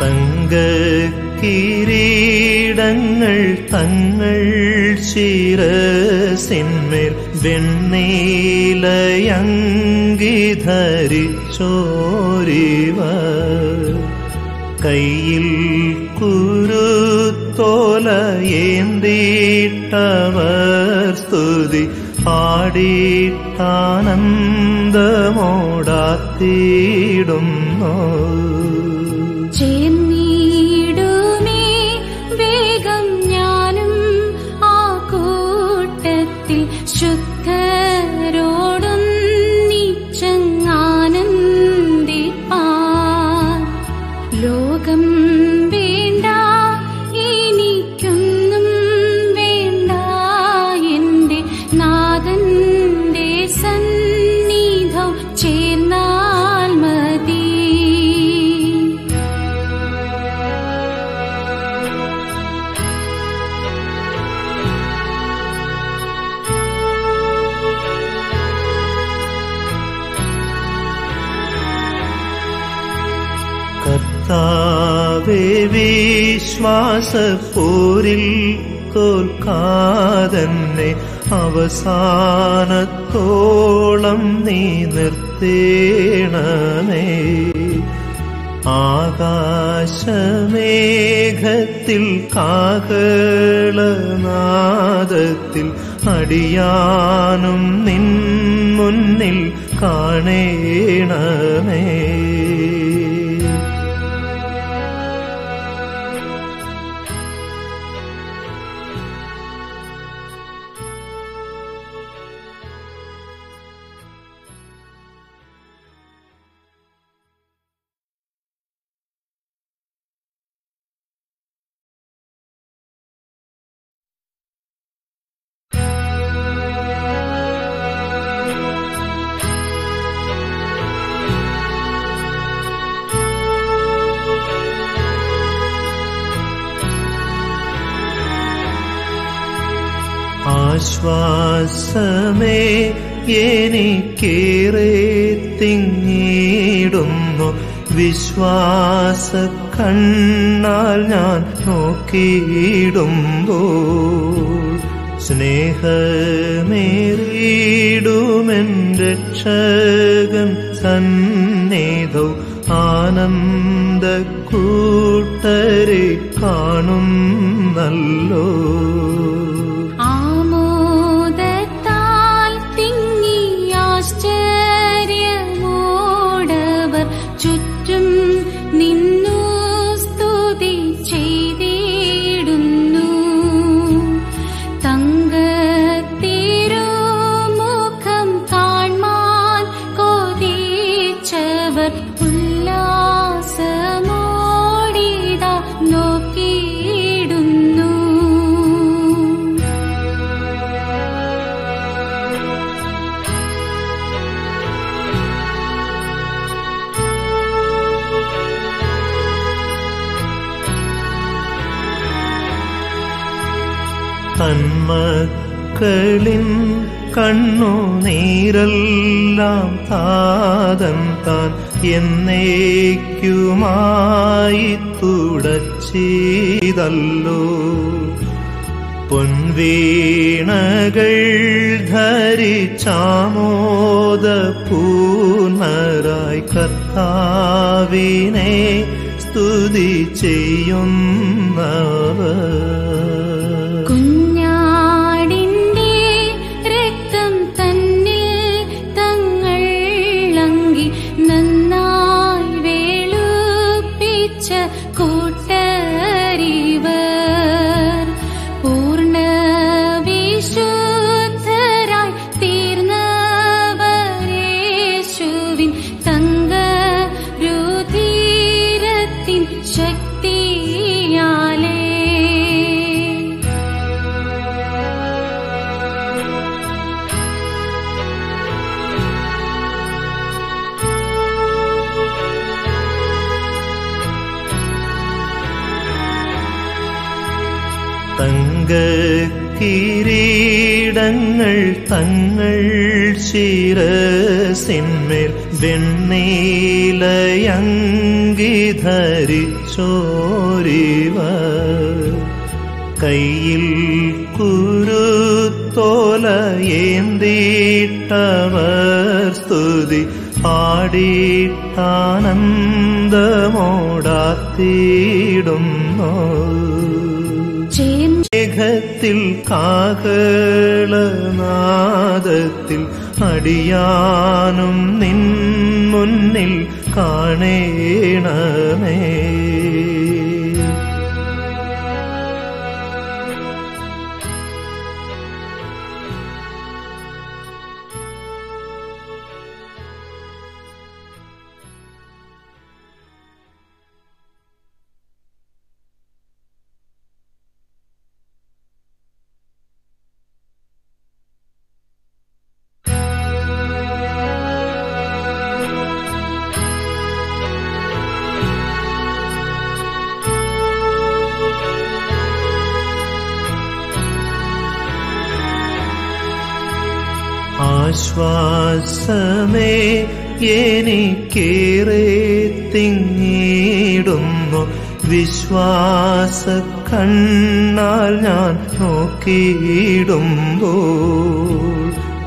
തങ്ക കിരീടങ്ങൾ തങ്ങൾ ശിരസിന്മേൽ വെണ്ണീലയങ്കി ധരിച്ചോരിവർ കയ്യിൽ കുരുത്തോലയേന്തീട്ടവർ സ്തുതി പാടിയിട്ടാനന്ദമോടാത്തിയിടുന്നു ചേർന്നിടുമേ വേഗം ഞാനും ആ കൂട്ടത്തിൽ ശുദ്ധരോടൊന്നിച്ചങ്ങാനന്ദിപ്പാൻ ലോകം വേണ്ട എനിക്കൊന്നും വേണ്ട എന്റെ നാഥന്റെ സന്നിധം ചേർന്നാൽ മതി കർത്താവേ വിശ്വാസപ്പോരിൽ തോൽക്കാതന്നെ അവസാനത്തോളം നീ നിർത്തേണമേ ആകാശമേഘത്തിൽ കാകളനാദത്തിൽ അടിയാനും നിൻ മുന്നിൽ കാണേണമേ ആശ്വാസമേ എനിക്കേറെ തിങ്ങിടുന്നു വിശ്വാസ കണ്ണാൽ ഞാൻ നോക്കിയിടുമ്പോൾ സ്നേഹമേറിയിടുമെൻ രക്ഷകൻ സന്നിധൗ ആനന്ദ കൂട്ടരെ കാണുന്നല്ലോ ആമോദത്താൽ തിങ്ങി ആശ്ചര്യമോടവർ ചുറ്റും നിന്നു സ്തുതി ചെയ്തിടുന്നു തങ്കത്തിരുമുഖം കാൺമാൻ കൊതിച്ചവർ ഉല്ലാസമോടിത നോക്കിയിടുന്നു തന്മക്കളിൻ കണ്ണു നീരെല്ലാം താതൻ താൻ എന്നേക്കുമായി തുടച്ചിതല്ലോ പൊൻവീണകൾ ധരിച്ചാമോദ പൂർണരായി കർത്താവിനെ സ്തുതി ചെയ്യുന്നവർ കുഞ്ഞാടിന്റെ രക്തം തന്നിൽ തങ്ങൾ അങ്കി നന്നായി വേളുപ്പിച്ച കൂട്ടരിവർ പൂർണ്ണ വിശുദ്ധരായി തീർന്നവരേശുവിൻ തങ്ക രുധിരത്തിൻ ശക്തിയാലേ തങ്ക കിരീടങ്ങൾ തങ്ങൾ ശിരസിന്മേൽ വെണ്ണീലയങ്കി ധരിച്ചോരിവർ കിശോരിവർ കയ്യിൽ കുരുത്തോലയേന്തീട്ടവർ സ്തുതി പാടിയിട്ടാനന്ദമോടാത്തിയിടുന്നു ചേൻ മേഘത്തിൽ കാഹളനാദത്തിൽ അടിയാനും നിൻ മുന്നിൽ കാണേണമേ ആശ്വാസമേ എനിക്കേറെ തിങ്ങിടുന്നു വിശ്വാസ കണ്ണാൽ ഞാൻ നോക്കിയിടുമ്പോൾ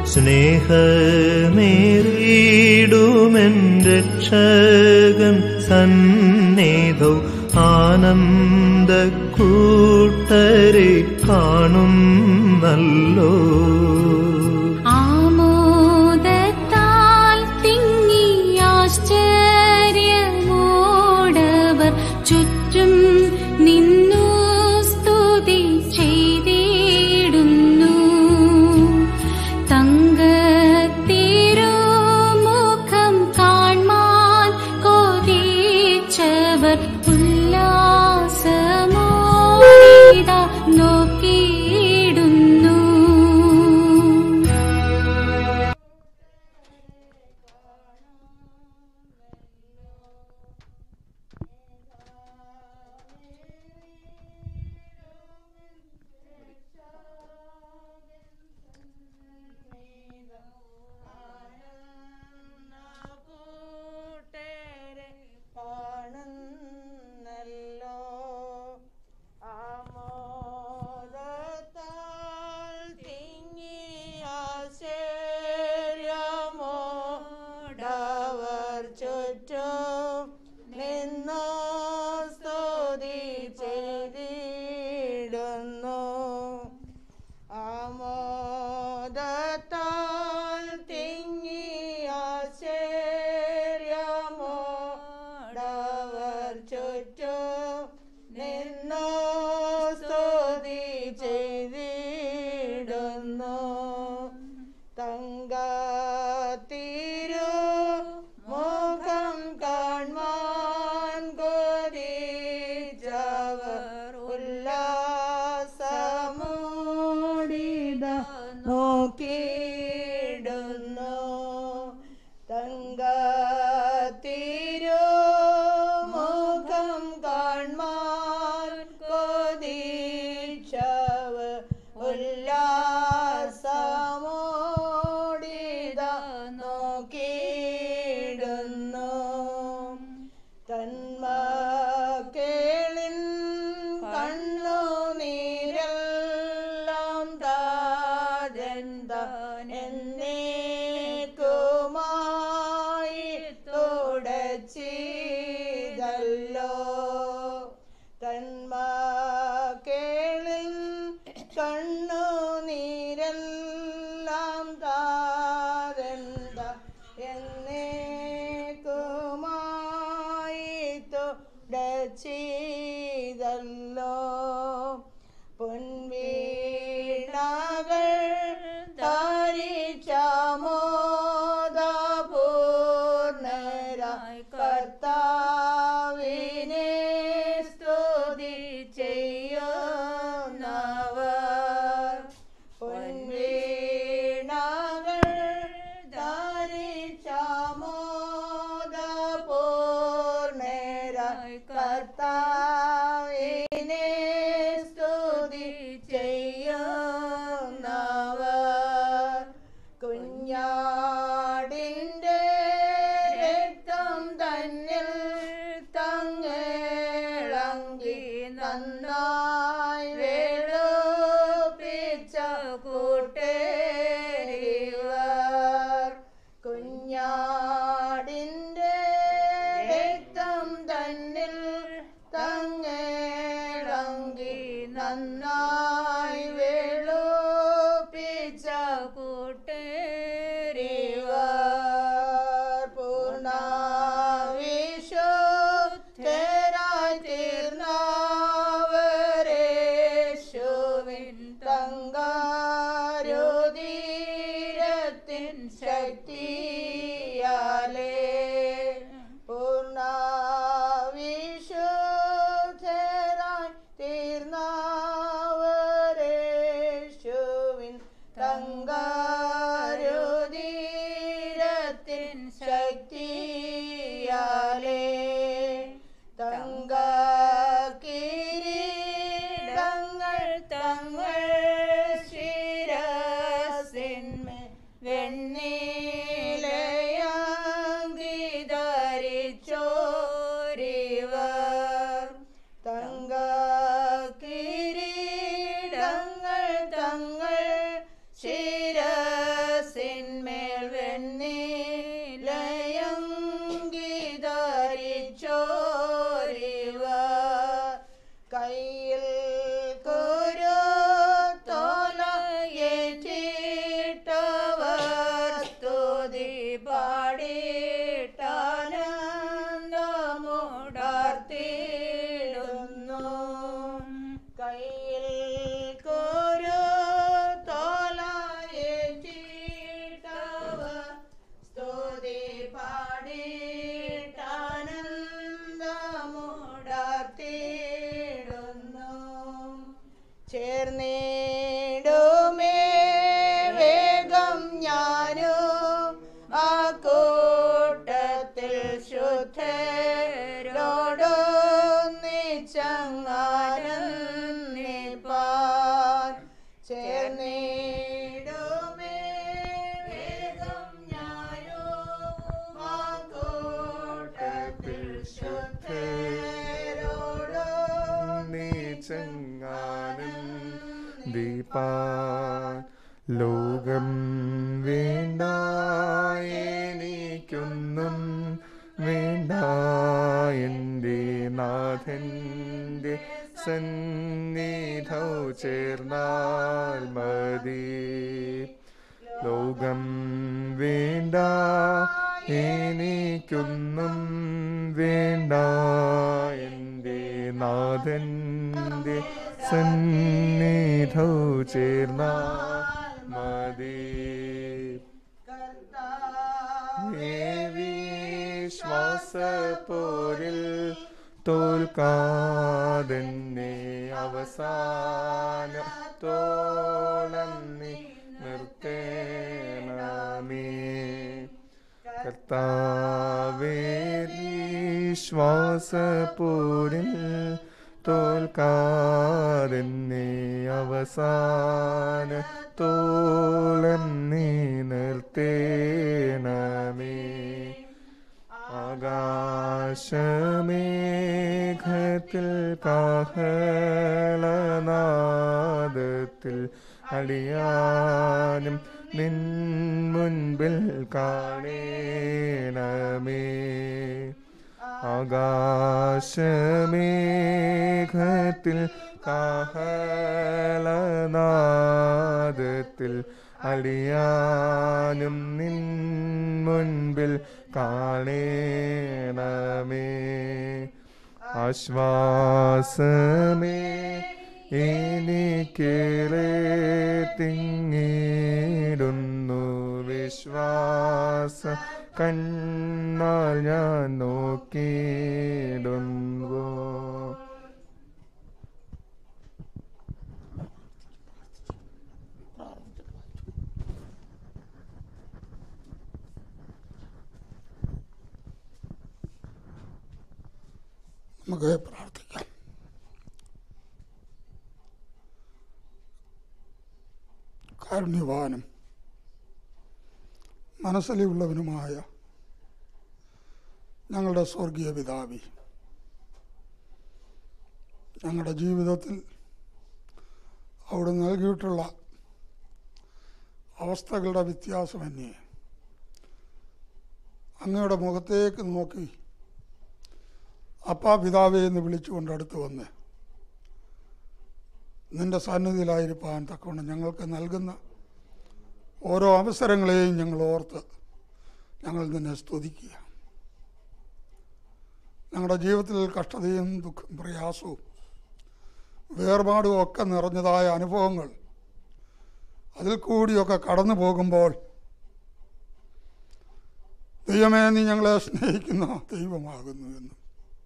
സ്നേഹമേറിയിടുമെൻ രക്ഷകൻ സന്നിധൗ ആനന്ദ കൂട്ടരെ കാണുന്നല്ലോ ആമോദത്താൽ തിങ്ങി ആശ്ചര്യമോടവർ ചുറ്റും നിന്നു സ്തുതി ചെയ്തിടുന്നു തങ്കത്തിരുമുഖം കാൺമാൻ കൊതിച്ചവർ ഉല്ലാസമോടിത നോക്കിയിടുന്നു കൂട്ടരെ കാണുന്നല്ലോ ആമോദത്താൽ തിങ്ങിയ ശേര്യമോടവർ ചുറ്റും നിന്നു സ്തുതി ചെയ്തിടുന്നു ആമോദത്താൽ തിങ്ങിയ ശേര്യമോടവർ ചുറ്റും നിന്നു സ്തുതി ചെയ്തിടുന്നു തങ്കത്തിരു മുഖം കാൺമാൻ കൊതിച്ചവർ ഉല്ലാസമോടിത നോക്കിയിടുന്നു തങ്കത്തിരു മുഖം കാൺമാൻ കൊതിച്ചവർ ഉല്ലാസമോടിത നോക്കിയിടുന്നു തന്മക്കേളിൻ കണ്ണു നീരെല്ലാം താരന്താൻ എന്നേക്കുമായി തുടച്ചിതല്ലോ തന്മക്കേളിൻ കണ്ണു നീരെല്ലാം താരന്ത എന്നേക്കുമായി തുടച്ചിതല്ലോ പൊൻവീണകൾ ധരിച്ചമോദപൂർണരായി കർത്താവിനെ സ്തുതി ചെയ്യുന്നവർ പൊൻവീണകൾ ധരിച്ചമോദപൂർണരായി കർത്താവിനെ സ്തുതി ചെയ്യുന്നവർ കുഞ്ഞാടിൻ്റെ രക്തം തന്നിൽ തങ്ങേണമേ ചെങ്ങാനും ദീപാൻ ലോകം വേണ്ട എനിക്കൊന്നും വേണ്ട എൻ്റെ നാഥൻ്റെ സന്നിധൗ ചേർന്നാൽ മതി ലോകം വേണ്ട എനിക്കൊന്നും വേണ്ട എൻ്റെ നാഥൻ്റെ സന്നിധൗ ചേർന്നാൽ മതി വിശ്വാസപ്പോരിൽ തോൽക്കാതെന്നെ അവസാനത്തോളം നീ നിർത്തേണമേ കർത്താവേ വിശ്വാസപ്പോരിൽ തോൽക്കാതെന്നെ അവസാനത്തോളം നീ നിർത്തേണമേ ആകാശമേഘത്തിൽ കാഹളനാദത്തിൽ അടിയാനും നിൻ മുൻപിൽ കാണേണമേ ആകാശമേഘത്തിൽ കാഹളനാദത്തിൽ അടിയാനും നിൻ മുൻപിൽ കാണേണമേ ആശ്വാസമേ എനിക്കേറെ തിങ്ങിടുന്നു വിശ്വാസ കണ്ണാൽ ഞാൻ നോക്കിയിടുന്നു നമുക്ക് പ്രാർത്ഥിക്കാം കാരുണ്യവാനും മനസ്സിലുള്ളവനുമായ ഞങ്ങളുടെ സ്വർഗീയ പിതാവി ഞങ്ങളുടെ ജീവിതത്തിൽ അവിടെ നൽകിയിട്ടുള്ള അവസ്ഥകളുടെ വ്യത്യാസമന്യേ അങ്ങയുടെ മുഖത്തേക്ക് നോക്കി അപ്പാ പിതാവേ എന്ന് വിളിച്ചുകൊണ്ട് അടുത്ത് വന്ന് നിന്റെ സന്നിധിയിലായിരിക്കാൻ തക്കവണ്ണം ഞങ്ങൾക്ക് നൽകുന്ന ഓരോ അവസരങ്ങളെയും ഞങ്ങൾ ഓർത്ത് ഞങ്ങൾ നിന്നെ സ്തുതിക്കുക ഞങ്ങളുടെ ജീവിതത്തിൽ കഷ്ടതയും ദുഃഖം പ്രയാസവും വേർപാടും ഒക്കെ നിറഞ്ഞതായ അനുഭവങ്ങൾ അതിൽ കൂടിയൊക്കെ കടന്നു പോകുമ്പോൾ ദൈവമേ നീ ഞങ്ങളെ സ്നേഹിക്കുന്ന ദൈവമാകുന്നു എന്നും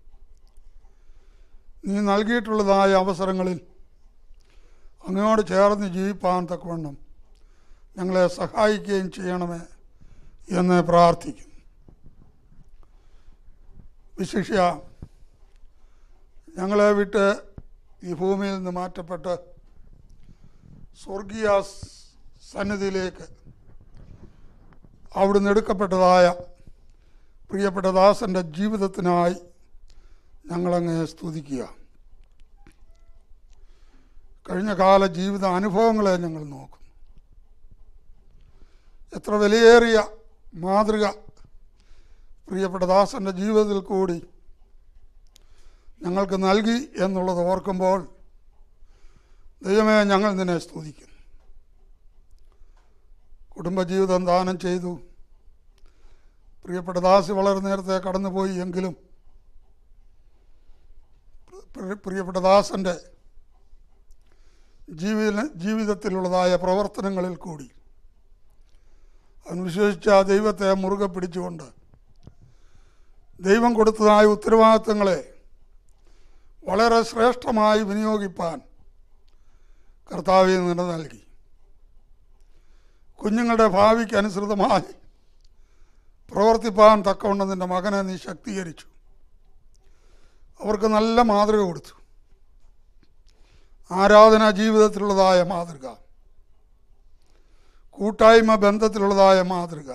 നീ നൽകിയിട്ടുള്ളതായ അവസരങ്ങളിൽ അങ്ങയോട് ചേർന്ന് ജീവിപ്പാൻ തക്കവണ്ണം ഞങ്ങളെ സഹായിക്കുകയും ചെയ്യണമേ എന്ന് പ്രാർത്ഥിക്കുന്നു വിശിഷ്യ ഞങ്ങളെ വിട്ട് ഈ ഭൂമിയിൽ നിന്ന് മാറ്റപ്പെട്ട് സ്വർഗീയ സന്നിധിയിലേക്ക് അവിടുന്ന് എടുക്കപ്പെട്ടതായ പ്രിയപ്പെട്ട ദാസൻ്റെ ജീവിതത്തിനായി ഞങ്ങളങ്ങ് സ്തുതിക്കുക കഴിഞ്ഞ കാല ജീവിത അനുഭവങ്ങളെ ഞങ്ങൾ നോക്കും എത്ര വിലയേറിയ മാതൃക പ്രിയപ്പെട്ട ദാസൻ്റെ ജീവിതത്തിൽ കൂടി ഞങ്ങൾക്ക് നൽകി എന്നുള്ളത് ഓർക്കുമ്പോൾ ദൈവമേ ഞങ്ങൾ നിന്നെ സ്തുതിക്കുന്നു കുടുംബജീവിതം ദാനം ചെയ്തു പ്രിയപ്പെട്ട ദാസി വളരെ നേരത്തെ കടന്നുപോയി എങ്കിലും പ്രിയ- പ്രിയപ്പെട്ട ദാസൻ്റെ ജീവിത ജീവിതത്തിലുള്ളതായ പ്രവർത്തനങ്ങളിൽ കൂടി അവൻ വിശ്വസിച്ച ആ ദൈവത്തെ മുറുകെ പിടിച്ചുകൊണ്ട് ദൈവം കൊടുത്തതായ ഉത്തരവാദിത്തങ്ങളെ വളരെ ശ്രേഷ്ഠമായി വിനിയോഗിപ്പാൻ കർത്താവിൽ നിന്ന് നൽകി കുഞ്ഞുങ്ങളുടെ ഭാവിക്ക് അനുസൃതമായി പ്രവർത്തിപ്പാൻ തക്കവണ്ണം നിൻ്റെ മകനെ നീ ശക്തീകരിച്ചു അവർക്ക് നല്ല മാതൃക കൊടുത്തു ആരാധനാ ജീവിതത്തിലുള്ളതായ മാതൃക കൂട്ടായ്മ ബന്ധത്തിലുള്ളതായ മാതൃക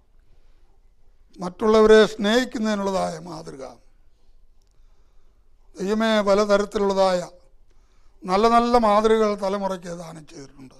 മറ്റുള്ളവരെ സ്നേഹിക്കുന്നതിനുള്ളതായ മാതൃക ദൈവമേ പലതരത്തിലുള്ളതായ നല്ല നല്ല മാതൃകകൾ തലമുറയ്ക്ക് ദാനം ചെയ്തിട്ടുണ്ട്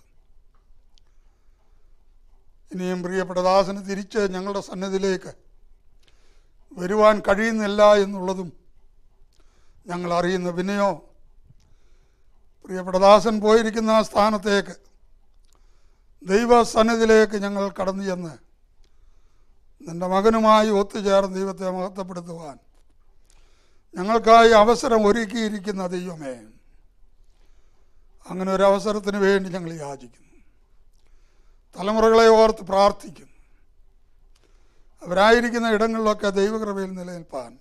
ഇനിയും പ്രിയപ്പെട്ട ദാസന് തിരിച്ച് ഞങ്ങളുടെ സന്നിധിയിലേക്ക് വരുവാൻ കഴിയുന്നില്ല എന്നുള്ളതും ഞങ്ങൾ അറിയുന്നു പിന്നെയോ പ്രിയപ്പെട്ട ദാസൻ പോയിരിക്കുന്ന ആ സ്ഥാനത്തേക്ക് ദൈവസന്നിധിയിലേക്ക് ഞങ്ങൾ കടന്നു ചെന്ന് നിന്റെ മകനുമായി ഒത്തുചേർന്ന് ദൈവത്തെ മഹത്വപ്പെടുത്തുവാൻ ഞങ്ങൾക്കായി അവസരം ഒരുക്കിയിരിക്കുന്ന ദൈവമേ അങ്ങനെ ഒരു അവസരത്തിന് വേണ്ടി ഞങ്ങൾ യാചിക്കുന്നു തലമുറകളെ ഓർത്ത് പ്രാർത്ഥിക്കുന്നു അവരായിരിക്കുന്ന ഇടങ്ങളിലൊക്കെ ദൈവകൃപയിൽ നിലനിൽപ്പാൻ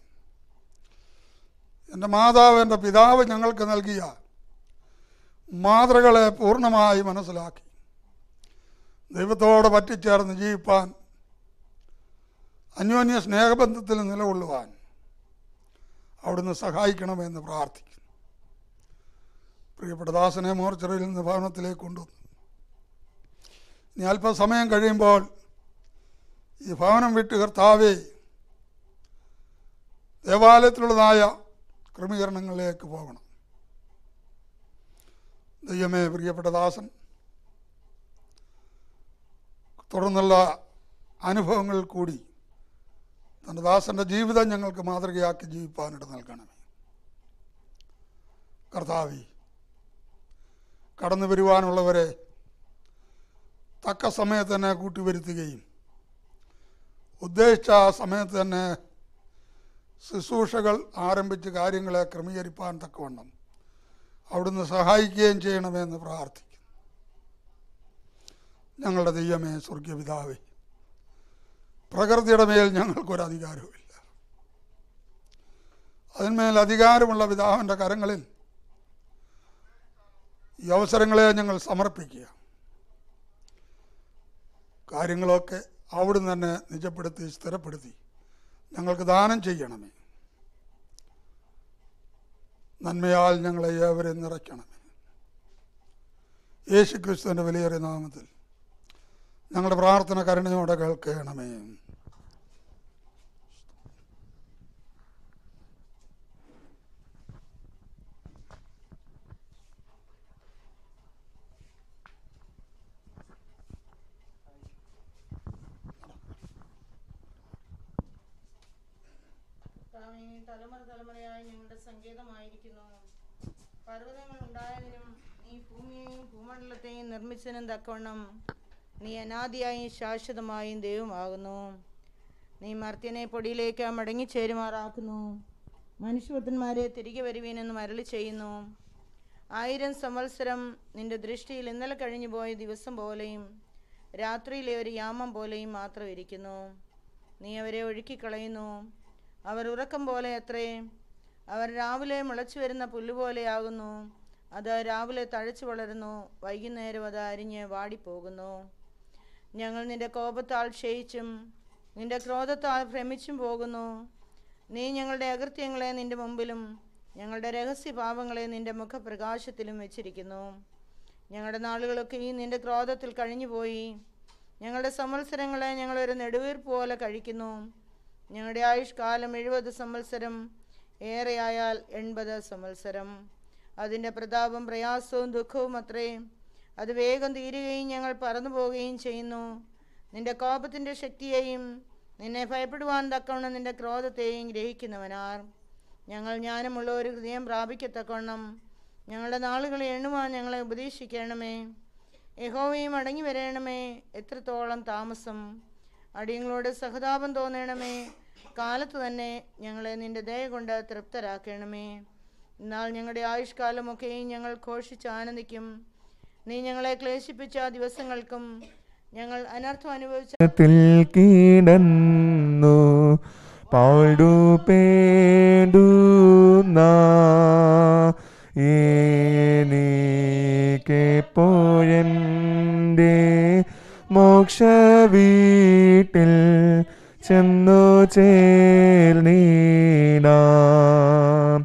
എൻ്റെ മാതാവ് എൻ്റെ പിതാവ് ഞങ്ങൾക്ക് നൽകിയ മാതൃകളെ പൂർണ്ണമായി മനസ്സിലാക്കി ദൈവത്തോട് പറ്റിച്ചേർന്ന് ജീവിപ്പാൻ അന്യോന്യ സ്നേഹബന്ധത്തിൽ നിലകൊള്ളുവാൻ അവിടുന്ന് സഹായിക്കണമെന്ന് പ്രാർത്ഥിക്കുന്നു പ്രിയപ്പെട്ട ദാസനെ മോർച്ചറിയിൽ നിന്ന് ഭവനത്തിലേക്ക് കൊണ്ടുവന്നു ഇനി അല്പസമയം കഴിയുമ്പോൾ ഈ ഭവനം വിട്ട് കർത്താവേ ദേവാലയത്തിലുള്ളതായ ക്രമീകരണങ്ങളിലേക്ക് പോകണം ദൈവമേ പ്രിയപ്പെട്ട ദാസൻ തുടർന്നുള്ള അനുഭവങ്ങളിൽ കൂടി തൻ്റെ ദാസൻ്റെ ജീവിതം ഞങ്ങൾക്ക് മാതൃകയാക്കി ജീവിപ്പാനിട നൽകണമേ കർത്താവി കടന്നു വരുവാനുള്ളവരെ തക്ക സമയത്ത് തന്നെ കൂട്ടിവരുത്തുകയും ഉദ്ദേശിച്ച ആ സമയത്ത് തന്നെ ശുശ്രൂഷകൾ ആരംഭിച്ച് കാര്യങ്ങളെ ക്രമീകരിപ്പാൻ തക്കവണ്ണം അവിടുന്ന് സഹായിക്കുകയും ചെയ്യണമെന്ന് പ്രാർത്ഥിക്കുന്നു ഞങ്ങളുടെ ദൈവമേ സ്വർഗീയ പിതാവേ പ്രകൃതിയുടെ മേൽ ഞങ്ങൾക്കൊരു അധികാരവുമില്ല അതിന്മേൽ അധികാരമുള്ള പിതാവിൻ്റെ കരങ്ങളിൽ ഈ അവസരങ്ങളെ ഞങ്ങൾ സമർപ്പിക്കുക കാര്യങ്ങളൊക്കെ അവിടുന്ന് തന്നെ നിജപ്പെടുത്തി സ്ഥിരപ്പെടുത്തി ഞങ്ങൾക്ക് ദാനം ചെയ്യണമേ നന്മയാൽ ഞങ്ങളെ ഏവരെ നിറയ്ക്കണമേ യേശു ക്രിസ്തുവിൻ്റെ വിലയേറിയ നാമത്തിൽ ഞങ്ങളുടെ പ്രാർത്ഥന കരുണയോടെ കേൾക്കണമേ സ്വാമി തലമുറ തലമുറയായി ഞങ്ങളുടെ സങ്കേതമായിരിക്കുന്നു പർവ്വതങ്ങൾ ഉണ്ടായതിനും നീ ഭൂമിയെയും ഭൂമണ്ഡലത്തെയും നിർമ്മിച്ചതിനും തക്കവണ്ണം നീ അനാദിയായും ശാശ്വതമായും ദൈവമാകുന്നു നീ മർത്യനെ പൊടിയിലേക്ക് മടങ്ങിച്ചേരുമാറാക്കുന്നു മനുഷ്യപുത്രന്മാരെ തിരികെ വരുവീനെന്ന് മരളി ചെയ്യുന്നു ആയിരം സംവത്സരം നിന്റെ ദൃഷ്ടിയിൽ ഇന്നലെ കഴിഞ്ഞു പോയ ദിവസം പോലെയും രാത്രിയിലെ ഒരു യാമം പോലെയും മാത്രം ഇരിക്കുന്നു നീ അവരെ ഒഴുക്കിക്കളയുന്നു അവർ ഉറക്കം പോലെ അത്രേ അവർ രാവിലെ മുളച്ചു വരുന്ന പുല്ലുപോലെയാകുന്നു അത് രാവിലെ തഴച്ചു വളരുന്നു വൈകുന്നേരം അത് അരിഞ്ഞ് വാടിപ്പോകുന്നു ഞങ്ങൾ നിന്റെ കോപത്താൽ ക്ഷയിച്ചും നിന്റെ ക്രോധത്താൽ ഭ്രമിച്ചും പോകുന്നു നീ ഞങ്ങളുടെ അകൃത്യങ്ങളെ നിന്റെ മുമ്പിലും ഞങ്ങളുടെ രഹസ്യ പാപങ്ങളെ നിന്റെ മുഖപ്രകാശത്തിലും വെച്ചിരിക്കുന്നു ഞങ്ങളുടെ നാളുകളൊക്കെയും നിന്റെ ക്രോധത്തിൽ കഴിഞ്ഞുപോയി ഞങ്ങളുടെ സംവത്സരങ്ങളെ ഞങ്ങളൊരു നെടുവീർപ്പ് പോലെ കഴിക്കുന്നു ഞങ്ങളുടെ ആയുഷ്കാലം എഴുപത് സംവത്സരം ഏറെയായാൽ എൺപത് സംവത്സരം അതിൻ്റെ പ്രതാപം പ്രയാസവും ദുഃഖവും അത്രേ അത് വേഗം തീരുകയും ഞങ്ങൾ പറന്നു പോവുകയും ചെയ്യുന്നു നിന്റെ കോപത്തിൻ്റെ ശക്തിയെയും നിന്നെ ഭയപ്പെടുവാൻ തക്കവണ്ണം നിന്റെ ക്രോധത്തെയും ഗ്രഹിക്കുന്നവനാർ ഞങ്ങൾ ജ്ഞാനമുള്ള ഒരു ഹൃദയം പ്രാപിക്കത്തക്കവണ്ണം ഞങ്ങളുടെ നാളുകളെ എണ്ണുവാൻ ഞങ്ങളെ ഉപദേശിക്കണമേ യഹോവയും അടങ്ങി വരണമേ എത്രത്തോളം താമസം അടിയങ്ങളോട് സഹതാപം തോന്നണമേ കാലത്ത് തന്നെ ഞങ്ങളെ നിന്റെ ദയ കൊണ്ട് തൃപ്തരാക്കണമേ എന്നാൽ ഞങ്ങളുടെ ആയുഷ്കാലമൊക്കെയും ഞങ്ങൾ ഘോഷിച്ച് ആനന്ദിക്കും നീ ഞങ്ങളെ ക്ലേശിപ്പിച്ച ആ ദിവസങ്ങൾക്കും ഞങ്ങൾ അനർത്ഥം അനുഭവിച്ച ത്തിൽ കിടന്നു പാടുപേടുന്ന എനിക്കെപ്പോഴെൻ്റെ മോക്ഷ വീട്ടിൽ ചെന്നു ചേർന്നീടാം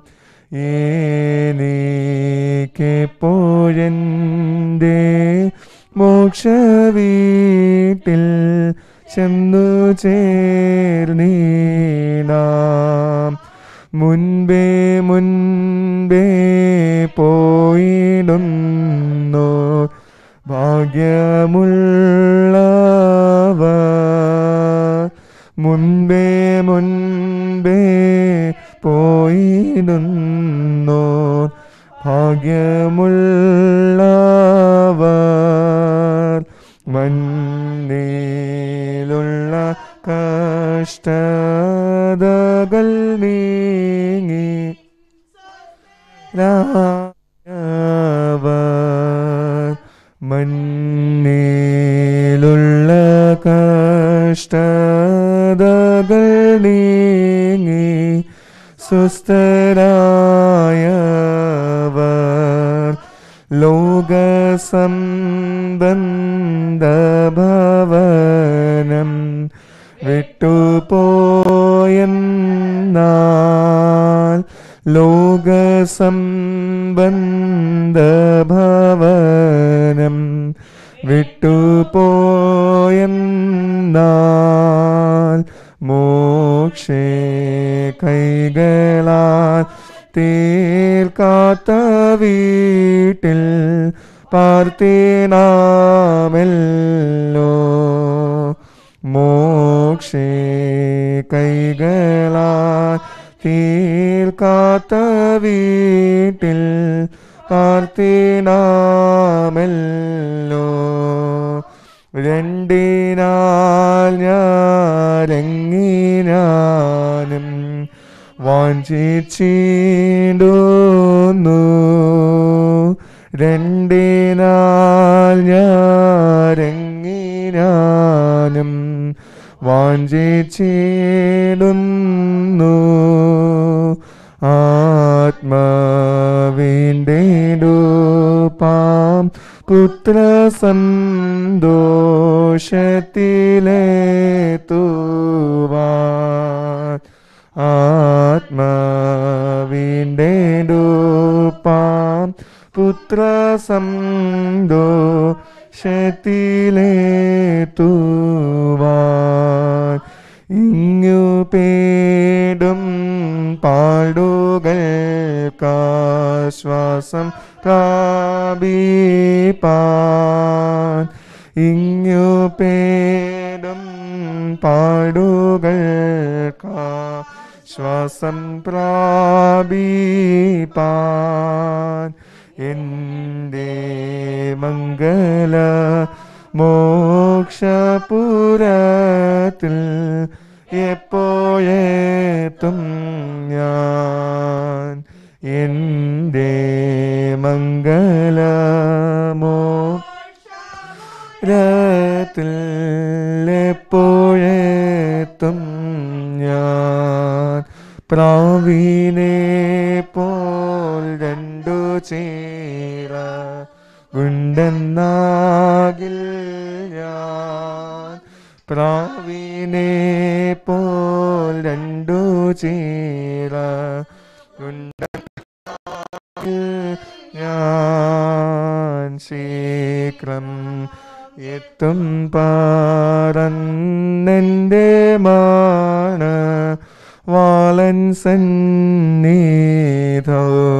എനിക്കെപ്പോഴെൻ്റെ മോക്ഷ വീട്ടിൽ ചെന്നു ചേർന്നീടാം മുൻപേ മുൻ മുൻപേ പോയിടുന്നു ഭാഗ്യമുള്ളവ മുൻപേ മുൻപേ പോയിടുന്നു ഭാഗ്യമുള്ളവർ മണ്ണിലുള്ള കഷ്ടതകൾ നീങ്ങി രാവർ മണ്ണിലുള്ള കഷ്ടതകൾ നീങ്ങി സുസ്ഥരായവർ ലോകസംബന്ധഭവനം വിട്ടുപോയെന്നാൽ ലോകസംബന്ധഭവനം വിട്ടുപോയെന്നാൽ മോക്ഷേ കൈകളാൽ തീർക്കാത്ത വീട്ടിൽ പാർത്തിനാമല്ലോ മോക്ഷേ കൈകളാൽ തീർക്കാത്ത വീട്ടിൽ പാർത്തിനാമല്ലോ രണ്ടിനാൽ ഞാനെങ്ങിനാനും വാഞ്ചിച്ചിടുന്നു രണ്ടിനാൽ ഞാനെങ്ങിനാനും വാഞ്ചിച്ചിടുന്നു ആത്മാവിൻ്റെടുപ്പാം പുത്ര സന്തോഷത്തിലെത്തുവാൻ ആത്മാവിൻ്റെടുപ്പാം പുത്ര സന്തോഷത്തിലെത്തുവാൻ ഇങ്ങു പേടും പാടുകൾക്കാശ്വാസം പ്രാപിപ്പാൻ ഇങ്ങു പേടും പാടുകൾക്കാശ്വാസം പ്രാപിപ്പാൻ എൻ്റെ മംഗല മോക്ഷപുരത്തിൽ എപ്പോഴെത്തും ഞാൻ എൻ്റെ മംഗലമോ രത്തിൽ എപ്പോഴെത്തും ഞാൻ പ്രാവീനെ പോൽ രണ്ടു ചേര ഉണ്ടെന്നാകിൽ ഞാൻ പ്രാവീനെ പോൽ രണ്ടു ചേര ഉണ്ടെന്നാകിൽ ഞാൻ ശീഘ്രം എത്തും പാറന്നെൻ്റെ മാണ് വാളൻ സന്നിധോ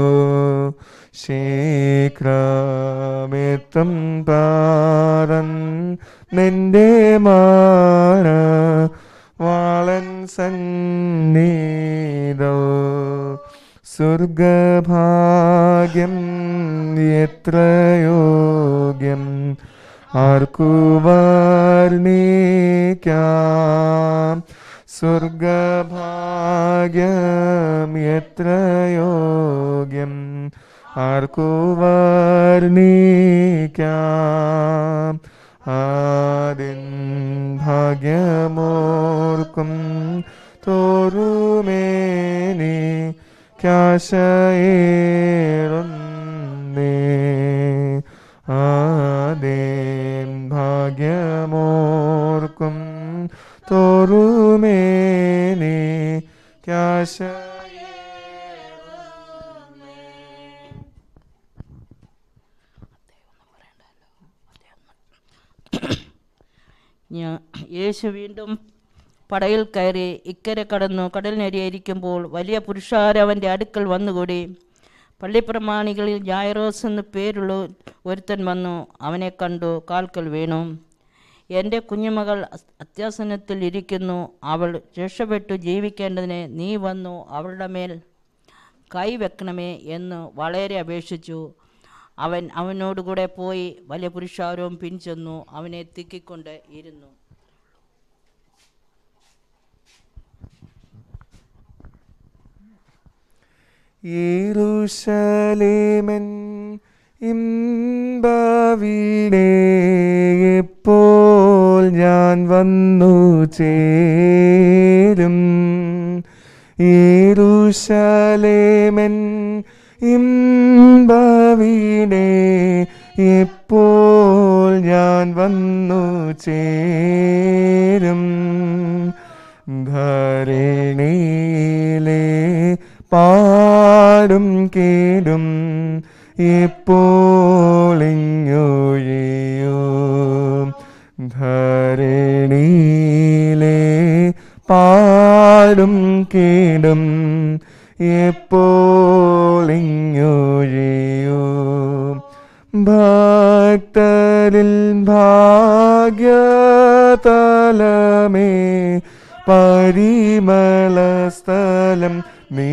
ശീഘ്രമെത്തും പാറൻ നിന്റെ മാണ് വാളൻ സന്നിധോ സ്വർഗഭാഗ്യം എത്ര യോഗ്യം ആർക്കു വർണ്ണിക്കാം സ്വർഗഭാഗ്യം എത്ര യോഗ്യം ആർക്കു വർണ്ണിക്കാം ആദിൻ ഭാഗ്യമോർക്കും തോറുമേനി കാശയേറുന്നേ ആദേം ഭാഗ്യമോർക്കും തോറുമേനി കാശയേറുന്നേ ഞാൻ യേശു വീണ്ടും പടയിൽ കയറി ഇക്കരെ കടന്നു കടലിനരിയിരിക്കുമ്പോൾ വലിയ പുരുഷാരം അവൻ്റെ അടുക്കൽ വന്നുകൂടി പള്ളിപ്രമാണികളിൽ ജായറോസ് എന്ന് പേരുള്ള ഒരുത്തൻ വന്നു അവനെ കണ്ടു കാൽക്കൽ വീണു എൻ്റെ കുഞ്ഞുമകൾ അസ്- അത്യാസനത്തിൽ ഇരിക്കുന്നു അവൾ രക്ഷപ്പെട്ടു ജീവിക്കേണ്ടതിന് നീ വന്നു അവളുടെ മേൽ കൈ വെക്കണമേ എന്ന് വളരെ അപേക്ഷിച്ചു അവൻ അവനോടുകൂടെ പോയി വലിയ പുരുഷാരവും പിൻചെന്നു അവനെ തിക്കിക്കൊണ്ട് ഇരുന്നു യേരൂശലേമൻ ഇമ്പവിടെ എപ്പോൾ ഞാൻ വന്നു ചേരും യേരൂശലേമൻ ഇമ്പവിടെ എപ്പോൾ ഞാൻ വന്നു ചേരും ധരണിയിലെ പാടും കേടും എപ്പോളിങ്ങൊഴിയോ ധരണിയിലെ പാടും കേടും എപ്പോളിങ്ങൊഴിയോ ഭക്തരിൽ ഭാഗ്യതലമേ പരിമള സ്ഥലം നീ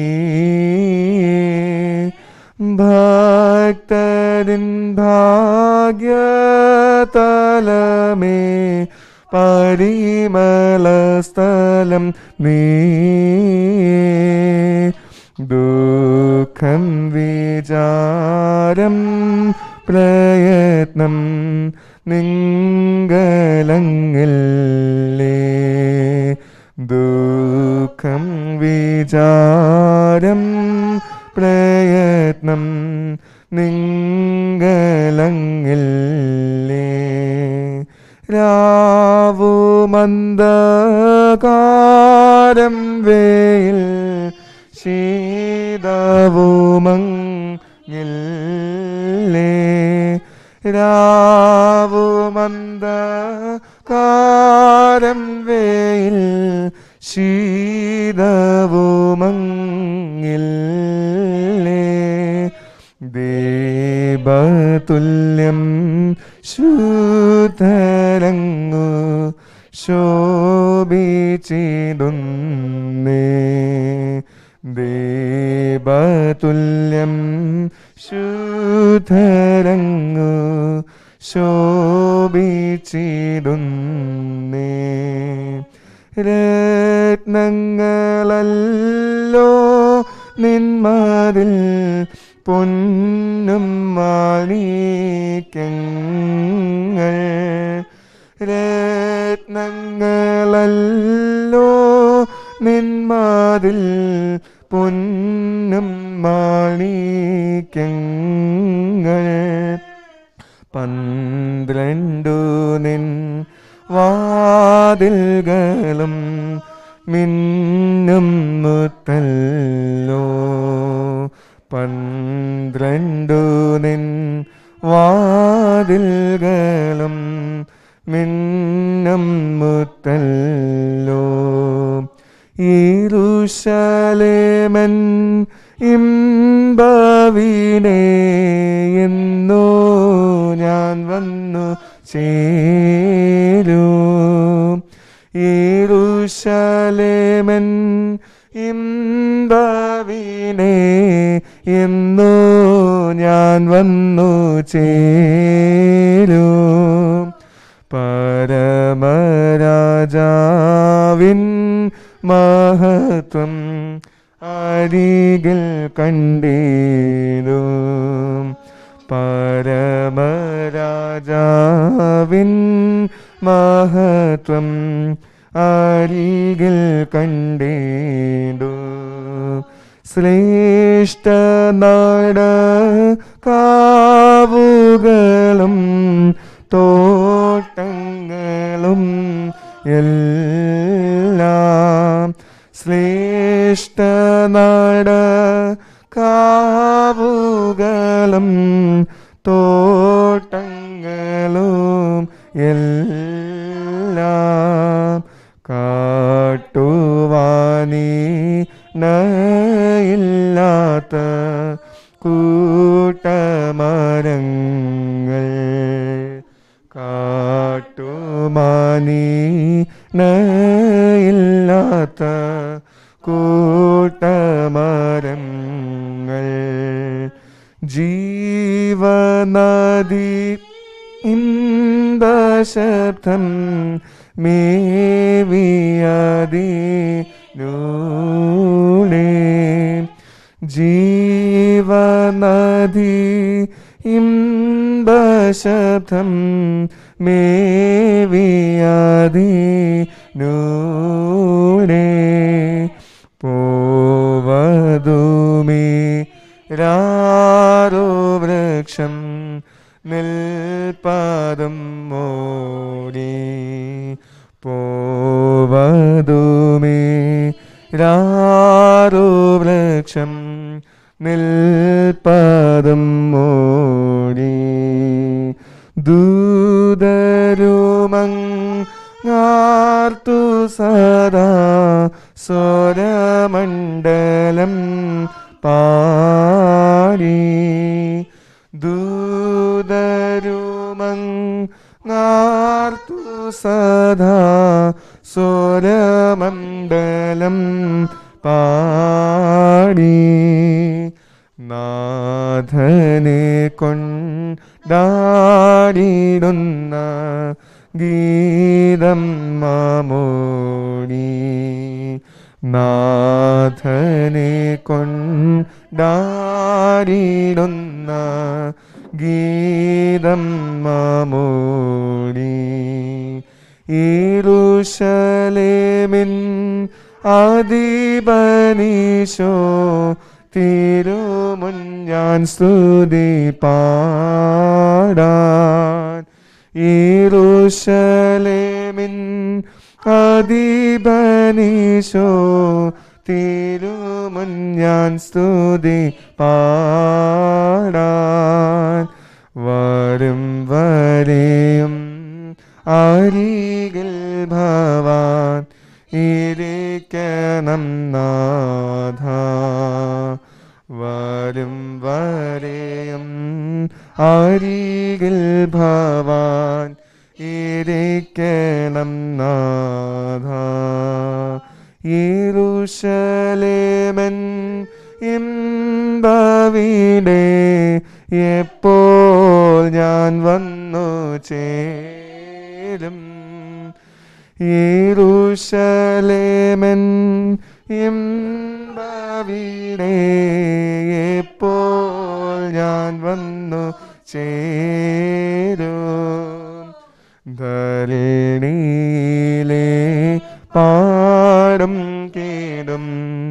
ഭക്തരിൻ ഭാഗ്യതലമേ പരിമള സ്ഥലം നീ ദുഃഖം വിചാരം പ്രയത്നം നിങ്കലങ്ങില്ലേ ദുഃഖം വിചാരം പ്രയത്നം നിങ്കലങ്ങില്ലേ രാവുമന്ദകാരം വേൽ ശീതവുമങ്ങില്ലേ രാവുമന്ദകാരം വേൽ ശീതവുമങ്ങില്ലേ ദേവതുല്യം ശൂതരങ്ങു ശോഭിച്ചിടുന്നേ ദേവതുല്യം ശൂതരങ്ങു ശോഭിച്ചിടുന്നേ രത്നങ്ങളല്ലോ നിന്മാതിൽ പൊന്നും മാണിക്യങ്ങൾ രത്നങ്ങളല്ലോ നിന്മാതിൽ പൊന്നും മാണിക്യങ്ങൾ പന്ത്രണ്ടു നിൻ വാതിൽകളും മിന്നും മുത്തല്ലോ പന്ത്രണ്ടു നിൻ വാതിൽകളും മിന്നും മുത്തല്ലോ ഈരുശലേമൻ ഇമ്പവിനെ എന്നോ ഞാൻ വന്നു ചേരൂ ഈരുശലേമൻ ഇമ്പവിനെ എന്നോ ഞാൻ വന്നു ചേരൂ പരമരാജാവിൻ മഹത്വം അരികിൽ കണ്ടീരു പരമരാജാവിൻ മഹത്വം അരികിൽ കണ്ടീടു ശ്രേഷ്ഠ നാട കാവുകളും തോട്ടങ്ങളും എല്ലാം ശ്രേഷ്ഠ നാട കാവുകളും തോട്ടങ്ങളും എല്ലാം കാട്ടുവാനീ നയില്ലാത്ത കൂട്ടമരങ്ങൾ കാട്ടുമാനീനയില്ലാത്ത കൂട്ടമരങ്ങൾ ജീവനദി ഇമ്പശബ്ദം മേവിയതിലൂടെ ജീവനദി ഇമ്പശബ്ദം മേവിയതിലൂടെ പോവതുമേ രാരോ വൃക്ഷം നിൽപാദം മോടി പോവതുമേ രാരോ വൃക്ഷം നിൽപാദം മോടി ദൂതരുമങ്ങാർത്തു സദാ സ്വരമണ്ഡലം പാടി ദൂതരുമങ്ങാർത്തു സദാ സ്വരമണ്ഡലം പാടി നാഥനെ കൊണ്ടാടിടുന്ന ഗീതം മാമോടി നാഥനെ കൊണ്ടാടിടുന്ന ഗീതം മാമോടി ഈരുഷലേമിൻ ആദിപനീശോ തിരുമുൻ ഞാൻ സ്തുതി പാടാൻ ഈരുഷലേമിൻ ആദിപനീശോ തിരുമുൻ ഞാൻ സ്തുതി പാടാൻ വരും വരെയും അരികിൽ ഭവാൻ ഇരിക്കണം നാഥ വരും വരെയും അരികിൽ ഭവാൻ ഇരിക്കണം നാഥ യേരുശലേമൻ ഇമ്പവിടെ എപ്പോൾ ഞാൻ വന്നു ചേരും യേരുശലേമൻ ഇമ്പവിടെ എപ്പോൾ ഞാൻ വന്നു ചേരും ധരണിയിലെ പാടും കേടും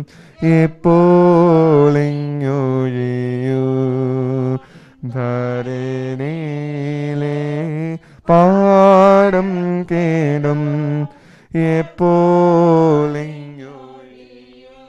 എപ്പോളിങ്ങൊഴിയൂ ധരണിയിലെ പാടും കേടും എപ്പോളിങ്ങൊഴിയൂ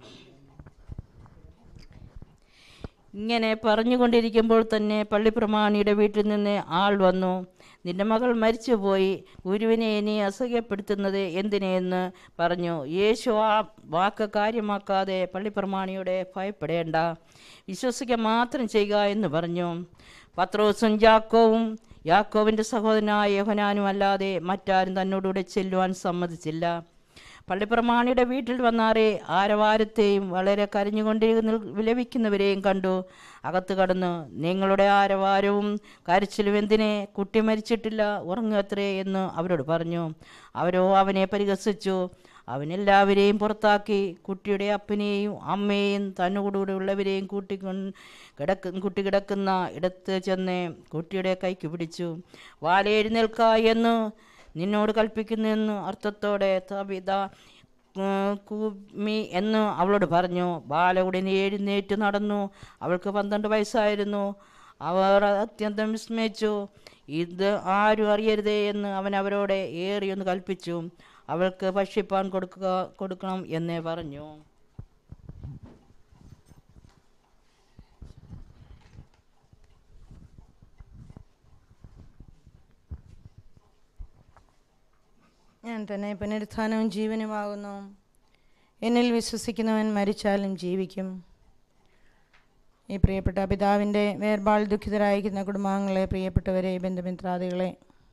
ഇങ്ങനെ പറഞ്ഞുകൊണ്ടിരിക്കുമ്പോൾ തന്നെ പള്ളിപ്രമാണിയുടെ വീട്ടിൽ നിന്ന് ആൾ വന്നു നിന്റെ മകൾ മരിച്ചുപോയി ഗുരുവിനെ ഇനി അസഹ്യപ്പെടുത്തുന്നത് എന്തിനെന്ന് പറഞ്ഞു യേശു ആ വാക്ക് കാര്യമാക്കാതെ പള്ളിപ്രമാണിയുടെ ഭയപ്പെടേണ്ട വിശ്വസിക്കുക മാത്രം ചെയ്യുക എന്ന് പറഞ്ഞു പത്രോസും ജാക്കോവും യാക്കോവിൻ്റെ സഹോദരനായ യോഹനാനും അല്ലാതെ മറ്റാരും തന്നോടുകൂടെ ചെല്ലുവാൻ സമ്മതിച്ചില്ല പള്ളിപ്രമാണിയുടെ വീട്ടിൽ വന്നാറെ ആരവാരത്തെയും വളരെ കരഞ്ഞുകൊണ്ട് നിൽ- വിലപിക്കുന്നവരെയും കണ്ടു അകത്ത് കടന്നു നിങ്ങളുടെ ആരവാരവും കരച്ചിലും എന്തിനെ കുട്ടി മരിച്ചിട്ടില്ല ഉറങ്ങുകത്രേ എന്ന് അവരോട് പറഞ്ഞു അവരോ അവനെ പരിഹസിച്ചു അവനെല്ലാവരെയും പുറത്താക്കി കുട്ടിയുടെ അപ്പനെയും അമ്മയെയും തന്നോടുകൂടെ ഉള്ളവരെയും കൂട്ടിക്കൊണ്ട് കിടക്ക് കുട്ടി കിടക്കുന്ന ഇടത്ത് ചെന്ന് കുട്ടിയുടെ കൈക്ക് പിടിച്ചു വാലെഴുന്നേൽക്ക എന്ന് നിന്നോട് കൽപ്പിക്കുന്നെന്ന് അർത്ഥത്തോടെ തവിത കുമി എന്ന് അവളോട് പറഞ്ഞു ബാല ഉടനെ എഴുന്നേറ്റ് നടന്നു അവൾക്ക് പന്ത്രണ്ട് വയസ്സായിരുന്നു അവർ അത്യന്തം വിസ്മയിച്ചു ഇത് ആരും അറിയരുതേ എന്ന് അവൻ അവരോട് ഏറിയൊന്ന് കൽപ്പിച്ചു അവൾക്ക് ഭക്ഷിപ്പാൻ കൊടുക്കുക കൊടുക്കണം എന്നേ പറഞ്ഞു ഞാൻ തന്നെ പുനരുത്ഥാനവും ജീവനുമാകുന്നു എന്നിൽ വിശ്വസിക്കുന്നവൻ മരിച്ചാലും ജീവിക്കും ഈ പ്രിയപ്പെട്ട പിതാവിൻ്റെ വേർപാൽ ദുഃഖിതരായിരിക്കുന്ന കുടുംബാംഗങ്ങളെ പ്രിയപ്പെട്ടവരെ ബന്ധുമിത്രാദികളെ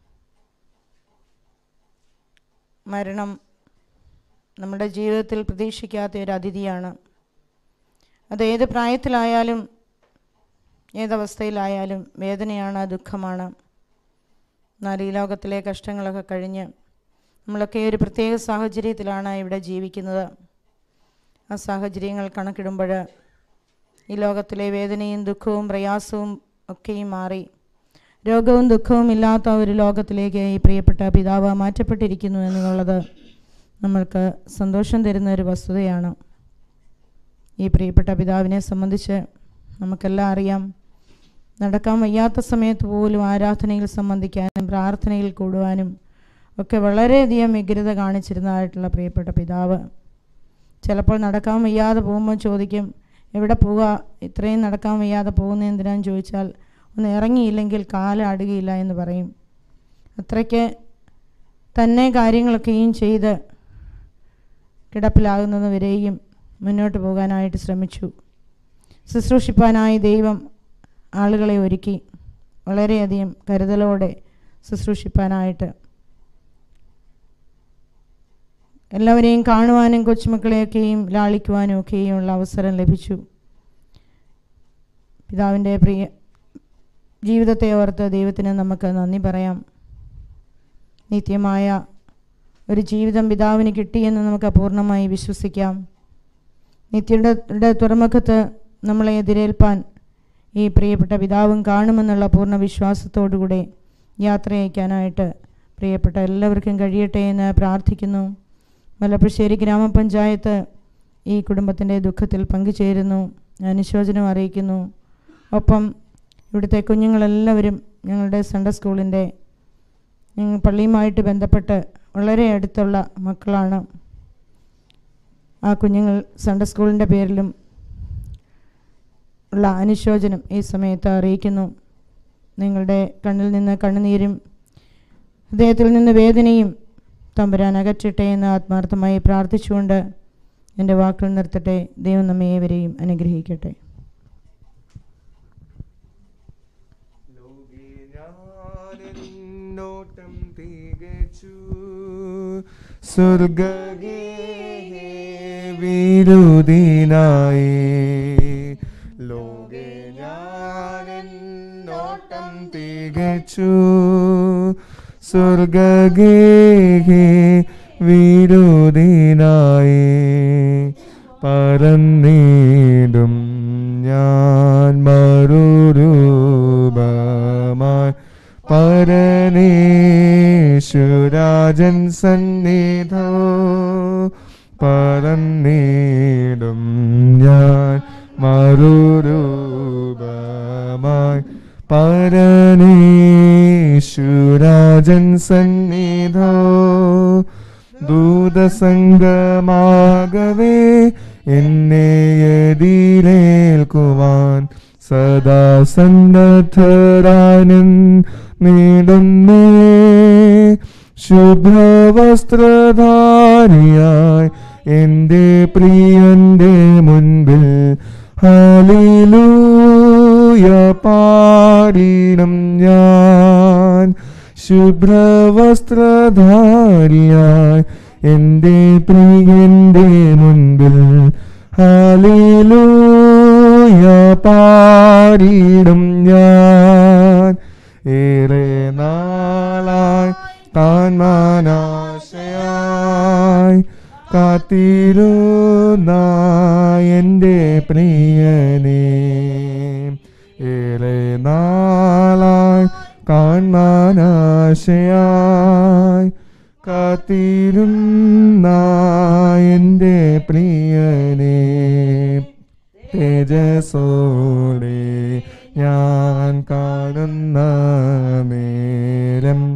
മരണം നമ്മുടെ ജീവിതത്തിൽ പ്രതീക്ഷിക്കാത്ത ഒരു അതിഥിയാണ് അത് ഏത് പ്രായത്തിലായാലും ഏതവസ്ഥയിലായാലും വേദനയാണ് ദുഃഖമാണ് എന്നാൽ ഈ ലോകത്തിലെ കഷ്ടങ്ങളൊക്കെ കഴിഞ്ഞ് നമ്മളൊക്കെ ഒരു പ്രത്യേക സാഹചര്യത്തിലാണ് ഇവിടെ ജീവിക്കുന്നത് ആ സാഹചര്യങ്ങൾ കണക്കിടുമ്പോൾ ഈ ലോകത്തിലെ വേദനയും ദുഃഖവും പ്രയാസവും ഒക്കെയും മാറി രോഗവും ദുഃഖവും ഇല്ലാത്ത ഒരു ലോകത്തിലേക്ക് ഈ പ്രിയപ്പെട്ട പിതാവ് മാറ്റപ്പെട്ടിരിക്കുന്നു എന്നുള്ളത് നമ്മൾക്ക് സന്തോഷം തരുന്ന ഒരു വസ്തുതയാണ് ഈ പ്രിയപ്പെട്ട പിതാവിനെ സംബന്ധിച്ച് നമുക്കെല്ലാം അറിയാം നടക്കാൻ വയ്യാത്ത സമയത്ത് പോലും ആരാധനയിൽ സംബന്ധിക്കാനും പ്രാർത്ഥനയിൽ കൂടുവാനും ഒക്കെ വളരെയധികം വ്യഗ്രത കാണിച്ചിരുന്നതായിട്ടുള്ള പ്രിയപ്പെട്ട പിതാവ് ചിലപ്പോൾ നടക്കാൻ വയ്യാതെ പോകുമ്പോൾ ചോദിക്കും എവിടെ പോവുക ഇത്രയും നടക്കാൻ വയ്യാതെ പോകുന്ന എന്തിനാന്ന് ചോദിച്ചാൽ ഒന്ന് ഇറങ്ങിയില്ലെങ്കിൽ കാല് അടുകയില്ല എന്ന് പറയും അത്രയ്ക്ക് തന്നെ കാര്യങ്ങളൊക്കെയും ചെയ്ത് കിടപ്പിലാകുന്നത് വരെയും മുന്നോട്ട് പോകാനായിട്ട് ശ്രമിച്ചു ശുശ്രൂഷിപ്പാനായി ദൈവം ആളുകളെ ഒരുക്കി വളരെയധികം കരുതലോടെ ശുശ്രൂഷിപ്പാനായിട്ട് എല്ലാവരെയും കാണുവാനും കൊച്ചുമക്കളെയൊക്കെയും ലാളിക്കുവാനും ഒക്കെയും ഉള്ള അവസരം ലഭിച്ചു പിതാവിൻ്റെ പ്രിയ ജീവിതത്തെ ഓർത്ത് ദൈവത്തിന് നമുക്ക് നന്ദി പറയാം നിത്യമായ ഒരു ജീവിതം പിതാവിന് കിട്ടിയെന്ന് നമുക്ക് പൂർണ്ണമായി വിശ്വസിക്കാം നിത്യയുടെ തുറമുഖത്ത് നമ്മളെ എതിരേൽപ്പാൻ ഈ പ്രിയപ്പെട്ട പിതാവും കാണുമെന്നുള്ള പൂർണ്ണ വിശ്വാസത്തോടുകൂടെ യാത്ര അയക്കാനായിട്ട് പ്രിയപ്പെട്ട എല്ലാവർക്കും കഴിയട്ടെ എന്ന് പ്രാർത്ഥിക്കുന്നു മലപ്പുശ്ശേരി ഗ്രാമപഞ്ചായത്ത് ഈ കുടുംബത്തിൻ്റെ ദുഃഖത്തിൽ പങ്കുചേരുന്നു അനുശോചനം അറിയിക്കുന്നു ഒപ്പം ഇവിടുത്തെ കുഞ്ഞുങ്ങളെല്ലാവരും ഞങ്ങളുടെ സൺഡേ സ്കൂളിൻ്റെ ഞങ്ങൾ പള്ളിയുമായിട്ട് ബന്ധപ്പെട്ട് വളരെ അടുത്തുള്ള മക്കളാണ് ആ കുഞ്ഞുങ്ങൾ സൺഡേ സ്കൂളിൻ്റെ പേരിലും ഉള്ള അനുശോചനം ഈ സമയത്ത് അറിയിക്കുന്നു നിങ്ങളുടെ കണ്ണിൽ നിന്ന് കണ്ണുനീരും ഹൃദയത്തിൽ നിന്ന് വേദനയും തമ്പുരാൻ അകറ്റട്ടെ എന്ന് ആത്മാർത്ഥമായി പ്രാർത്ഥിച്ചുകൊണ്ട് എൻ്റെ വാക്കുകൾ നിർത്തട്ടെ ദൈവം നമ്മെ ഏവരെയും അനുഗ്രഹിക്കട്ടെ നോട്ടം തികച്ചു സ്വർഗേ വിരുദിനായി ലോകെ ഞാൻ നോട്ടം തികച്ചു സ്വർഗേ വിരുദിനായി പറന്നിടും ഞാൻ മറുരൂപമായി പരനേശുരാജൻ സന്നിധോ പറന്നിടും ഞാൻ മറുരൂപമായി പരനേശുരാജൻ സന്നിധോ ദൂതസംഗമാകവേ എന്നെ എതിരേൽക്കുവാൻ സദാ സന്നദ്ധരാനും നീടുന്നേ ശുഭ്രവസ്ത്രധാരിയായി എൻ്റെ പ്രിയന്റെ മുൻപിൽ ഹാലിലൂയ പാടിണം ഞാൻ ശുഭ്രവസ്ത്രധാരിയായി എൻ്റെ പ്രിയന്റെ മുൻപിൽ ഹാലിലൂയ പാടിടും ഞാൻ ഏറെ നാളായി താൻമാനാശയായി കാത്തിരുന്ന എൻ്റെ പ്രിയനേ ഏറെ നാളായി കാൺമാനാശയായി കാത്തിരുന്ന എൻ്റെ പ്രിയനേ തേജസ്സോടെ ഞാൻ കാണുന്ന നേരം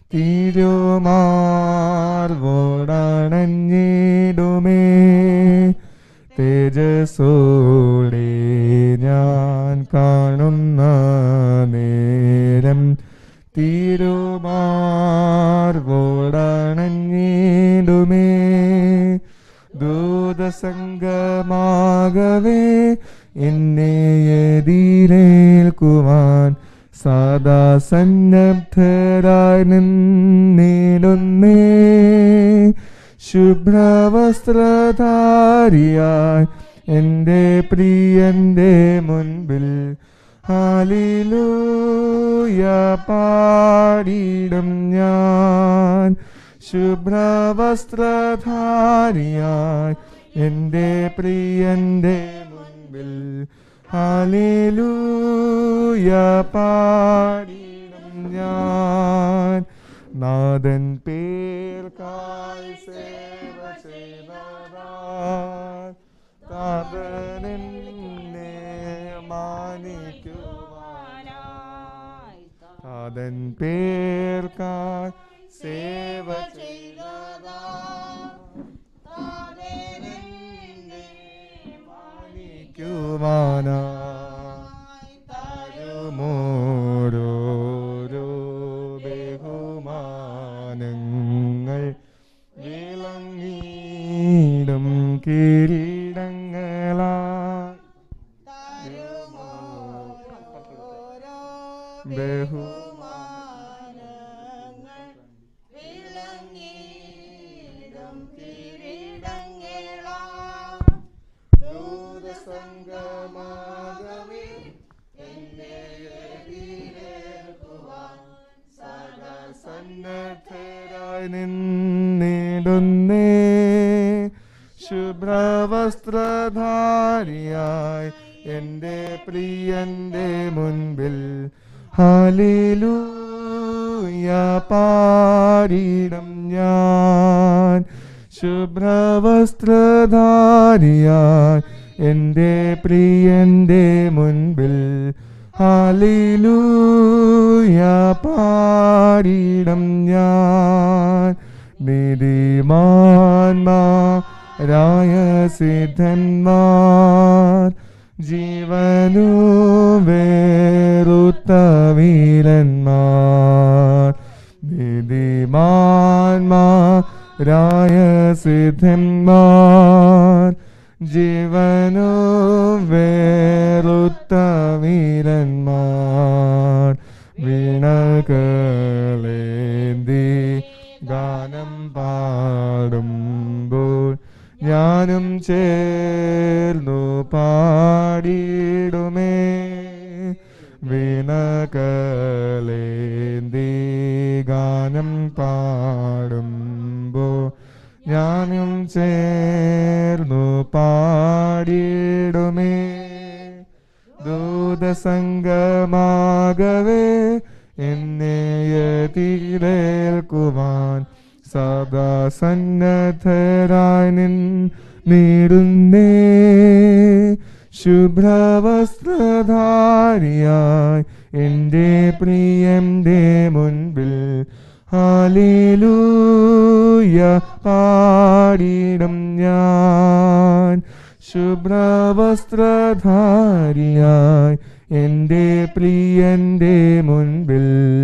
തിരുമാർവോടണഞ്ഞിടുമേ തേജസ്സോടെ ഞാൻ കാണുന്ന നേരം തിരുമാർവോടണഞ്ഞിടുമേ ദൂതസംഗമാകവേ ദൂതസംഗമാകവേ എന്നെ എതിരേൽക്കുവാൻ സദാ സന്നദ്ധരായി നിന്നിടുന്നേ ശുഭ്രവസ്ത്രധാരിയായി എൻ്റെ പ്രിയന്റെ മുൻപിൽ ഹാലിലൂയ പാടിടും ഞാൻ ശുഭ്രവസ്ത്രധാരിയായി എൻ്റെ പ്രിയന്റെ മുൻപിൽ ഹാലിലൂയ പാടിടും ഞാൻ നാഥൻ പേർക്കായി സേവ ചെയ്തതാൽ താതനെന്നെ മാനിക്കുവാനായി താതൻ പേർക്കായി സേവ ചെയ്തതാൽ താതനെന്നെ മാനിക്കുവാനായി തരുമോരോരോ ബഹുമാനങ്ങൾ വിളങ്ങിയിടും കിരീടങ്ങളാ ബഹു ദൂതസംഗമാകവേ എന്നെ എതിരേൽക്കുവാൻ സദാ സന്നദ്ധരായി നിന്നിടുന്നേ ശുഭ്രവസ്ത്രധാരിയായി എൻ്റെ പ്രിയന്റെ മുൻപിൽ ഹാലിലൂയ പാടിടം ഞാൻ ശുഭ്രവസ്ത്രധാരിയായി എൻ്റെ പ്രിയന്റെ മുൻപിൽ ഹാലിലൂയ പാടിടം ഞാൻ നീതിമാന്മാരായ സിദ്ധന്മാർ ജീവനു വേറുത്ത വീരന്മാർ നീതിമാന്മാരായ സിദ്ധന്മാർ ജീവനു വേറുത്ത വീരന്മാർ വീണകളേന്തി ഗാനം പാടുമ്പോൾ ഞാനും ചേർന്നു പാടിയിടുമേ വീണകളേന്തി ഗാനം പാടുമ്പോൾ ഞാനും ചേർന്നു പാടിയിടുമേ ദൂതസംഗമാകവേ എന്നെ എതിരേൽക്കുവാൻ സദാ സന്നദ്ധരായി നിന്നിടുന്നേ ശുഭ്രവസ്ത്രധാരിയായി എൻ്റെ പ്രിയന്റെ മുൻപിൽ ഹാലിലൂയ പാടിടും ഞാൻ ശുഭ്രവസ്ത്രധാരിയായി എൻ്റെ പ്രിയന്റെ മുൻപിൽ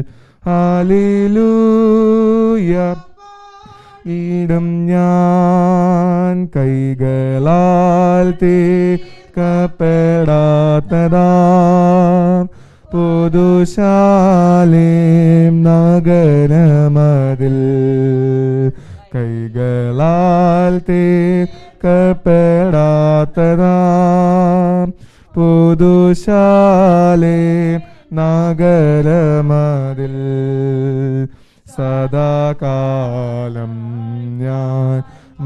ഹാലിലൂയ ഇടും ഞാൻ കൈകളാൽ തേക്കപ്പെടാത്തതാം പുതുശാലേം നഗരമതിൽ കൈകളാൽ തേക്കപ്പെടാത്തതാം പുതുശാലേം നഗരമതിൽ സദാകാലം ഞാൻ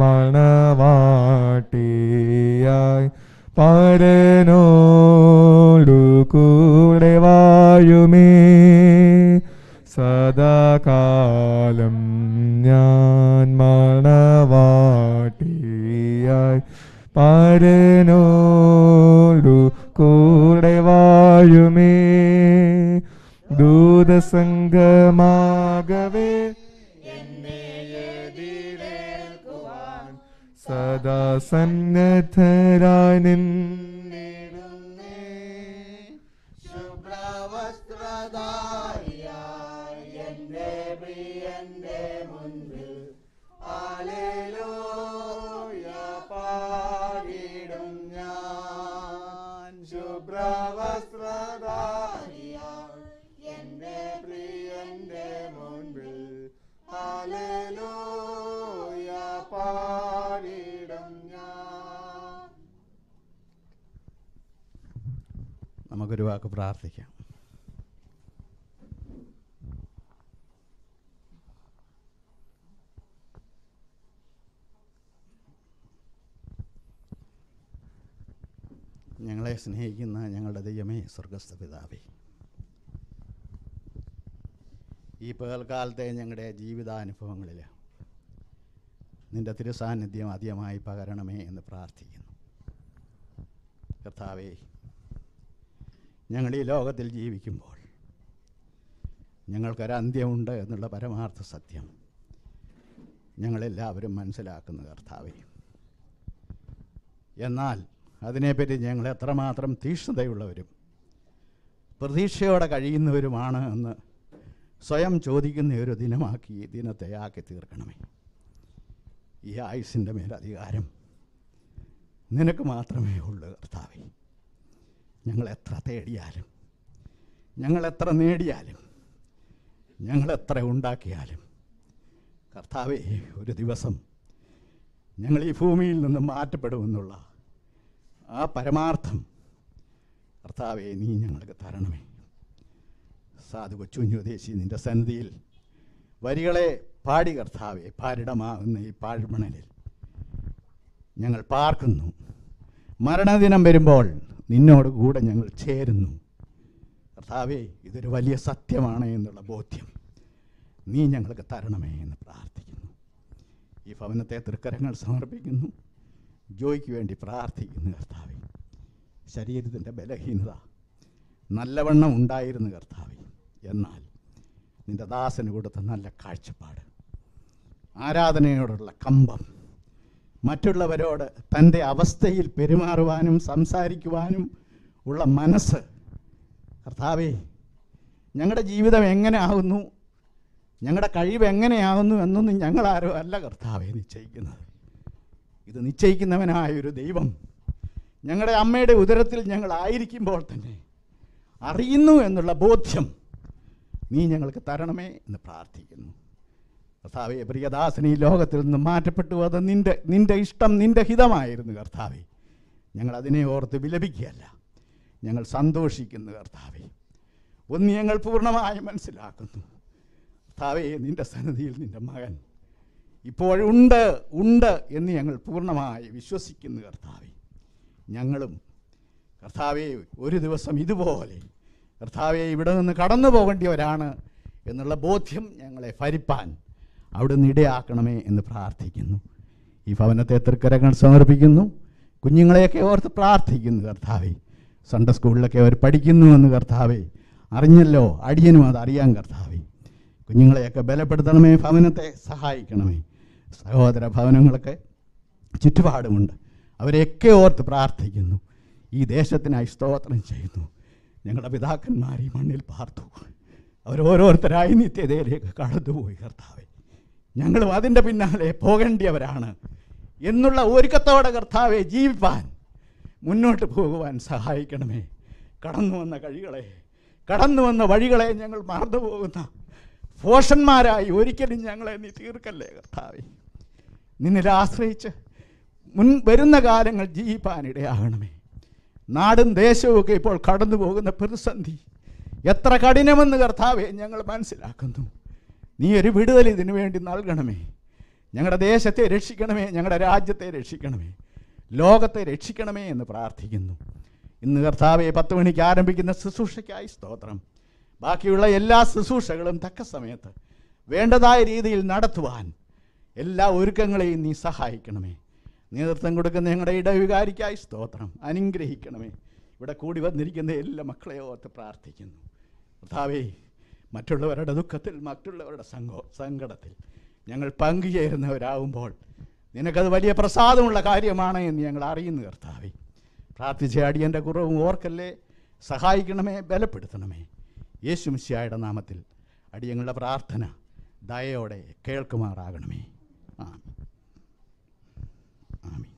മണവാട്ടിയായി പരനോടു കൂടെ വായുമേ സദാകാലം ഞാൻ മണവാട്ടിയായി പരനോടു കൂടെ വായുമേ ദൂതസംഗമാകവേ എന്നെ എതിരേൽക്കുവാൻ സദാ സന്നദ്ധരായി നിന്നിടുന്നേ ശുഭ്രവസ്ത്രധാരിയായി എൻ്റെ പ്രിയന്റെ മുൻപിൽ ഹല്ലേലൂയ പാടി നമുക്കൊരു വാക്ക് പ്രാർത്ഥിക്കാം ഞങ്ങളെ സ്നേഹിക്കുന്ന ഞങ്ങളുടെ ദൈവമേ സ്വർഗസ്ഥ പിതാവേ ഈ പകൽക്കാലത്തെ ഞങ്ങളുടെ ജീവിതാനുഭവങ്ങളിൽ നിൻ്റെ തിരുസാന്നിധ്യം അധികമായി പകരണമേ എന്ന് പ്രാർത്ഥിക്കുന്നു കർത്താവേ ഞങ്ങൾ ഈ ലോകത്തിൽ ജീവിക്കുമ്പോൾ ഞങ്ങൾക്കൊരു അന്ത്യമുണ്ട് എന്നുള്ള പരമാർത്ഥ സത്യം ഞങ്ങളെല്ലാവരും മനസ്സിലാക്കുന്ന കർത്താവേ എന്നാൽ അതിനെപ്പറ്റി ഞങ്ങൾ എത്രമാത്രം തീക്ഷ്ണതയുള്ളവരും പ്രതീക്ഷയോടെ കഴിയുന്നവരുമാണ് എന്ന് സ്വയം ചോദിക്കുന്ന ഒരു ദിനമാക്കി ഈ ദിനത്തെ ആക്കി തീർക്കണമേ ഈ ആയുസിൻ്റെ മേൽ അധികാരം നിനക്ക് മാത്രമേ ഉള്ളൂ കർത്താവേ ഞങ്ങൾ എത്ര തേടിയാലും ഞങ്ങൾ എത്ര നേടിയാലും ഞങ്ങൾ എത്ര ഉണ്ടാക്കിയാലും കർത്താവേ ഒരു ദിവസം ഞങ്ങൾ ഈ ഭൂമിയിൽ നിന്ന് മാറ്റപ്പെടുമെന്നുള്ള ആ പരമാർത്ഥം കർത്താവെ നീ ഞങ്ങൾക്ക് തരണമേ സാധു കൊച്ചുഞ്ഞുദേശി നിൻ്റെ സന്നിധിയിൽ വരികളെ പാടി കർത്താവെ പാരിടമാകുന്ന ഈ പാഴ്മണലിൽ ഞങ്ങൾ പാർക്കുന്നു മരണദിനം വരുമ്പോൾ നിന്നോട് കൂടെ ഞങ്ങൾ ചേരുന്നു കർത്താവേ ഇതൊരു വലിയ സത്യമാണ് എന്നുള്ള ബോധ്യം നീ ഞങ്ങൾക്ക് തരണമേ എന്ന് പ്രാർത്ഥിക്കുന്നു ഈ ഭവനത്തെ തൃക്കരങ്ങൾ സമർപ്പിക്കുന്നു ജോയ്ക്ക് വേണ്ടി പ്രാർത്ഥിക്കുന്നു കർത്താവെ ശരീരത്തിൻ്റെ ബലഹീനത നല്ലവണ്ണം ഉണ്ടായിരുന്നു കർത്താവെ എന്നാൽ നിന്റെ ദാസന് കൊടുത്ത നല്ല കാഴ്ചപ്പാട് ആരാധനയോടുള്ള കമ്പം മറ്റുള്ളവരോട് തൻ്റെ അവസ്ഥയിൽ പെരുമാറുവാനും സംസാരിക്കുവാനും ഉള്ള മനസ്സ് കർത്താവേ ഞങ്ങളുടെ ജീവിതം എങ്ങനെ ആകുന്നു ഞങ്ങളുടെ കഴിവ് എങ്ങനെയാകുന്നു എന്നൊന്നും ഞങ്ങളാരും അല്ല കർത്താവെ നിശ്ചയിക്കുന്നത് ഇത് നിശ്ചയിക്കുന്നവനായ ഒരു ദൈവം ഞങ്ങളുടെ അമ്മയുടെ ഉദരത്തിൽ ഞങ്ങളായിരിക്കുമ്പോൾ തന്നെ അറിയുന്നു എന്നുള്ള ബോധ്യം നീ ഞങ്ങൾക്ക് തരണമേ എന്ന് പ്രാർത്ഥിക്കുന്നു കർത്താവെ പ്രിയദാസൻ ഈ ലോകത്തിൽ നിന്ന് മാറ്റപ്പെട്ടു അത് നിൻ്റെ നിൻ്റെ ഇഷ്ടം നിൻ്റെ ഹിതമായിരുന്നു കർത്താവെ ഞങ്ങൾ അതിനെ ഓർത്ത് വിലപിക്കുകയല്ല ഞങ്ങൾ സന്തോഷിക്കുന്നു കർത്താവെ ഒന്ന് ഞങ്ങൾ പൂർണ്ണമായി മനസ്സിലാക്കുന്നു കർത്താവെ നിൻ്റെ സന്നിധിയിൽ നിൻ്റെ മകൻ ഇപ്പോഴുണ്ട് ഉണ്ട് എന്ന് ഞങ്ങൾ പൂർണ്ണമായി വിശ്വസിക്കുന്നു കർത്താവെ ഞങ്ങളും കർത്താവെ ഒരു ദിവസം ഇതുപോലെ കർത്താവെ ഇവിടെ നിന്ന് കടന്നു പോകേണ്ടിയവരാണ് എന്നുള്ള ബോധ്യം ഞങ്ങളെ ഭരിപ്പാൻ അവിടുന്ന് ഇടയാക്കണമേ എന്ന് പ്രാർത്ഥിക്കുന്നു ഈ ഭവനത്തെ തൃക്കരങ്ങൾ സമർപ്പിക്കുന്നു കുഞ്ഞുങ്ങളെയൊക്കെ ഓർത്ത് പ്രാർത്ഥിക്കുന്നു കർത്താവെ സൺഡേ സ്കൂളിലൊക്കെ അവർ പഠിക്കുന്നു എന്ന് കർത്താവെ അറിഞ്ഞല്ലോ അടിയനും അത് അറിയാൻ കർത്താവെ കുഞ്ഞുങ്ങളെയൊക്കെ ബലപ്പെടുത്തണമേ ഭവനത്തെ സഹായിക്കണമേ സഹോദര ഭവനങ്ങളൊക്കെ ചുറ്റുപാടുമുണ്ട് അവരെയൊക്കെ ഓർത്ത് പ്രാർത്ഥിക്കുന്നു ഈ ദേശത്തിനായി സ്തോത്രം ചെയ്യുന്നു ഞങ്ങളുടെ പിതാക്കന്മാർ ഈ മണ്ണിൽ പാർത്തു അവരോരോരുത്തരായി നിത്യതയിലേക്ക് കടന്നുപോയി കർത്താവെ ഞങ്ങളും അതിൻ്റെ പിന്നാലെ പോകേണ്ടിയവരാണ് എന്നുള്ള ഒരുക്കത്തോടെ കർത്താവെ ജീവിപ്പാൻ മുന്നോട്ട് പോകുവാൻ സഹായിക്കണമേ കടന്നു വന്ന കഴികളെ കടന്നു വന്ന വഴികളെ ഞങ്ങൾ മറന്നു പോകുന്ന ഭോഷന്മാരായി ഒരിക്കലും ഞങ്ങളെ നീ തീർക്കല്ലേ കർത്താവെ നിന്നിൽ ആശ്രയിച്ച് മുൻ വരുന്ന കാലങ്ങൾ ജീവിപ്പാനിടയാകണമേ നാടും ദേശവും ഒക്കെ ഇപ്പോൾ കടന്നു പോകുന്ന പ്രതിസന്ധി എത്ര കഠിനമെന്ന് കർത്താവെ ഞങ്ങൾ മനസ്സിലാക്കുന്നു നീ ഒരു വിടുതൽ ഇതിനു വേണ്ടി നൽകണമേ ഞങ്ങളുടെ ദേശത്തെ രക്ഷിക്കണമേ ഞങ്ങളുടെ രാജ്യത്തെ രക്ഷിക്കണമേ ലോകത്തെ രക്ഷിക്കണമേ എന്ന് പ്രാർത്ഥിക്കുന്നു ഇന്ന് കർത്താവെ പത്ത് മണിക്ക് ആരംഭിക്കുന്ന ശുശ്രൂഷയ്ക്കായി സ്തോത്രം ബാക്കിയുള്ള എല്ലാ ശുശ്രൂഷകളും തക്ക സമയത്ത് വേണ്ടതായ രീതിയിൽ നടത്തുവാൻ എല്ലാ ഒരുക്കങ്ങളെയും നീ സഹായിക്കണമേ നേതൃത്വം കൊടുക്കുന്ന ഞങ്ങളുടെ ഇടവികാരിക്കായി സ്തോത്രം അനുഗ്രഹിക്കണമേ ഇവിടെ കൂടി വന്നിരിക്കുന്ന എല്ലാ മക്കളെ ഓർത്ത് പ്രാർത്ഥിക്കുന്നു കർത്താവേ മറ്റുള്ളവരുടെ ദുഃഖത്തിൽ മറ്റുള്ളവരുടെ സങ്കോ സങ്കടത്തിൽ ഞങ്ങൾ പങ്കുചേരുന്നവരാകുമ്പോൾ നിനക്കത് വലിയ പ്രസാദമുള്ള കാര്യമാണ് എന്ന് ഞങ്ങൾ അറിയുന്നു കർത്താവേ പ്രാർത്ഥിച്ച അടിയൻ്റെ കുറവും ഓർക്കല്ലേ സഹായിക്കണമേ ബലപ്പെടുത്തണമേ യേശു മിശിയായുടെ നാമത്തിൽ അടിയങ്ങളുടെ പ്രാർത്ഥന ദയോടെ കേൾക്കുമാറാകണമേ ആമീൻ ആമീൻ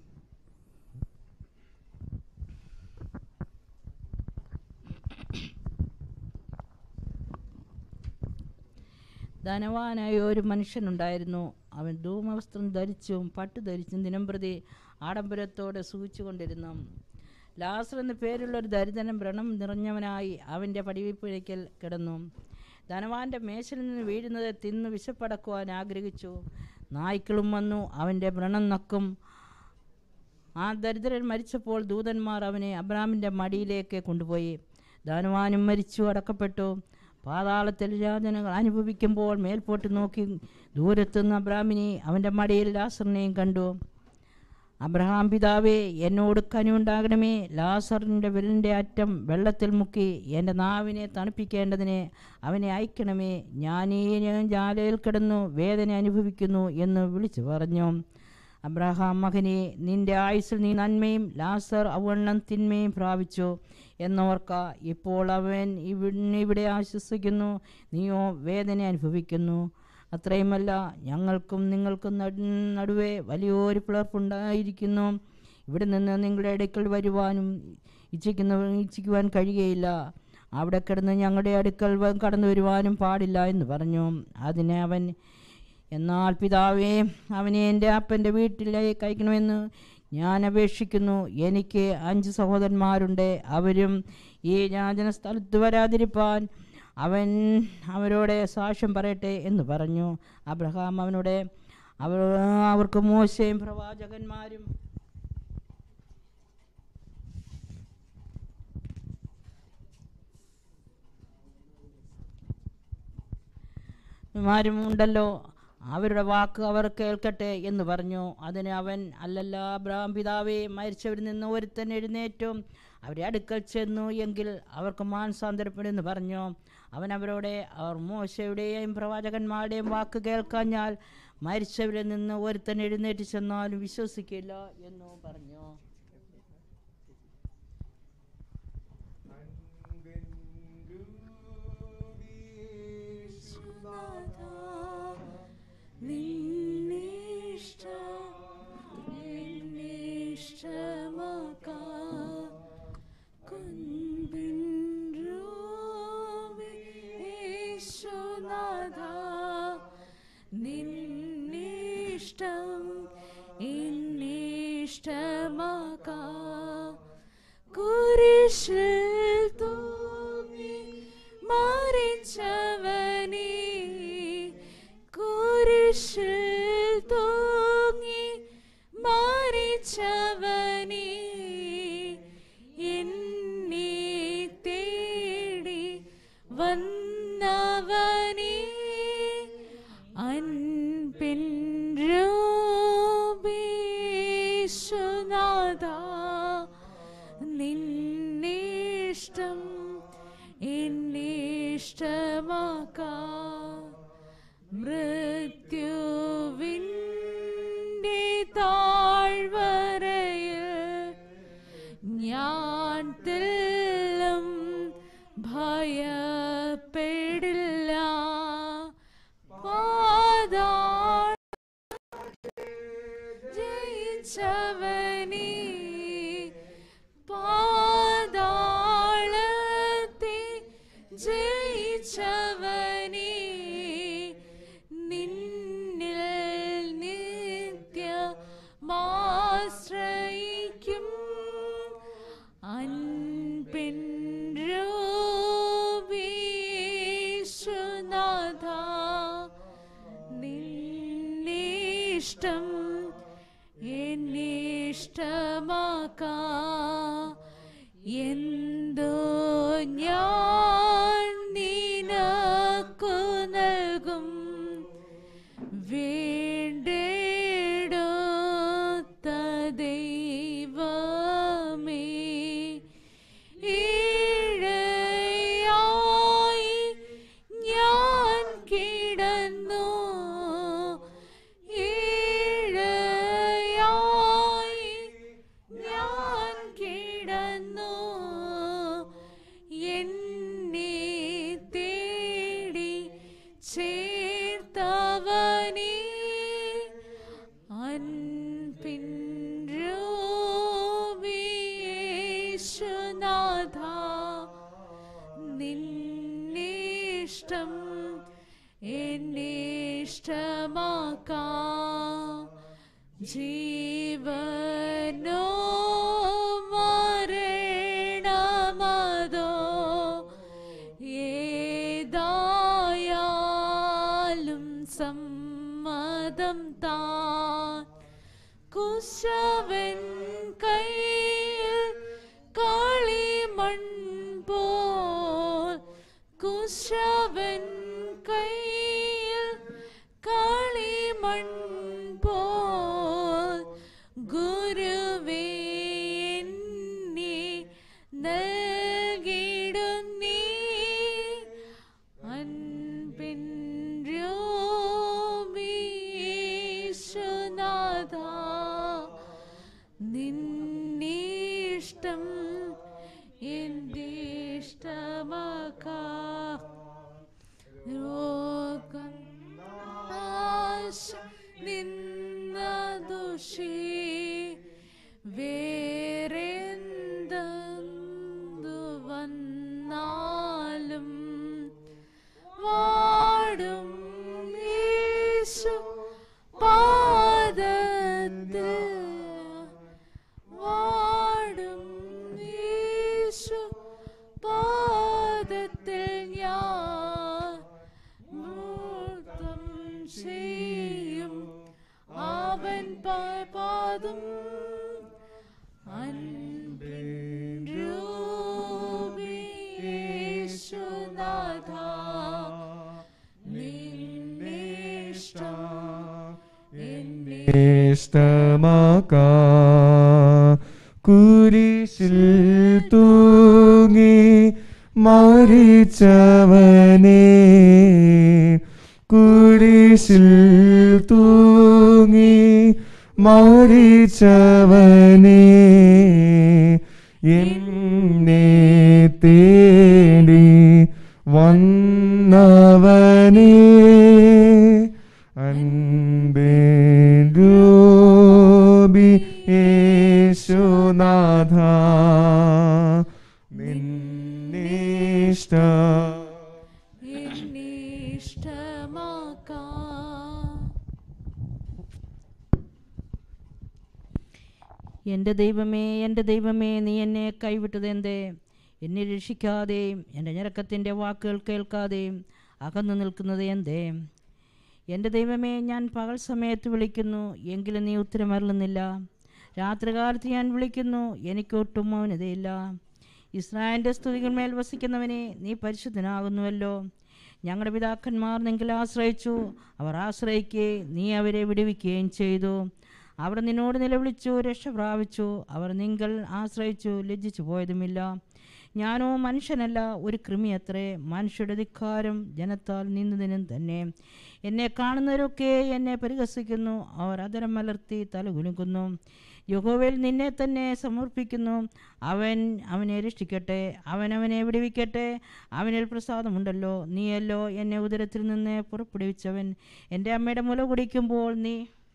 ധനവാനായ ഒരു മനുഷ്യനുണ്ടായിരുന്നു അവൻ ധൂമവസ്ത്രം ധരിച്ചും പട്ടു ധരിച്ചും ദിനംപ്രതി ആഡംബരത്തോടെ സൂചിച്ചുകൊണ്ടിരുന്നു ലാസർ എന്ന പേരുള്ള ഒരു ദരിദ്രൻ വ്രണം നിറഞ്ഞവനായി അവൻ്റെ പടിവിപ്പിഴയ്ക്കൽ കിടന്നു ധനവാന്റെ മേശയിൽ നിന്ന് വീഴുന്നത് തിന്ന് വിശപ്പടക്കുവാൻ ആഗ്രഹിച്ചു നായ്ക്കളും വന്നു അവൻ്റെ വ്രണം നക്കും ആ ദരിദ്രൻ മരിച്ചപ്പോൾ ദൂതന്മാർ അവനെ അബ്രാമിൻ്റെ മടിയിലേക്ക് കൊണ്ടുപോയി ധനവാനും മരിച്ചു അടക്കപ്പെട്ടു പാതാളത്തിൽ യാതനകൾ അനുഭവിക്കുമ്പോൾ മേൽപോട്ട് നോക്കി ദൂരത്തുനിന്ന് അബ്രാമിനെ അവൻ്റെ മടിയിൽ ലാസറിനെയും കണ്ടു അബ്രഹാം പിതാവേ എന്നോട് കനിവുണ്ടാകണമേ ലാസറിൻ്റെ വിരലിൻ്റെ അറ്റം വെള്ളത്തിൽ മുക്കി എൻ്റെ നാവിനെ തണുപ്പിക്കേണ്ടതിനെ അവനെ അയക്കണമേ ഞാൻ ഈ ജാലയിൽ കിടന്നു വേദന അനുഭവിക്കുന്നു എന്ന് വിളിച്ചു പറഞ്ഞു അബ്രഹാം മകനെ നിന്റെ ആയുസ്സിൽ നീ നന്മയും ലാസർ അവണ്ണം തിന്മയും പ്രാപിച്ചു എന്നോർക്ക ഇപ്പോൾ അവൻ ഇവിടെ ഇവിടെ ആശ്വസിക്കുന്നു നീയോ വേദന അനുഭവിക്കുന്നു അത്രയുമല്ല ഞങ്ങൾക്കും നിങ്ങൾക്കും നടു നടുവേ വലിയൊരു പിളർപ്പുണ്ടായിരിക്കുന്നു ഇവിടെ നിന്ന് നിങ്ങളുടെ അടുക്കൽ വരുവാനും ഇച്ഛിക്കുന്ന ഇച്ഛിക്കുവാൻ കഴിയുകയില്ല അവിടെ കിടന്ന് ഞങ്ങളുടെ അടുക്കൽ വ- കടന്നു വരുവാനും പാടില്ല എന്ന് പറഞ്ഞു അതിനെ അവൻ എന്നാൽ പിതാവേ അവനെ എൻ്റെ അപ്പൻ്റെ വീട്ടിലേക്ക് അയക്കണമെന്ന് ഞാൻ അപേക്ഷിക്കുന്നു എനിക്ക് അഞ്ച് സഹോദരന്മാരുണ്ട് അവരും ഈ യാചന സ്ഥലത്ത് വരാതിരിപ്പാൻ അവൻ അവരോട് സാക്ഷ്യം പറയട്ടെ എന്ന് പറഞ്ഞു അബ്രഹാം അവനോട് അവർ അവർക്ക് മോശയും പ്രവാചകന്മാരും മാരും ഉണ്ടല്ലോ അവരുടെ വാക്ക് അവർ കേൾക്കട്ടെ എന്ന് പറഞ്ഞു അതിന് അവൻ അല്ലല്ല അബ്രഹാം പിതാവേ മരിച്ചവരിൽ നിന്ന് ഒരുത്തൻ എഴുന്നേറ്റും അവരെ അടുക്കൽ ചെന്നു എങ്കിൽ അവർക്ക് മാനസാന്തരപ്പെടുമെന്ന് പറഞ്ഞു അവൻ അവരോട് അവർ മോശയുടെയും പ്രവാചകന്മാരുടെയും വാക്ക് കേൾക്കാഞ്ഞാൽ മരിച്ചവരിൽ നിന്ന് ഒരുത്തൻ എഴുന്നേറ്റ് ചെന്നാലും വിശ്വസിക്കില്ല എന്നു പറഞ്ഞു നിന്നിഷ്ടം എന്നിഷ്ടമാക്കാ കുരിശിൽ തൂങ്ങി മരിച്ചവനെ കുരിശിൽ തൂങ്ങി മരിച്ചവനെ എന്നെ തേടി വന്നവനെ അൻപിൻ രൂപേശുനാഥ നിന്നിഷ്ടം എന്നിഷ്ടമാക്ക മൃത്യുവിൻ്റെ താഴ്വരയിൽ ഞാൻ തെല്ലും ഭയപ്പെടില്ല പാതാള ജയിച്ചവനേ പാതാളത്തെ ജയിച്ചവനേ നിന്നിൽ നിത്യമാശ്രയിക്കും അൻപിൻ രൂപീശുനാഥ നിന്നിഷ്ടം എന്നിഷ്ടമാക്ക എന്തോ ഞാൻ നിനക്കു നൽകും വേണ്ടേടോത്ത ദൈവമേ ഈഴയായി ഞാൻ കിടന്നു ഈഴയായി ഞാൻ കിടന്നു എന്നെ തേടി ചേർത്തവനേ അൻപിൻ രൂപീശുനാഥ നിന്നിഷ്ടം എന്നിഷ്ടമാക്ക ജീവനോ മരണമോ ഇഷ്ടം എൻ്റെ ഇഷ്ടമാക്കാ രോഗം ആശ നിന്ന ദുഷി വേറെന്തു വന്നാലും വാടും യേശു പാദത്തിൽ വാടും യേശു പാദത്തിൽ ഞാൻ നൃത്തം ചെയ്യും അവൻ പാ- പാദം അൻപിൻ രൂപി യേശുനാഥ നിന്നിഷ്ടം എന്നെ ഇഷ്ടമാക്കാ കുരിശിൽ തൂങ്ങി മരിച്ചവനെ കുരിശിൽ തൂങ്ങി മരിച്ചവനെ എന്നെ തേടി വന്നവനേ അൻപിൻ രൂപി യേശുനാഥ നിന്നിഷ്ട എന്നെ ഇഷ്ടമാക്കാം എൻ്റെ ദൈവമേ എൻ്റെ ദൈവമേ നീ എന്നെ കൈവിട്ടതെന്തേ എന്നെ രക്ഷിക്കാതെയും എൻ്റെ ഞരക്കത്തിൻ്റെ വാക്കുകൾ കേൾക്കാതെയും അകന്നു നിൽക്കുന്നത് എന്തേ എൻ്റെ ദൈവമേ ഞാൻ പകൽ സമയത്ത് വിളിക്കുന്നു എങ്കിലും നീ ഉത്തരമരുളുന്നില്ല രാത്രികാലത്ത് ഞാൻ വിളിക്കുന്നു എനിക്കൊട്ടും മൗനതയില്ല ഇസ്രായേലിൻ്റെ സ്തുതികന്മേൽ വസിക്കുന്നവനെ നീ പരിശുദ്ധനാകുന്നുവല്ലോ ഞങ്ങളുടെ പിതാക്കന്മാർ നിങ്കിൽ ആശ്രയിച്ചു അവർ ആശ്രയിക്കുകയും നീ അവരെ വിടുവിക്കുകയും ചെയ്തു അവർ നിന്നോട് നിലവിളിച്ചു രക്ഷ പ്രാപിച്ചു അവർ നിങ്ങൾ ആശ്രയിച്ചു ലജ്ജിച്ചു പോയതുമില്ല ഞാനോ മനുഷ്യനല്ല ഒരു കൃമി അത്രേ മനുഷ്യരുടെ ധിക്കാരം ജനത്താൽ നിന്നതിനും തന്നെ എന്നെ കാണുന്നവരൊക്കെ എന്നെ പരിഹസിക്കുന്നു അവർ അതരം മലർത്തി തലകുലുക്കുന്നു യഹോവയിൽ നിന്നെ തന്നെ സമർപ്പിക്കുന്നു അവൻ അവനെ രക്ഷിക്കട്ടെ അവൻ അവനെ വിടുവിക്കട്ടെ അവനിൽ പ്രസാദമുണ്ടല്ലോ നീയല്ലോ എന്നെ ഉദരത്തിൽ നിന്ന് പുറപ്പെടുവിച്ചവൻ എൻ്റെ അമ്മയുടെ മുല കുടിക്കുമ്പോൾ നീ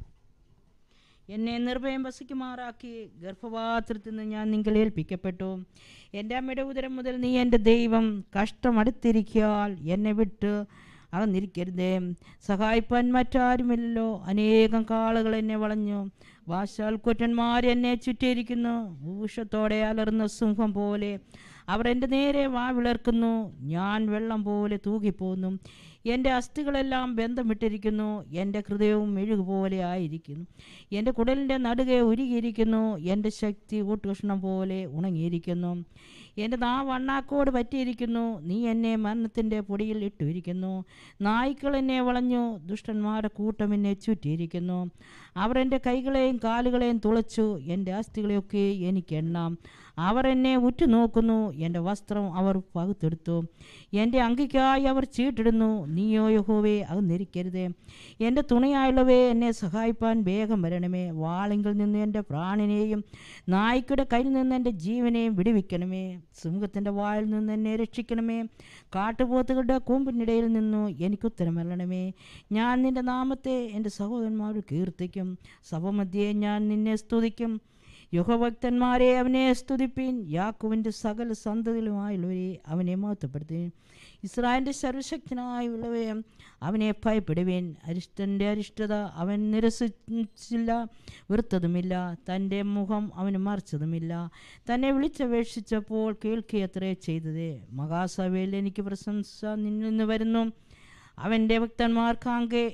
എന്നെ നിർഭയം വസിക്കുമാറാക്കി ഗർഭപാത്രത്തിൽ നിന്ന് ഞാൻ നിങ്ങൾ ഏൽപ്പിക്കപ്പെട്ടു എൻ്റെ അമ്മയുടെ ഉദരം മുതൽ നീ എൻ്റെ ദൈവം കഷ്ടമടുത്തിരിക്കാൽ എന്നെ വിട്ട് അകന്നിരിക്കരുതേ സഹായിപ്പാൻ മറ്റാരുമില്ലല്ലോ അനേകം കാളുകൾ എന്നെ വളഞ്ഞു വാശാൽ കുറ്റന്മാർ എന്നെ ചുറ്റിയിരിക്കുന്നു ഭൂഷത്തോടെ അലർന്ന സിംഹം പോലെ അവർ എൻ്റെ നേരെ വാവിളർക്കുന്നു ഞാൻ വെള്ളം പോലെ തൂകിപ്പോന്നു എൻ്റെ അസ്ഥികളെല്ലാം ബന്ധമിട്ടിരിക്കുന്നു എൻ്റെ ഹൃദയവും മെഴുകുപോലെ ആയിരിക്കുന്നു എൻ്റെ കുടലിൻ്റെ നടുകെ ഉരുകിയിരിക്കുന്നു എൻ്റെ ശക്തി ഊട്ടുകഷ്ണം പോലെ ഉണങ്ങിയിരിക്കുന്നു എൻ്റെ നാവ് അണ്ണാക്കോട് പറ്റിയിരിക്കുന്നു നീ എന്നെ മരണത്തിൻ്റെ പൊടിയിൽ ഇട്ടിരിക്കുന്നു നായ്ക്കൾ എന്നെ വളഞ്ഞു ദുഷ്ടന്മാരുടെ കൂട്ടം എന്നെ ചുറ്റിയിരിക്കുന്നു അവർ എൻ്റെ കൈകളെയും കാലുകളെയും തുളച്ചു എൻ്റെ അസ്ഥികളെയൊക്കെ എനിക്ക് എണ്ണാം അവർ എന്നെ ഉറ്റുനോക്കുന്നു എൻ്റെ വസ്ത്രം അവർ പകുത്തെടുത്തു എൻ്റെ അങ്കിക്കായി അവർ ചീട്ടിടുന്നു നീയോ യഹോവേ അകന്നിരിക്കരുതേ എൻ്റെ തുണയായുള്ളവേ എന്നെ സഹായിപ്പാൻ വേഗം വരണമേ വാളിങ്കിൽ നിന്ന് എൻ്റെ പ്രാണനെയും നായ്ക്കുടെ കയ്യിൽ നിന്ന് എൻ്റെ ജീവനെയും വിടുവിക്കണമേ സിംഹത്തിൻ്റെ വായിൽ നിന്ന് എന്നെ രക്ഷിക്കണമേ കാട്ടുപോത്തുകളുടെ കൂമ്പിനിടയിൽ നിന്നു എനിക്ക് ഉത്തരമല്ലണമേ ഞാൻ നിൻ്റെ നാമത്തെ എൻ്റെ സഹോദരന്മാരോട് കീർത്തിക്കും സഭമധ്യേ ഞാൻ നിന്നെ സ്തുതിക്കും യുഗഭക്തന്മാരെ അവനെ സ്തുതിപ്പിൻ യാക്കുവിൻ്റെ സകല സന്തതികളുമായുള്ളവരെ അവനെ മഹത്വപ്പെടുത്തി ഇസ്രായേലിൻ്റെ സർവശക്തനായുള്ളവരെ അവനെ ഭയപ്പെടുവേൻ അരിഷ്ടൻ്റെ അരിഷ്ടത അവൻ നിരസിച്ചില്ല വെറുത്തതുമില്ല തൻ്റെ മുഖം അവന് മറിച്ചതുമില്ല തന്നെ വിളിച്ചപേക്ഷിച്ചപ്പോൾ കേൾക്കുകയത്രേ ചെയ്തത് മഹാസഭയിൽ എനിക്ക് പ്രശംസ നിന്നിൽ നിന്ന് വരുന്നു അവൻ്റെ ഭക്തന്മാർക്കാകെ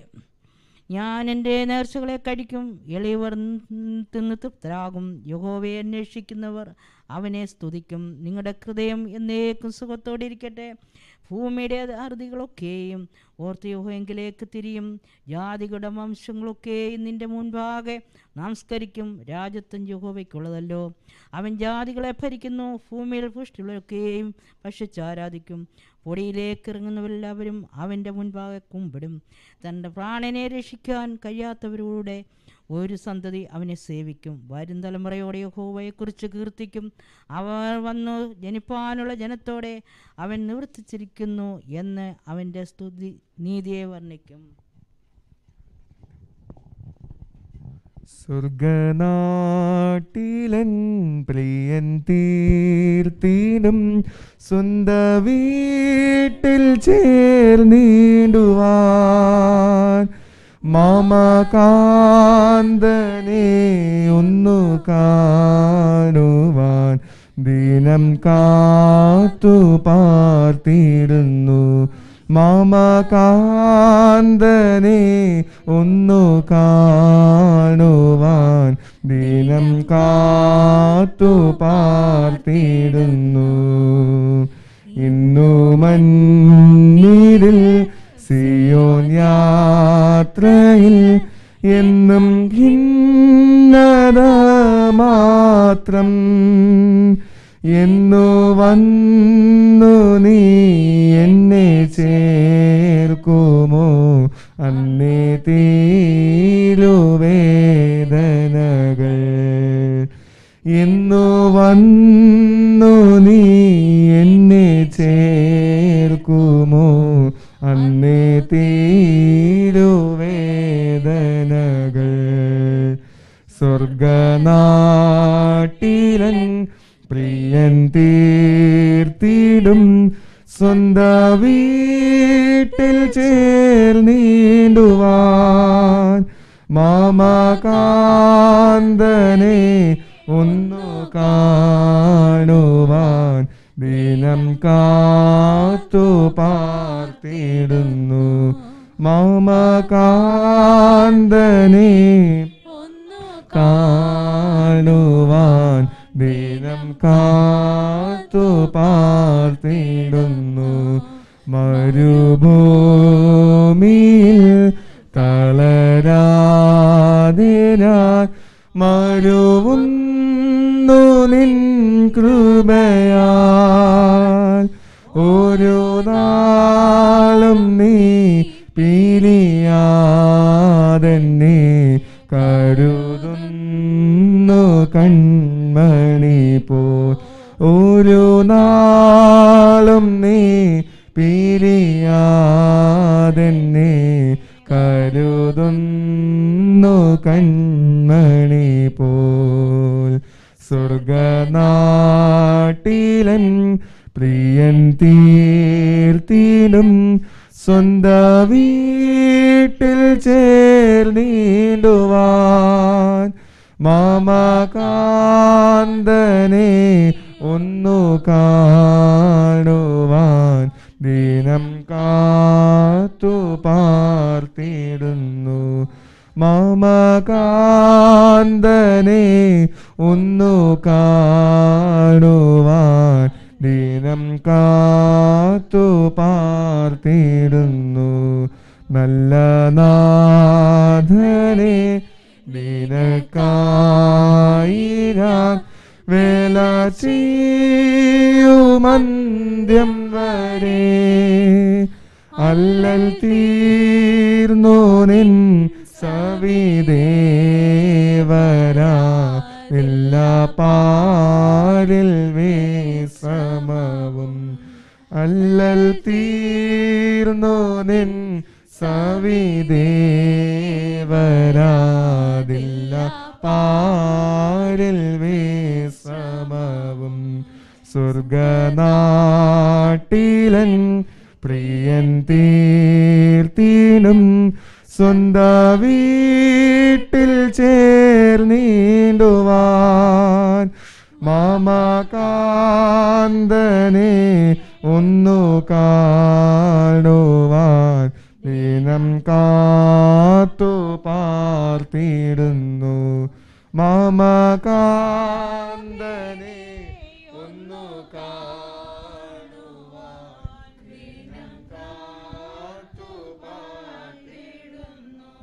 ഞാൻ എൻ്റെ നേർച്ചകളെ കഴിക്കും എളിയവർ ൻ- തിന്ന് തൃപ്തരാകും യഹോവയെ അന്വേഷിക്കുന്നവർ അവനെ സ്തുതിക്കും നിങ്ങളുടെ ഹൃദയം എന്നേക്കും സുഖത്തോടെ ഇരിക്കട്ടെ ഭൂമിയുടെ അറുതികളൊക്കെയും ഓർത്ത് യഹോയെങ്കിലേക്ക് തിരിയും ജാതികളുടെ വംശങ്ങളൊക്കെയും നിന്റെ മുൻപാകെ നമസ്കരിക്കും രാജ്യത്വം യഹോവയ്ക്കുള്ളതല്ലോ അവൻ ജാതികളെ ഭരിക്കുന്നു ഭൂമിയിൽ പുഷ്ടികളൊക്കെയും ഭക്ഷിച്ചാരാധിക്കും പൊടിയിലേക്ക് ഇറങ്ങുന്നവരെല്ലാവരും അവൻ്റെ മുൻപാകെ കുമ്പിടും തൻ്റെ പ്രാണനെ രക്ഷിക്കാൻ കഴിയാത്തവരുടെ ഒരു സന്തതി അവനെ സേവിക്കും വരും തലമുറയോടെ യഹോവയെക്കുറിച്ച് കീർത്തിക്കും അവർ വന്നു ജനിപ്പാനുള്ള ജനത്തോടെ അവൻ നിവർത്തിച്ചിരിക്കുന്നു എന്ന് അവൻ്റെ സ്തുതി നീതിയെ വർണ്ണിക്കും സ്വർഗനാട്ടിലൻ പ്രിയൻ തീർത്തിനും സ്വന്ത വീട്ടിൽ ചേർന്നിടുവാൻ മാമകാന്തനെ ഒന്നു കാണുവാൻ ദിനം കാത്തു പാർത്തിരുന്നു മാമകാന്തനെ ഒന്നു കാണുവാൻ ദിനം കാത്തു പാർത്തിരുന്നു ഇന്നു മഞ്ഞിരിൽ സിയോൻ യാത്രയിൽ എന്നും ഭിന്നത മാത്രം എന്നു വന്നു നീ എന്നെ ചേർക്കുമോ അന്നേ തീരുവേദനകൾ എന്നു വന്നു നീ എന്നെ ചേർക്കുമോ അന്നേ തീരുവേദനകൾ സ്വർഗനാട്ടിലൻ പ്രിയൻ തീർത്തിടും സ്വന്ത വീട്ടിൽ ചേർന്നിടുവാൻ മാമകാന്തനെ ഒന്നു കാണുവാൻ ദിനം കാത്തു പാർത്തിടുന്നു മാമകാന്തനെ ഒന്നു കാണുവാൻ ദിനം കാത്തു പാർത്തിടുന്നു മരുഭൂമിയിൽ തളരാതിനാൽ മരുവുന്നു നിൻ കൃപയാൽ ഒരു നാളും നീ പിരിയാതെന്നെ കരുതുന്നു കൺമണി പോ ഒരു നാളും നീ പിരിയാതെന്നെ കരുതുന്നു കൺമണി പോൽ സ്വർഗനാട്ടിലൻ പ്രിയൻ തീർത്തിടും സ്വന്ത വീട്ടിൽ ചേർന്നിടുവാൻ മാമകാന്തനെ ഒന്നു കാണുവാൻ ദിനം കാത്തു പാർത്തിടുന്നു മാമകാന്തനെ ഒന്നു കാണുവാൻ ദിനം കാത്തു പാർത്തിടുന്നു നല്ല നാഥനെ നിനക്കായിരാൻ വേല ചെയ്യുമന്ത്യം വരെ അല്ലൽ തീർന്നു നിൻ സവിദേവരാ എല്ലാ പാരിൽ വിശ്രമവും അല്ലൽ തീർന്നു നിൻ സവിദേവരാതില്ല പാരിൽ വിശ്രമവും സ്വർഗനാട്ടിലൻ പ്രിയൻ തീർത്തിനും സ്വന്ത വീട്ടിൽ ചേർന്നിടുവാൻ മാമകാന്തനെ ഒന്നു കാണുവാൻ ദിനം കാത്തു പാർത്തിടുന്നു മാമകാന്തനെ ഒന്നു കാണുവാൻ ദിനം കാത്തു പാർത്തിടുന്നു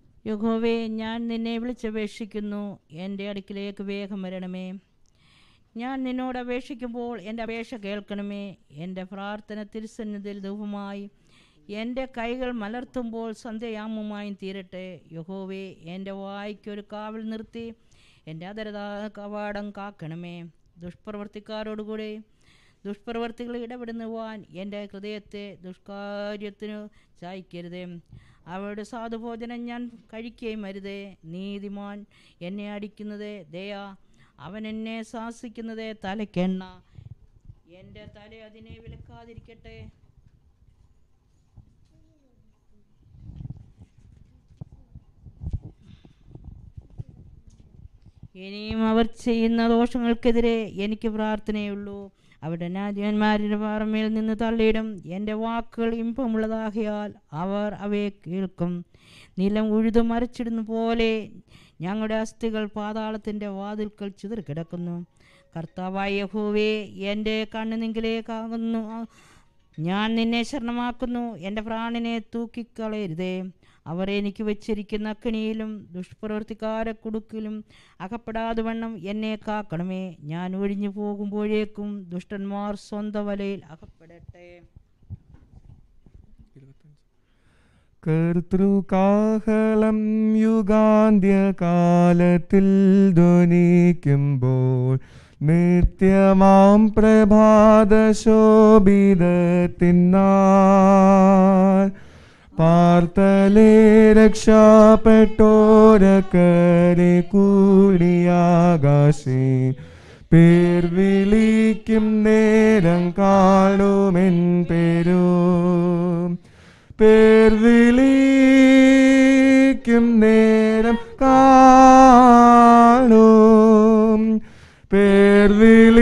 യഹോവേ ഞാൻ നിന്നെ വിളിച്ചപേക്ഷിക്കുന്നു എൻ്റെ അടുക്കിലേക്ക് വേഗം വരണമേ ഞാൻ നിന്നോട് അപേക്ഷിക്കുമ്പോൾ എൻ്റെ അപേക്ഷ കേൾക്കണമേ എൻ്റെ പ്രാർത്ഥന തിരുസന്നിധിയിൽ ധൂപമായി എൻ്റെ കൈകൾ മലർത്തുമ്പോൾ സന്ധ്യയാമമായും തീരട്ടെ യഹോവേ എൻ്റെ വായ്ക്കൊരു കാവൽ നിർത്തി എൻ്റെ അതരതാ കവാടം കാക്കണമേ ദുഷ്പ്രവർത്തിക്കാരോടുകൂടെ ദുഷ്പ്രവർത്തികൾ ഇടപെടുന്നുവാൻ എൻ്റെ ഹൃദയത്തെ ദുഷ്കാര്യത്തിനു ചായ്ക്കരുതേ അവരുടെ സാധുഭോജനം ഞാൻ കഴിക്കുകയും അരുതേ നീതിമാൻ എന്നെ അടിക്കുന്നത് ദയാ അവൻ എന്നെ ശാസിക്കുന്നത് തലക്കെണ്ണ എൻ്റെ തല അതിനെ വിലക്കാതിരിക്കട്ടെ ഇനിയും അവർ ചെയ്യുന്ന ദോഷങ്ങൾക്കെതിരെ എനിക്ക് പ്രാർത്ഥനയുള്ളൂ അവിടെ നാദ്യന്മാരുടെ പാറമേൽ നിന്ന് തള്ളിയിടും എൻ്റെ വാക്കുകൾ ഇമ്പമുള്ളതാകിയാൽ അവർ അവയെ കേൾക്കും നിലം ഉഴുതു മറിച്ചിടുന്ന പോലെ ഞങ്ങളുടെ അസ്ഥികൾ പാതാളത്തിൻ്റെ വാതിൽക്കൽ ചിതറിക്കിടക്കുന്നു കർത്താവായ യഹോവേ എൻ്റെ കണ്ണുനിങ്കിലേക്കാകുന്നു ഞാൻ നിന്നെ ശരണമാക്കുന്നു എൻ്റെ പ്രാണനെ തൂക്കിക്കളയരുതേ അവർ എനിക്ക് വെച്ചിരിക്കുന്ന അക്കിണിയിലും ദുഷ്പ്രവർത്തിക്കാര കുടുക്കിലും അകപ്പെടാതെ വണ്ണം എന്നെ കാക്കണമേ ഞാൻ ഒഴിഞ്ഞു പോകുമ്പോഴേക്കും ദുഷ്ടന്മാർ സ്വന്തം വലയിൽ അകപ്പെടട്ടെ കർത്തൃകാഹളം യുഗാന്ത്യകാലത്തിൽ ധ്വനിക്കുമ്പോൾ നിത്യമാം പ്രഭാതശോഭിതത്തിന്നാൾ പാർത്തലേ രക്ഷപ്പെട്ടോരക്കരെ കൂടിയാകാശേ പേർ വിളിക്കും നേരം കാണുമെൻ പേരും പേർ വിളിക്കും നേരം കാണും പേർ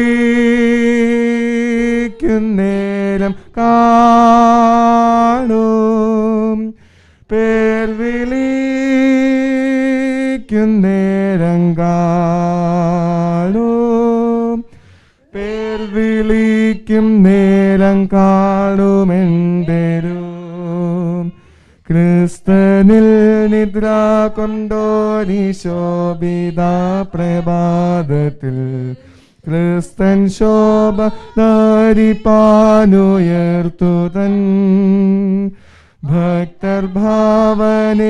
വിളിക്കും നേരം കാണും പേർ വിളിക്കും നേരം കാണും പേർ വിളിക്കും നേരം കാണുമെന്തരും ക്രിസ്തനിൽ നിദ്ര കൊണ്ടോരി ശോഭിത പ്രഭാതത്തിൽ ക്രിസ്തൻ ശോഭ ധരിപ്പാനുയർത്തുതൻ ഭക്തർ ഭാവനെ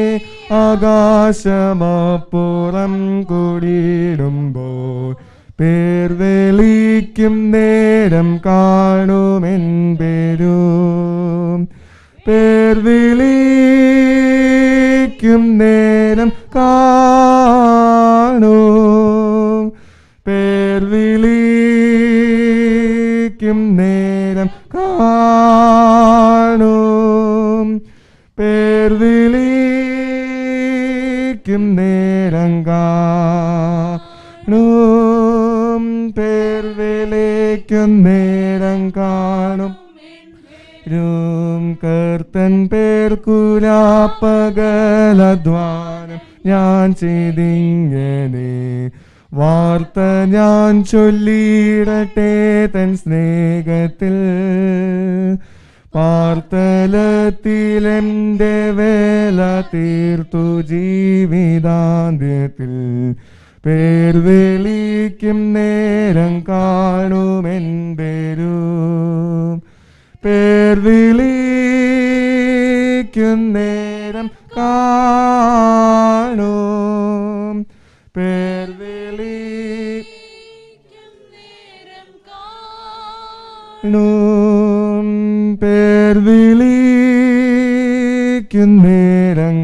ആകാശമപ്പുറം കൂടിയിടുമ്പോൾ പേർ വെളിക്കും നേരം കാണുമെൻ പേരും പേർ വിളിക്കും നേരം കാണും പേർ വിളിക്കും നേരം കാണും പേർ വിളിക്കും നേരം കാണും പേർ വിളിക്കും നേരം കാണും രും കർത്തൻ പേർക്കുരാപ്പകലധ്വാനം ഞാൻ ചെയ്തിങ്ങനെ വാർത്ത ഞാൻ ചൊല്ലിയിടട്ടെ തൻ സ്നേഹത്തിൽ പാർത്തലത്തിലെൻ്റെ വേല തീർത്തു ജീവിതാന്ത്യത്തിൽ പേർ വിളിക്കും നേരം കാണുമെൻ പേരും പേർ വിളിക്കും നേരം കാണും പേർ വിളി ും പേർ വിളിക്കും നേരം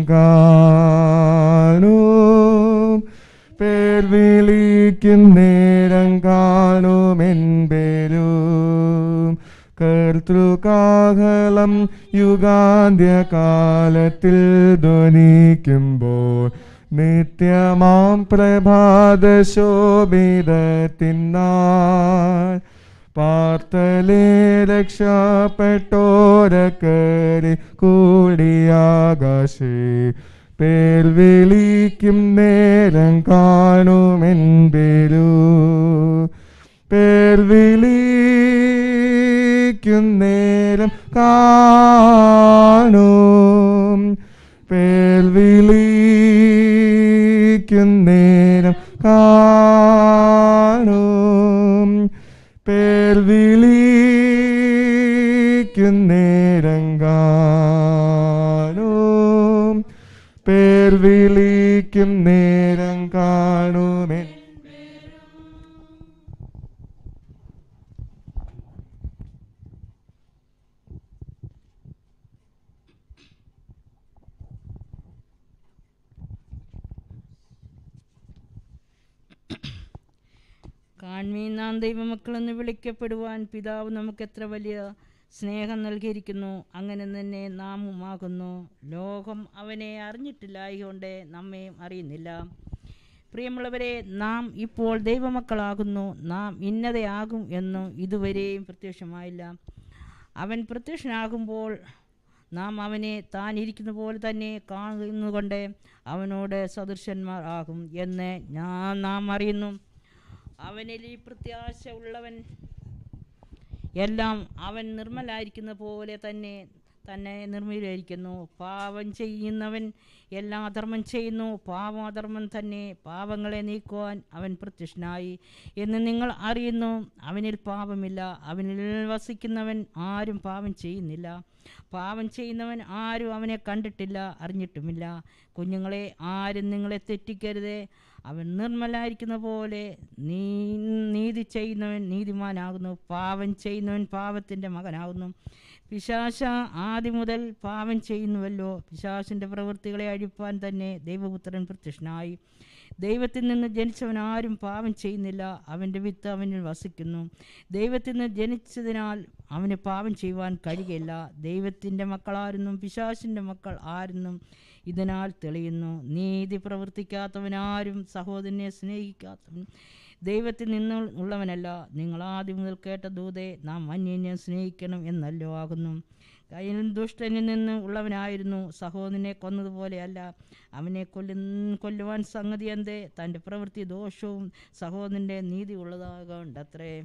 കാണും പേർ വിളിക്കും നേരം കാണുമെൻ പേരും കർത്തൃകാഹളം യുഗാന്ത്യകാലത്തിൽ ധ്വനിക്കുമ്പോൾ നിത്യമാം പ്രഭാതശോഭിതത്തിന്നാൾ പാർത്തലേ രക്ഷപ്പെട്ടോരക്കരെ കൂടിയാകാശേ പേർ വിളിക്കും നേരം കാണുമെൻ പേരു പേർ വിളിക്കും നേരം കാണും പേർ വിളിക്കും നേരം കാണും പേർ വിളിക്കും നേരം കാണുമെൻ കാൺമീൻ നാം ദൈവമക്കളെന്ന് വിളിക്കപ്പെടുവാൻ പിതാവ് നമുക്ക് എത്ര വലിയ സ്നേഹം നൽകിയിരിക്കുന്നു അങ്ങനെ തന്നെ നാമുമാകുന്നു ലോകം അവനെ അറിഞ്ഞിട്ടില്ലായതുകൊണ്ട് നമ്മെ അറിയുന്നില്ല പ്രിയമുള്ളവരെ നാം ഇപ്പോൾ ദൈവമക്കളാകുന്നു നാം ഇന്നതയാകും എന്നും ഇതുവരെയും പ്രത്യക്ഷമായില്ല അവൻ പ്രത്യക്ഷനാകുമ്പോൾ നാം അവനെ താൻ ഇരിക്കുന്ന പോലെ തന്നെ കാണുന്നുകൊണ്ട് അവനോട് സദൃശന്മാർ ആകും എന്ന് ഞാൻ നാം അറിയുന്നു അവനിൽ ഈ പ്രത്യാശ ഉള്ളവൻ എല്ലാം അവൻ നിർമ്മലായിരിക്കുന്ന പോലെ തന്നെ തന്നെ നിർമ്മലായിരിക്കുന്നു പാപം ചെയ്യുന്നവൻ എല്ലാ അധർമ്മം ചെയ്യുന്നു പാപം അധർമ്മം തന്നെ പാപങ്ങളെ നീക്കുവാൻ അവൻ പ്രത്യക്ഷനായി എന്ന് നിങ്ങൾ അറിയുന്നു അവനിൽ പാപമില്ല അവനിൽ വസിക്കുന്നവൻ ആരും പാപം ചെയ്യുന്നില്ല പാപം ചെയ്യുന്നവൻ ആരും അവനെ കണ്ടിട്ടില്ല അറിഞ്ഞിട്ടുമില്ല കുഞ്ഞുങ്ങളെ ആരും നിങ്ങളെ തെറ്റിക്കരുതേ അവൻ നിർമ്മലായിരിക്കുന്ന പോലെ നീ നീതി ചെയ്യുന്നവൻ നീതിമാനാകുന്നു പാപം ചെയ്യുന്നവൻ പാപത്തിൻ്റെ മകനാകുന്നു പിശാശ ആദ്യം മുതൽ പാപം ചെയ്യുന്നുവല്ലോ പിശാശിൻ്റെ പ്രവൃത്തികളെ അഴിപ്പാൻ തന്നെ ദൈവപുത്രൻ പ്രത്യക്ഷനായി ദൈവത്തിൽ നിന്ന് ജനിച്ചവൻ ആരും പാപം ചെയ്യുന്നില്ല അവൻ്റെ വിത്ത് അവനിൽ വസിക്കുന്നു ദൈവത്തിൽ നിന്ന് ജനിച്ചതിനാൽ അവന് പാപം ചെയ്യുവാൻ കഴിയില്ല ദൈവത്തിൻ്റെ മക്കളാരെന്നും പിശാശിൻ്റെ മക്കൾ ആരെന്നും ഇതിനാൽ തെളിയുന്നു നീതി പ്രവർത്തിക്കാത്തവനാരും സഹോദരനെ സ്നേഹിക്കാത്തവൻ ദൈവത്തിൽ നിന്ന് ഉള്ളവനല്ല നിങ്ങൾ ആദ്യം മുതൽ കേട്ട ദൂതെ നാം അന്യനെ സ്നേഹിക്കണം എന്നല്ലോ ആകുന്നു കയ്യിൽ ദുഷ്ടനിൽ നിന്ന് ഉള്ളവനായിരുന്നു സഹോദരനെ കൊന്നതുപോലെയല്ല അവനെ കൊല്ലു കൊല്ലുവാൻ സംഗതി എന്തേ തൻ്റെ പ്രവൃത്തി ദോഷവും സഹോദരൻ്റെ നീതി ഉള്ളതാകണ്ടത്രേ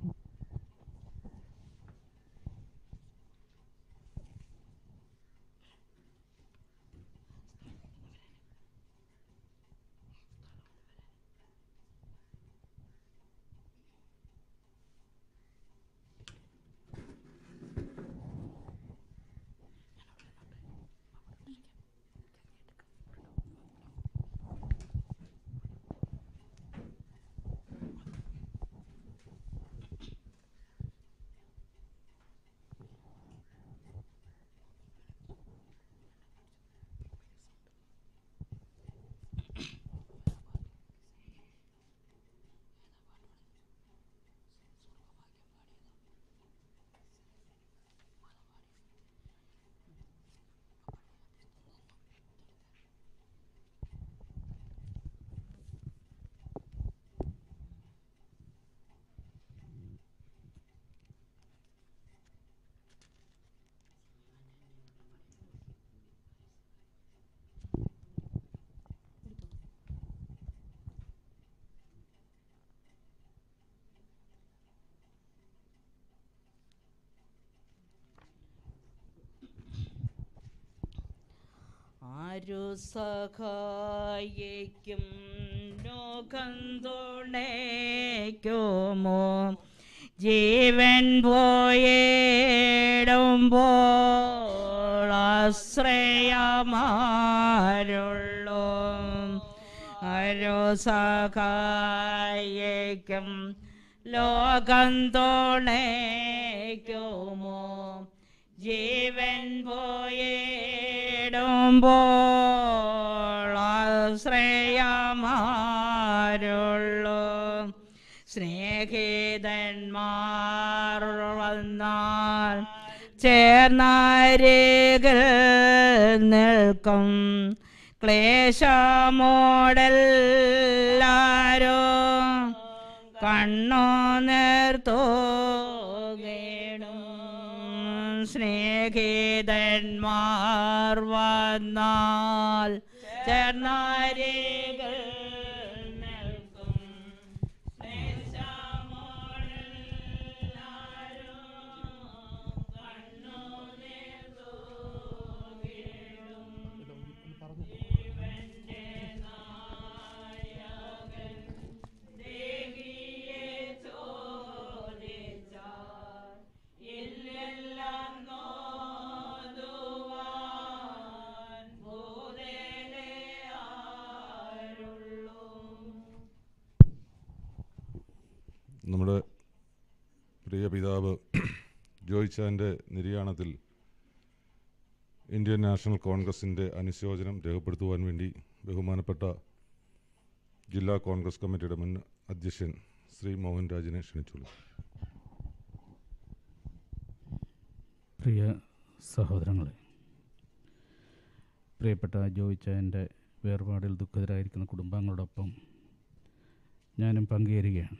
ആരു സഹായിക്കും ലോകം തുണയ്ക്കുമോ ജീവൻ പോയിടുമ്പോൾ ആശ്രയമാരുള്ളൂ ആരു സഹായിക്കും ലോകം തുണയ്ക്കുമോ ജീവൻ പോയിടുമ്പോൾ ആശ്രയമാരുള്ളൂ സ്നേഹിതന്മാർ വന്നാൽ ചേർന്നരികിൽ നിൽക്കും ക്ലേശമോടെല്ലാരോ കണ്ണു നേർത്തോകേടും സ്നേഹിതന്മാർ വന്നാൽ ചേർന്നരികൾ നിൽക്കും ഇല്ലെല്ലാം നോതുവാൻ ഭൂതലേ നമ്മുടെ പ്രിയ പിതാവ് ജോയിച്ചാൻ്റെ നിര്യാണത്തിൽ ഇന്ത്യൻ നാഷണൽ കോൺഗ്രസിൻ്റെ അനുശോചനം രേഖപ്പെടുത്തുവാൻ വേണ്ടി ബഹുമാനപ്പെട്ട ജില്ലാ കോൺഗ്രസ് കമ്മിറ്റിയുടെ മുൻ അധ്യക്ഷൻ ശ്രീ മോഹൻ രാജിനെ ക്ഷണിച്ചുള്ളൂ പ്രിയ സഹോദരങ്ങളെ പ്രിയപ്പെട്ട ജോയിച്ചൻ്റെ വേർപാടിൽ ദുഃഖിതരായിരിക്കുന്ന കുടുംബാംഗങ്ങളോടൊപ്പം ഞാനും പങ്കുചേരുകയാണ്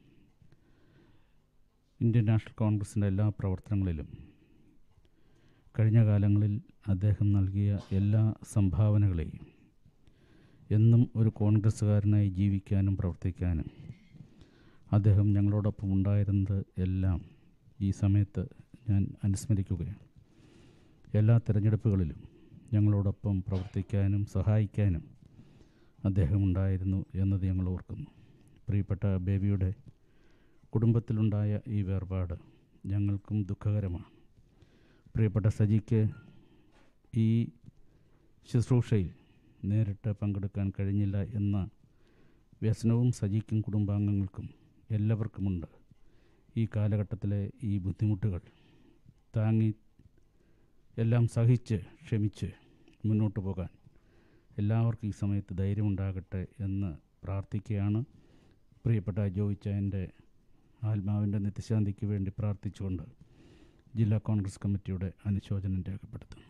ഇന്ത്യൻ നാഷണൽ കോൺഗ്രസിൻ്റെ എല്ലാ പ്രവർത്തനങ്ങളിലും കഴിഞ്ഞ കാലങ്ങളിൽ അദ്ദേഹം നൽകിയ എല്ലാ സംഭാവനകളെയും എന്നും ഒരു കോൺഗ്രസ്സുകാരനായി ജീവിക്കാനും പ്രവർത്തിക്കാനും അദ്ദേഹം ഞങ്ങളോടൊപ്പം ഉണ്ടായിരുന്നത് എല്ലാം ഈ സമയത്ത് ഞാൻ അനുസ്മരിക്കുകയാണ് എല്ലാ തിരഞ്ഞെടുപ്പുകളിലും ഞങ്ങളോടൊപ്പം പ്രവർത്തിക്കാനും സഹായിക്കാനും അദ്ദേഹം ഉണ്ടായിരുന്നു എന്നത് ഞങ്ങൾ ഓർക്കുന്നു പ്രിയപ്പെട്ട ബേബിയുടെ കുടുംബത്തിലുണ്ടായ ഈ വേർപാട് ഞങ്ങൾക്കും ദുഃഖകരമാണ് പ്രിയപ്പെട്ട സജിക്ക് ഈ ശുശ്രൂഷയിൽ നേരിട്ട് പങ്കെടുക്കാൻ കഴിഞ്ഞില്ല എന്ന വ്യസനവും സജിക്കും കുടുംബാംഗങ്ങൾക്കും എല്ലാവർക്കുമുണ്ട് ഈ കാലഘട്ടത്തിലെ ഈ ബുദ്ധിമുട്ടുകൾ താങ്ങി എല്ലാം സഹിച്ച് ക്ഷമിച്ച് മുന്നോട്ട് പോകാൻ എല്ലാവർക്കും ഈ സമയത്ത് ധൈര്യമുണ്ടാകട്ടെ എന്ന് പ്രാർത്ഥിക്കുകയാണ് പ്രിയപ്പെട്ട ജോയിച്ചൻ്റെ ആത്മാവിൻ്റെ നിത്യശാന്തിക്ക് വേണ്ടി പ്രാർത്ഥിച്ചുകൊണ്ട് ജില്ലാ കോൺഗ്രസ് കമ്മിറ്റിയുടെ അനുശോചനം രേഖപ്പെടുത്തുന്നു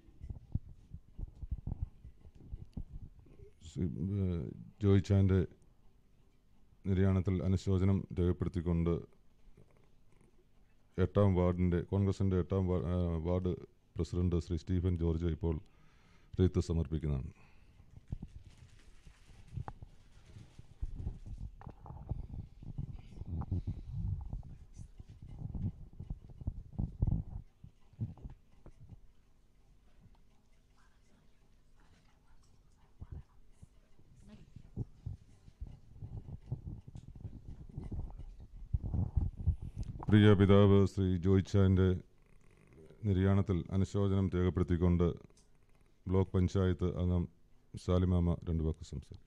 ശ്രീ- ഏഹ് ജോയിച്ചാൻ്റെ നിര്യാണത്തിൽ അനുശോചനം രേഖപ്പെടുത്തിക്കൊണ്ട് എട്ടാം വാർഡിൻ്റെ കോൺഗ്രസിൻ്റെ എട്ടാം വാ- ഏഹ് ward president Shri Stephen George ഇപ്പോൾ റീത്ത് സമർപ്പിക്കുന്നതാണ് പ്രിയ പിതാവ് ശ്രീ ജോയിച്ചാൻ്റെ നിര്യാണത്തിൽ അനുശോചനം രേഖപ്പെടുത്തിക്കൊണ്ട് ബ്ലോക്ക് പഞ്ചായത്ത് അംഗം സാലിമാമ രണ്ടു വാക്ക് സംസാരിക്കും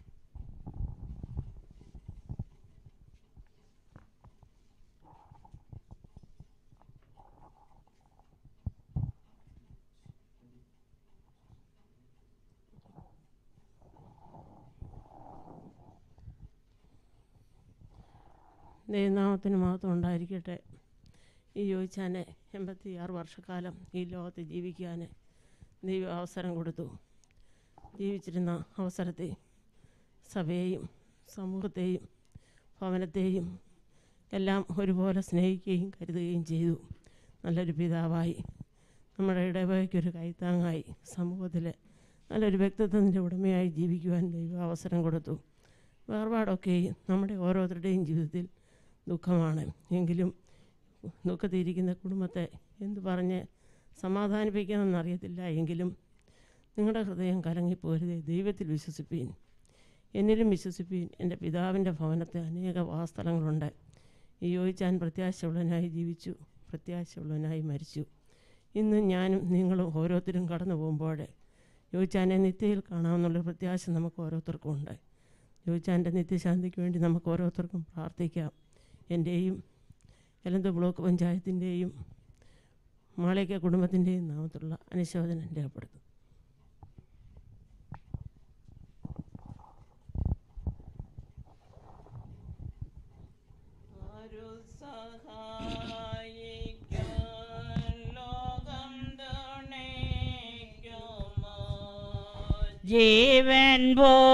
ദൈവനാമത്തിന് മഹത്വം ഉണ്ടായിരിക്കട്ടെ ഈ ചോദിച്ചാനെ എൺപത്തി ആറ് വർഷക്കാലം ഈ ലോകത്ത് ജീവിക്കാൻ ദൈവം അവസരം കൊടുത്തു ജീവിച്ചിരുന്ന അവസരത്തെ സഭയെയും സമൂഹത്തെയും ഭവനത്തെയും എല്ലാം ഒരുപോലെ സ്നേഹിക്കുകയും കരുതുകയും ചെയ്തു നല്ലൊരു പിതാവായി നമ്മുടെ ഇടവകയ്ക്കൊരു കൈത്താങ്ങായി സമൂഹത്തിൽ നല്ലൊരു വ്യക്തിത്വത്തിൻ്റെ ഉടമയായി ജീവിക്കുവാൻ ദൈവം അവസരം കൊടുത്തു വേർപാടൊക്കെ നമ്മുടെ ഓരോരുത്തരുടെയും ജീവിതത്തിൽ ദുഃഖമാണ് എങ്കിലും ദുഃഖത്തിരിക്കുന്ന കുടുംബത്തെ എന്തു പറഞ്ഞ് സമാധാനിപ്പിക്കണമെന്നറിയത്തില്ല എങ്കിലും നിങ്ങളുടെ ഹൃദയം കലങ്ങിപ്പോരുതേ ദൈവത്തിൽ വിശ്വസിപ്പീൻ എന്നിലും വിശ്വസിപ്പീൻ എൻ്റെ പിതാവിൻ്റെ ഭവനത്തെ അനേക വാസ്ഥലങ്ങളുണ്ട് ഈ യോജിച്ചാൻ പ്രത്യാശയുള്ളവനായി ജീവിച്ചു പ്രത്യാശയുള്ളവനായി മരിച്ചു ഇന്ന് ഞാനും നിങ്ങളും ഓരോരുത്തരും കടന്നു പോകുമ്പോൾ യോജിച്ചാനെ നിത്യയിൽ കാണാമെന്നുള്ള പ്രത്യാശ നമുക്ക് ഓരോരുത്തർക്കും ഉണ്ട് യോജിച്ചാൻ്റെ നിത്യശാന്തിക്ക് വേണ്ടി നമുക്ക് ഓരോരുത്തർക്കും പ്രാർത്ഥിക്കാം എൻ്റെയും എലന്ത് ബ്ലോക്ക് പഞ്ചായത്തിൻ്റെയും മാളയ്ക്ക കുടുംബത്തിൻ്റെയും നാമത്തിലുള്ള അനുശോചനം രേഖപ്പെടുത്തും ജീവൻ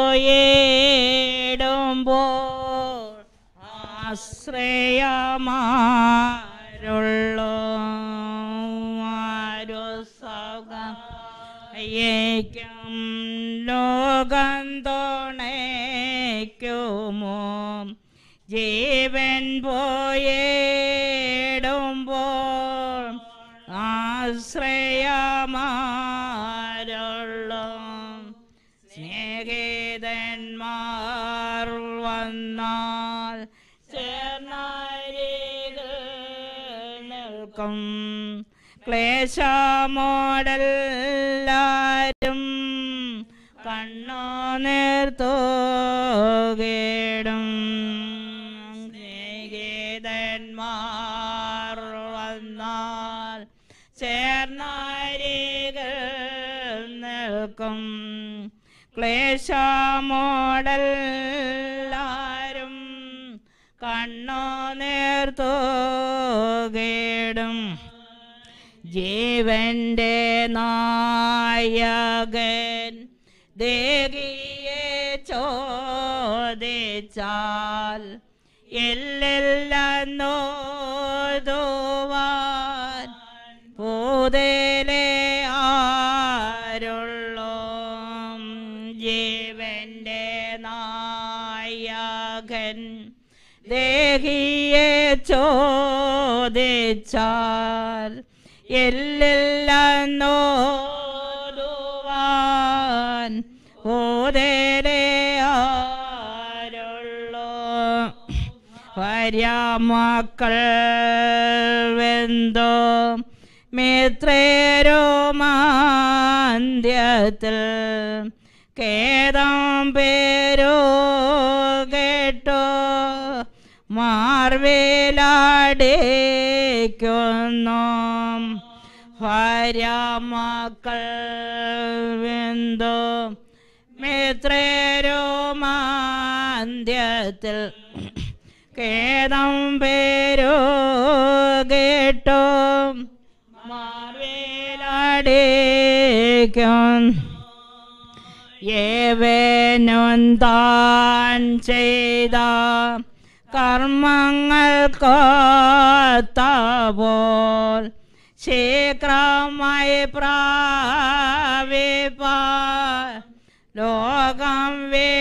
പോയിടുമ്പോൾ ആശ്രയമാരുള്ളൂ ആരു സൗകര്യം ലോകം തുണയ്ക്കുമോ ജീവൻ പോയിടുമ്പോൾ ആശ്രയമാരുള്ളൂ സ്നേഹിതന്മാർ വന്നാൽ ചേർന്നരികിൽ നിൽക്കും ക്ലേശമോടെല്ലാരും കണ്ണു നിർത്തോകേടും സ്നേഹിതന്മാർ കേൾക്കും ക്ലേശമോടെല്ലാരും കണ്ണോ നേർത്തോകേടും ജീവന്റെ നായകൻ ദേഹിയെ ചോദിച്ചാൽ എല്ലെല്ലാം നോതുവാൻ പൂതലെ ആരുള്ളോ ജീവന്റെ നായകൻ ദേഹിയെ ചോദിച്ചാൽ എല്ലെല്ലാം നോതുവാൻ പൂതലെ ആരുള്ളോ ഭാര്യമക്കൾ വെന്തോ മിത്രേരോമാന്ത്യത്തിൽ കേദം പേരോ കേട്ടോ മാർവേലാടേക്കുന്നു ഭാര്യമക്കൾ വെന്തോ മിത്രേരോമാന്ത്യത്തിൽ കേദം പേരോ കേട്ടോ മാർവേലാടേക്കും ഏവേനും താൻ ചെയ്ത കർമ്മങ്ങൾക്കൊത്തപോൽ ശീഘ്രമായി പ്രാപിപ്പ ലോകം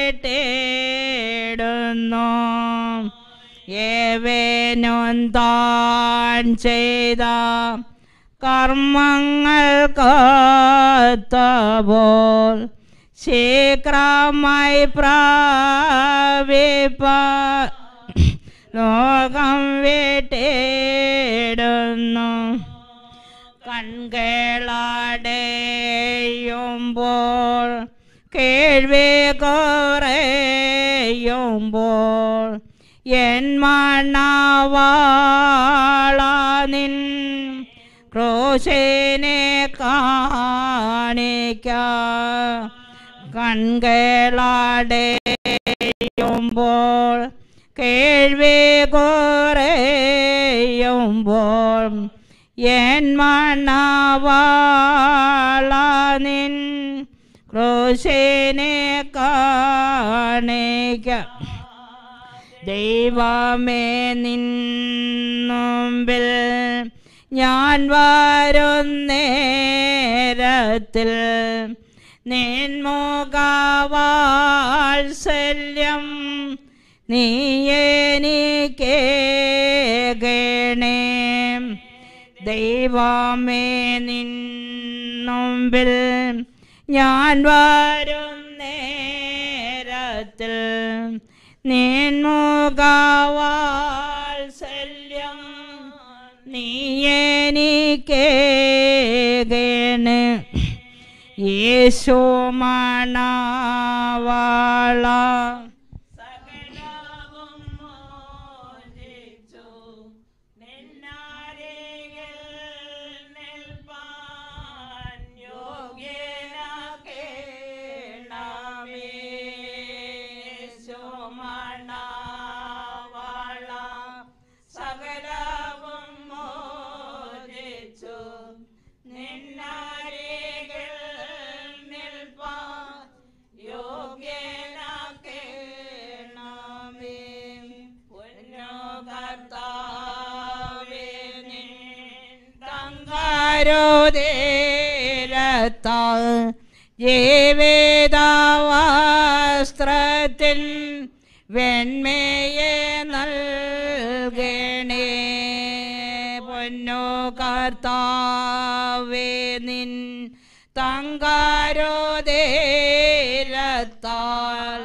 വിട്ടിടുന്നു ഏവേനും താൻ ചെയ്ത കർമ്മങ്ങൾക്കൊത്തപോൽ ശീഘ്രമായി പ്രാപിപ്പ ലോകം വിട്ടിടുന്നു കൺകളടയുമ്പോൾ കേൾവി കുറയുമ്പോൾ എൻ മണവാളനിൻ ക്രോശനെ കാണിക്ക കൺകളടയുമ്പോൾ കേൾവി കുറയുമ്പോൾ എൻ മണവാളനിൻ ക്രോശനെ കാണിക്ക ദൈവമേ നിന്നുമ്പിൽ ഞാൻ വരുന്നേരത്തിൽ നിൻമുഖവാത്സല്യം നീ എനിക്കേകണേ ദൈവമേ നിന്നുമ്പിൽ ഞാൻ വരുന്നേരത്തിൽ നിൻമുഖവാത്സല്യം നീ എനിക്കേകണ് യേശു മണവാള സകലവും മോചിച്ചു നിന്നരികിൽ നിൽപ്പാൻ യോഗ്യനാക്കണമേ പൊന്നു കർത്താവേ നിൻ തങ്കാരോദേരത്താൽ ജീവിതവസ്ത്രത്തിൽ വെണ്മയെ നൽകണേ പൊന്നു കർത്താവേ നിൻ തങ്കാരോദേരത്താൽ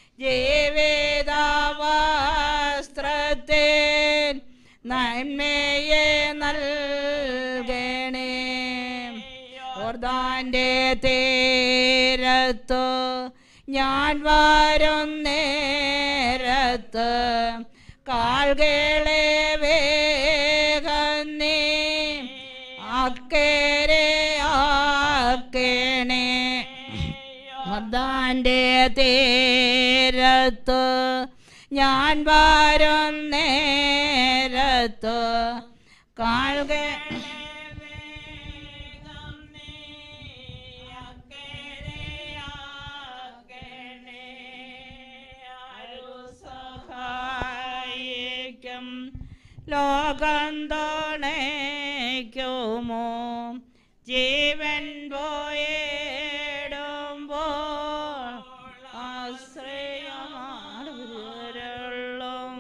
ജീവിതവസ്ത്രത്തെ നന്മയെ നൽകണേ ഓർദാൻ്റെ തീരത്തു ഞാൻ വരും നേരത്ത് കാൽകളെ വേഗം നീ അക്കരെ ആക്കണേ യോർദാന്റെ തീരത്ത് ഞാൻ വരും നേരത്ത് കാൽകളെ വേഗം നീ അക്കരെയാക്കണേ. ആരു സഹായിക്കും ലോകം തുണയ്ക്കുമോ ജീവൻ പോയിടുമ്പോൾ ആശ്രയമാടും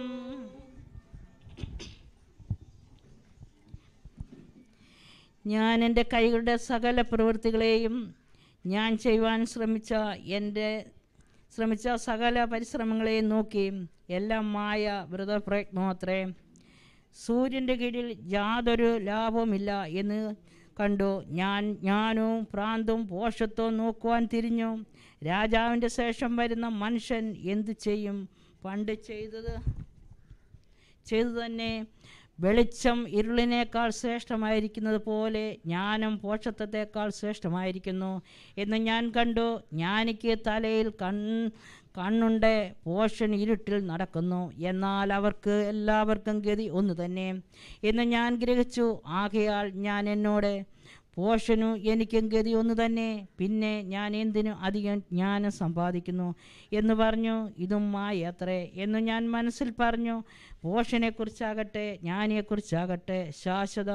ഞാൻ എൻ്റെ കൈകളുടെ സകല പ്രവൃത്തികളെയും ഞാൻ ചെയ്യുവാൻ ശ്രമിച്ച എൻ്റെ ശ്രമിച്ച സകല പരിശ്രമങ്ങളെയും നോക്കി എല്ലാം മായ വ്രതപ്രയത്നം അത്രേ സൂര്യൻ്റെ കീഴിൽ യാതൊരു ലാഭവുമില്ല എന്ന് കണ്ടു ഞാൻ ഞാനും ഭ്രാന്തും പോഷത്വവും നോക്കുവാൻ തിരിഞ്ഞു രാജാവിൻ്റെ ശേഷം വരുന്ന മനുഷ്യൻ എന്തു ചെയ്യും പണ്ട് ചെയ്തത് ചെയ്തു തന്നെ വെളിച്ചം ഇരുളിനേക്കാൾ ശ്രേഷ്ഠമായിരിക്കുന്നത് പോലെ ജ്ഞാനം പോഷത്വത്തെക്കാൾ ശ്രേഷ്ഠമായിരിക്കുന്നു എന്ന് ഞാൻ കണ്ടു ജ്ഞാനിക്ക് തലയിൽ കൺ കണ്ണുണ്ട് പോഷൻ ഇരുട്ടിൽ നടക്കുന്നു എന്നാൽ അവർക്ക് എല്ലാവർക്കും ഗതി ഒന്ന് തന്നെ എന്ന് ഞാൻ ഗ്രഹിച്ചു ആകയാൽ ഞാൻ എന്നോട് പോഷനു എനിക്കും ഗതി ഒന്ന് തന്നെ പിന്നെ ഞാൻ എന്തിനു അധികം ജ്ഞാനം സമ്പാദിക്കുന്നു എന്ന് പറഞ്ഞു ഇതും മായ അത്രേ എന്ന് ഞാൻ മനസ്സിൽ പറഞ്ഞു പോഷനെക്കുറിച്ചാകട്ടെ ജ്ഞാനിയെക്കുറിച്ചാകട്ടെ ശാശ്വത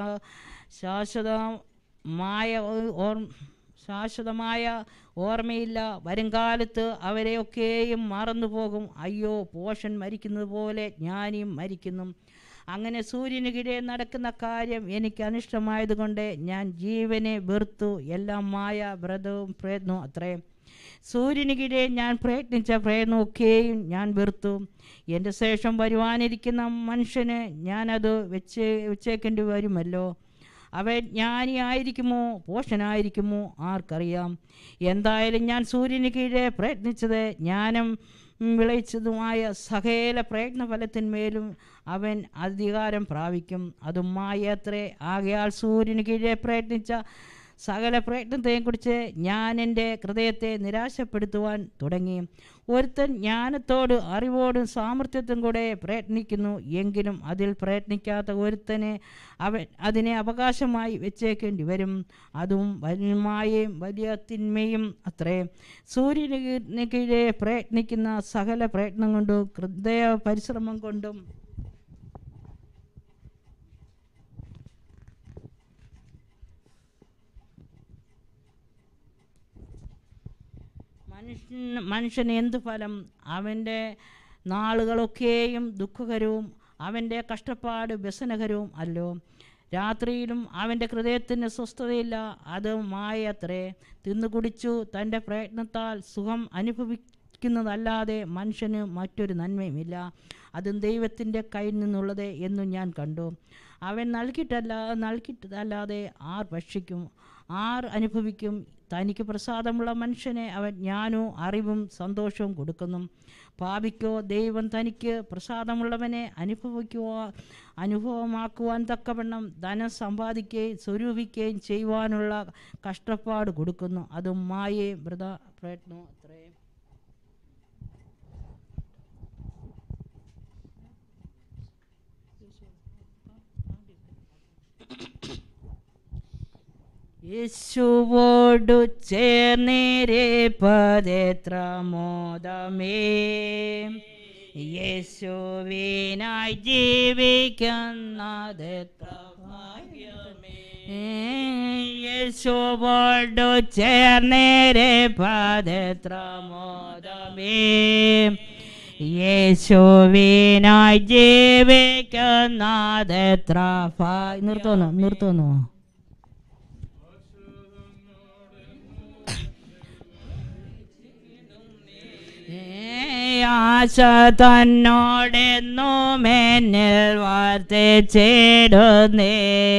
ശാശ്വതമായ ഓർ ശാശ്വതമായ ഓർമ്മയില്ല വരുംകാലത്ത് അവരെയൊക്കെയും മറന്നുപോകും അയ്യോ പോഷൻ മരിക്കുന്നത് പോലെ ജ്ഞാനിയും മരിക്കുന്നു അങ്ങനെ സൂര്യന് കീഴെ നടക്കുന്ന കാര്യം എനിക്ക് അനിഷ്ടമായതുകൊണ്ട് ഞാൻ ജീവനെ വെറുത്തു എല്ലാം മായ വ്രതവും പ്രയത്നവും അത്രേ സൂര്യന് കീഴെ ഞാൻ പ്രയത്നിച്ച പ്രയത്നമൊക്കെയും ഞാൻ വെറുത്തു എൻ്റെ ശേഷം വരുവാനിരിക്കുന്ന മനുഷ്യന് ഞാനത് വെച്ച് വെച്ചേക്കേണ്ടി വരുമല്ലോ അവൻ ജ്ഞാനിയായിരിക്കുമോ പോഷനായിരിക്കുമോ ആർക്കറിയാം എന്തായാലും ഞാൻ സൂര്യന് കീഴെ പ്രയത്നിച്ചത് ജ്ഞാനം വിളയിച്ചതുമായ സകല പ്രയത്നഫലത്തിന്മേലും അവൻ അധികാരം പ്രാപിക്കും അതും മായത്രേ ആകയാൽ സൂര്യന് കീഴെ പ്രയത്നിച്ച സകല പ്രയത്നത്തെയും കുറിച്ച് ഞാൻ എൻ്റെ ഹൃദയത്തെ നിരാശപ്പെടുത്തുവാൻ തുടങ്ങി ഒരുത്തൻ ജ്ഞാനത്തോട് അറിവോടും സാമർഥ്യത്തും കൂടെ പ്രയത്നിക്കുന്നു എങ്കിലും അതിൽ പ്രയത്നിക്കാത്ത ഒരുത്തനെ അവൻ അതിനെ അവകാശമായി വെച്ചേക്കേണ്ടി വരും അതും വന്യമായും വലിയ തിന്മയും അത്രേ സൂര്യന് കീഴെ പ്രയത്നിക്കുന്ന സകല പ്രയത്നം കൊണ്ടും ഹൃദയ പരിശ്രമം കൊണ്ടും മനുഷ്യൻ മനുഷ്യന് എന്ത് ഫലം അവൻ്റെ നാളുകളൊക്കെയും ദുഃഖകരവും അവൻ്റെ കഷ്ടപ്പാട് വ്യസനകരവും അല്ലോ രാത്രിയിലും അവൻ്റെ ഹൃദയത്തിന് സ്വസ്ഥതയില്ല അത് മായത്രേ തിന്നു കുടിച്ചു തൻ്റെ പ്രയത്നത്താൽ സുഖം അനുഭവിക്കുന്നതല്ലാതെ മനുഷ്യന് മറ്റൊരു നന്മയുമില്ല അതും ദൈവത്തിൻ്റെ കയ്യിൽ നിന്നുള്ളത് എന്നും ഞാൻ കണ്ടു അവൻ നൽകിയിട്ടല്ല നൽകിയിട്ടല്ലാതെ ആർ ഭക്ഷിക്കും ആർ അനുഭവിക്കും തനിക്ക് പ്രസാദമുള്ള മനുഷ്യനെ അവൻ ജ്ഞാനവും അറിവും സന്തോഷവും കൊടുക്കുന്നു പാപിക്കോ ദൈവം തനിക്ക് പ്രസാദമുള്ളവനെ അനുഭവിക്കുവാ അനുഭവമാക്കുവാൻ തക്കവണ്ണം ധനം സമ്പാദിക്കുകയും സ്വരൂപിക്കുകയും ചെയ്യുവാനുള്ള കഷ്ടപ്പാട് കൊടുക്കുന്നു അതും മായേ വൃത പ്രയത്നവും അത്രേ യേശുവോടു ചേർന്നിരിപ്പതെത്ര മോദമേ യേശുവിനായി ജീവിക്കുന്നതെത്ര ഭാഗ്യമേ യേശുവോടു ചേർന്നിരിപ്പതെത്ര മോദമേ യേശുവിനായി ജീവിക്കുന്നതെത്ര ഭാഗ്യ നിർത്തുന്നു നിർത്തുന്നു ആശ തന്നോടെന്നും എന്നിൽ വർത്തിച്ചിടുന്നേ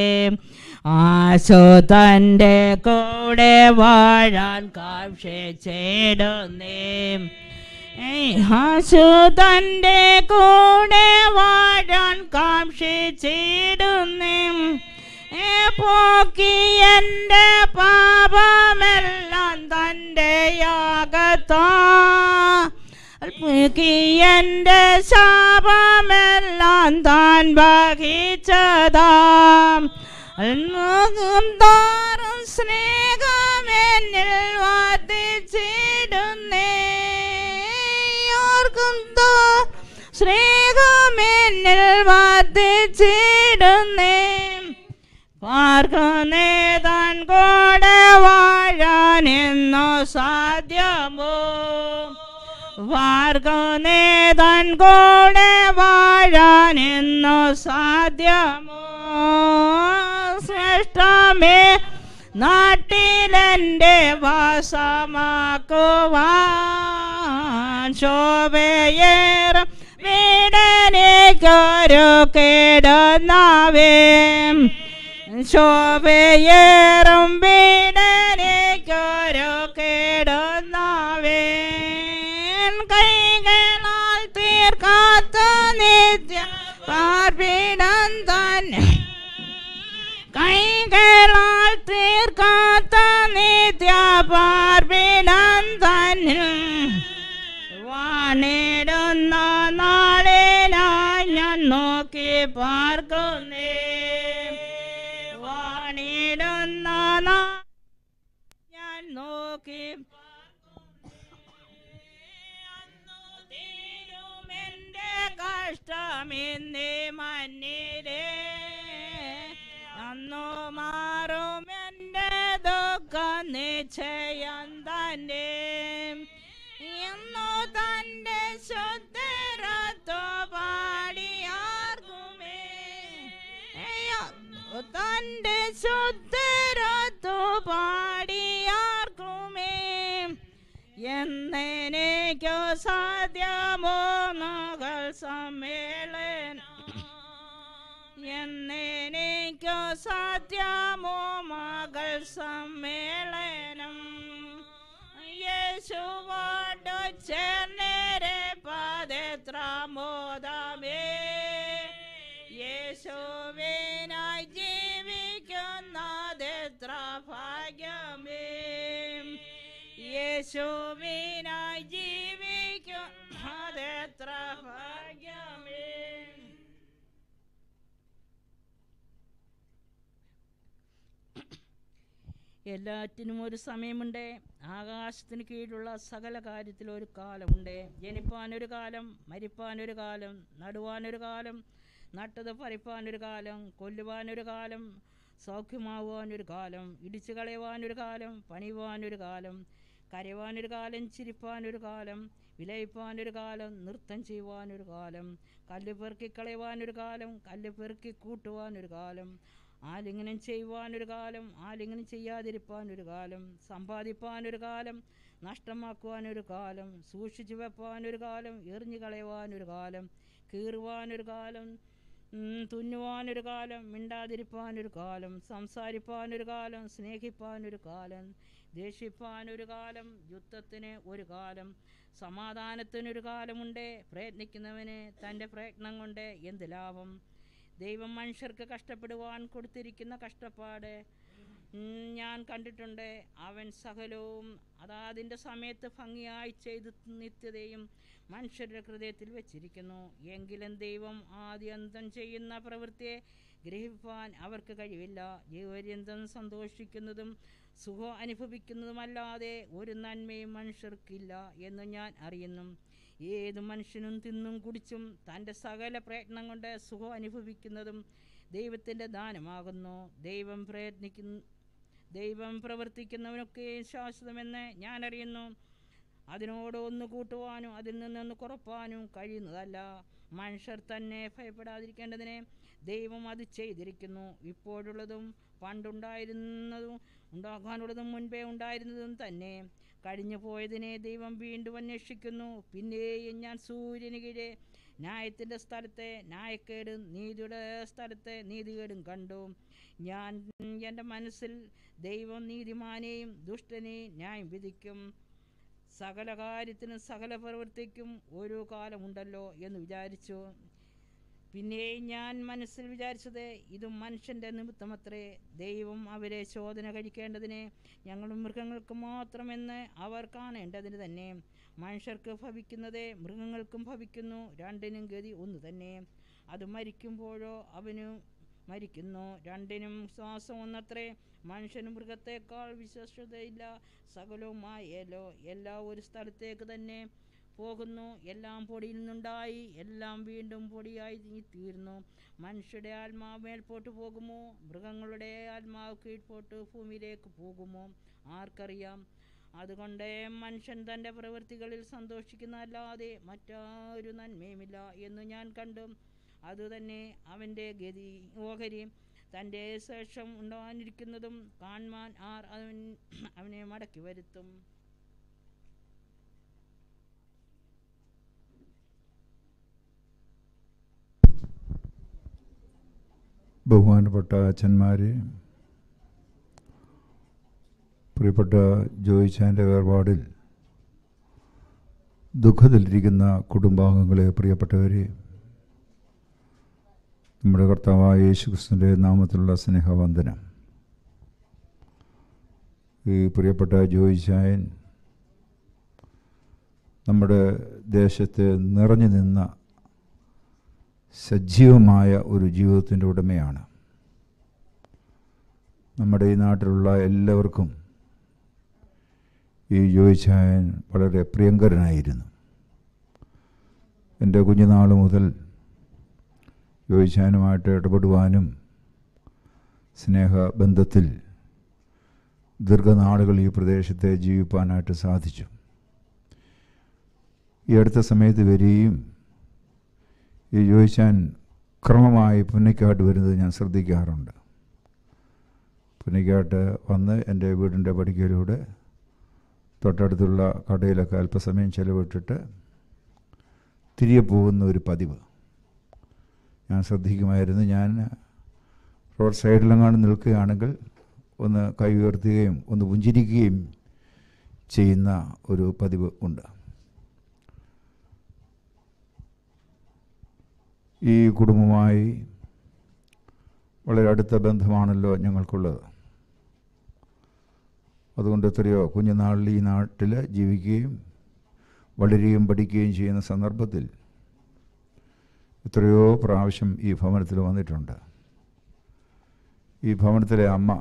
ആശു തൻ്റെ കൂടെ വാഴാൻ കാക്ഷിച്ചിടുന്നേ ആശു തൻ്റെ കൂടെ വാഴാൻ കാക്ഷിച്ചിടുന്നേ പോക്കി എൻ്റെ പാപമെല്ലാം തൻ്റെ യാഗത്താ പോക്കി എൻ്റെ ശാപമെല്ലാം താൻ വഹിച്ചതാം അൽമുഖം തോറും സ്നേഹമെന്നിൽ വർദ്ധിച്ചിടുന്നേ ഓർക്കും തോ സ്നേഹമെന്നിൽ വർദ്ധിച്ചിടുന്നേ പാർക്കുന്നേ താൻ കൂടെ വാഴാനെന്നു സാധ്യമോ വാർക്കുന്നേ താൻ കൂടെ വാഴാനെന്നു സാധ്യമോ ശ്രേഷ്ഠമേ നാട്ടിലെൻ്റെ വാസമാക്കുവാൻ ശോഭയേറും വീടനേക്കൊരു കേടുന്നാവേ ശോഭയേറും വീടനേക്കൊരു കേടുന്നാവേ കൈകളാൽ തീർക്കാത്ത നിത്യ പാർപ്പിടം തന്നെ കൈകളാൽ തീർക്കാത്ത നിത്യ പാർപ്പിടം തന്നെ വാണിടുന്ന നാളിനായി ഞാൻ നോക്കി പാർക്കുന്നേ വാണിടുന്ന നാ- ഞാൻ നോക്കി എന്റെ കഷ്ടമിന്നേ മന്നിരേ അന്നു മാറും എൻ്റെ ദുഃഖം നിശ്ചയം തന്നെ എന്നു തൻ്റെ ശുദ്ധരത്വ പാടിയാർക്കുമേ അന്നു തൻ്റെ ശുദ്ധരത്വ പാടിയാർക്കുമേ എന്നെനിക്കു സാധ്യമോ മകൾ സമ്മേളനം എന്നെനിക്കു സാധ്യമോ മകൾ സമ്മേളനം യേശുവോടു ചേർന്നേരെ പദത്രമോദമേ യേശുവിനായി ജീവിക്കുന്നതെത്ര ഭാഗ്യമേ യേശുവിനായി ജീവിക്കുന്നതെത്ര ഭാഗ്യമേ എല്ലാറ്റിനും ഒരു സമയമുണ്ട് ആകാശത്തിന് കീഴിലുള്ള സകല കാര്യത്തിലും ഒരു കാലമുണ്ട് ജനിപ്പാനൊരു കാലം മരിപ്പാനൊരു കാലം നടുവാനൊരു കാലം നട്ടത് പറിപ്പാനൊരു കാലം കൊല്ലുവാനൊരു കാലം സൗഖ്യമാവാനൊരു കാലം ഇടിച്ചു കളയുവാനൊരു കാലം പണിയുവാനൊരു കാലം കരയുവാനൊരു കാലം ചിരിപ്പാനൊരു കാലം വിലയിപ്പാനൊരു കാലം നൃത്തം ചെയ്യുവാനൊരു കാലം കല്ല് പെറുക്കി കളയുവാനൊരു കാലം കല്ല് പെറുക്കി കൂട്ടുവാനൊരു കാലം ആലിംഗനം ചെയ്യുവാനൊരു കാലം ആലിംഗനം ചെയ്യാതിരിപ്പാനൊരു കാലം സമ്പാദിപ്പാനൊരു കാലം നഷ്ടമാക്കുവാനൊരു കാലം സൂക്ഷിച്ചു വെപ്പാനൊരു കാലം എറിഞ്ഞു കളയുവാനൊരു കാലം കീറുവാനൊരു കാലം ഉം, തുന്നുവാനൊരു കാലം മിണ്ടാതിരിപ്പാനൊരു കാലം സംസാരിപ്പാനൊരു കാലം സ്നേഹിപ്പാനൊരു കാലം ദേഷിപ്പാനൊരു കാലം യുദ്ധത്തിന് ഒരു കാലം സമാധാനത്തിനൊരു കാലമുണ്ട് പ്രയത്നിക്കുന്നവന് തൻ്റെ പ്രയത്നം കൊണ്ട് എന്ത് ലാഭം ദൈവം മനുഷ്യർക്ക് കഷ്ടപ്പെടുവാൻ കൊടുത്തിരിക്കുന്ന കഷ്ടപ്പാട് ഉം, ഞാൻ കണ്ടിട്ടുണ്ട് അവൻ സകലവും അതാതിൻ്റെ സമയത്ത് ഭംഗിയായി ചെയ്ത് നിത്യതയും മനുഷ്യരുടെ ഹൃദയത്തിൽ വെച്ചിരിക്കുന്നു എങ്കിലും ദൈവം ആദ്യന്തം ചെയ്യുന്ന പ്രവൃത്തിയെ ഗ്രഹിപ്പാൻ അവർക്ക് കഴിവില്ല ജീവര്യന്തം സന്തോഷിക്കുന്നതും സുഖം അനുഭവിക്കുന്നതുമല്ലാതെ ഒരു നന്മയും മനുഷ്യർക്കില്ല എന്ന് ഞാൻ അറിയുന്നു ഏത് മനുഷ്യനും തിന്നും കുടിച്ചും തൻ്റെ സകല പ്രയത്നം കൊണ്ട് സുഖം അനുഭവിക്കുന്നതും ദൈവത്തിൻ്റെ ദാനമാകുന്നു ദൈവം പ്രയത്നിക്കുന്ന ദൈവം പ്രവർത്തിക്കുന്നവനൊക്കെ ശാശ്വതമെന്ന് ഞാൻ അറിയുന്നു അതിനോട് ഒന്ന് കൂട്ടുവാനും അതിൽ നിന്നൊന്ന് കുറപ്പാനും കഴിയുന്നതല്ല മനുഷ്യർ തന്നെ ഭയപ്പെടാതിരിക്കേണ്ടതിന് ദൈവം അത് ചെയ്തിരിക്കുന്നു ഇപ്പോഴുള്ളതും പണ്ടുണ്ടായിരുന്നതും ഉണ്ടാകാനുള്ളതും മുൻപേ ഉണ്ടായിരുന്നതും തന്നെ കഴിഞ്ഞു പോയതിനെ ദൈവം വീണ്ടും അന്വേഷിക്കുന്നു പിന്നെയും ഞാൻ സൂര്യന് കീഴെ ന്യായത്തിൻ്റെ സ്ഥലത്തെ ന്യായക്കേടും നീതിയുടെ സ്ഥലത്തെ നീതികേടും കണ്ടു ഞാൻ എൻ്റെ മനസ്സിൽ ദൈവം നീതിമാനെയും ദുഷ്ടനെയും ന്യായം വിധിക്കും സകല കാര്യത്തിനും സകല പ്രവൃത്തിക്കും ഓരോ കാലമുണ്ടല്ലോ എന്ന് വിചാരിച്ചു പിന്നെ ഞാൻ മനസ്സിൽ വിചാരിച്ചത് ഇത് മനുഷ്യൻ്റെ നിമിത്തമത്രേ ദൈവം അവരെ ശോധന കഴിക്കേണ്ടതിന് ഞങ്ങളും മൃഗങ്ങൾക്ക് മാത്രമെന്ന് അവർ കാണേണ്ടതിന് തന്നെ മനുഷ്യർക്ക് ഭവിക്കുന്നത് മൃഗങ്ങൾക്കും ഭവിക്കുന്നു രണ്ടിനും ഗതി ഒന്ന് തന്നെ അത് മരിക്കുമ്പോഴോ അവന് മരിക്കുന്നു രണ്ടിനും ശ്വാസം ഒന്നത്രേ മനുഷ്യന് മൃഗത്തേക്കാൾ വിശ്വസ്തയില്ല സകലവുമായല്ലോ എല്ലാ ഒരു സ്ഥലത്തേക്ക് തന്നെ പോകുന്നു എല്ലാം പൊടിയിൽ നിന്നുണ്ടായി എല്ലാം വീണ്ടും പൊടിയായി തീ- തീർന്നു മനുഷ്യരുടെ ആത്മാവ് മേൽപോട്ട് പോകുമോ മൃഗങ്ങളുടെ ആത്മാവ് കീഴ്പോട്ട് ഭൂമിയിലേക്ക് പോകുമോ ആർക്കറിയാം അതുകൊണ്ട് മനുഷ്യൻ തൻ്റെ പ്രവൃത്തികളിൽ സന്തോഷിക്കുന്നതല്ലാതെ മറ്റൊരു നന്മയുമില്ല എന്ന് ഞാൻ കണ്ടു അതുതന്നെ അവൻ്റെ ഗതി ഓഹരി തൻ്റെ ശേഷം ഉണ്ടാകാനിരിക്കുന്നതും കാണുവാൻ ആർ അവൻ അവനെ മടക്കി വരുത്തും ബഹുമാനപ്പെട്ട അച്ഛന്മാരെ പ്രിയപ്പെട്ട ജോയിച്ചാൻ്റെ വേർപാടിൽ ദുഃഖത്തിലിരിക്കുന്ന കുടുംബാംഗങ്ങളെ പ്രിയപ്പെട്ടവരെ നമ്മുടെ കർത്താവായ യേശുക്രിസ്തുവിൻ്റെ നാമത്തിലുള്ള സ്നേഹവന്ദനം ഈ പ്രിയപ്പെട്ട ജോയിച്ചായൻ നമ്മുടെ ദേശത്ത് നിറഞ്ഞു നിന്ന സജീവമായ ഒരു ജീവിതത്തിൻ്റെ ഉടമയാണ് നമ്മുടെ ഈ നാട്ടിലുള്ള എല്ലാവർക്കും ഈ ജോയിച്ചായൻ വളരെ പ്രിയങ്കരനായിരുന്നു എൻ്റെ കുഞ്ഞുനാൾ മുതൽ ജോയിച്ചായനുമായിട്ട് ഇടപെടുവാനും സ്നേഹബന്ധത്തിൽ ദീർഘനാളുകൾ ഈ പ്രദേശത്തെ ജീവിപ്പാനായിട്ട് സാധിച്ചു ഈ അടുത്ത സമയത്ത് വരികയും ഈ ജോയിച്ചാൻ ക്രമമായി പുന്നയ്ക്കാട്ട് വരുന്നത് ഞാൻ ശ്രദ്ധിക്കാറുണ്ട് പുന്നയ്ക്കാട്ട് വന്ന് എൻ്റെ വീടിൻ്റെ പടിക്കലൂടെ തൊട്ടടുത്തുള്ള കടയിലൊക്കെ അല്പസമയം ചിലവിട്ടിട്ട് തിരികെ പോകുന്ന ഒരു പതിവ് ഞാൻ ശ്രദ്ധിക്കുമായിരുന്നു ഞാൻ റോഡ് സൈഡിലെങ്ങാണ്ട് നിൽക്കുകയാണെങ്കിൽ ഒന്ന് കൈ ഉയർത്തുകയും ഒന്ന് പുഞ്ചിരിക്കുകയും ചെയ്യുന്ന ഒരു പതിവ് ഉണ്ട് ഈ കുടുംബവുമായി വളരെ അടുത്ത ബന്ധമാണല്ലോ ഞങ്ങൾക്കുള്ളത് അതുകൊണ്ട് എത്രയോ കുഞ്ഞുനാളിൽ ഈ നാട്ടിൽ ജീവിക്കുകയും വളരുകയും പഠിക്കുകയും ചെയ്യുന്ന സന്ദർഭത്തിൽ എത്രയോ പ്രാവശ്യം ഈ ഭവനത്തിൽ വന്നിട്ടുണ്ട് ഈ ഭവനത്തിലെ അമ്മ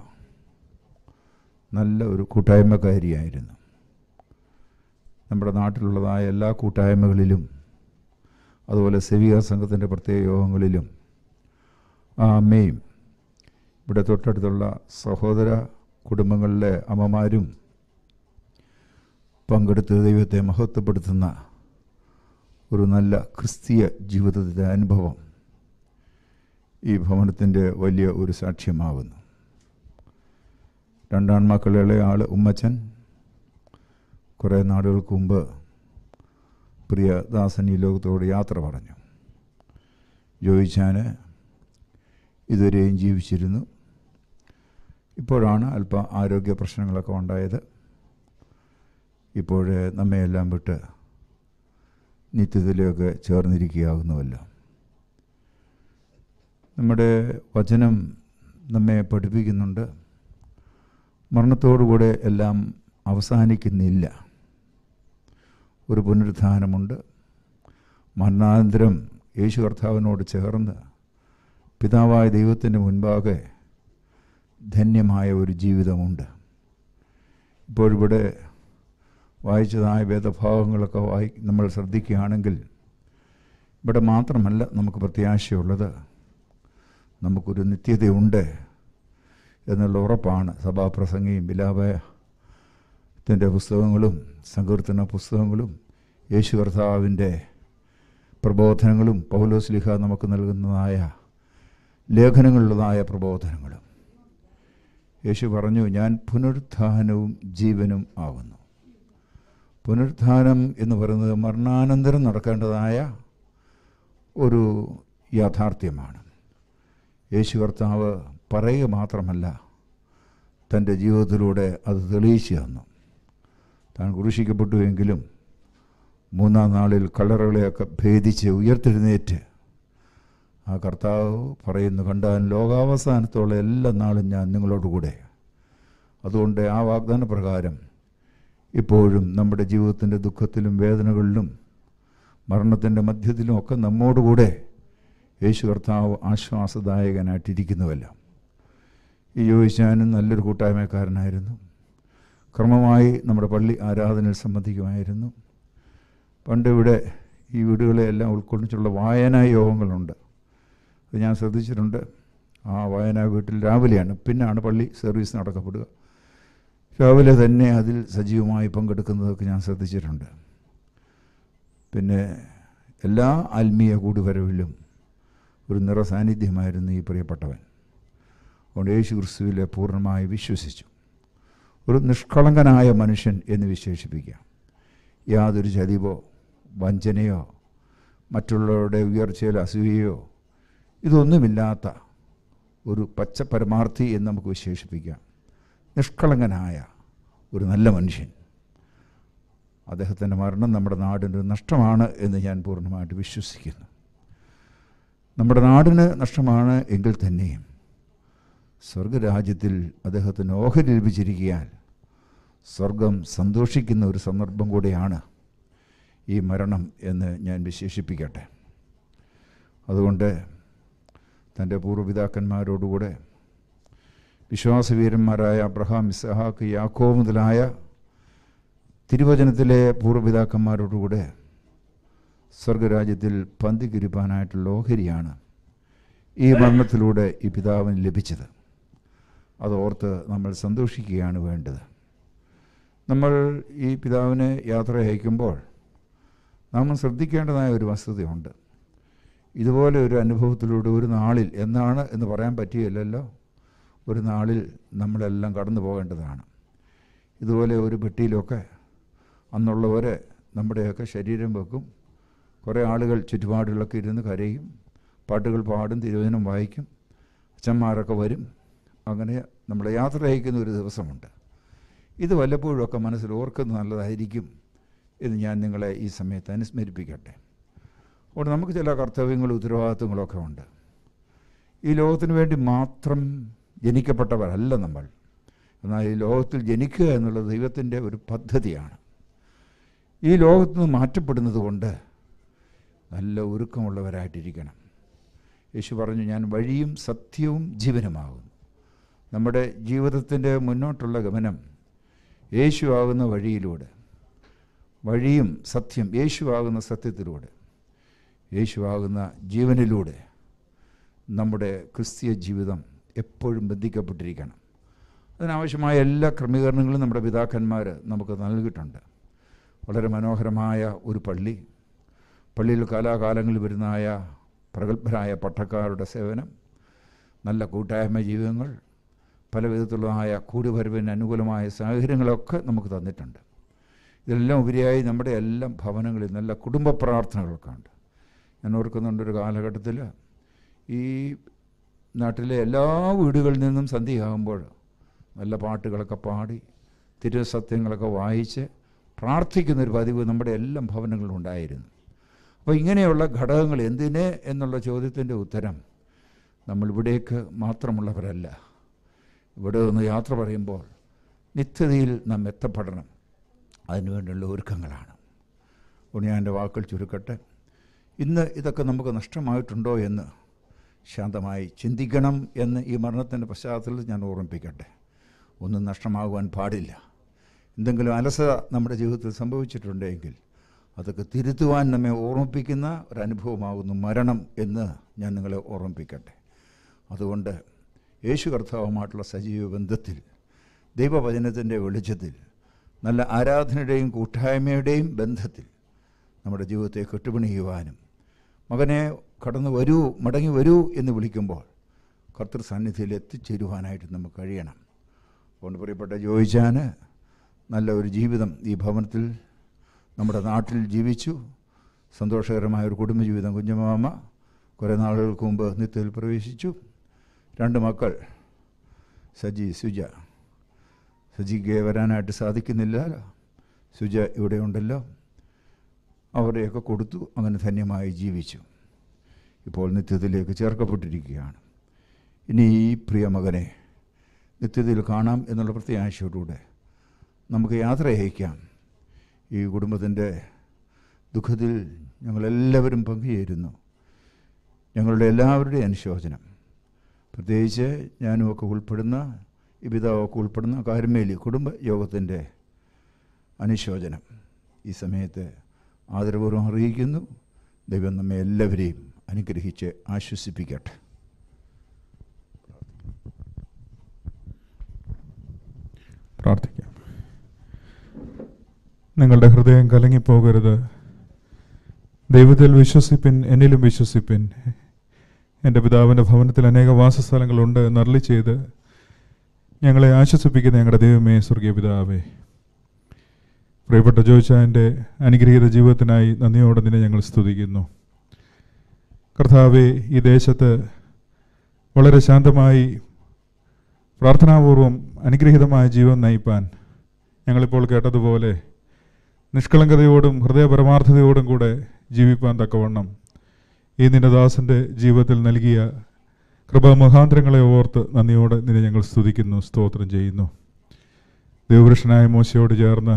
നല്ല ഒരു കൂട്ടായ്മക്കാരിയായിരുന്നു നമ്മുടെ നാട്ടിലുള്ളതായ എല്ലാ കൂട്ടായ്മകളിലും അതുപോലെ സെവിക സംഘത്തിൻ്റെ പ്രത്യേക യോഗങ്ങളിലും ആ അമ്മയും ഇവിടെ തൊട്ടടുത്തുള്ള സഹോദര കുടുംബങ്ങളിലെ അമ്മമാരും പങ്കെടുത്ത് ദൈവത്തെ മഹത്വപ്പെടുത്തുന്ന ഒരു നല്ല ക്രിസ്തീയ ജീവിതത്തിൻ്റെ അനുഭവം ഈ ഭവനത്തിൻ്റെ വലിയ ഒരു സാക്ഷ്യമാകുന്നു രണ്ടാൺമക്കളുടെ ആൾ ഉമ്മച്ചൻ കുറേ നാളുകൾക്ക് മുമ്പ് പ്രിയ ദാസൻ ഈ ലോകത്തോട് യാത്ര പറഞ്ഞു ജോയിച്ചാന് ഇതുവരെയും ജീവിച്ചിരുന്നു ഇപ്പോഴാണ് അല്പം ആരോഗ്യ പ്രശ്നങ്ങളൊക്കെ ഉണ്ടായത് ഇപ്പോഴേ നമ്മയെല്ലാം വിട്ട് നിത്യത്തിലേക്ക് ചേർന്നിരിക്കുകയാകുന്നുവല്ലോ നമ്മുടെ വചനം നമ്മെ പഠിപ്പിക്കുന്നുണ്ട് മരണത്തോടുകൂടെ എല്ലാം അവസാനിക്കുന്നില്ല ഒരു പുനരുത്ഥാനമുണ്ട് മരണാനന്തരം യേശു കർത്താവിനോട് ചേർന്ന് പിതാവായ ദൈവത്തിൻ്റെ മുൻപാകെ ധന്യമായ ഒരു ജീവിതമുണ്ട് ഇപ്പോഴിവിടെ വായിച്ചതായ വേദഭാഗങ്ങളൊക്കെ വായി നമ്മൾ ശ്രദ്ധിക്കുകയാണെങ്കിൽ ഇവിടെ മാത്രമല്ല നമുക്ക് പ്രത്യാശയുള്ളത് നമുക്കൊരു നിത്യതയുണ്ട് എന്നുള്ള ഉറപ്പാണ് സഭാപ്രസംഗിയും വിലാപത്തിൻ്റെ പുസ്തകങ്ങളും സങ്കീർത്തന പുസ്തകങ്ങളും യേശു കർത്താവിൻ്റെ പ്രബോധനങ്ങളും പൗലോസ് ലിഹ നമുക്ക് നൽകുന്നതായ ലേഖനങ്ങളിലുള്ളതായ പ്രബോധനങ്ങളും യേശു പറഞ്ഞു ഞാൻ പുനരുത്ഥാനവും ജീവനും ആകുന്നു പുനരുത്ഥാനം എന്ന് പറയുന്നത് മരണാനന്തരം നടക്കേണ്ടതായ ഒരു യാഥാർത്ഥ്യമാണ് യേശു കർത്താവ് പറയുക മാത്രമല്ല തൻ്റെ ജീവിതത്തിലൂടെ അത് തെളിയിച്ചു തന്നു താൻ കുരിശിക്കപ്പെട്ടുവെങ്കിലും മൂന്നാം നാളിൽ കളറുകളെയൊക്കെ ഭേദിച്ച് ഉയർത്തെഴുന്നേറ്റ് ആ കർത്താവ് പറയുന്നു കണ്ടാൽ ലോകാവസാനത്തോളം എല്ലാ നാളും ഞാൻ നിങ്ങളോട് കൂടെ അതുകൊണ്ട് ആ വാഗ്ദാന പ്രകാരം ഇപ്പോഴും നമ്മുടെ ജീവിതത്തിൻ്റെ ദുഃഖത്തിലും വേദനകളിലും മരണത്തിൻ്റെ മധ്യത്തിലും ഒക്കെ നമ്മോടുകൂടെ യേശു കർത്താവ് ആശ്വാസദായകനായിട്ടിരിക്കുന്നുവല്ല ഈ യോയിച്ചാനും നല്ലൊരു കൂട്ടായ്മക്കാരനായിരുന്നു ക്രമമായി നമ്മുടെ പള്ളി ആരാധനയിൽ സംബന്ധിക്കുമായിരുന്നു പണ്ട് ഇവിടെ ഈ വീടുകളെയെല്ലാം ഉൾക്കൊള്ളിച്ചുള്ള വായനാ യോഗങ്ങളുണ്ട് അത് ഞാൻ ശ്രദ്ധിച്ചിട്ടുണ്ട് ആ വായനാ വീട്ടിൽ രാവിലെയാണ് പിന്നാണ് പള്ളി സർവീസ് നടക്കപ്പെടുക രാവിലെ തന്നെ അതിൽ സജീവമായി പങ്കെടുക്കുന്നതൊക്കെ ഞാൻ ശ്രദ്ധിച്ചിട്ടുണ്ട് പിന്നെ എല്ലാ ആത്മീയ കൂടുവരവിലും ഒരു നിറസാന്നിധ്യമായിരുന്നു ഈ പ്രിയപ്പെട്ടവൻ അതുകൊണ്ട് യേശു ക്രിസ്തുവിലെ പൂർണ്ണമായി വിശ്വസിച്ചു ഒരു നിഷ്കളങ്കനായ മനുഷ്യൻ എന്ന് വിശേഷിപ്പിക്കാം യാതൊരു ചതിവോ വഞ്ചനയോ മറ്റുള്ളവരുടെ ഉയർച്ചയിൽ അസൂയയോ ഇതൊന്നുമില്ലാത്ത ഒരു പച്ച പരമാർത്ഥി എന്ന് നമുക്ക് വിശേഷിപ്പിക്കാം നിഷ്കളങ്കനായ ഒരു നല്ല മനുഷ്യൻ അദ്ദേഹത്തിൻ്റെ മരണം നമ്മുടെ നാടിന് ഒരു നഷ്ടമാണ് എന്ന് ഞാൻ പൂർണ്ണമായിട്ട് വിശ്വസിക്കുന്നു നമ്മുടെ നാടിന് നഷ്ടമാണ് എങ്കിൽ തന്നെയും സ്വർഗരാജ്യത്തിൽ അദ്ദേഹത്തിന് ഓഹരി ലഭിച്ചിരിക്കാൻ സ്വർഗം സന്തോഷിക്കുന്ന ഒരു സന്ദർഭം കൂടെയാണ് ഈ മരണം എന്ന് ഞാൻ വിശേഷിപ്പിക്കട്ടെ അതുകൊണ്ട് തൻ്റെ പൂർവ്വപിതാക്കന്മാരോടുകൂടെ വിശ്വാസവീരന്മാരായ അബ്രഹാം ഇസഹാക്ക് യാക്കോ മുതലായ തിരുവചനത്തിലെ പൂർവ്വപിതാക്കന്മാരോടുകൂടെ സ്വർഗരാജ്യത്തിൽ പന്തികിരിപ്പാനായിട്ടുള്ള ഓഹരിയാണ് ഈ മരണത്തിലൂടെ ഈ പിതാവിന് ലഭിച്ചത് അതോർത്ത് നമ്മൾ സന്തോഷിക്കുകയാണ് വേണ്ടത് നമ്മൾ ഈ പിതാവിനെ യാത്ര അയക്കുമ്പോൾ നാം ശ്രദ്ധിക്കേണ്ടതായ ഒരു വസ്തുതയുണ്ട് ഇതുപോലെ ഒരു അനുഭവത്തിലൂടെ ഒരു നാളിൽ എന്നാണ് എന്ന് പറയാൻ പറ്റിയില്ലല്ലോ ഒരു നാളിൽ നമ്മളെല്ലാം കടന്നു പോകേണ്ടതാണ് ഇതുപോലെ ഒരു പെട്ടിയിലൊക്കെ അന്നുള്ളവരെ നമ്മുടെയൊക്കെ ശരീരം വെക്കും കുറേ ആളുകൾ ചുറ്റുപാടുകളൊക്കെ ഇരുന്ന് കരയും പാട്ടുകൾ പാടും തിരുവചനം വായിക്കും അച്ഛന്മാരൊക്കെ വരും അങ്ങനെ നമ്മളെ യാത്ര അയക്കുന്ന ഒരു ദിവസമുണ്ട് ഇത് വല്ലപ്പോഴുമൊക്കെ മനസ്സിൽ ഓർക്കുന്നത് നല്ലതായിരിക്കും എന്ന് ഞാൻ നിങ്ങളെ ഈ സമയത്ത് അനുസ്മരിപ്പിക്കട്ടെ അതുകൊണ്ട് നമുക്ക് ചില കർത്തവ്യങ്ങളും ഉത്തരവാദിത്വങ്ങളൊക്കെ ഉണ്ട് ഈ ലോകത്തിന് വേണ്ടി മാത്രം ജനിക്കപ്പെട്ടവരല്ല നമ്മൾ എന്നാൽ ഈ ലോകത്തിൽ ജനിക്കുക എന്നുള്ളത് ദൈവത്തിൻ്റെ ഒരു പദ്ധതിയാണ് ഈ ലോകത്ത് നിന്ന് മാറ്റപ്പെടുന്നത് കൊണ്ട് നല്ല ഒരുക്കമുള്ളവരായിട്ടിരിക്കണം യേശു പറഞ്ഞു ഞാൻ വഴിയും സത്യവും ജീവനുമാകുന്നു നമ്മുടെ ജീവിതത്തിൻ്റെ മുന്നോട്ടുള്ള ഗമനം യേശു ആകുന്ന വഴിയിലൂടെ വഴിയും സത്യം യേശു ആകുന്ന സത്യത്തിലൂടെ യേശു ആകുന്ന ജീവനിലൂടെ നമ്മുടെ ക്രിസ്തീയ ജീവിതം എപ്പോഴും ബന്ധിക്കപ്പെട്ടിരിക്കണം അതിനാവശ്യമായ എല്ലാ ക്രമീകരണങ്ങളും നമ്മുടെ പിതാക്കന്മാർ നമുക്ക് നൽകിയിട്ടുണ്ട് വളരെ മനോഹരമായ ഒരു പള്ളി പള്ളിയിൽ കാലാകാലങ്ങളിൽ വരുന്നതായ പ്രഗത്ഭരായ പട്ടക്കാരുടെ സേവനം നല്ല കൂട്ടായ്മ ജീവിതങ്ങൾ പല വിധത്തിലുള്ളതായ കൂടുവരവിന് അനുകൂലമായ സാഹചര്യങ്ങളൊക്കെ നമുക്ക് തന്നിട്ടുണ്ട് ഇതെല്ലാം ഉപരിയായി നമ്മുടെ എല്ലാം ഭവനങ്ങളിൽ നല്ല കുടുംബ പ്രാർത്ഥനകളൊക്കെ ഉണ്ട് ഞാൻ ഓർക്കുന്നുണ്ട് ഒരു കാലഘട്ടത്തിൽ ഈ നാട്ടിലെ എല്ലാ വീടുകളിൽ നിന്നും സന്ധ്യയാകുമ്പോൾ നല്ല പാട്ടുകളൊക്കെ പാടി തിരുസത്യങ്ങളൊക്കെ വായിച്ച് പ്രാർത്ഥിക്കുന്ന ഒരു പതിവ് നമ്മുടെ എല്ലാം ഭവനങ്ങളിലും ഉണ്ടായിരുന്നു അപ്പോൾ ഇങ്ങനെയുള്ള ഘടകങ്ങൾ എന്തിന് എന്നുള്ള ചോദ്യത്തിൻ്റെ ഉത്തരം നമ്മൾ ഇവിടേക്ക് മാത്രമുള്ളവരല്ല ഇവിടെ നിന്ന് യാത്ര പറയുമ്പോൾ നിത്യതയിൽ നാം എത്തപ്പെടണം അതിനുവേണ്ടിയുള്ള ഒരുക്കങ്ങളാണ് അതുകൊണ്ട് ഞാൻ എൻ്റെ വാക്കുകൾ ചുരുക്കട്ടെ ഇന്ന് ഇതൊക്കെ നമുക്ക് നഷ്ടമായിട്ടുണ്ടോ എന്ന് ശാന്തമായി ചിന്തിക്കണം എന്ന് ഈ മരണത്തിൻ്റെ പശ്ചാത്തലത്തിൽ ഞാൻ ഓർമ്മിപ്പിക്കട്ടെ ഒന്നും നഷ്ടമാകുവാൻ പാടില്ല എന്തെങ്കിലും അലസത നമ്മുടെ ജീവിതത്തിൽ സംഭവിച്ചിട്ടുണ്ടെങ്കിൽ അതൊക്കെ തിരുത്തുവാൻ നമ്മെ ഓർമ്മിപ്പിക്കുന്ന ഒരനുഭവമാകുന്നു മരണം എന്ന് ഞാൻ നിങ്ങളെ ഓർമ്മിപ്പിക്കട്ടെ അതുകൊണ്ട് യേശു കർത്താവുമായിട്ടുള്ള സജീവ ബന്ധത്തിൽ ദൈവവചനത്തിൻ്റെ വെളിച്ചത്തിൽ നല്ല ആരാധനയുടെയും കൂട്ടായ്മയുടെയും ബന്ധത്തിൽ നമ്മുടെ ജീവിതത്തെ കെട്ടുപണിയുവാനും മകനെ കടന്നു വരൂ മടങ്ങി വരൂ എന്ന് വിളിക്കുമ്പോൾ കർത്തൃ സാന്നിധ്യത്തിൽ എത്തിച്ചേരുവാനായിട്ട് നമുക്ക് കഴിയണം അതുകൊണ്ട് പ്രിയപ്പെട്ട ജോയിച്ചാന് നല്ല ഒരു ജീവിതം ഈ ഭവനത്തിൽ നമ്മുടെ നാട്ടിൽ ജീവിച്ചു സന്തോഷകരമായ ഒരു കുടുംബജീവിതം കുഞ്ഞമാമ കുറേ നാളുകൾക്ക് മുമ്പ് നിത്യത്തിൽ പ്രവേശിച്ചു രണ്ട് മക്കൾ സജി സുജ സജിക്ക് വരാനായിട്ട് സാധിക്കുന്നില്ല സുജ ഇവിടെ ഉണ്ടല്ലോ അവരെയൊക്കെ കൊടുത്തു അങ്ങനെ ധന്യമായി ജീവിച്ചു ഇപ്പോൾ നിത്യത്തിലേക്ക് ചേർക്കപ്പെട്ടിരിക്കുകയാണ് ഇനി ഈ പ്രിയ മകനെ നിത്യതയിൽ കാണാം എന്നുള്ള പ്രത്യാശയോടുകൂടെ നമുക്ക് യാത്ര അയക്കാം ഈ കുടുംബത്തിൻ്റെ ദുഃഖത്തിൽ ഞങ്ങളെല്ലാവരും പങ്കുചേരുന്നു ഞങ്ങളുടെ എല്ലാവരുടെയും അനുശോചനം പ്രത്യേകിച്ച് ഞാനുമൊക്കെ ഉൾപ്പെടുന്ന ഈ പിതാവൊക്കെ ഉൾപ്പെടുന്ന കാരുമേലി കുടുംബ യോഗത്തിൻ്റെ അനുശോചനം ഈ സമയത്ത് ആദരപൂർവ്വം അറിയിക്കുന്നു ദൈവം നമ്മെ എല്ലാവരെയും അനുഗ്രഹിച്ച് ആശ്വസിപ്പിക്കട്ടെ പ്രാർത്ഥിക്കാം നിങ്ങളുടെ ഹൃദയം കലങ്ങിപ്പോകരുത് ദൈവത്തിൽ വിശ്വസിപ്പിൻ എന്നിലും വിശ്വസിപ്പിൻ എൻ്റെ പിതാവിൻ്റെ ഭവനത്തിൽ അനേക വാസസ്ഥലങ്ങളുണ്ട് എന്നരളി ചെയ്ത് ഞങ്ങളെ ആശ്വസിപ്പിക്കുന്ന ഞങ്ങളുടെ ദൈവമേ സ്വർഗീയ പിതാവേ പ്രിയപ്പെട്ട ജോയിച്ചാൻ്റെ അനുഗ്രഹീത ജീവിതത്തിനായി നന്ദിയോടെ നിന്നെ ഞങ്ങൾ സ്തുതിക്കുന്നു കർത്താവെ ഈ ദേശത്ത് വളരെ ശാന്തമായി പ്രാർത്ഥനാപൂർവം അനുഗ്രഹീതമായ ജീവൻ നയിപ്പാൻ ഞങ്ങളിപ്പോൾ കേട്ടതുപോലെ നിഷ്കളങ്കതയോടും ഹൃദയപരമാർത്ഥതയോടും കൂടെ ജീവിപ്പാൻ തക്കവണ്ണം ഈ നിന്റെ ദാസൻ്റെ ജീവിതത്തിൽ നൽകിയ കൃപാമുഖാന്തരങ്ങളെ ഓർത്ത് നന്ദിയോടെ നിന്നെ ഞങ്ങൾ സ്തുതിക്കുന്നു സ്തോത്രം ചെയ്യുന്നു ദൈവപുരുഷനായ മോശയോട് ചേർന്ന്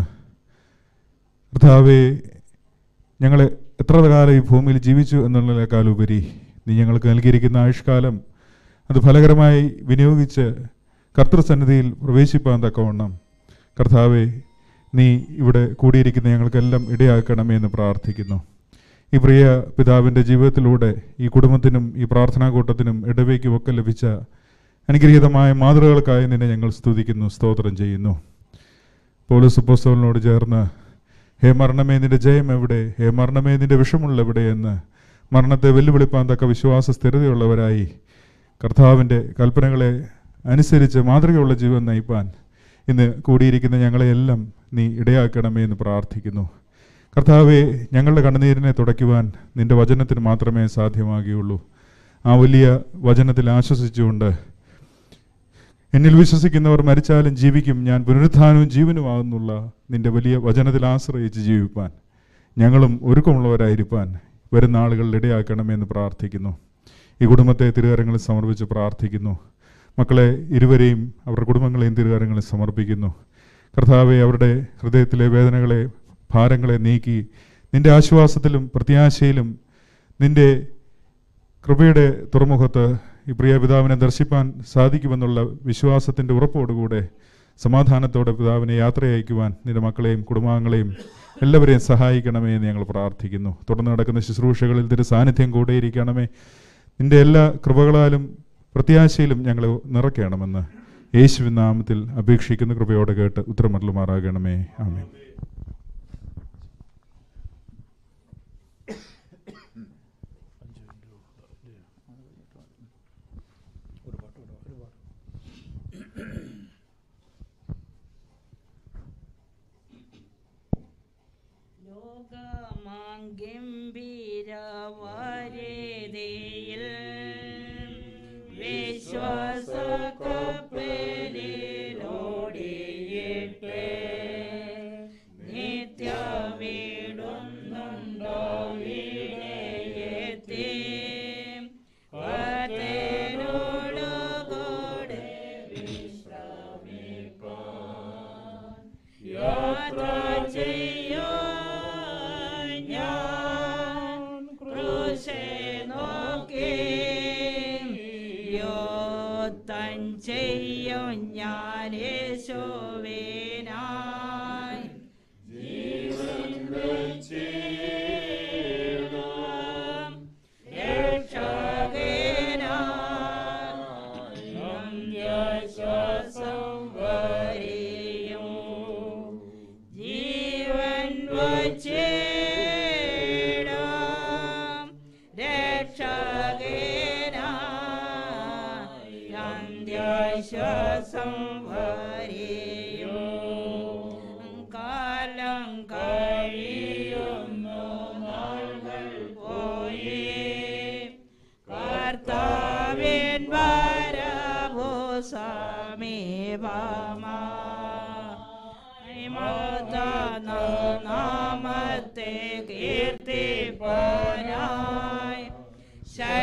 കർത്താവെ ഞങ്ങളെ എത്ര കാലം ഈ ഭൂമിയിൽ ജീവിച്ചു എന്നുള്ളതിനേക്കാൾ ഉപരി നീ ഞങ്ങൾക്ക് നൽകിയിരിക്കുന്ന ആയുഷ്കാലം അത് ഫലകരമായി വിനിയോഗിച്ച് കർത്തൃസന്നിധിയിൽ പ്രവേശിപ്പാൻ തക്കവണ്ണം കർത്താവെ നീ ഇവിടെ കൂടിയിരിക്കുന്ന ഞങ്ങൾക്കെല്ലാം ഇടയാക്കണമേ എന്ന് പ്രാർത്ഥിക്കുന്നു ഈ പ്രിയ പിതാവിൻ്റെ ജീവിതത്തിലൂടെ ഈ കുടുംബത്തിനും ഈ പ്രാർത്ഥനാ കൂട്ടത്തിനും ഇടവയ്ക്കും ഒക്കെ ലഭിച്ച അനുഗ്രഹീതമായ മാതൃകകൾക്കായി നിന്നെ ഞങ്ങൾ സ്തുതിക്കുന്നു സ്തോത്രം ചെയ്യുന്നു പോലീസ് പുസ്തകങ്ങളോട് ചേർന്ന് ഹേ മരണമേ നിന്റെ ജയം എവിടെ ഹേ മരണമേ നിന്റെ വിഷമുള്ള എവിടെ എന്ന് മരണത്തെ വെല്ലുവിളിപ്പാൻ തക്ക വിശ്വാസ സ്ഥിരതയുള്ളവരായി കർത്താവിൻ്റെ കൽപ്പനകളെ അനുസരിച്ച് മാതൃകയുള്ള ജീവൻ നയിപ്പാൻ ഇന്ന് കൂടിയിരിക്കുന്ന ഞങ്ങളെയെല്ലാം നീ ഇടയാക്കണമേ എന്ന് പ്രാർത്ഥിക്കുന്നു കർത്താവെ ഞങ്ങളുടെ കണ്ണുനീരിനെ തുടയ്ക്കുവാൻ നിന്റെ വചനത്തിന് മാത്രമേ സാധ്യമാകുകയുള്ളൂ ആ വലിയ വചനത്തിൽ ആശ്വസിച്ചുകൊണ്ട് എന്നിൽ വിശ്വസിക്കുന്നവർ മരിച്ചാലും ജീവിക്കും ഞാൻ പുനരുത്ഥാനവും ജീവനുമാകുന്നുള്ള നിന്റെ വലിയ വചനത്തിൽ ആശ്രയിച്ച് ജീവിപ്പാൻ ഞങ്ങളും ഒരുക്കമുള്ളവരായിരിക്കാൻ വരുന്ന ആളുകളിൽ ഇടയാക്കണമെന്ന് പ്രാർത്ഥിക്കുന്നു ഈ കുടുംബത്തെ തിരുകരങ്ങളിൽ സമർപ്പിച്ച് പ്രാർത്ഥിക്കുന്നു മക്കളെ ഇരുവരെയും അവരുടെ കുടുംബങ്ങളെയും തിരുകരങ്ങളിൽ സമർപ്പിക്കുന്നു കർത്താവെ അവരുടെ ഹൃദയത്തിലെ വേദനകളെ ഭാരങ്ങളെ നീക്കി നിന്റെ ആശ്വാസത്തിലും പ്രത്യാശയിലും നിന്റെ കൃപയുടെ തുറമുഖത്ത് ഈ പ്രിയ പിതാവിനെ ദർശിപ്പാൻ സാധിക്കുമെന്നുള്ള വിശ്വാസത്തിൻ്റെ ഉറപ്പോടുകൂടെ സമാധാനത്തോടെ പിതാവിനെ യാത്ര അയക്കുവാൻ നിന്റെ മക്കളെയും കുടുംബാംഗങ്ങളെയും എല്ലാവരെയും സഹായിക്കണമേ എന്ന് ഞങ്ങൾ പ്രാർത്ഥിക്കുന്നു തുടർന്ന് നടക്കുന്ന ശുശ്രൂഷകളിൽ തിരു സാന്നിധ്യം കൂടെയിരിക്കണമേ നിന്റെ എല്ലാ കൃപകളാലും പ്രത്യാശയിലും ഞങ്ങളെ നിറയ്ക്കണമെന്ന് യേശുവിൻ നാമത്തിൽ അപേക്ഷിക്കുന്ന കൃപയോടെ കേട്ട് ഉത്തരമരലുമാറാകണമേ ആമേ ഗംഭീരവാരേതയിൽ വിശ്വാസക്കപ്പലിലോടിയിട്ട് നിത്യവിടുന്നുണ്ടോവിടെയെത്തി കർത്തനോടുകൂടെ യാത്ര ചെയ്യോ ഞാൻ ക്രൂശെ നോക്കി യോത്തൻ ചെയ്യും ഞാൻ യേശുവിനായി ജീവൻ വെച്ചിടും രക്ഷകനായി അന്ത്യശ്വാസം വരെയും ജീവൻ വച്ചിടാം രക്ഷകനായി അന്ത്യശ്വാസം വരെയും കാലം കഴിയുന്നു നാളുകൾ പോയി കർത്താവിൻ വരവോ സമീപമായി നാമത്തെ കീർത്തിപ്പാനായി ശരീ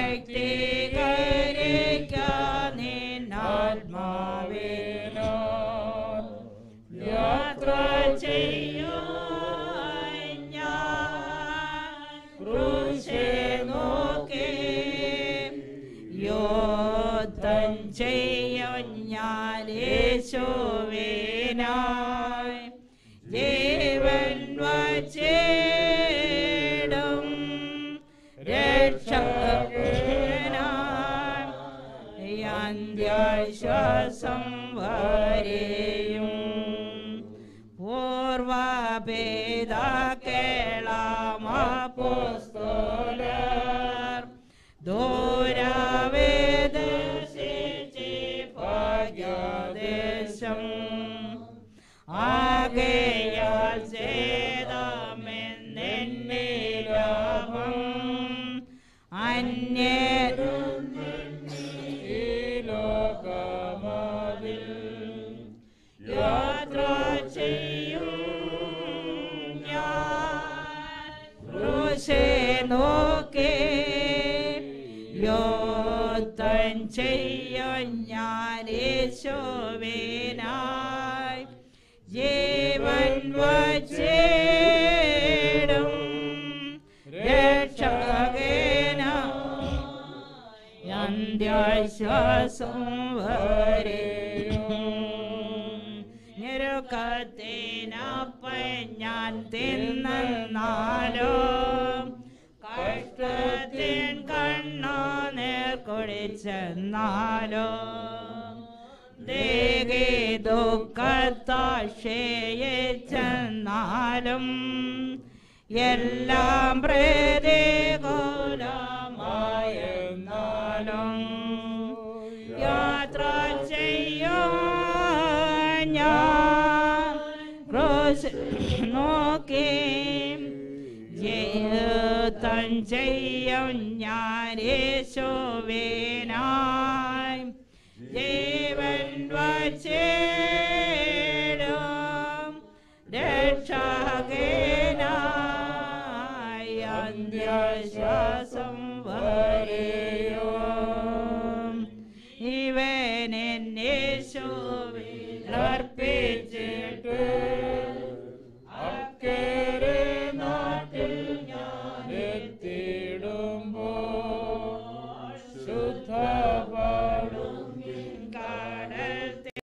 ചെയ്യും ഞാൻ യേശുവിനായി ജീവൻ വച്ചിടും രക്ഷകനായി അന്ത്യശ്വാസം വരെയും പൂർവപേതാക്കേളാമോസ്തോലർ ദൂരവേദശിച്ച് ഭാഗ്യദേശം ആകയാൽ ചേതമെന്നിലാഭം അന്യരും ഈ ലോകമതിൽ യാത്ര ചെയ്യും ഞാൻ ക്രൂശെ നോക്കി യോത്തൻ ചെയ്യും ഞാൻ യേശുവിനായി ജീവൻ വച്ചിടും രക്ഷകന അന്ത്യശ്വാസം വരെയും ഞെരുക്കത്തിനപ്പൻ ഞാൻ തിന്നാലോ കഷ്ടത്തിൻ കണ്ണോ നേർ കുടിച്ചെന്നാലോ ദേഹി ദുഃഖത്താശയിച്ചെന്നാലും എല്ലാം പ്രതികൂലമായെന്നാലും യാത്ര ചെയ്യോ ഞാൻ ക്രോസ് നോക്കി ജീവിതം ചെയ്യും ഞാൻ യേശുവിനായി ജീവൻ വച്ചിടും രക്ഷകനായി അന്ത്യശ്വാസം വരെയും ഇവൻ എന്നേശുവിൽ അർപ്പിച്ചിട്ട് അക്കരെ നാട്ടിൽ ഞാൻ എത്തിയിടുമ്പോൾ ശുദ്ധപാടും കടൽ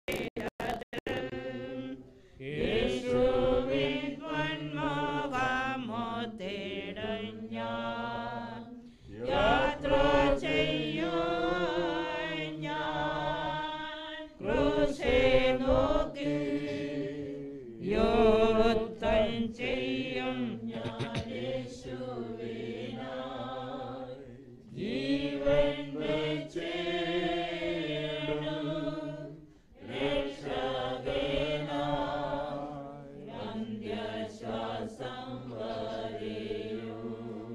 യേശുവിൻ വന്മോഹമോ തേടും ഞാൻ യാത്ര ചെയ്യൂ ഞാൻ ക്രൂശെ നോക്കി യോത്തൻ ചെയ്യും ഞാൻ യേശുവിനായി ജീവൻ വെച്ചിടും രക്ഷകനായി അന്ത്യശ്വാസം വരെയും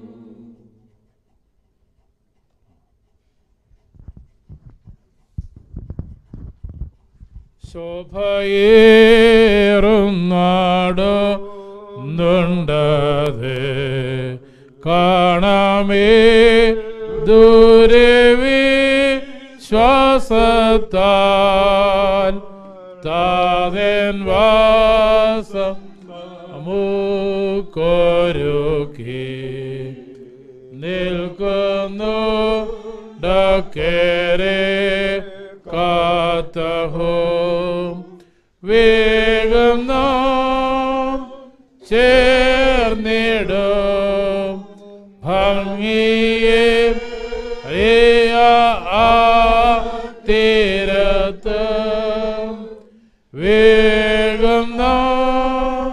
ശോഭയേറും നാടോ നുണ്ടത് കാണാമേ ദൂരവി ശ്വാസത്താൽ താതൻ വാസം മൂക്കൊരുക്കി നിൽക്കുന്നു ഡക്കേരെ കാത്തഹോം വേഗം നാം ചേർന്നിടും ഭംഗിയെ റിയ ആ തീരത്ത് വേഗം നാം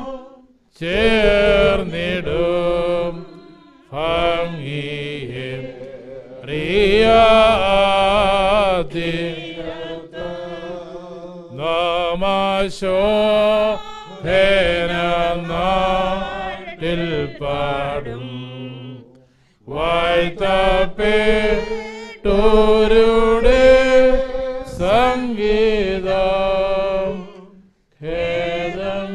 ചേർന്നിടും ഭംഗിയെ റിയ നാമാശോ നാട്ടിൽ പാടും വായ്ത്തപ്പേട്ടോരുടെ സംഗീതം ഖേദം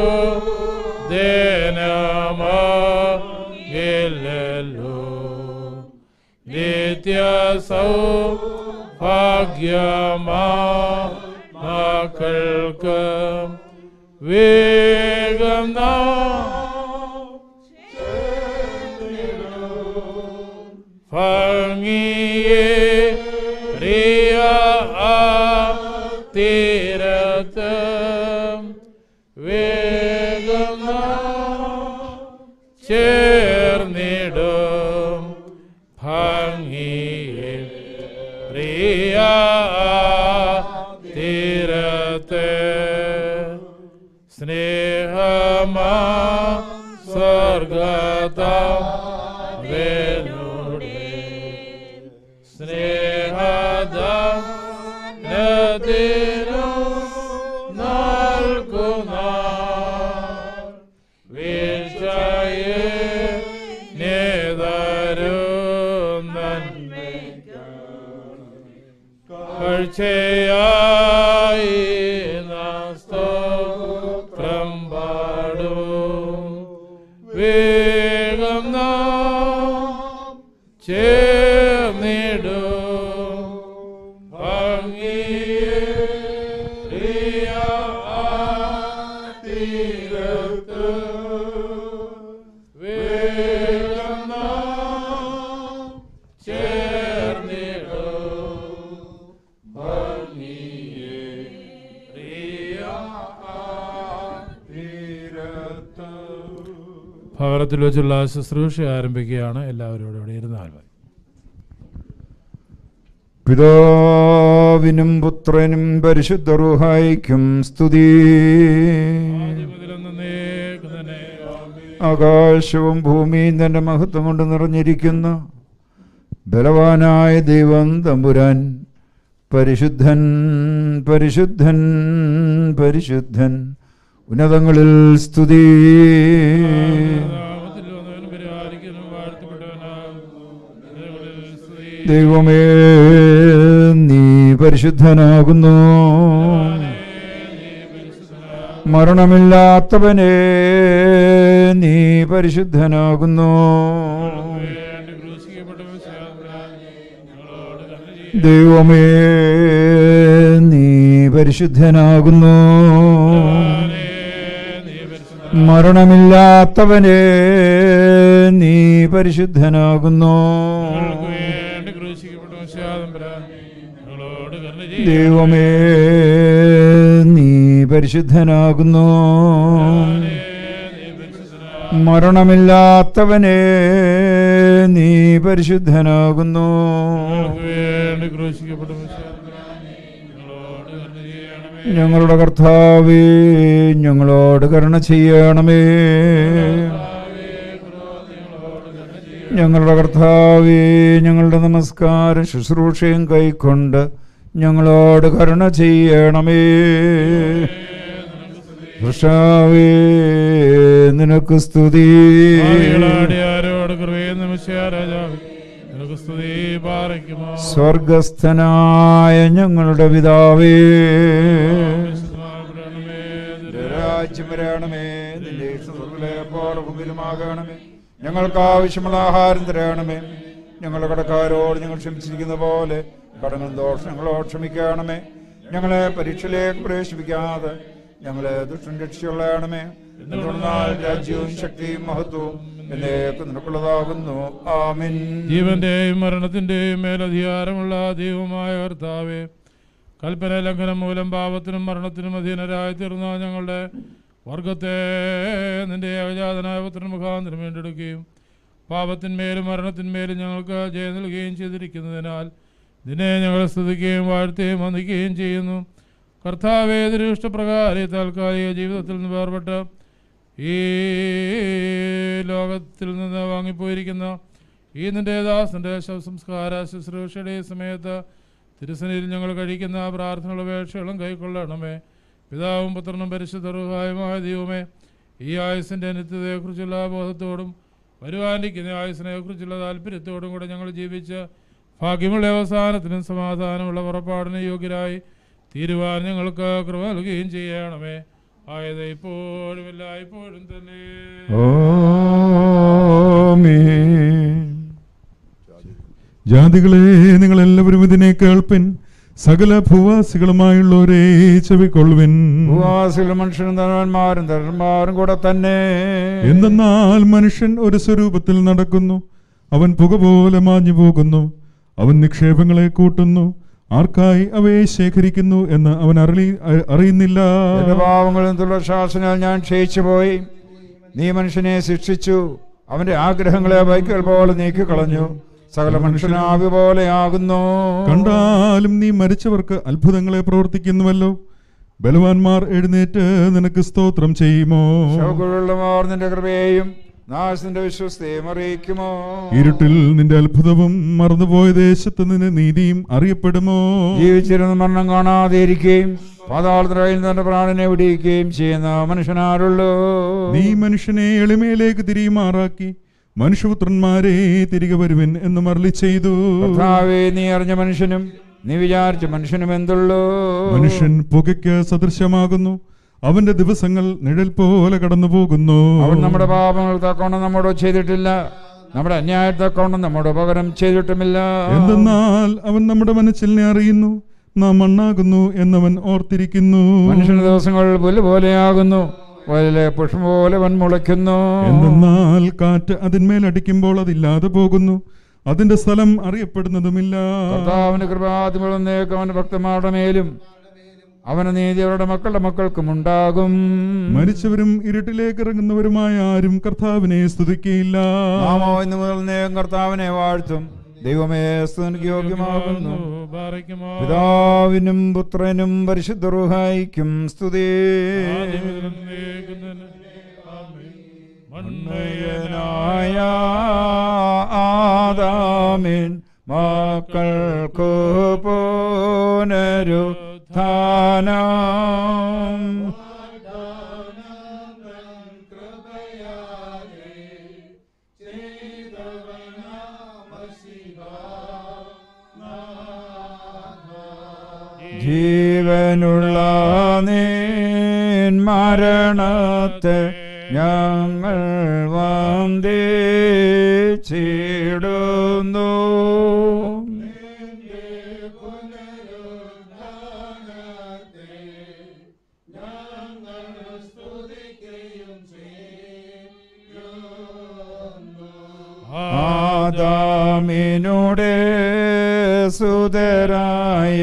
ദേനമാകില്ലല്ലോ നിത്യ സൗഭാഗ്യമാ മക്കൾക്ക് വേഗം നാം ഭംഗിയെ പ്രിയ ആ അവനുടെ സ്നേഹദാനത്തിനു നൽകുന്ന വീഴ്ചയെ നേതരും കാഴ്ചയായി നാം സ്തോത്രം പാടും വേഗം നാം ചേർന്നിടും ഭംഗിയേറിയ ആ തീരത്ത് വേഗം നാം ചേർന്നിടും ഭവനത്തിൽ വെച്ചുള്ള ശുശ്രൂഷ ആരംഭിക്കുകയാണ് എല്ലാവരോടും ഇവിടെ ഇരുന്നാൽ മതി പിതാവിനും പുത്രനും പരിശുദ്ധ റുഹായിക്കും സ്തുതി ആകാശവും ഭൂമിയും തന്റെ മഹത്വം കൊണ്ട് നിറഞ്ഞിരിക്കുന്ന ബലവാനായ ദൈവം തമ്പുരാൻ പരിശുദ്ധൻ പരിശുദ്ധൻ പരിശുദ്ധൻ ഉന്നതങ്ങളിൽ സ്തുതി ദൈവമേ നീ പരിശുദ്ധനാകുന്നു മരണമില്ലാത്തവനെ നീ പരിശുദ്ധനാകുന്നു ദൈവമേ നീ പരിശുദ്ധനാകുന്നു മരണമില്ലാത്തവനെ നീ പരിശുദ്ധനാകുന്നു ദൈവമേ നീ പരിശുദ്ധനാകുന്നു മരണമില്ലാത്തവനെ നീ പരിശുദ്ധനാകുന്നു വേണ്ടി ക്രൂശിക്കപ്പെട്ട ഞങ്ങളുടെ കർത്താവേ ഞങ്ങളോട് കരുണ ചെയ്യണമേ ഞങ്ങളുടെ കർത്താവേ ഞങ്ങളുടെ നമസ്കാര ശുശ്രൂഷയും കൈക്കൊണ്ട് ഞങ്ങളോട് കരുണ ചെയ്യണമേ കർത്താവേ നിനക്ക് സ്തുതി ആരോട് കൃപയെ നമസ്കാര രാജാവ് നിനക്ക് സ്തുതി പാറയ്ക്കുമോ സ്വർഗസ്ഥനായ ഞങ്ങളുടെ പിതാവേ രാജ്യം വരണമേ നിന്റെ ഇഷ്ടത്തിലെ പോലെ ഭൂമിയിലുമാകണമേ ഞങ്ങൾക്ക് ആവശ്യമുള്ള ആഹാരം തരണമേ ഞങ്ങളുടെ കടക്കാരോട് ഞങ്ങൾ ക്ഷമിച്ചിരിക്കുന്ന പോലെ കടങ്ങളും ദോഷം ഞങ്ങളോട് ക്ഷമിക്കണമേ ഞങ്ങളെ പരീക്ഷയിലേക്ക് പ്രവേശിപ്പിക്കാതെ ഞങ്ങളെ ദുഷ്ടൻ രക്ഷിച്ചുള്ളണമേ എന്തുകൊണ്ടാൽ രാജ്യവും ശക്തിയും മഹത്വവും എന്നേക്ക് നിനക്കുള്ളതാകുന്നു ആമിൻ ജീവന്റെയും മരണത്തിന്റെയും മേലധികാരമുള്ള ദൈവമായ കർത്താവേ കൽപ്പന ലംഘനം മൂലം പാപത്തിനും മരണത്തിനും അധീനരായി തീർന്ന ഞങ്ങളുടെ വർഗത്തെ നിന്റെ ഏകജാതനായ പുത്രൻ മുഖാന്തരം വീണ്ടെടുക്കുകയും പാപത്തിന്മേലും മരണത്തിന്മേലും ഞങ്ങൾക്ക് ജയം നൽകുകയും ചെയ്തിരിക്കുന്നതിനാൽ നിന്നെ ഞങ്ങൾ സ്തുതിക്കുകയും വാഴ്ത്തുകയും വന്ദിക്കുകയും ചെയ്യുന്നു കർത്താവേ ദുരിഷ്ടപ്രകാരം ഈ താൽക്കാലിക ജീവിതത്തിൽ നിന്ന് വേർപെട്ട് ഈ ലോകത്തിൽ നിന്ന് വാങ്ങിപ്പോയിരിക്കുന്ന ഈ നിന്റെ ദാസന്റെ ശവസംസ്കാര ശുശ്രൂഷയുടെ സമയത്ത് തിരുസനയിൽ ഞങ്ങൾ കഴിക്കുന്ന പ്രാർത്ഥനകളും അപേക്ഷകളും കൈക്കൊള്ളണമേ പിതാവും പുത്രനും പരിശുദ്ധറുഹായുമായ ദൈവമേ ഈ ആയുസിൻ്റെ നിത്യതയെക്കുറിച്ചുള്ള ബോധത്തോടും വരുവാനിരിക്കുന്ന ആയുസിനെക്കുറിച്ചുള്ള താല്പര്യത്തോടും കൂടെ ഞങ്ങൾ ജീവിച്ച് ഭാഗ്യമുള്ള അവസാനത്തിനും സമാധാനമുള്ള പുറപ്പാടിന് യോഗ്യരായി തീരുവാൻ ഞങ്ങൾക്ക് കൃപ നൽകുകയും ചെയ്യണമേ ആയത് ഇപ്പോഴും ഇല്ല ഇപ്പോഴും തന്നെ ആമേൻ. ജാതികളെ നിങ്ങൾ എല്ലാവരും ഇതിനെ കേൾപ്പിൻ സകല ഭൂവാസികളുമായുള്ളവരെ ചെവിക്കൊള്ളുവിൻ ഭൂവാസികളും മനുഷ്യനും ധനവാന്മാരും ധനന്മാരും കൂടെ തന്നെ എന്തെന്നാൽ മനുഷ്യൻ ഒരു സ്വരൂപത്തിൽ നടക്കുന്നു അവൻ പുക പോലെ മാഞ്ഞു പോകുന്നു അവൻ നിക്ഷേപങ്ങളെ കൂട്ടുന്നു ആർക്കായി അവയെ ശേഖരിക്കുന്നു എന്ന് അവൻ അറിയി അറിയുന്നില്ല എന്റെ പാവങ്ങളും ദുർശാസനാൽ ഞാൻ ക്ഷയിച്ചു പോയി നീ മനുഷ്യനെ ശിക്ഷിച്ചു അവന്റെ ആഗ്രഹങ്ങളെ ബൈക്കുകൾ പോലെ നീക്കി കളഞ്ഞു സകല മനുഷ്യനാവി പോലെയാകുന്നു കണ്ടാലും നീ മരിച്ചവർക്ക് അത്ഭുതങ്ങളെ പ്രവർത്തിക്കുന്നുവല്ലോ ബലവാന്മാർ എഴുന്നേറ്റ് നിനക്ക് സ്തോത്രം ചെയ്യുമോ ശവകുഴുള്ളമാർ നിന്റെ കൃപയെയും നാശത്തിന്റെ വിശ്വസ്തയും അറിയിക്കുമോ ഇരുട്ടിൽ നിന്റെ അത്ഭുതവും മറന്നുപോയ ദേശത്ത് നിന്റെ നീതിയും അറിയപ്പെടുമോ ജീവിച്ചിരുന്ന മരണം കാണാതെ ഇരിക്കുകയും പാതാളത്തിലായി തന്റെ പ്രാണനെ വിടിയിക്കുകയും ചെയ്യുന്ന മനുഷ്യനാരുള്ളൂ നീ മനുഷ്യനെ എളിമയിലേക്ക് തിരിയുമാറാക്കി മനുഷ്യപുത്രന്മാരെ തിരികെ വരുവിൻ എന്ന് മറലി ചെയ്തു കർത്താവേ നീ അറിഞ്ഞ മനുഷ്യനും നീ വിചാരിച്ച മനുഷ്യനും എന്തുള്ളൂ മനുഷ്യൻ പുകയ്ക്ക് സദൃശ്യമാകുന്നു അവന്റെ ദിവസങ്ങൾ നിഴൽ പോലെ കടന്നു പോകുന്നു അവൻ നമ്മുടെ പാപങ്ങൾ തക്കോണം നമ്മോട് ചെയ്തിട്ടില്ല നമ്മുടെ അന്യായം തക്കോണം നമ്മോട് ഉപകരം ചെയ്തിട്ടുമില്ല എന്തെന്നാൽ അവൻ നമ്മുടെ മനസ്സിലിനെ അറിയുന്നു നാം മണ്ണാകുന്നു എന്നവൻ ഓർത്തിരിക്കുന്നു മനുഷ്യന്റെ ദിവസങ്ങൾ പുല്ല് പോലെയാകുന്നു വയലിലെ പുഷ്പം പോലെ അവൻ മുളയ്ക്കുന്നു എന്തെന്നാൽ കാറ്റ് അതിന്മേൽ അടിക്കുമ്പോൾ അതില്ലാതെ പോകുന്നു അതിന്റെ സ്ഥലം അറിയപ്പെടുന്നതുമില്ല കർത്താവിന്റെ കൃപാതിമുളന്നേക്ക് അവന്റെ ഭക്തന്മാരുടെ മേലും അവന് നീതി അവരുടെ മക്കളുടെ മക്കൾക്കും ഉണ്ടാകും മരിച്ചവരും ഇരുട്ടിലേക്ക് ഇറങ്ങുന്നവരുമായ ആരും കർത്താവിനെ സ്തുതിക്കയില്ല നാമോ ഇന്ന് മുതൽ നേകം കർത്താവിനെ വാഴ്ത്തും ദൈവമേ സ്തുതിക്ക് യോഗ്യമാകുന്നു പിതാവിനും പുത്രനും പരിശുദ്ധ റുഹായിക്കും സ്തുതി മണ്മയനായ ആദാമിൻ മക്കൾക്കു പോനരു ധാനം ജീവനുള്ള നീൻ മരണത്തെ ഞങ്ങൾ വന്ദിച്ചിടുന്നു ആദാമിനുടെ സുതരായ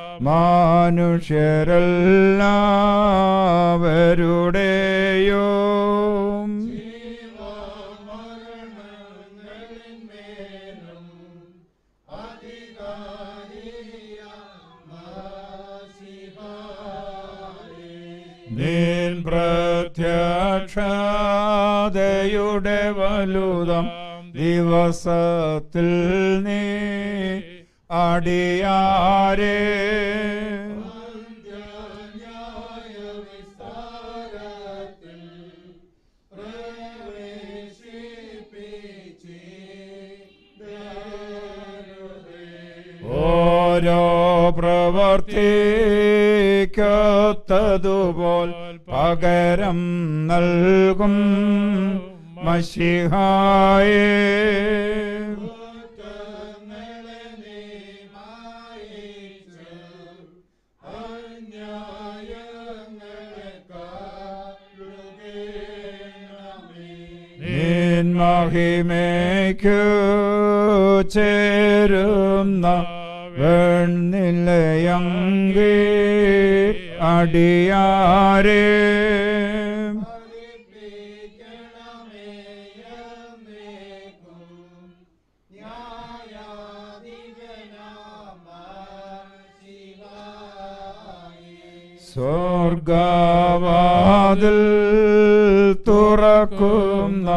മനുഷ്യരെല്ലാവരുടെയോ നീൻ പ്രത്യക്ഷതയുടെ വലുതം ദിവസത്തിൽ നീ അടിയാരേ ഓരോ പ്രവർത്തിക്കത്തതുപോൽ പകരം നൽകും മഷിഹായേ നിൻ മഹിമയ്ക്കു ചേരുന്ന വെണ്ണിലയങ്കി അടിയാരേ സ്വർഗവാതിൽ തുറക്കുന്ന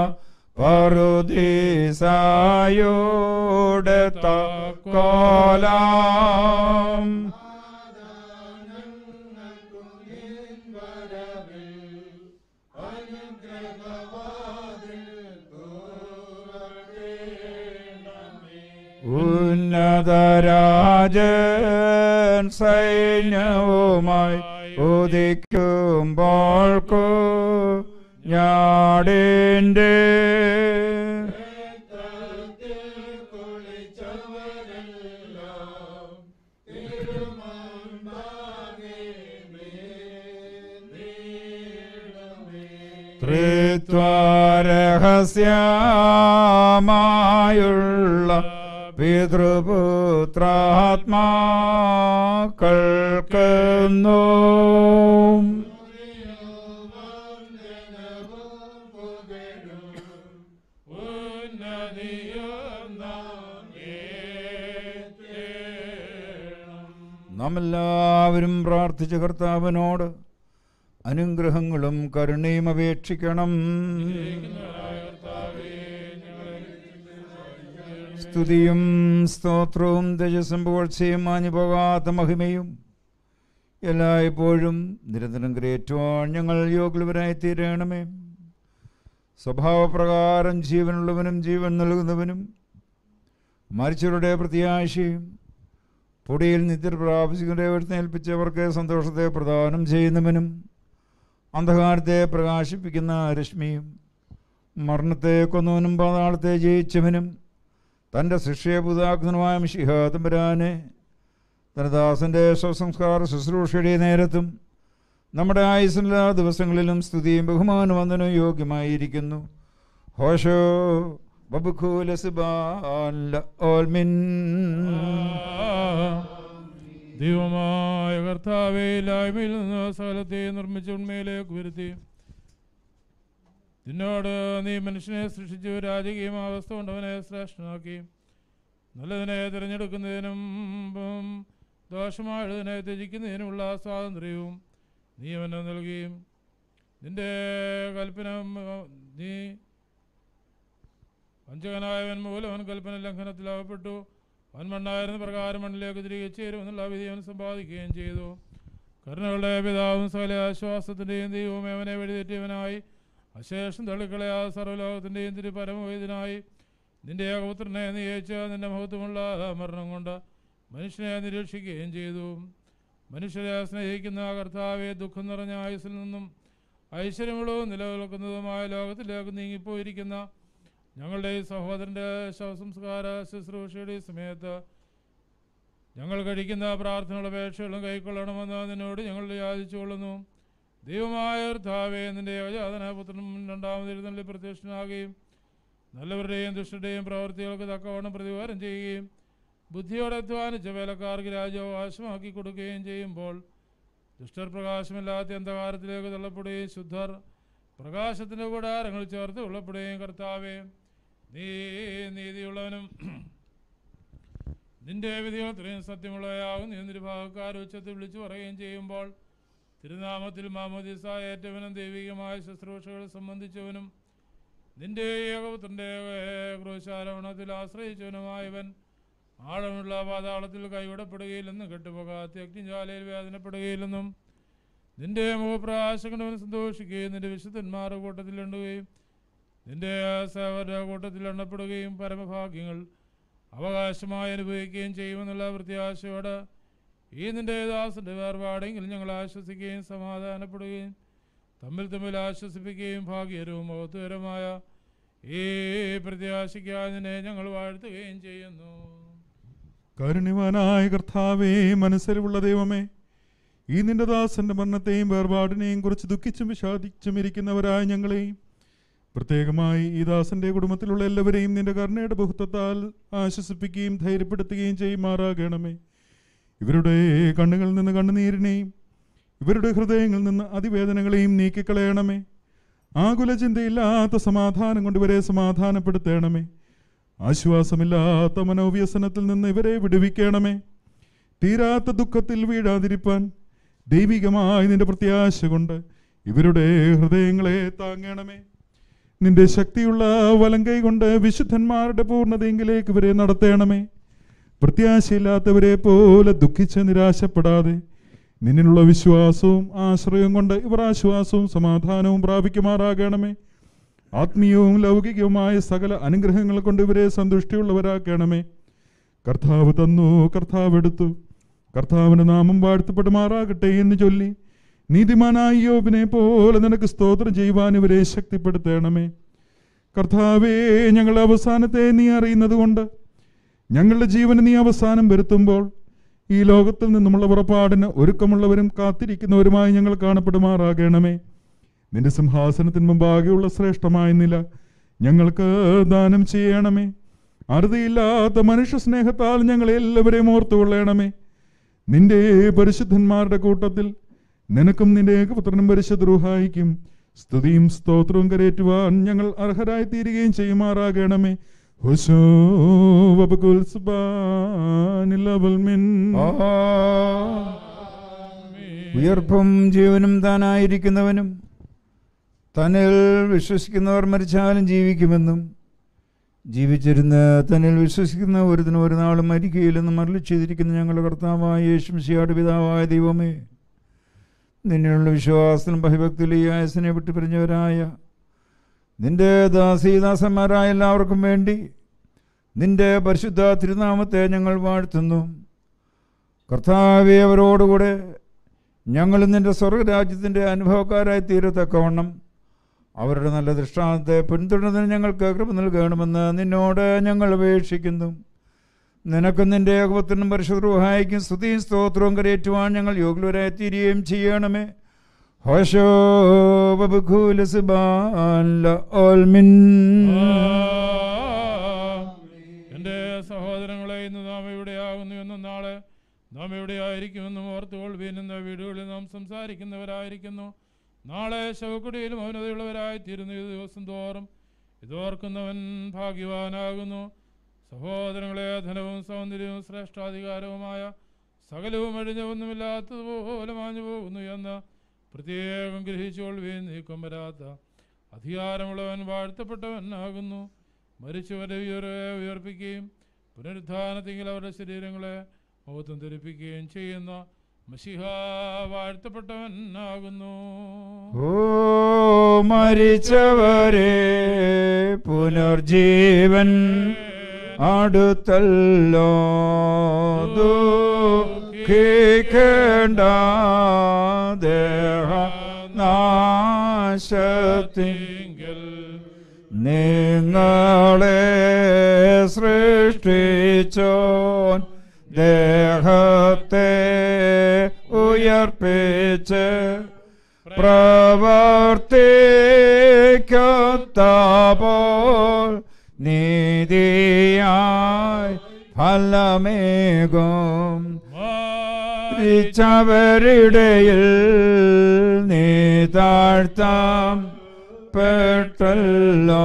പറുദീസായോടെ തക്കോലാം ഉന്നതരാജൻ സൈന്യവുമായി ഉദിക്കുമ്പോൾ ഞാടിൻ്റെ ത്രിത്വരഹസ്യമായുള്ള പിതൃപുത്രാത്മാക്കൾക്കെന്നോ നാം എല്ലാവരും പ്രാർത്ഥിച്ച കർത്താവിനോട് അനുഗ്രഹങ്ങളും കരുണയും അപേക്ഷിക്കണം സ്തുതിയും സ്തോത്രവും തേജസ്സും പുകഴ്ചയും മാഞ്ഞു പോകാത്ത മഹിമയും എല്ലായ്പ്പോഴും നിരന്തരം കരയേറ്റുവാൻ ഞങ്ങൾ യോഗ്യവരായി തീരണമേ സ്വഭാവപ്രകാരം ജീവനുള്ളവനും ജീവൻ നൽകുന്നവനും മരിച്ചവരുടെ പ്രത്യാശയും പൊടിയിൽ നിദ്ര പ്രാപിച്ചുകൊണ്ട് എഴുന്നേൽപ്പിച്ചവർക്ക് സന്തോഷത്തെ പ്രദാനം ചെയ്യുന്നവനും അന്ധകാരത്തെ പ്രകാശിപ്പിക്കുന്ന രശ്മിയും മരണത്തെ കൊന്നവനും പാതാളത്തെ ജയിച്ചവനും തൻ്റെ ശിക്ഷയെ പുതാക്കുന്നതുമായ മിഷിഹാതമ്പരാനെ തൻ്റെ ദാസൻ്റെ സ്വസംസ്കാര ശുശ്രൂഷയുടെ നേരത്തും നമ്മുടെ ആയുസില്ലാ ദിവസങ്ങളിലും സ്തുതിയും ബഹുമാനം വന്ദനവും യോഗ്യമായിരിക്കുന്നു ഹോഷോ ദൈവമായ കർത്താവെ ഇല്ലായ്മയിൽ നിന്ന് സകലത്തെ നിർമ്മിച്ച ഉണ്മയിലേക്ക് വരുത്തി നിന്നോട് നീ മനുഷ്യനെ സൃഷ്ടിച്ചു രാജകീയ അവസ്ഥ കൊണ്ടവനെ ശ്രേഷ്ഠനാക്കി നല്ലതിനെ തിരഞ്ഞെടുക്കുന്നതിനും ഉം, ദോഷമായതിനെ ത്യജിക്കുന്നതിനുമുള്ള സ്വാതന്ത്ര്യവും നീ അവന് നൽകിയും നിന്റെ കൽപ്പന ഉം, നീ വഞ്ചകനായവൻ മൂലം അവൻ കൽപ്പന ലംഘനത്തിൽ അകപ്പെട്ടു അവൻ മണ്ണായിരുന്ന പ്രകാരം മണ്ണിലേക്ക് തിരികെ ചേരുമെന്നുള്ള വിധി അവൻ സമ്പാദിക്കുകയും ചെയ്തു കരുണകളുടെ പിതാവും സകല ആശ്വാസത്തിൻ്റെയും ദൈവവും അവനെ വെടിതെറ്റിയവനായി അശേഷം തള്ളിക്കളയാ സർവ്വലോകത്തിൻ്റെയും തിരു പരമവൈദ്യനായി നിന്റെ ഏകപുത്രനെ നിയച്ച നിന്റെ മഹത്വമുള്ള മരണം കൊണ്ട് മനുഷ്യനെ നിരീക്ഷിക്കുകയും ചെയ്തു മനുഷ്യരെ സ്നേഹിക്കുന്ന കർത്താവെ ദുഃഖം നിറഞ്ഞ ആയുസ്സിൽ നിന്നും ഐശ്വര്യമുള്ളതും നിലനിൽക്കുന്നതുമായ ലോകത്തിലേക്ക് നീങ്ങിപ്പോയിരിക്കുന്ന ഞങ്ങളുടെ ഈ സഹോദരൻ്റെ ശവസംസ്കാര ശുശ്രൂഷയുടെ സമയത്ത് ഞങ്ങൾ കഴിക്കുന്ന പ്രാർത്ഥനയുടെ അപേക്ഷകളും കൈക്കൊള്ളണമെന്ന് നിന്നോട് ഞങ്ങൾ യാചിച്ചുകൊള്ളുന്നു ദൈവമായ കർത്താവേ നിന്റെ ഏകജാതന പുത്രനും രണ്ടാമത് എഴുന്നള്ളി പ്രത്യക്ഷനാകുകയും നല്ലവരുടെയും ദുഷ്ടരുടെയും പ്രവൃത്തികൾക്ക് തക്കവണ്ണം പ്രതികാരം ചെയ്യുകയും ബുദ്ധിയോടെ അധ്വാനിച്ച വേലക്കാർക്ക് രാജ്യാവകാശമാക്കി കൊടുക്കുകയും ചെയ്യുമ്പോൾ ദുഷ്ടർ പ്രകാശമില്ലാത്ത അന്ധകാരത്തിലേക്ക് തള്ളപ്പെടുകയും ശുദ്ധർ പ്രകാശത്തിൻ്റെ കൂടാരങ്ങൾ ചേർത്ത് ഉള്ളപ്പെടുകയും കർത്താവേ നീ നീതിയുള്ളവനും നിന്റെ വിധികൾ ഇത്രയും സത്യമുള്ളവയാകും നീ നിരുഭാഗക്കാർ ഉച്ചത്തിൽ വിളിച്ചു പറയുകയും ചെയ്യുമ്പോൾ തിരുനാമത്തിൽ മാമോദിസ ഏറ്റവനും ദൈവികമായ ശുശ്രൂഷകൾ സംബന്ധിച്ചവനും നിന്റെ ഏകപുത്രൻ്റെ ക്രൂശാരോഹണത്തിൽ ആശ്രയിച്ചവനുമായവൻ ആഴമുള്ള പാതാളത്തിൽ കൈവിടപ്പെടുകയില്ലെന്നും കെട്ടുപോകാത്ത അഗ്നിജാലയിൽ വേദനപ്പെടുകയില്ലെന്നും നിന്റെ മുഖപ്രകാശകണ്ടവൻ സന്തോഷിക്കുകയും നിന്റെ വിശുദ്ധന്മാരുടെ കൂട്ടത്തിൽ എണ്ണുകയും നിന്റെ സേവരുടെ കൂട്ടത്തിൽ എണ്ണപ്പെടുകയും പരമഭാഗ്യങ്ങൾ അവകാശമായി അനുഭവിക്കുകയും ചെയ്യുമെന്നുള്ള പ്രത്യാശയോട് ഈ നിന്റെ ദാസന്റെ വേർപാടെങ്കിൽ ഞങ്ങൾ ആശ്വസിക്കുകയും സമാധാനപ്പെടുകയും തമ്മിൽ തമ്മിൽ ആശ്വസിപ്പിക്കുകയും ഭാഗ്യകരവും മഹത്വകരമായ ഈ പ്രത്യാശയ്ക്കായി നിന്നെ ഞങ്ങൾ വാഴ്ത്തുകയും ചെയ്യുന്നു കാരുണ്യവാനായ കർത്താവേ മനസ്സിലുള്ള ദൈവമേ ഈ നിന്റെ ദാസന്റെ മരണത്തെയും വേർപാടിനെയും കുറിച്ച് ദുഃഖിച്ചും വിഷാദിച്ചും ഇരിക്കുന്നവരായ ഞങ്ങളെയും പ്രത്യേകമായി ഈ ദാസന്റെ കുടുംബത്തിലുള്ള എല്ലാവരെയും നിന്റെ കരുണയുടെ ബഹുത്വത്താൽ ആശ്വസിപ്പിക്കുകയും ധൈര്യപ്പെടുത്തുകയും ചെയ്യുമാറാകണമേ ഇവരുടെ കണ്ണുകളിൽ നിന്ന് കണ്ണുനീരിനെയും ഇവരുടെ ഹൃദയങ്ങളിൽ നിന്ന് അതിവേദനകളെയും നീക്കിക്കളയണമേ ആകുല ചിന്തയില്ലാത്ത സമാധാനം കൊണ്ട് ഇവരെ സമാധാനപ്പെടുത്തണമേ ആശ്വാസമില്ലാത്ത മനോവ്യസനത്തിൽ നിന്ന് ഇവരെ വിടുവിക്കണമേ തീരാത്ത ദുഃഖത്തിൽ വീഴാതിരിപ്പാൻ ദൈവികമായ നിന്റെ പ്രത്യാശ കൊണ്ട് ഇവരുടെ ഹൃദയങ്ങളെ താങ്ങണമേ നിന്റെ ശക്തിയുള്ള വലങ്കൈ കൊണ്ട് വിശുദ്ധന്മാരുടെ പൂർണ്ണതയെങ്കിലേക്ക് ഇവരെ നടത്തണമേ പ്രത്യാശയില്ലാത്തവരെ പോലെ ദുഃഖിച്ച് നിരാശപ്പെടാതെ നിന്നിലുള്ള വിശ്വാസവും ആശ്രയവും കൊണ്ട് ഇവർ ആശ്വാസവും സമാധാനവും പ്രാപിക്കുമാറാകണമേ ആത്മീയവും ലൗകികവുമായ സകല അനുഗ്രഹങ്ങൾ കൊണ്ട് ഇവരെ സന്തുഷ്ടിയുള്ളവരാക്കണമേ കർത്താവ് തന്നു കർത്താവ് എടുത്തു കർത്താവിൻ്റെ നാമം വാഴ്ത്തപ്പെടുമാറാകട്ടെ എന്ന് ചൊല്ലി നീതിമാനായ യോബിനെ പോലെ നിനക്ക് സ്തോത്രം ചെയ്യുവാൻ ഇവരെ ശക്തിപ്പെടുത്തണമേ കർത്താവേ ഞങ്ങളുടെ അവസാനത്തെ നീ അറിയുന്നത് കൊണ്ട് ഞങ്ങളുടെ ജീവന് നീ അവസാനം വരുത്തുമ്പോൾ ഈ ലോകത്തിൽ നിന്നുമുള്ള പുറപ്പാടിന് ഒരുക്കമുള്ളവരും കാത്തിരിക്കുന്നവരുമായി ഞങ്ങൾ കാണപ്പെടുമാറാകണമേ നിന്റെ സിംഹാസനത്തിന് മുമ്പാകെയുള്ള ശ്രേഷ്ഠമായ നില ഞങ്ങൾക്ക് ദാനം ചെയ്യണമേ അറുതിയില്ലാത്ത മനുഷ്യ സ്നേഹത്താൽ ഞങ്ങളെ എല്ലാവരെയും ഓർത്തുകൊള്ളണമേ നിന്റെ പരിശുദ്ധന്മാരുടെ കൂട്ടത്തിൽ നിനക്കും നിന്റെ ഏകപുത്രനും പരിശുദ്ധ റുഹായിക്കും സ്തുതിയും സ്തോത്രവും കരയേറ്റുവാൻ ഞങ്ങൾ അർഹരായി തീരുകയും ചെയ്യുമാറാകണമേ ഹുശോ വബകുൽ സുബ്ഹാനിൽ അവൽമിൻ. ഉയർപ്പും ജീവനും താനായിരിക്കുന്നവനും തന്നിൽ വിശ്വസിക്കുന്നവർ മരിച്ചാലും ജീവിക്കുമെന്നും ജീവിച്ചിരുന്ന് തന്നിൽ വിശ്വസിക്കുന്ന ഒരുതിനും ഒരു നാളും മരിക്കയില്ലെന്ന് മരളി ചെയ്തിരിക്കുന്ന ഞങ്ങളുടെ കർത്താവായ യേശും സിയാട് പിതാവായ ദൈവമേ നിന്നിലുള്ള വിശ്വാസത്തിലും ഭയഭക്തിയിലും ഈ ആയസിനെ വിട്ടു പിരിഞ്ഞവരായ നിന്റെ ദാസീദാസന്മാരായ എല്ലാവർക്കും വേണ്ടി നിന്റെ പരിശുദ്ധ തിരുനാമത്തെ ഞങ്ങൾ വാഴ്ത്തുന്നു കർത്താവെ അവരോടുകൂടെ ഞങ്ങൾ നിന്റെ സ്വർഗരാജ്യത്തിൻ്റെ അനുഭവക്കാരായി തീരത്തക്കവണ്ണം അവരുടെ നല്ല ദൃഷ്ടാന്തത്തെ പിന്തുടരുന്നതിന് ഞങ്ങൾക്ക് കൃപ നൽകണമെന്ന് നിന്നോട് ഞങ്ങൾ അപേക്ഷിക്കുന്നു നിനക്കും നിന്റെ ഏകപത്തിനും പരിശുദ്ധഹായിക്കും സ്തുതിയും സ്തോത്രവും കരയേറ്റുവാൻ ഞങ്ങൾ യോഗ്യരായി തീരുകയും ചെയ്യണമേ ഹോശോ എൻ്റെ സഹോദരങ്ങളെ ഇന്ന് നാം എവിടെയാകുന്നു എന്നും നാളെ നാം എവിടെയായിരിക്കുമെന്നും ഓർത്തുകൊള്ളുവീൻ എന്ന വീടുകളിൽ നാം സംസാരിക്കുന്നവരായിരിക്കുന്നു നാളെ ശവക്കുടിയിലും മൗനതയുള്ളവരായി തീരുന്നു ഈ ദിവസം തോറും ഇതോർക്കുന്നവൻ ഭാഗ്യവാനാകുന്നു സഹോദരങ്ങളെ ധനവും സൗന്ദര്യവും ശ്രേഷ്ഠാധികാരവുമായ സകലവും അഴിഞ്ഞൊന്നുമില്ലാത്തതുപോലെ മാഞ്ഞു പോകുന്നു എന്ന് പ്രത്യേകം ഗ്രഹിച്ചുകൊള്ളുകയും നീക്കം വരാത്ത അധികാരമുള്ളവൻ വാഴ്ത്തപ്പെട്ടവനാകുന്നു മരിച്ചവരെ ഉയരെ ഉയർപ്പിക്കുകയും പുനരുദ്ധാനത്തെങ്കിൽ അവരുടെ ശരീരങ്ങളെ മുഖത്തും ധരിപ്പിക്കുകയും ചെയ്യുന്ന മഷിഹ വാഴ്ത്തപ്പെട്ടവനാകുന്നു ഓ മരിച്ചവരെ പുനർജീവൻ അടുത്തല്ലോ ദുഃഖിക്കേണ്ട ദേഹ നാശത്തിങ്കൽ നിങ്ങളെ സൃഷ്ടിച്ചോൻ ദേഹത്തെ ഉയർപ്പിച്ച് പ്രവർത്തിക്കത്തപ്പോൾ നീതിയായി ഫലമേകും രിച്ചവരിടയിൽ നീ താഴ്ത്താം പെട്ടല്ലോ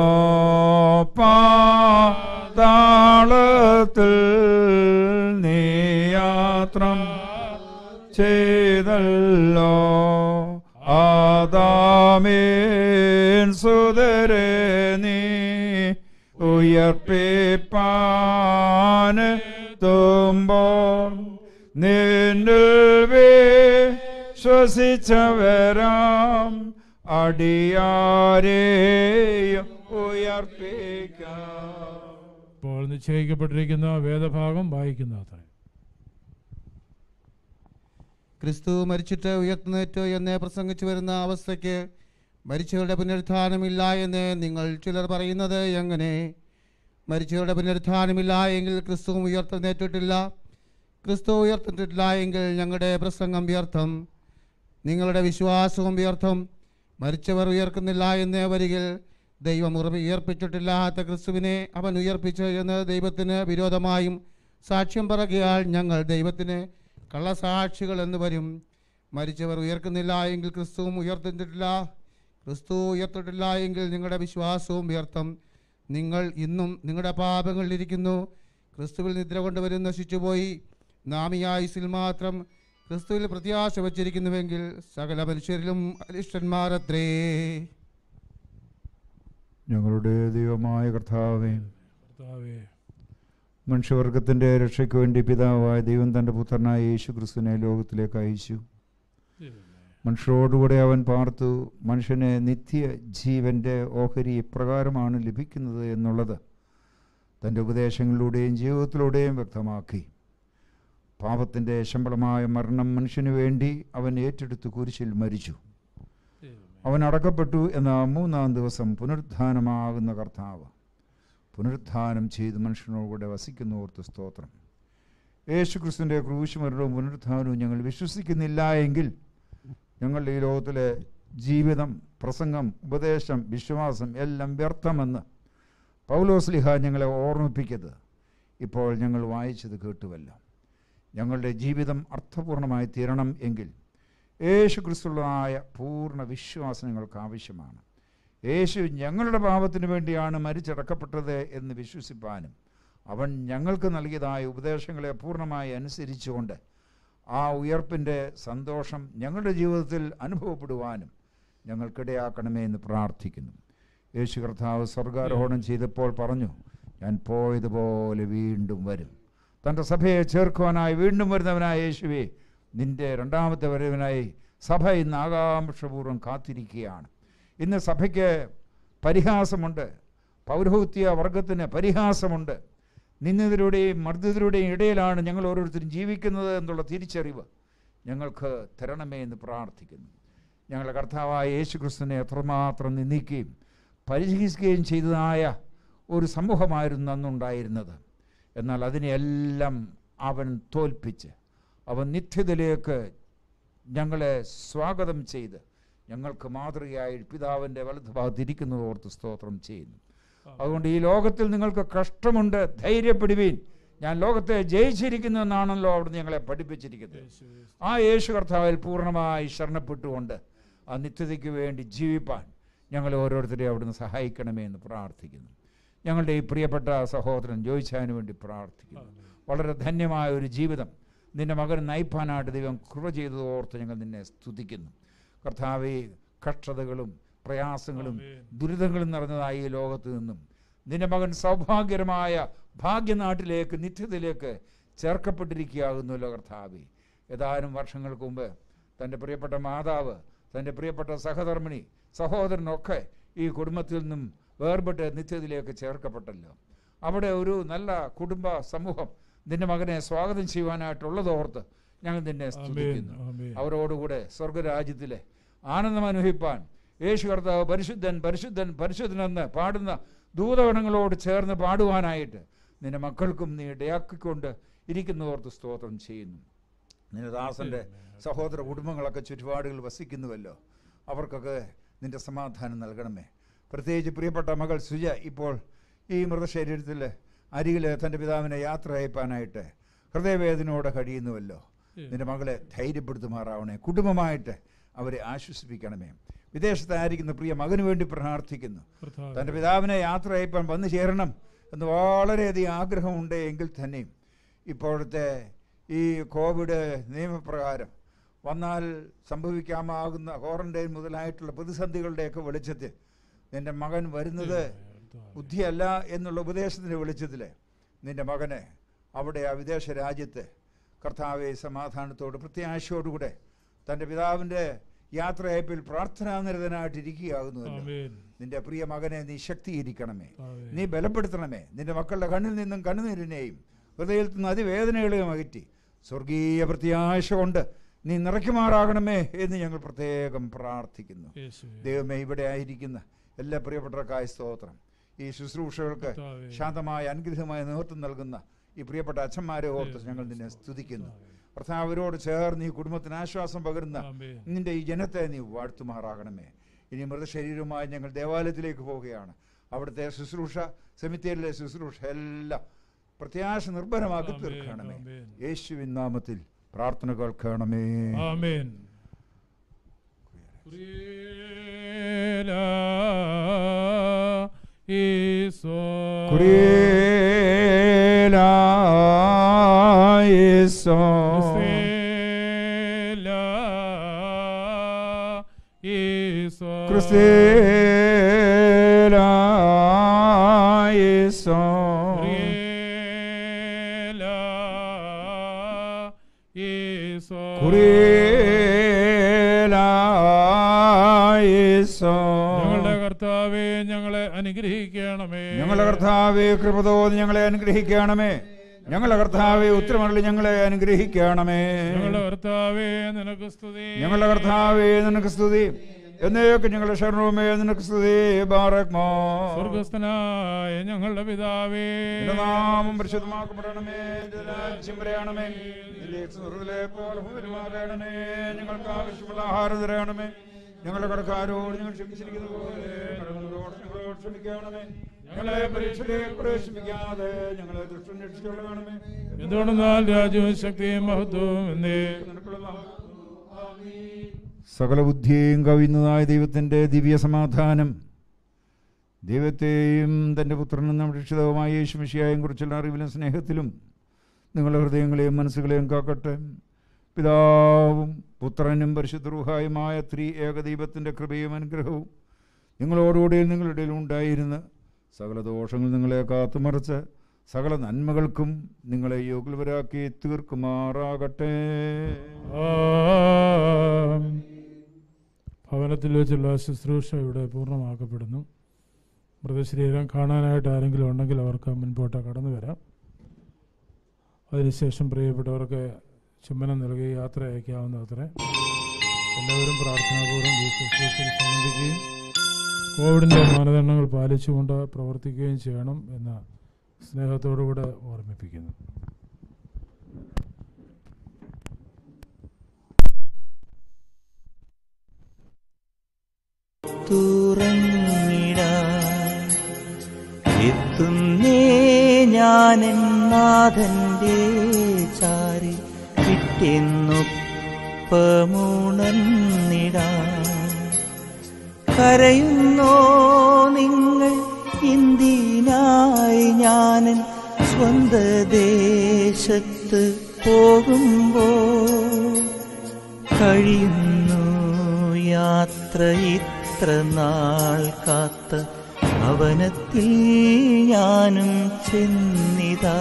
പാതാളത്തിൽ നീ യാത്രം ചെയ്തല്ലോ ആദാമീൻ സുതരെ നീ ഉയർപ്പിപ്പാൻ തുമ്പോൾ നിന്നിൽ വിശ്വസിച്ചവരാം അടിയാരെയും ഉയർപ്പിക്കാം ഇപ്പോൾ നിശ്ചയിക്കപ്പെട്ടിരിക്കുന്ന വേദഭാഗം വായിക്കുന്ന അത്രേ ക്രിസ്തു മരിച്ചിട്ട് ഉയർത്തുന്നേറ്റു എന്ന് പ്രസംഗിച്ചു വരുന്ന അവസ്ഥയ്ക്ക് മരിച്ചവരുടെ പുനരുത്ഥാനമില്ല എന്ന് നിങ്ങൾ ചിലർ പറയുന്നത് എങ്ങനെ മരിച്ചവരുടെ പുനരുത്ഥാനമില്ല എങ്കിൽ ക്രിസ്തുവും ഉയർത്തുന്നേറ്റിട്ടില്ല ക്രിസ്തു ഉയർത്തിട്ടില്ല എങ്കിൽ ഞങ്ങളുടെ പ്രസംഗം വ്യർത്ഥം നിങ്ങളുടെ വിശ്വാസവും വ്യർത്ഥം മരിച്ചവർ ഉയർക്കുന്നില്ല എന്ന് വരികിൽ ദൈവം ഉറപ്പി ഉയർപ്പിച്ചിട്ടില്ലാത്ത ക്രിസ്തുവിനെ അവൻ ഉയർപ്പിച്ചു എന്ന് ദൈവത്തിന് വിരോധമായും സാക്ഷ്യം പറയുകയാൽ ഞങ്ങൾ ദൈവത്തിന് കള്ളസാക്ഷികൾ എന്ന് വരും മരിച്ചവർ ഉയർക്കുന്നില്ല എങ്കിൽ ക്രിസ്തുവും ഉയർത്തിട്ടില്ല ക്രിസ്തു ഉയർത്തിട്ടില്ല എങ്കിൽ നിങ്ങളുടെ വിശ്വാസവും വ്യർത്ഥം നിങ്ങൾ ഇന്നും നിങ്ങളുടെ പാപങ്ങളിലിരിക്കുന്നു ക്രിസ്തുവിൽ നിദ്ര കൊണ്ടുവരും നശിച്ചുപോയി നാം ഈ ആയുസിൽ മാത്രം ക്രിസ്തുവിൽ പ്രത്യാശ വച്ചിരിക്കുന്നുവെങ്കിൽ സകല മനുഷ്യരിലും അരിഷ്ടന്മാരത്രേ ഞങ്ങളുടെ ദൈവമായ കർത്താവേ കർത്താവേ മനുഷ്യവർഗത്തിൻ്റെ രക്ഷയ്ക്ക് വേണ്ടി പിതാവായ ദൈവം തൻ്റെ പുത്രനായ യേശു ക്രിസ്തുവിനെ ലോകത്തിലേക്ക് അയച്ചു മനുഷ്യരോടുകൂടെ അവൻ പാർത്തു മനുഷ്യനെ നിത്യ ജീവൻ്റെ ഓഹരി ഇപ്രകാരമാണ് ലഭിക്കുന്നത് എന്നുള്ളത് തൻ്റെ ഉപദേശങ്ങളിലൂടെയും ജീവിതത്തിലൂടെയും വ്യക്തമാക്കി പാപത്തിൻ്റെ ശമ്പളമായ മരണം മനുഷ്യന് വേണ്ടി അവൻ ഏറ്റെടുത്ത് കുരിശിൽ മരിച്ചു അവൻ അടക്കപ്പെട്ടു എന്ന മൂന്നാം ദിവസം പുനരുത്ഥാനമാകുന്ന കർത്താവ് പുനരുത്ഥാനം ചെയ്ത് മനുഷ്യനോടുകൂടെ വസിക്കുന്നോർത്ത് സ്തോത്രം യേശു ക്രിസ്തുവിൻ്റെ ക്രൂശുമരണവും പുനരുത്ഥാനവും ഞങ്ങൾ വിശ്വസിക്കുന്നില്ല എങ്കിൽ ഞങ്ങളുടെ ഈ ലോകത്തിലെ ജീവിതം പ്രസംഗം ഉപദേശം വിശ്വാസം എല്ലാം വ്യർത്ഥമെന്ന് പൗലോസ്ലിഹ ഞങ്ങളെ ഓർമ്മിപ്പിക്കരുത് ഇപ്പോൾ ഞങ്ങൾ വായിച്ചത് കേട്ടുവല്ലോ ഞങ്ങളുടെ ജീവിതം അർത്ഥപൂർണമായി തീരണം എങ്കിൽ യേശു ക്രിസ്തുള്ളതായ പൂർണ്ണ വിശ്വാസം ഞങ്ങൾക്ക് ആവശ്യമാണ് യേശു ഞങ്ങളുടെ പാപത്തിന് വേണ്ടിയാണ് മരിച്ചടക്കപ്പെട്ടത് എന്ന് വിശ്വസിപ്പാനും അവൻ ഞങ്ങൾക്ക് നൽകിയതായ ഉപദേശങ്ങളെ പൂർണ്ണമായി അനുസരിച്ചുകൊണ്ട് ആ ഉയർപ്പിൻ്റെ സന്തോഷം ഞങ്ങളുടെ ജീവിതത്തിൽ അനുഭവപ്പെടുവാനും ഞങ്ങൾക്കിടയാക്കണമേ എന്ന് പ്രാർത്ഥിക്കുന്നു യേശു കർത്താവ് സ്വർഗാരോഹണം ചെയ്തപ്പോൾ പറഞ്ഞു ഞാൻ പോയതുപോലെ വീണ്ടും വരും തൻ്റെ സഭയെ ചേർക്കുവാനായി വീണ്ടും വരുന്നവനായ യേശുവെ നിന്റെ രണ്ടാമത്തെ വരവിനായി സഭ ഇന്ന് ആകാംക്ഷപൂർവ്വം കാത്തിരിക്കുകയാണ് ഇന്ന് സഭയ്ക്ക് പരിഹാസമുണ്ട് പൗരോഹിത്യ വർഗത്തിന് പരിഹാസമുണ്ട് നിന്നതിലൂടെയും മർദ്ദിതരുടെയും ഇടയിലാണ് ഞങ്ങൾ ഓരോരുത്തരും ജീവിക്കുന്നത് എന്നുള്ള തിരിച്ചറിവ് ഞങ്ങൾക്ക് തരണമേ എന്ന് പ്രാർത്ഥിക്കുന്നു ഞങ്ങളുടെ കർത്താവായ യേശു ക്രിസ്തുവിനെ എത്രമാത്രം നിന്ദിക്കുകയും പരിഹസിക്കുകയും ചെയ്തതായ ഒരു സമൂഹമായിരുന്നു അന്നുണ്ടായിരുന്നത് എന്നാൽ അതിനെയെല്ലാം അവൻ തോൽപ്പിച്ച് അവൻ നിത്യതയിലേക്ക് ഞങ്ങളെ സ്വാഗതം ചെയ്ത് ഞങ്ങൾക്ക് മാതൃകയായി പിതാവിൻ്റെ വലതുഭാഗത്ത് ഇരിക്കുന്നത് ഓർത്ത് സ്തോത്രം ചെയ്യുന്നു അതുകൊണ്ട് ഈ ലോകത്തിൽ നിങ്ങൾക്ക് കഷ്ടമുണ്ട് ധൈര്യപ്പെടുവീൻ ഞാൻ ലോകത്തെ ജയിച്ചിരിക്കുന്നു എന്നാണല്ലോ അവിടുന്ന് ഞങ്ങളെ പഠിപ്പിച്ചിരിക്കുന്നത് ആ യേശു കർത്താവിൽ പൂർണ്ണമായി ശരണപ്പെട്ടുകൊണ്ട് ആ നിത്യതയ്ക്ക് വേണ്ടി ജീവിപ്പാൻ ഞങ്ങൾ ഓരോരുത്തരെയും അവിടുന്ന് സഹായിക്കണമേ എന്ന് പ്രാർത്ഥിക്കുന്നു ഞങ്ങളുടെ ഈ പ്രിയപ്പെട്ട സഹോദരൻ ജോയിച്ചാന് വേണ്ടി പ്രാർത്ഥിക്കുന്നു വളരെ ധന്യമായ ഒരു ജീവിതം നിന്റെ മകൻ നയിപ്പാനായിട്ട് ദൈവം കൃപ ചെയ്തത് ഓർത്ത് ഞങ്ങൾ നിന്നെ സ്തുതിക്കുന്നു കർത്താവെ കഷ്ടതകളും പ്രയാസങ്ങളും ദുരിതങ്ങളും നിറഞ്ഞതായി ഈ ലോകത്ത് നിന്നും നിന്റെ മകൻ സൗഭാഗ്യകരമായ ഭാഗ്യനാട്ടിലേക്ക് നിത്യതയിലേക്ക് ചേർക്കപ്പെട്ടിരിക്കുകയാകുന്നല്ലോ കർത്താവെ ഏതാനും വർഷങ്ങൾക്ക് മുമ്പ് തൻ്റെ പ്രിയപ്പെട്ട മാതാവ് തൻ്റെ പ്രിയപ്പെട്ട സഹധർമ്മിണി സഹോദരനൊക്കെ ഈ കുടുംബത്തിൽ നിന്നും വേർപെട്ട് നിത്യതയിലേക്ക് ചേർക്കപ്പെട്ടല്ലോ അവിടെ ഒരു നല്ല കുടുംബ സമൂഹം നിന്റെ മകനെ സ്വാഗതം ചെയ്യുവാനായിട്ടുള്ളതോർത്ത് ഞങ്ങൾ നിന്നെ സ്തുതിക്കുന്നു ആമേൻ. അവരോടുകൂടെ സ്വർഗരാജ്യത്തിലെ ആനന്ദം അനുഭവിപ്പാൻ യേശു കർത്താവ് പരിശുദ്ധൻ പരിശുദ്ധൻ പരിശുദ്ധനെന്ന് പാടുന്ന ദൂതഗണങ്ങളോട് ചേർന്ന് പാടുവാനായിട്ട് നിന്റെ മക്കൾക്കും നീ ഇടയാക്കിക്കൊണ്ട് ഇരിക്കുന്നതോർത്ത് സ്തോത്രം ചെയ്യുന്നു നിന്റെ ദാസന്റെ സഹോദര കുടുംബങ്ങളൊക്കെ ചുറ്റുപാടുകൾ വസിക്കുന്നുവല്ലോ അവർക്കൊക്കെ നിന്റെ സമാധാനം നൽകണമേ പ്രത്യേകിച്ച് പ്രിയപ്പെട്ട മകൾ സുജ ഇപ്പോൾ ഈ മൃതശരീരത്തിൽ അരികിൽ തൻ്റെ പിതാവിനെ യാത്ര അയപ്പാനായിട്ട് ഹൃദയവേദനയോടെ കഴിയുന്നുവല്ലോ നിന്റെ മകളെ ധൈര്യപ്പെടുത്തുമാറാവണേ കുടുംബമായിട്ട് അവരെ ആശ്വസിപ്പിക്കണമേ വിദേശത്തായിരിക്കുന്ന പ്രിയ മകന് വേണ്ടി പ്രാർത്ഥിക്കുന്നു കർത്താവേ. തൻ്റെ പിതാവിനെ യാത്ര അയപ്പാൻ വന്നു ചേരണം എന്ന് വളരെയധികം ആഗ്രഹമുണ്ട് എങ്കിൽ തന്നെയും ഇപ്പോഴത്തെ ഈ കോവിഡ് നിയമപ്രകാരം വന്നാൽ സംഭവിക്കാമാകുന്ന ക്വാറന്റൈൻ മുതലായിട്ടുള്ള പ്രതിസന്ധികളുടെയൊക്കെ വെളിച്ചത്തിൽ നിന്റെ മകൻ വരുന്നത് ബുദ്ധിയല്ല എന്നുള്ള ഉപദേശത്തിൻ്റെ വെളിച്ചത്തിൽ നിന്റെ മകനെ അവിടെ ആ വിദേശ രാജ്യത്ത് കർത്താവെ സമാധാനത്തോട് പ്രത്യാശയോടുകൂടെ തൻ്റെ പിതാവിൻ്റെ യാത്രയപ്പിൽ പ്രാർത്ഥനാനിരതനായിട്ടിരിക്കുകയാകുന്നുവല്ലോ ആമേൻ. നിന്റെ പ്രിയ മകനെ നീ ശക്തീകരിക്കണമേ ആമേൻ. നീ ബലപ്പെടുത്തണമേ നിന്റെ മക്കളുടെ കണ്ണിൽ നിന്നും കണ്ണുനീരിനെയും ഹൃദയത്തിൽ നിന്ന് അതിവേദനകളെയും അകറ്റി സ്വർഗീയ പ്രത്യാശ കൊണ്ട് നീ നിറയ്ക്കുമാറാകണമേ എന്ന് ഞങ്ങൾ പ്രത്യേകം പ്രാർത്ഥിക്കുന്നു യേശുവേ. ദൈവമേ ഇവിടെ ആയിരിക്കുന്ന എല്ലാ പ്രിയപ്പെട്ടവർക്കായ സ്തോത്രം ഈ ശുശ്രൂഷകൾക്ക് കർത്താവേ. ശാന്തമായ അനുഗ്രഹമായ നേതൃത്വം നൽകുന്ന ഈ പ്രിയപ്പെട്ട അച്ഛന്മാരെ ഓർത്ത് ഞങ്ങൾ നിന്നെ സ്തുതിക്കുന്നു കർത്താവ് അവരോട് ചേർന്ന് ഈ കുടുംബത്തിന് ആശ്വാസം പകരുന്ന ആമേൻ. നിന്റെ ഈ ജനത്തെ നീ വാഴ്ത്തുമാറാകണമേ ഇനി മൃതശരീരവുമായി ഞങ്ങൾ ദേവാലയത്തിലേക്ക് പോവുകയാണ് അവിടുത്തെ ശുശ്രൂഷ സെമിത്തേരിലെ ശുശ്രൂഷ എല്ലാം പ്രത്യാശ നിർഭരമാക്കി ആമേൻ, തീർക്കണമേ ആമേൻ. യേശുവിൻ നാമത്തിൽ പ്രാർത്ഥന കേൾക്കണമേ ആമേൻ ഈശോ ഈശോ ഈശോ ഞങ്ങളുടെ കർത്താവേ ഞങ്ങളെ അനുഗ്രഹിക്കണമേ ഞങ്ങളുടെ കർത്താവെ കൃപ തോന്നി ഞങ്ങളെ അനുഗ്രഹിക്കണമേ ഞങ്ങളുടെ കർത്താവെ ഉത്തരമള്ളി ഞങ്ങളെ അനുഗ്രഹിക്കണമേ ഞങ്ങളുടെ കർത്താവേ നിനക്ക് സ്തുതി ഞങ്ങളുടെ കർത്താവെ നിനക്ക് സ്തുതി എന്നേക്കും ഞങ്ങളുടെ ശരണവുമേ നിനക്ക് സ്തുതി ബാറക്മോ സ്വർഗസ്ഥനായ ഞങ്ങളുടെ പിതാവേ നിന്റെ നാമം പരിശുദ്ധമാക്കപ്പെടണമേ നിന്റെ രാജ്യം വരയണമേ നിന്റെ സ്വർഗ്ഗത്തിലെ പോലെ ഭൂമിയിലുമാകണമേ ഞങ്ങൾക്ക് ആവശ്യമുള്ള ആഹാരം തരണമേ ഞങ്ങളുടെ കടക്കാരോട് ഞങ്ങൾ ക്ഷമിച്ചിരിക്കുന്ന പോലെ കടങ്ങളോട് ഞങ്ങളോട് ക്ഷമിക്കണമേ ഞങ്ങളെ പരീക്ഷയിലേക്ക് പ്രവേശിപ്പിക്കാതെ ഞങ്ങളെ ദുഷ്ടം രക്ഷിക്കണമേ എന്തുകൊണ്ടെന്നാൽ രാജ്യവും ശക്തിയും മഹത്വവും എന്നേ സകല ബുദ്ധിയെയും കവിയുന്നതായ ദൈവത്തിൻ്റെ ദിവ്യ സമാധാനം ദൈവത്തെയും തൻ്റെ പുത്രനും നമ്മുടെ രക്ഷിതാവുമായ യേശുമിഷിയായും കുറിച്ചുള്ള അറിവിലും സ്നേഹത്തിലും നിങ്ങളുടെ ഹൃദയങ്ങളെയും മനസ്സുകളെയും കാക്കട്ടെ പിതാവും പുത്രനും പരിശുദ്ധ റുഹായുമായ ത്രീ ഏകദൈവത്തിൻ്റെ കൃപയും അനുഗ്രഹവും നിങ്ങളോടുകൂടി നിങ്ങളുടെ ഇടയിൽ ഉണ്ടായിരുന്ന് സകല ദോഷങ്ങൾ നിങ്ങളെ കാത്തുമറച്ച് സകല നന്മകൾക്കും നിങ്ങളെ യോഗ്യവരാക്കി തീർക്കുമാറാകട്ടെ ഭവനത്തിൽ വെച്ചുള്ള ശുശ്രൂഷ ഇവിടെ പൂർണ്ണമാക്കപ്പെടുന്നു മൃതശരീരം കാണാനായിട്ട് ആരെങ്കിലും ഉണ്ടെങ്കിൽ അവർക്ക് മുൻപോട്ട് കടന്നു വരാം അതിനുശേഷം പ്രിയപ്പെട്ടവർക്ക് ചുമനം നൽകി യാത്ര അയക്കാവുന്ന അത്രേ എല്ലാവരും പ്രാർത്ഥനാപൂർവ്വം ഈ ശുശ്രൂഷയിൽ സംബന്ധിക്കുകയും കോവിഡിൻ്റെ മാനദണ്ഡങ്ങൾ പാലിച്ചുകൊണ്ട് പ്രവർത്തിക്കുകയും ചെയ്യണം എന്ന സ്നേഹത്തോടുകൂടെ ഓർമ്മിപ്പിക്കുന്നു തുറങ്ങിടാൻ എത്തുന്നേ ഞാനെൻ നാഥന്റെ ചാരി വിട്ടെന്നൊപ്പമുണർന്നിടാൻ കരയുന്നോ നിങ്ങൾ എന്തിനായി ഞാനൻ സ്വന്ത ദേശത്ത് പോകുമ്പോൾ കഴിയുന്നു യാത്ര ഇത്ര നാൾ കാത്ത ഭവനത്തിൽ ഞാനും ചെന്നിതാ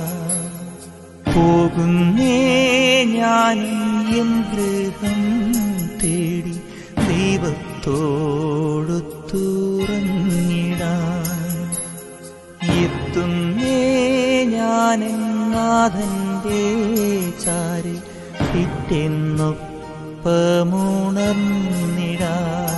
പോകുന്നേ ഞാനും എൻ ഗൃഹം തേടി ദൈവത്തോടു തുറന്നിടാൻ എത്തുന്നേ ഞാനെൻ നാഥന്റെ ചാരി പിറ്റെന്നൊപ്പമുണർന്നിടാൻ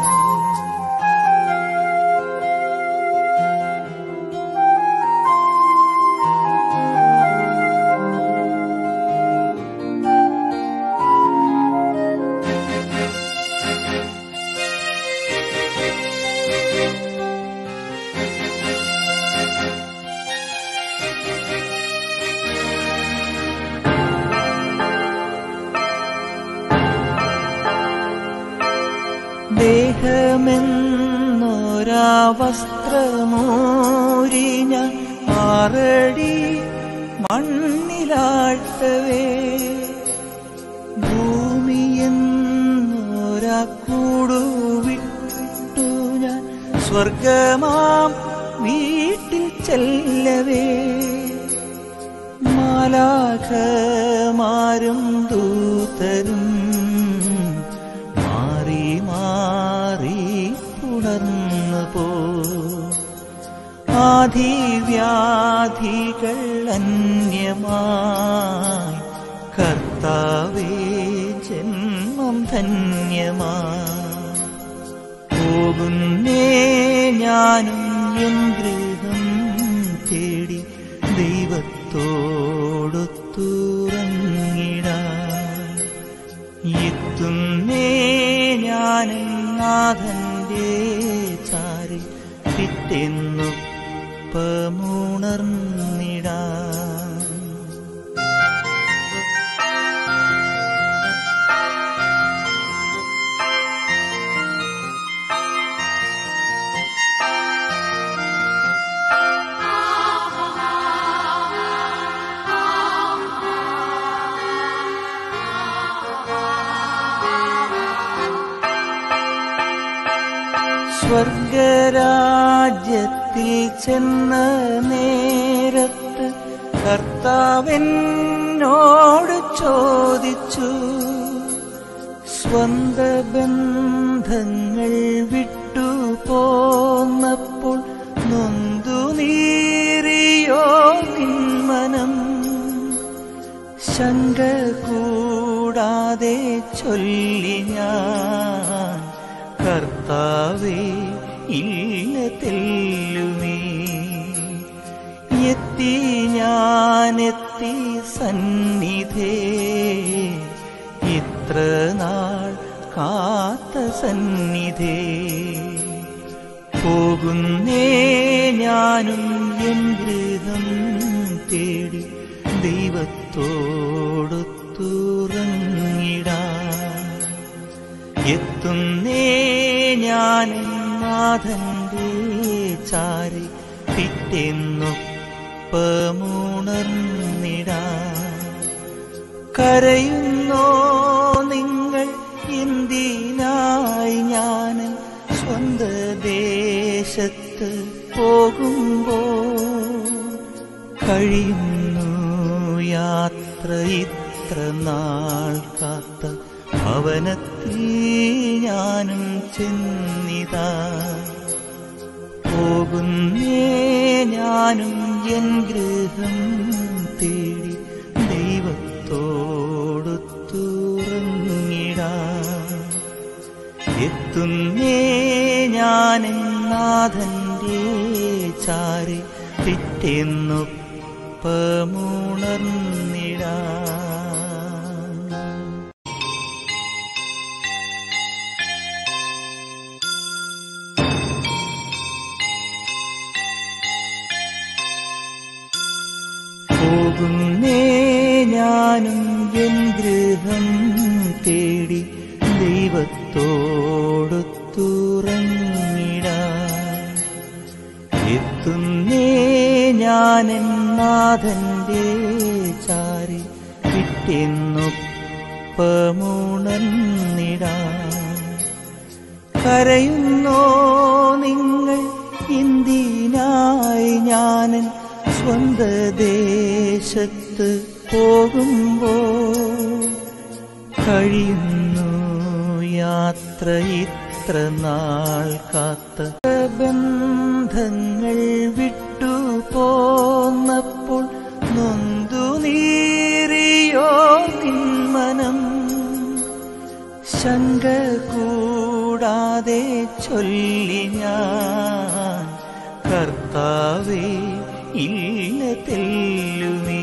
ദേഹമെന്നൊരാ വസ്ത്രമൂരിഞ്ഞ ആറടി മണ്ണിലാഴ്ത്തവേ ഭൂമിയെന്നൊരാ കൂടുവിട്ടു ഞാൻ സ്വർഗമാം വീട്ടിൽ ചെല്ലവേ മാലാഖമാരും ദൂതരും മാറി മാറി പുണർന്നു പോ ആധിവ്യാധികൾ അന്യമായി കർത്താവേ ജന്മം ധന്യമായി പോകുന്നേ ഞാനും എൻ ഗൃഹം തേടി ദൈവത്തോടു തുറങ്ങിടാൻ എത്തുന്നേ ഞാനും നാഥന്റെ ചാരി പിറ്റെന്നൊപ്പമുണർന്നിടാൻ സ്വർഗരാജ്യത്തിൽ ചെന്ന നേരത്ത് കർത്താവെന്നോട് ചോദിച്ചു സ്വന്ത ബന്ധങ്ങൾ വിട്ടു പോന്നപ്പോൾ നൊന്തു നീറിയോ നിന്മനം ശങ്ക കൂടാതെ ചൊല്ലി ഞാൻ കർത്താവേ ഇല്ല തെല്ലുമേ എത്തി ഞാനെത്തി സന്നിധേ ഇത്ര നാൾ കാത്ത സന്നിധേ പോകുന്നേ ഞാനും എൻ ഗൃഹം തേടി ദൈവത്തോടു തുറങ്ങിടാൻ എത്തുന്നേ ഞാൻ നാഥന്റെ ചാരി പിറ്റെന്നൊപ്പമുണർന്നിടാൻ കരയുന്നോ നിങ്ങൾ എന്തിനായി ഞാൻ സ്വന്ത ദേശത്ത് പോ പോകുമ്പോ കഴിയുന്നു യാത്ര ഇത്ര നാൾ കാത്ത ഭവനത്തിൽ ഞാനും ചെന്നിതാ പോകുന്നേ ഞാനും എൻ ഗൃഹം തേടി ദൈവത്തോടു തുറങ്ങിടാ എത്തുന്നേ ഞാൻ നാഥന്റെ ചാരി പിറ്റേന്നൊപ്പമുണർന്നിടാ പോകുന്നേ ഞാനും എൻ ഗൃഹം തേടി ദൈവത്തോടു തുറങ്ങിടാ എത്തുന്നേ ഞാൻ നാഥന്റെ ചാരി പിറ്റേന്നൊപ്പമുണർന്നിടാ കരയുന്നോ നിങ്ങൾ ഇന്ത്യനായി ഞാനൻ സ്വന്ത ദേശത്ത് പോകുമ്പോ കഴിയുന്നു യാത്ര ഇത്ര നാൾ കാത്ത ബന്ധങ്ങൾ വിട്ടു പോന്നപ്പോൾ നൊന്തു നീറിയോ നിന്മനം ശങ്ക കൂടാതെ ചൊല്ലി ഞാൻ കർത്താവേ ഇല്ല തെല്ലുമേ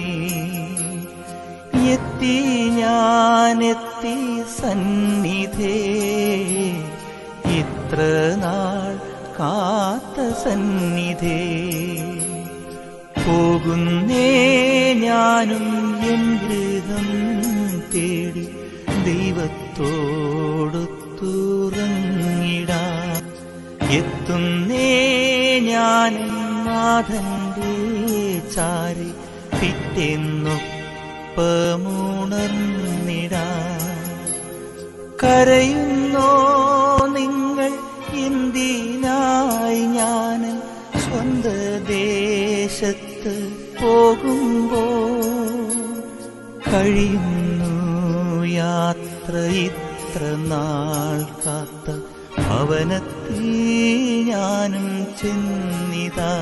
എത്തി ഞാനെത്തി സന്നിധേ ഇത്ര നാൾ കാത്ത സന്നിധേ പോകുന്നേ ഞാനും എൻ ഗൃഹം തേടി ദൈവത്തോടു തുറങ്ങിടാ എത്തുന്നേ ഞാൻ നാഥന്റെ ചാരി പിറ്റേന്നൊപ്പമുണർന്നിടാ കരയുന്നോ നിങ്ങൾ എന്തിനായി ഞാൻ സ്വന്ത ദേശത്ത് പോകുമ്പോ കഴിയുന്നു യാത്ര ഇത്ര നാൾ കാത്ത ഭവനത്തിൽ ഞാനും ചെന്നിതാ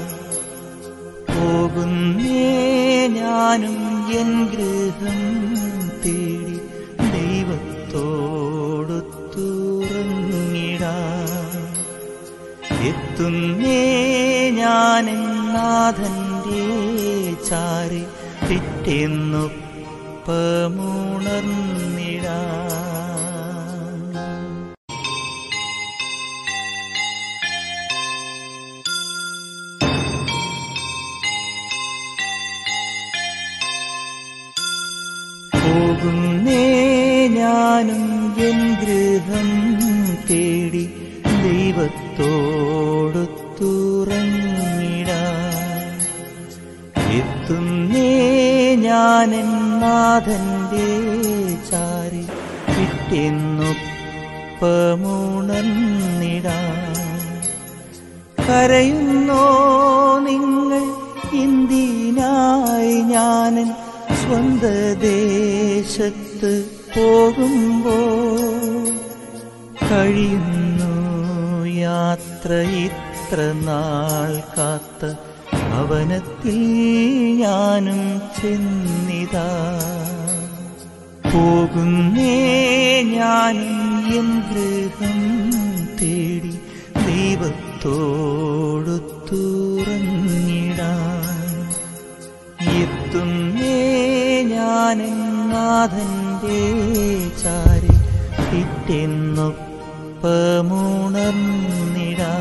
പോകുന്നേ ഞാനും എൻ ഗൃഹം തേടി ദൈവത്തോടു തുറങ്ങിടാ എത്തുന്നേ ഞാൻ നാഥന്റെ ചാരി പിറ്റേന്നൊപ്പമുണർന്നിടാ പോകുന്നേ ഞാനും എൻ ഗൃഹം തേടി ദൈവത്തോടു തുറങ്ങിടാ എത്തുന്നേ ഞാൻ നാഥന്റെ ചാരി പിറ്റേന്നൊപ്പമുണർന്നിടാ കരയുന്നോ നിങ്ങൾ എന്തിനായി ഞാനൻ സ്വന്ത ദേശത്ത് പോകുമ്പോ കഴിയുന്നു യാത്ര ഇത്ര നാൾ കാത്ത ഭവനത്തിൽ ഞാനും ചെന്നിതാ പോകുന്നേ ഞാനും എൻ ഗൃഹം തേടി ദൈവത്തോടു തുറന്നിടാൻ എത്തുന്നേ ഞാൻ നാഥന്റെ ചാരി പിറ്റെന്നൊപ്പമുണർന്നിടാ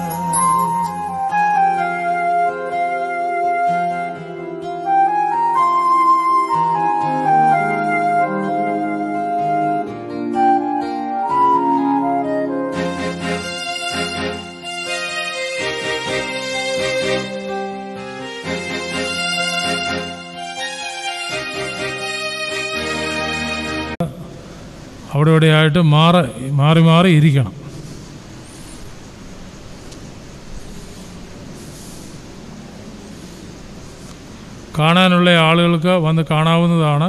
അവിടെ ഇവിടെയായിട്ട് മാറി മാറി മാറി ഇരിക്കണം കാണാനുള്ള ആളുകൾക്ക് വന്ന് കാണാവുന്നതാണ്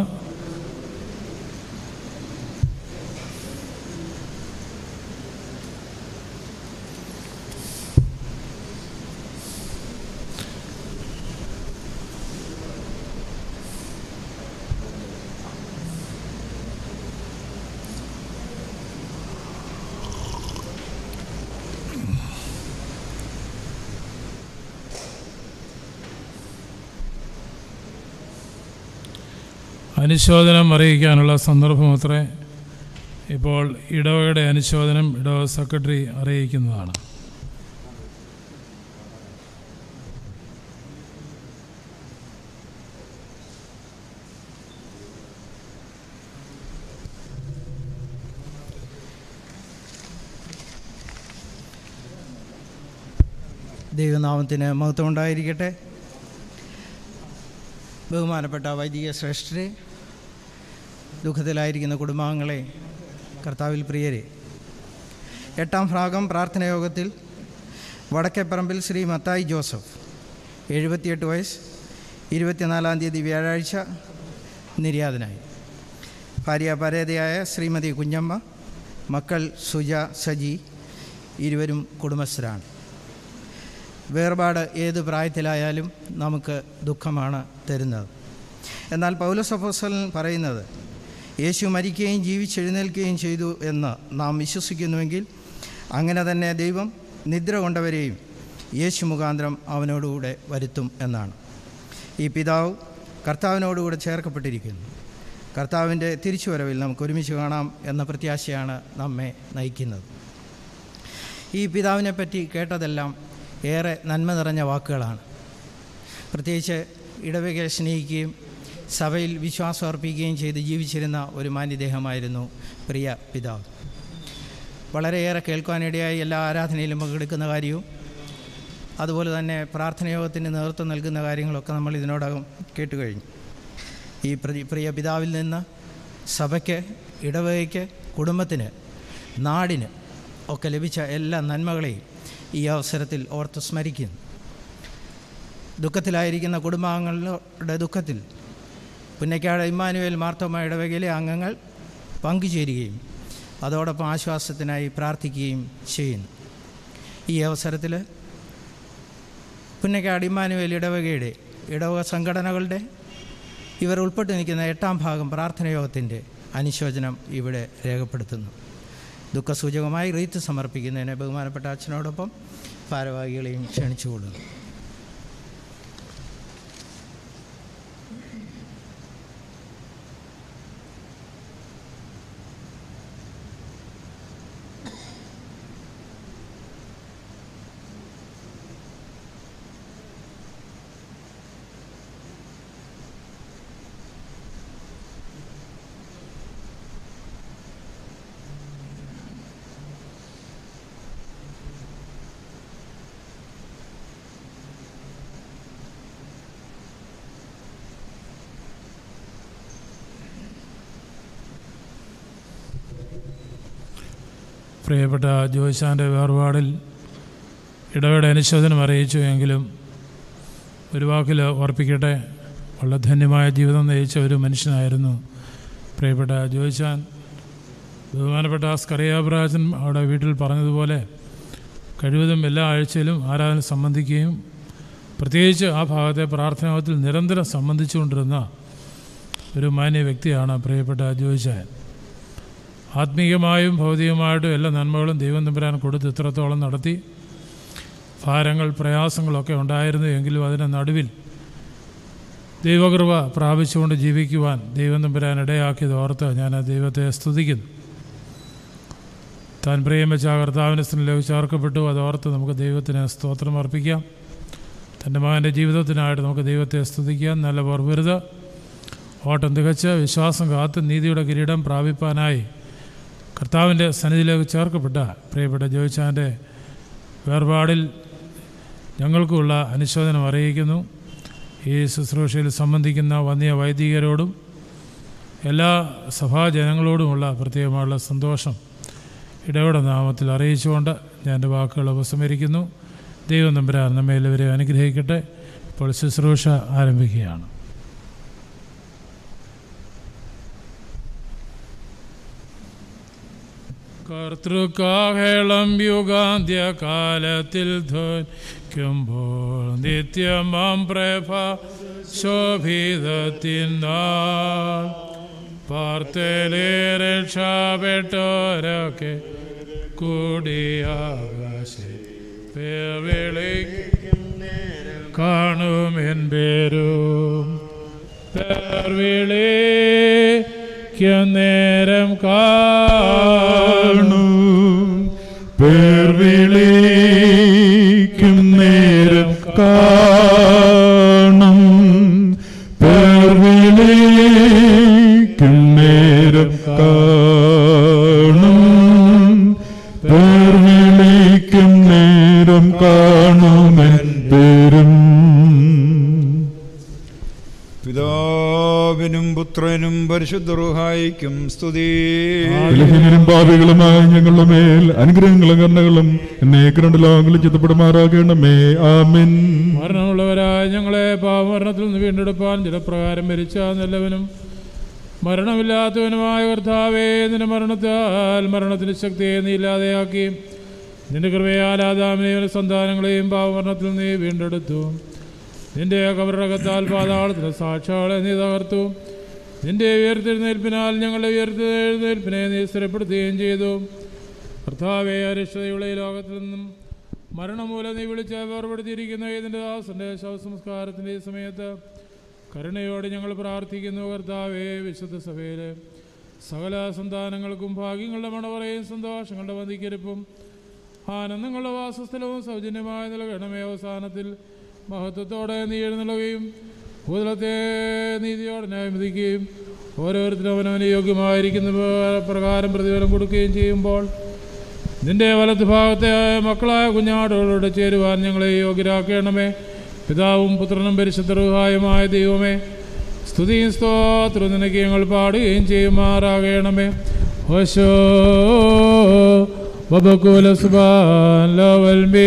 അനുശോചനം അറിയിക്കാനുള്ള സന്ദർഭം അത്രേ ഇപ്പോൾ ഇടവകയുടെ അനുശോചനം ഇടവ സെക്രട്ടറി അറിയിക്കുന്നതാണ് ദൈവനാമത്തിന് മഹത്വം ഉണ്ടായിരിക്കട്ടെ ബഹുമാനപ്പെട്ട വൈദിക ശ്രേഷ്ഠരെ ദുഃഖത്തിലായിരിക്കുന്ന കുടുംബാംഗങ്ങളെ കർത്താവിൽ പ്രിയരെ എട്ടാം ഭാഗം പ്രാർത്ഥനയോഗത്തിൽ വടക്കേപ്പറമ്പിൽ ശ്രീ മത്തായി ജോസഫ് എഴുപത്തിയെട്ട് വയസ്സ് ഇരുപത്തിനാലാം തീയതി വ്യാഴാഴ്ച നിര്യാതനായി ഭാര്യ പരേതയായ ശ്രീമതി കുഞ്ഞമ്മ മക്കൾ സുജ സജി ഇരുവരും കുടുംബസ്ഥരാണ് വേർപാട് ഏത് പ്രായത്തിലായാലും നമുക്ക് ദുഃഖമാണ് തരുന്നത് എന്നാൽ പൗലസഫോസലൻ പറയുന്നത് യേശു മരിക്കുകയും ജീവിച്ചെഴുന്നേൽക്കുകയും ചെയ്തു എന്ന് നാം വിശ്വസിക്കുന്നുവെങ്കിൽ അങ്ങനെ തന്നെ ദൈവം നിദ്ര കൊണ്ടവരെയും യേശു മുഖാന്തരം അവനോടുകൂടെ വരുത്തും എന്നാണ് ഈ പിതാവ് കർത്താവിനോടുകൂടെ ചേർക്കപ്പെട്ടിരിക്കുന്നു കർത്താവിൻ്റെ തിരിച്ചുവരവിൽ നമുക്ക് ഒരുമിച്ച് കാണാം എന്ന പ്രത്യാശയാണ് നമ്മെ നയിക്കുന്നത് ഈ പിതാവിനെ പറ്റി കേട്ടതെല്ലാം ഏറെ നന്മ നിറഞ്ഞ വാക്കുകളാണ് പ്രത്യേകിച്ച് ഇടവകയെ സ്നേഹിക്കുകയും സഭയിൽ വിശ്വാസം അർപ്പിക്കുകയും ചെയ്ത് ജീവിച്ചിരുന്ന ഒരു മാന്യദേഹമായിരുന്നു പ്രിയ പിതാവ് വളരെയേറെ കേൾക്കാനിടയായി എല്ലാ ആരാധനയിലും പങ്കെടുക്കുന്ന കാര്യവും അതുപോലെ തന്നെ പ്രാർത്ഥനയോഗത്തിന് നേതൃത്വം നൽകുന്ന കാര്യങ്ങളൊക്കെ നമ്മൾ ഇതിനോടകം കേട്ടുകഴിഞ്ഞു ഈ പ്രി- പ്രിയ പിതാവിൽ നിന്ന് സഭയ്ക്ക് ഇടവകയ്ക്ക് കുടുംബത്തിന് നാടിന് ഒക്കെ ലഭിച്ച എല്ലാ നന്മകളെയും ഈ അവസരത്തിൽ ഓർത്ത് സ്മരിക്കുന്നു ദുഃഖത്തിലായിരിക്കുന്ന കുടുംബാംഗങ്ങളുടെ ദുഃഖത്തിൽ പുന്നക്കാട് ഇമ്മാനുവേൽ മാർത്തോമ ഇടവകയിലെ അംഗങ്ങൾ പങ്കുചേരുകയും അതോടൊപ്പം ആശ്വാസത്തിനായി പ്രാർത്ഥിക്കുകയും ചെയ്യുന്നു ഈ അവസരത്തിൽ പുന്നക്കാട് ഇമ്മാനുവേൽ ഇടവകയുടെ ഇടവക സംഘടനകളുടെ ഇവർ ഉൾപ്പെട്ട് നിൽക്കുന്ന എട്ടാം ഭാഗം പ്രാർത്ഥനയോഗത്തിൻ്റെ അനുശോചനം ഇവിടെ രേഖപ്പെടുത്തുന്നു ദുഃഖസൂചകമായി റീത്ത് സമർപ്പിക്കുന്നതിന് ബഹുമാനപ്പെട്ട അച്ഛനോടൊപ്പം ഭാരവാഹികളെയും ക്ഷണിച്ചുകൊള്ളുന്നു പ്രിയപ്പെട്ട ജോയിശാൻ്റെ വേർപാടിൽ ഇടവേടെ അനുശോചനം അറിയിച്ചു എങ്കിലും ഒരു വാക്കിൽ ഓർപ്പിക്കട്ടെ വളരെ ധന്യമായ ജീവിതം നയിച്ച ഒരു മനുഷ്യനായിരുന്നു പ്രിയപ്പെട്ട ജോയിശാൻ ബഹുമാനപ്പെട്ട സ്കറിയാബ്രാജൻ അവിടെ വീട്ടിൽ പറഞ്ഞതുപോലെ കഴിവതും എല്ലാ ആഴ്ചയിലും ആരാധന സംബന്ധിക്കുകയും പ്രത്യേകിച്ച് ആ ഭാഗത്തെ പ്രാർത്ഥനാത്തിൽ നിരന്തരം സംബന്ധിച്ചുകൊണ്ടിരുന്ന ഒരു മാന്യ വ്യക്തിയാണ് പ്രിയപ്പെട്ട ജോയിശാൻ ആത്മീയമായും ഭൗതികമായിട്ടും എല്ലാ നന്മകളും ദൈവം തമ്പുരാൻ കൊടുത്ത് ഇത്രത്തോളം നടത്തി ഭാരങ്ങൾ പ്രയാസങ്ങളൊക്കെ ഉണ്ടായിരുന്നു എങ്കിലും അതിൻ്റെ നടുവിൽ ദൈവകൃപ പ്രാപിച്ചുകൊണ്ട് ജീവിക്കുവാൻ ദൈവം തമ്പുരാൻ ഇടയാക്കിയത് ഓർത്ത് ഞാൻ ആ ദൈവത്തെ സ്തുതിക്കുന്നു താൻ പ്രിയം വെച്ച ആ കർത്താവിൻ്റെ സ്നേഹിലേക്ക് ചേർക്കപ്പെട്ടു അത് ഓർത്ത് നമുക്ക് ദൈവത്തിന് സ്തോത്രം അർപ്പിക്കാം തൻ്റെ മകൻ്റെ ജീവിതത്തിനായിട്ട് നമുക്ക് ദൈവത്തെ സ്തുതിക്കാം നല്ല വർവരുത് ഓട്ടം തികച്ച് വിശ്വാസം കാത്ത് നീതിയുടെ കിരീടം പ്രാപിപ്പാനായി കർത്താവിൻ്റെ സന്നിധിയിലേക്ക് ചേർക്കപ്പെട്ട പ്രിയപ്പെട്ട ജോയിച്ചാൻ്റെ വേർപാടിൽ ഞങ്ങൾക്കുള്ള അനുശോചനം അറിയിക്കുന്നു ഈ ശുശ്രൂഷയിൽ സംബന്ധിക്കുന്ന വന്യ വൈദികരോടും എല്ലാ സഭാജനങ്ങളോടുമുള്ള പ്രത്യേകമായുള്ള സന്തോഷം ഇടയുടെ നാമത്തിൽ അറിയിച്ചുകൊണ്ട് ഞാൻ എൻ്റെ വാക്കുകൾ ഉപസംഹരിക്കുന്നു ദൈവം നമ്പരാൻ നമ്മെ എല്ലാവരെയും അനുഗ്രഹിക്കട്ടെ ഇപ്പോൾ ശുശ്രൂഷ ആരംഭിക്കുകയാണ് കർത്തൃക്കാഹളം യുഗാന്ത്യകാലത്തിൽ ധ്വനിക്കുമ്പോൾ നിത്യമാം പ്രഭ ശോഭിതത്തിനാൾ പാർത്തലേ രക്ഷപ്പെട്ടോരൊക്കെ കൂടിയാകാശേ പേർവിളിക്കും കാണുമെൻ പേരും പേർവിളിക്കും നേരം കാണും പേർ വിളിക്കും നേരം കാണും പേർ വിളിക്കും നേരം കാണും പേർ വിളിക്കും നേരം കാണുമെൻ പേരും പിതാവിനും പുത്രനും പരിശുദ്ധ റുഹായിക്കും സ്തുതി ബലഹീനരും പാപികളുമായ ഞങ്ങളുടെ മേൽ അനുഗ്രഹങ്ങളും കരുണകളും എന്നെ കരണ്ടിലാകലും ചിത്തപ്പെടുമാറാകണമേ ആമിൻ മരണമുള്ളവരായ ഞങ്ങളെ പാവമരണത്തിൽ നിന്ന് വീണ്ടെടുപ്പാൻ ജലപ്രകാരം മരിച്ച നല്ലവനും മരണമില്ലാത്തവനുമായ കർത്താവേ നിന്റെ മരണത്താൽ മരണത്തിന്റെ ശക്തിയെ നീ ഇല്ലാതെയാക്കി നിന്റെ കൃപയാൽ ആദാമിനെയും സന്താനങ്ങളെയും പാവമരണത്തിൽ നീ വീണ്ടെടുത്തു നിന്റെ കബറകത്താൽ പാതാളത്തിലെ സാക്ഷാളെ നീ തകർത്തു നിന്റെ ഉയർത്തെഴുന്നേൽപ്പിനാൽ ഞങ്ങളുടെ ഉയർത്തെഴുന്നേൽപ്പിനെ നീ സ്ഥിരപ്പെടുത്തുകയും ചെയ്തു കർത്താവെ അരിഷ്ടതയുള്ള ഈ ലോകത്തിൽ നിന്നും മരണം മൂലം നീ വിളിച്ച് വേർപെടുത്തിയിരിക്കുന്ന ഇതിൻ്റെ ദാസന്റെ ശവസംസ്കാരത്തിൻ്റെ ഈ സമയത്ത് കരുണയോടെ ഞങ്ങൾ പ്രാർത്ഥിക്കുന്നു കർത്താവേ വിശുദ്ധ സഭയിലെ സകല സന്താനങ്ങൾക്കും ഭാഗ്യങ്ങളുടെ മണവറയും സന്തോഷങ്ങളുടെ വന്ദിക്കരിപ്പും ആനന്ദങ്ങളുടെ വാസസ്ഥലവും സൗജന്യമായി നൽകണമേ അവസാനത്തിൽ മഹത്വത്തോടെ നീ എഴുന്നള്ളുകയും ഭൂതലത്തെ നീതിയോടെ ന്യായവിധിക്കുകയും ഓരോരുത്തരും അവനവന് യോഗ്യമായിരിക്കുന്ന പ്രകാരം പ്രതിഫലം കൊടുക്കുകയും ചെയ്യുമ്പോൾ നിന്റെ വലത്ത് ഭാഗത്തെ മക്കളായ കുഞ്ഞാടുകളോട് ചേരുവാൻ ഞങ്ങളെ യോഗ്യരാക്കണമേ പിതാവും പുത്രനും പരിശുദ്ധറുഹായുമായ ദൈവമേ സ്തുതിയും സ്തോത്രവും നിനക്ക് ഞങ്ങൾ പാടുകയും ചെയ്യുമാറാകണമേ ഓശോ വബകുല സുബാൻ ലവൽമേ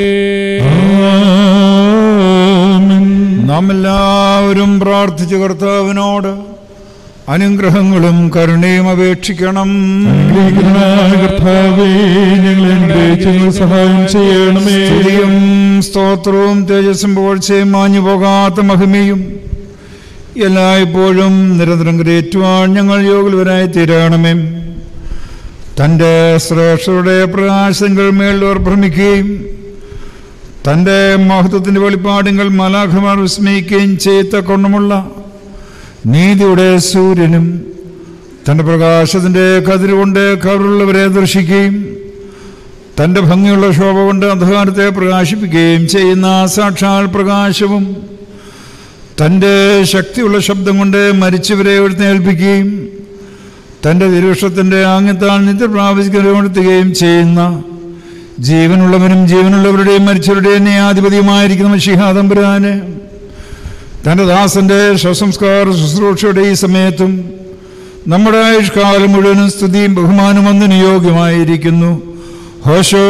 നാം എല്ലാവരും പ്രാർത്ഥിച്ചു കർത്താവിനോട് അനുഗ്രഹങ്ങളും കരുണയും അപേക്ഷിക്കണം അനുഗ്രഹിക്കണമായ കർത്താവേ, ഞങ്ങളെ അനുഗ്രഹിച്ച് ഞങ്ങൾ സഹായം ചെയ്യണമേ. സ്തുതിയും സ്തോത്രവും തേജസ്സും പുകഴ്ചയും മാഞ്ഞു പോകാത്ത മഹിമയും എല്ലായ്പ്പോഴും നിരന്തരം കരയേറ്റുവാൻ ഞങ്ങൾ യോഗ്യവരായി തീരണമേ തൻ്റെ ശ്രേഷ്ഠരുടെ പ്രകാശങ്ങൾ മേളിലോർ ഭ്രമിക്കുകയും തൻ്റെ മഹത്വത്തിൻ്റെ വെളിപ്പാടുകൾ മലാഖമാർ വിസ്മയിക്കുകയും ചെയ്യത്തക്കൊണ്ടുമുള്ള നീതിയുടെ സൂര്യനും തൻ്റെ പ്രകാശത്തിൻ്റെ കതിരുകൊണ്ട് കവറുള്ളവരെ ദർശിക്കുകയും തൻ്റെ ഭംഗിയുള്ള ശോഭ കൊണ്ട് അന്ധകാരത്തെ പ്രകാശിപ്പിക്കുകയും ചെയ്യുന്ന സാക്ഷാൽ പ്രകാശവും തൻ്റെ ശക്തിയുള്ള ശബ്ദം കൊണ്ട് മരിച്ചവരെ എഴുന്നേൽപ്പിക്കുകയും തൻ്റെ തിരുവക്ഷത്തിൻ്റെ ആംഗ്യത്താൽ നിത്യപ്രാപിക്കുകയും ചെയ്യുന്ന ജീവനുള്ളവനും ജീവനുള്ളവരുടെയും മരിച്ചവരുടെയും ന്യായാധിപതിയുമായിരിക്കുന്ന മഷിഹാദംബുരാന് തൻ്റെ ദാസന്റെ ശവസംസ്കാര ശുശ്രൂഷയുടെ ഈ സമയത്തും നമ്മുടെ ആയുഷ്കാലം മുഴുവനും സ്തുതിയും ബഹുമാനവും ഒന്നിന് യോഗ്യമായിരിക്കുന്നു ഹോഷോ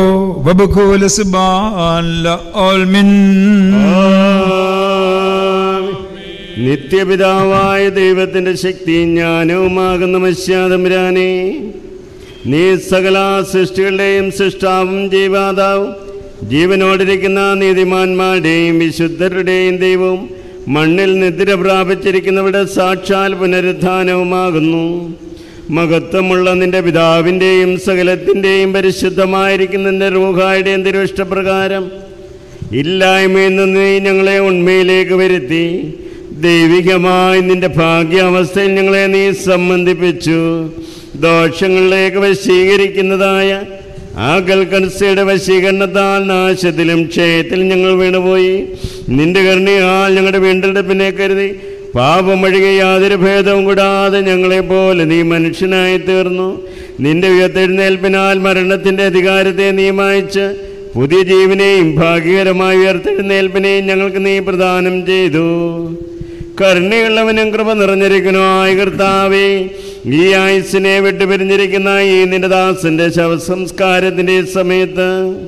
നിത്യപിതാവായ ദൈവത്തിന്റെ ശക്തി ജ്ഞാനവുമാകുന്ന മശ്യാതമ്പുരാനെ നീ സകല സൃഷ്ടികളുടെയും സൃഷ്ടാവും ജീവാതാവും ജീവനോടിരിക്കുന്ന നീതിമാന്മാരുടെയും വിശുദ്ധരുടെയും ദൈവവും മണ്ണിൽ നിദ്ര പ്രാപിച്ചിരിക്കുന്നവരുടെ സാക്ഷാൽ പുനരുത്ഥാനവുമാകുന്നു മഹത്വമുള്ള നിന്റെ പിതാവിൻ്റെയും സകലത്തിൻ്റെയും പരിശുദ്ധമായിരിക്കുന്ന നിന്റെ റൂഹായുടെയും തിരുവിഷ്ടപ്രകാരം ഇല്ലായ്മയിൽ നിന്ന് നീ ഞങ്ങളെ ഉണ്മയിലേക്ക് വരുത്തി ദൈവികമായി നിന്റെ ഭാഗ്യാവസ്ഥയിൽ ഞങ്ങളെ നീ സംബന്ധിപ്പിച്ചു ദോഷങ്ങളിലേക്ക് വശീകരിക്കുന്നതായ ആ കൽക്കൻസയുടെ വശീകരണത്താൽ നാശത്തിലും ക്ഷയത്തിലും ഞങ്ങൾ വീണുപോയി നിന്റെ കരുണയാൽ ഞങ്ങളുടെ വീണ്ടെടുപ്പിനെ കരുതി പാപം ഒഴികെ യാതൊരു ഭേദവും കൂടാതെ ഞങ്ങളെപ്പോലെ നീ മനുഷ്യനായി തീർന്നു നിന്റെ ഉയർത്തെഴുന്നേൽപ്പിനാൽ മരണത്തിൻ്റെ അധികാരത്തെ നീ മായിച്ച് പുതിയ ജീവനെയും ഭാഗ്യകരമായ ഉയർത്തെഴുന്നേൽപ്പിനെയും ഞങ്ങൾക്ക് നീ പ്രദാനം ചെയ്തു കരുണയുള്ളവനും കൃപ നിറഞ്ഞിരിക്കണമായ കർത്താവേ ഈ ആയുസിനെ വിട്ടുപിരിഞ്ഞിരിക്കുന്ന ഈ നിന്റെ ദാസന്റെ ശവസംസ്കാരത്തിൻ്റെ സമയത്ത്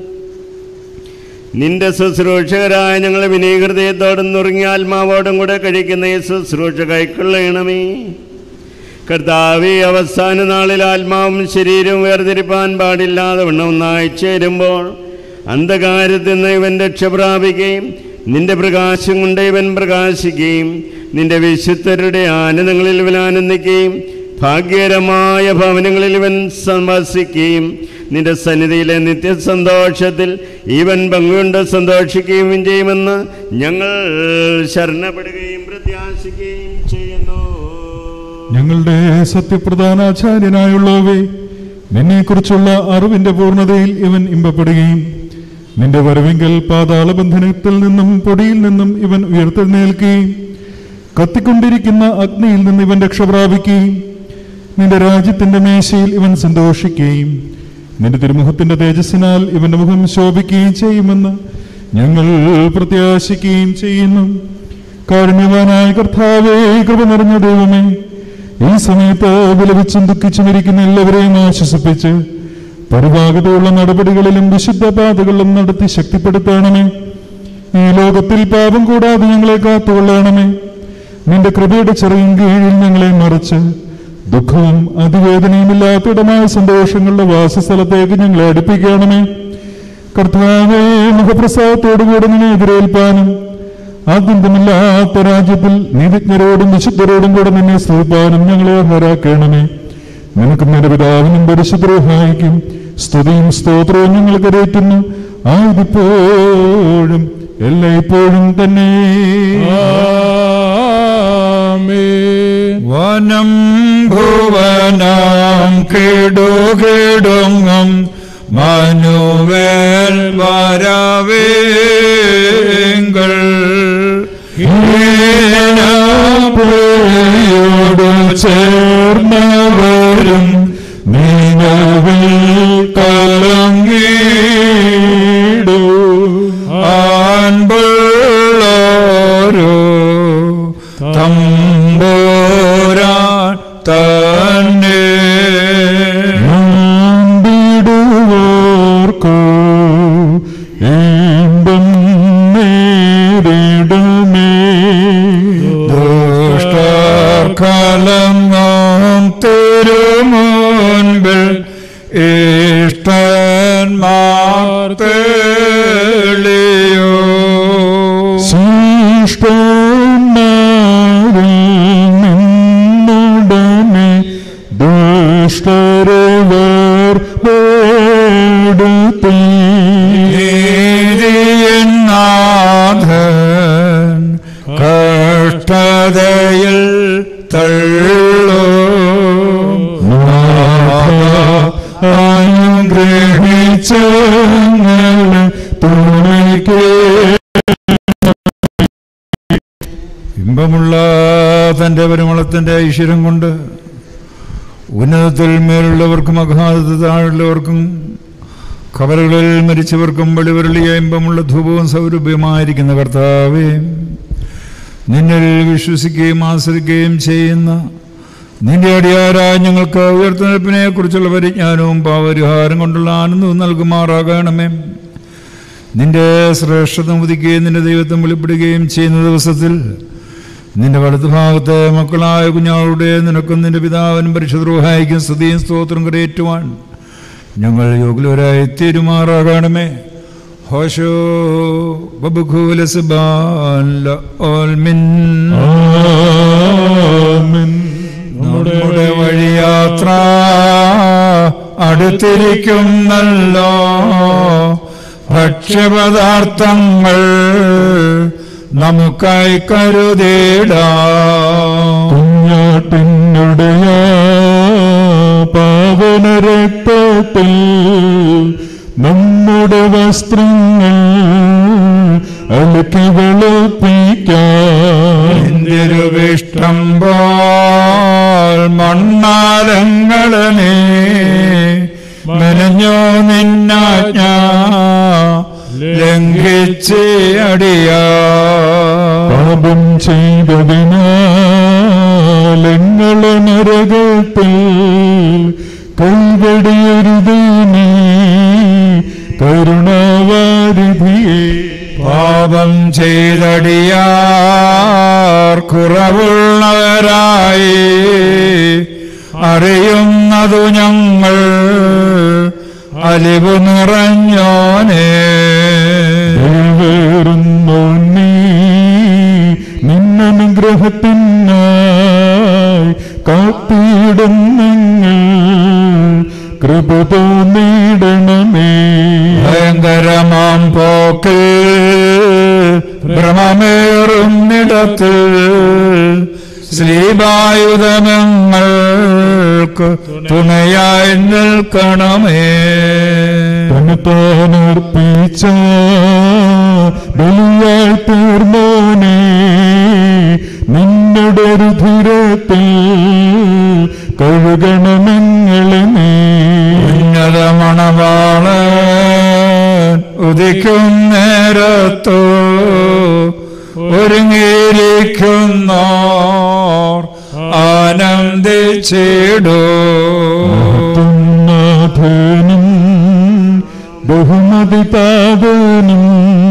നിന്റെ ശുശ്രൂഷകരായ ഞങ്ങൾ വിനീകൃതയത്തോടും നുറുങ്ങിയ ആത്മാവോടും കൂടെ കഴിക്കുന്ന ഈ ശുശ്രൂഷ കൈക്കൊള്ളണമേ കർത്താവെ അവസാന നാളിൽ ആത്മാവും ശരീരവും വേർതിരിപ്പാൻ പാടില്ലാതെ വണ്ണം ഒന്നായി ചേരുമ്പോൾ അന്ധകാരത്തിൽ നിന്ന് ഇവൻ രക്ഷ പ്രാപിക്കുകയും നിന്റെ പ്രകാശം കൊണ്ട് ഇവൻ പ്രകാശിക്കുകയും നിന്റെ വിശുദ്ധരുടെ ആനന്ദങ്ങളിൽ ഇവൻ ആനന്ദിക്കുകയും ഭാഗ്യകരമായ ഭവനങ്ങളിൽ ഇവൻ സന്വസിക്കുകയും നിന്റെ സന്നിധിയിലെ നിത്യസന്തോഷത്തിൽ ഇവൻ പങ്കുകൊണ്ട് സന്തോഷിക്കുകയും ചെയ്യുമെന്ന് ഞങ്ങൾ ശരണപ്പെടുകയും പ്രത്യാശിക്കുകയും ചെയ്യുന്നു ഞങ്ങളുടെ സത്യപ്രധാനാചാര്യനായുള്ളവേ നിന്നെക്കുറിച്ചുള്ള അറിവിന്റെ പൂർണ്ണതയിൽ ഇവൻ ഇമ്പപ്പെടുകയും നിന്റെ വരവെങ്കിൽ പാതാളബന്ധനത്തിൽ നിന്നും പൊടിയിൽ നിന്നും ഇവൻ ഉയർത്തെഴുന്നേൽക്കുകയും കത്തിക്കൊണ്ടിരിക്കുന്ന അഗ്നിയിൽ നിന്ന് ഇവൻ രക്ഷ പ്രാപിക്കുകയും നിന്റെ രാജ്യത്തിന്റെ മേശയിൽ ഇവൻ സന്തോഷിക്കുകയും നിന്റെ തിരുമുഖത്തിന്റെ തേജസ്സിനാൽ ഇവന്റെ മുഖം ശോഭിക്കുകയും ചെയ്യുമെന്ന് ഞങ്ങൾ പ്രത്യാശിക്കുകയും ചെയ്യുന്നു കാരുണ്യവാനായ കർത്താവേ കൃപ നിറഞ്ഞ ദൈവമേ ഈ സമയത്ത് വിലപിച്ചും ദുഃഖിച്ചും ഇരിക്കുന്ന എല്ലാവരെയും ആശ്വസിപ്പിച്ച് പരിഭാഗതയുള്ള നടപടികളിലും വിശുദ്ധ പാതകളിലും നടത്തി ശക്തിപ്പെടുത്തണമേ ഈ ലോകത്തിൽ പാപം കൂടാതെ ഞങ്ങളെ കാത്തുകൊള്ളണമേ നിന്റെ കൃപയുടെ ചെറിയ കീഴിൽ ഞങ്ങളെ മറിച്ച് ദുഃഖവും അതിവേദനയുമില്ലാത്തിടമായ സന്തോഷങ്ങളുടെ വാസസ്ഥലത്തേക്ക് ഞങ്ങളെ അടുപ്പിക്കണമേ കർത്താവേ മുഖപ്രസാദത്തോടുകൂടി നിന്നെ എതിരേൽപ്പാനും ആദ്യന്തമില്ലാത്ത രാജ്യത്തിൽ നീതിജ്ഞരോടും വിശുദ്ധരോടും കൂടെ നിന്നെ സ്തുതിപ്പാനും ഞങ്ങളെ അർഹരാക്കണമേ നിനക്കും നിന്റെ പിതാവിനും പരിശുദ്ധരോഹായിക്കും സ്തുതിയും സ്തോത്രവും ഞങ്ങൾ കരയറ്റുന്നു ആയതിപ്പോഴും എല്ലായ്പ്പോഴും തന്നെ വനം ഭുവനം കിടുകിടുങ്ങും മനുവേൽ വരവേങ്കൾ ോട് ചേർന്നവരും നീനവിൽ കലങ്ങിടൂ ആൺപിള്ളോരോ തമ്പോരാൻ തന്നെ നമ്പിടുവോർക്കോ ഇമ്പം നേരിടുമേ ദുഷ്ടർക്കലങ്ങും തിരുമുൻപിൽ ഇഷ്ടന്മാർ തെളിയോ ശിഷ്ടന്മാരിൽ നിന്നുടനെ ദുഷ്ടരവർ ഓടുത്തീ നീതിയനാഥൻ കഷ്ടതയിൽ തള്ളോ അനുഗ്രഹിച്ചങ്ങളെ തുണയ്ക്കേ ഇമ്പമുള്ള തൻ്റെ പരിമളത്തിൻ്റെ ഐശ്വര്യം കൊണ്ട് ഉന്നതത്തിൽ മേലുള്ളവർക്കും അഗാധത്തിൽ താഴെയുള്ളവർക്കും കവറുകളിൽ മരിച്ചവർക്കും വെളിവരളിയ ഇമ്പമുള്ള ധൂപവും സൗരഭ്യമായിരിക്കുന്ന കർത്താവേ നിന്നിൽ വിശ്വസിക്കുകയും ആശ്രയിക്കുകയും ചെയ്യുന്ന നിന്റെ അടിയാരായ ഞങ്ങൾക്ക് ഉയർത്തുനിൽപ്പിനെ കുറിച്ചുള്ള പരിജ്ഞാനവും പാവരിഹാരം കൊണ്ടുള്ള ആനന്ദവും നൽകുമാറാകണമേ നിന്റെ ശ്രേഷ്ഠത ഉദിക്കുകയും നിന്റെ ദൈവത്വം വെളിപ്പെടുകയും ചെയ്യുന്ന ദിവസത്തിൽ നിന്റെ വലതുഭാഗത്ത് മക്കളായ കുഞ്ഞാളുടെ നിനക്കും നിന്റെ പിതാവിനും പരിശുദ്രോഹായിക്കും സ്തുതിയും സ്തോത്രം കരയേറ്റുവാൻ ഞങ്ങൾ യോഗ്യവരായി തീരുമാറാകണമേ ഹോശോ ബബുഖൂലസുബാൻ ഓൽമിൻ നമ്മുടെ വഴിയാത്ര അടുത്തിരിക്കുന്നല്ലോ ഭക്ഷ്യപദാർത്ഥങ്ങൾ നമുക്കായി കരുതിടാം കുഞ്ഞാട്ടിനുടയ പാവന രക്തത്തിൽ നമ്മുടെ വസ്ത്രങ്ങൾ അലക്കി വെളുപ്പിക്കാം തിരുവിഷ്ടം പോൽ മണ്ണാലങ്ങളെ നീ മെനഞ്ഞോ നിന്നാജ്ഞ ലംഘിച്ച് അടിയാ പാപം ചെയ്തതിനാലെങ്ങളെ നരകത്തിൽ കൈവടിയരുത് നീ കരുണാവാരിധിയെ പാപം ചെയ്തടിയാർ കുറവുള്ളവരായി അറിയുന്നതു ഞങ്ങൾ അലിവു നിറഞ്ഞോനേ വേറുന്നു നീ നിന്നനുഗ്രഹത്തിനായി കാത്തിടും നിങ്ങൾ കൃപ തോന്നിടണമേ ഭയങ്കരമാം പോക്ക് ഭ്രമമേറുന്നിടത്ത് ശ്രീവായുധമങ്ങൾക്ക് തുണയായി നിൽക്കണമേ തനത്താനർപ്പിച്ച ബലിയായി തീർന്നോനെ നിന്നുടെ രുധിരത്തിൽ കഴുകണമെങ്ങളെ നീ ഉന്നതമണവാള ഉദിക്കും നേരത്തോ ഒരുങ്ങിയിരിക്കുന്നോർ ആനന്ദിച്ചിടൂ നാഥനും ബഹുമതി പാവനും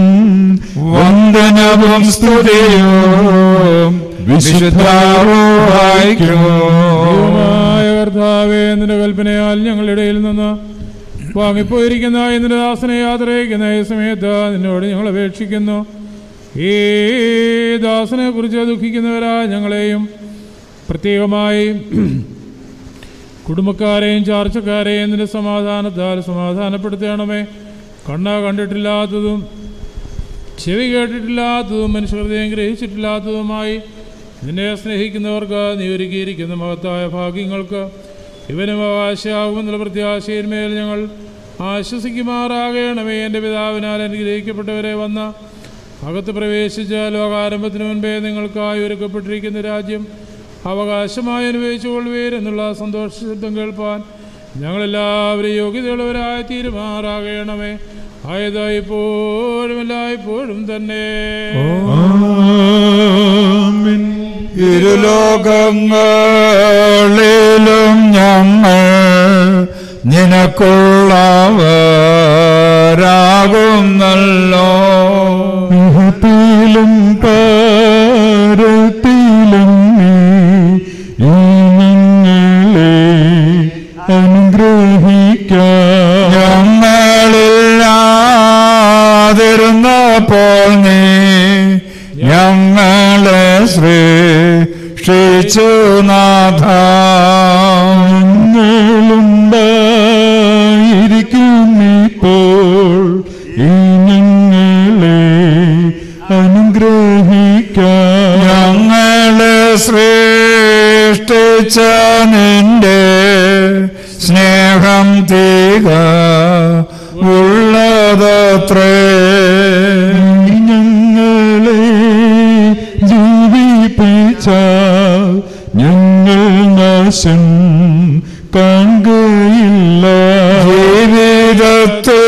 വന്ദനവും സ്തുതിയും വിശുദ്ധാവായിക്കും ദൈവമായ കർത്താവേ നിന്റെ കൽപ്പനയാൽ ഞങ്ങളുടെ ഇടയിൽ നിന്ന് വാങ്ങിപ്പോയിരിക്കുന്ന നിന്റെ ദാസനെ യാത്രയ്ക്കുന്ന ഈ സമയത്ത് നിന്നോട് ഞങ്ങൾ അപേക്ഷിക്കുന്നു ഈ ദാസനെ കുറിച്ച് ദുഃഖിക്കുന്നവരായ ഞങ്ങളെയും പ്രത്യേകമായി കുടുംബക്കാരെയും ചാർച്ചക്കാരെയും നിന്റെ സമാധാനത്താൽ സമാധാനപ്പെടുത്തണമേ കണ്ണ കണ്ടിട്ടില്ലാത്തതും ചെവി കേട്ടിട്ടില്ലാത്തതും മനുഷ്യഹൃദയം ഗ്രഹിച്ചിട്ടില്ലാത്തതുമായി നിന്നെ സ്നേഹിക്കുന്നവർക്ക് നീ ഒരുക്കിയിരിക്കുന്ന മഹത്തായ ഭാഗ്യങ്ങൾക്ക് ഇവനും അവകാശമാകുമെന്നുള്ള പ്രത്യാശയിന്മേൽ ഞങ്ങൾ ആശ്വസിക്കുമാറാകണമേ എൻ്റെ പിതാവിനാൽ അനുഗ്രഹിക്കപ്പെട്ടവരെ വന്ന അകത്ത് പ്രവേശിച്ച ലോകാരംഭത്തിന് മുൻപേ നിങ്ങൾക്കായി ഒരുക്കപ്പെട്ടിരിക്കുന്ന രാജ്യം അവകാശമായി അനുഭവിച്ചുകൊള്ളുവീരെന്നുള്ള സന്തോഷ ശബ്ദം കേൾപ്പാൻ ഞങ്ങളെല്ലാവരും യോഗ്യതയുള്ളവരായി തീരുമാറാകണമേ ആയത് ഇപ്പോഴും എല്ലായ്പ്പോഴും തന്നെ ഇരുലോകങ്ങളിലും ഞങ്ങൾ നിനക്കുള്ളവരാകുന്നല്ലോ ഇഹത്തിലും പാരത്തിലും നീ ഈ നിങ്ങളെ അനുഗ്രഹിക്കാം ഞങ്ങളില്ലാതിരുന്നപ്പോൾ നീ ഞങ്ങളെ സൃഷ്ടിച്ചു നാഥ ഞങ്ങളുണ്ടായിരിക്കുന്നിപ്പോൾ ഈ നിങ്ങളെ അനുഗ്രഹിക്കാം ഞങ്ങളെ സൃഷ്ടിച്ച നിന്റെ സ്നേഹം തീക ഉള്ളതത്രേ ഞങ്ങളെ ജീവിപ്പിച്ച ഞങ്ങൾ നാശം കാണുകയില്ല ജീവിതത്തിൽ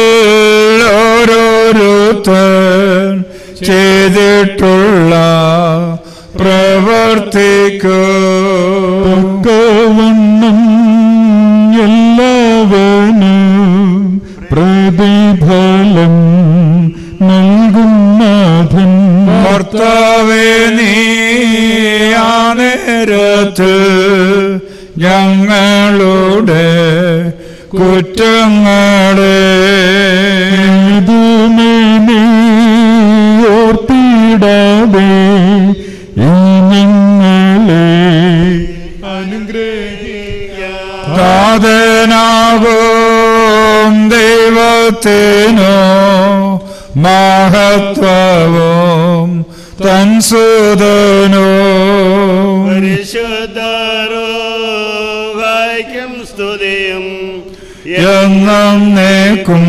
ഓരോരുത്തൻ ചെയ്തിട്ടുള്ള പ്രവർത്തിക്കോ തക്കവണ്ണം എല്ലാവനും പ്രതിഫലം നൽകും നാഥൻ കർത്താവേ നീ ആ നേരത്ത് ഞങ്ങളുടെ കുറ്റങ്ങളെ ഇതുമേനെ ഓർത്തിടാതെ ഈ ഞങ്ങളെ താതനാകും ദൈവത്തിനോ മഹത്വവും തൻസുതനോ പരിശുദ്ധാരോഹായ്ക്കും സ്തുതിയും എന്നും നേക്കും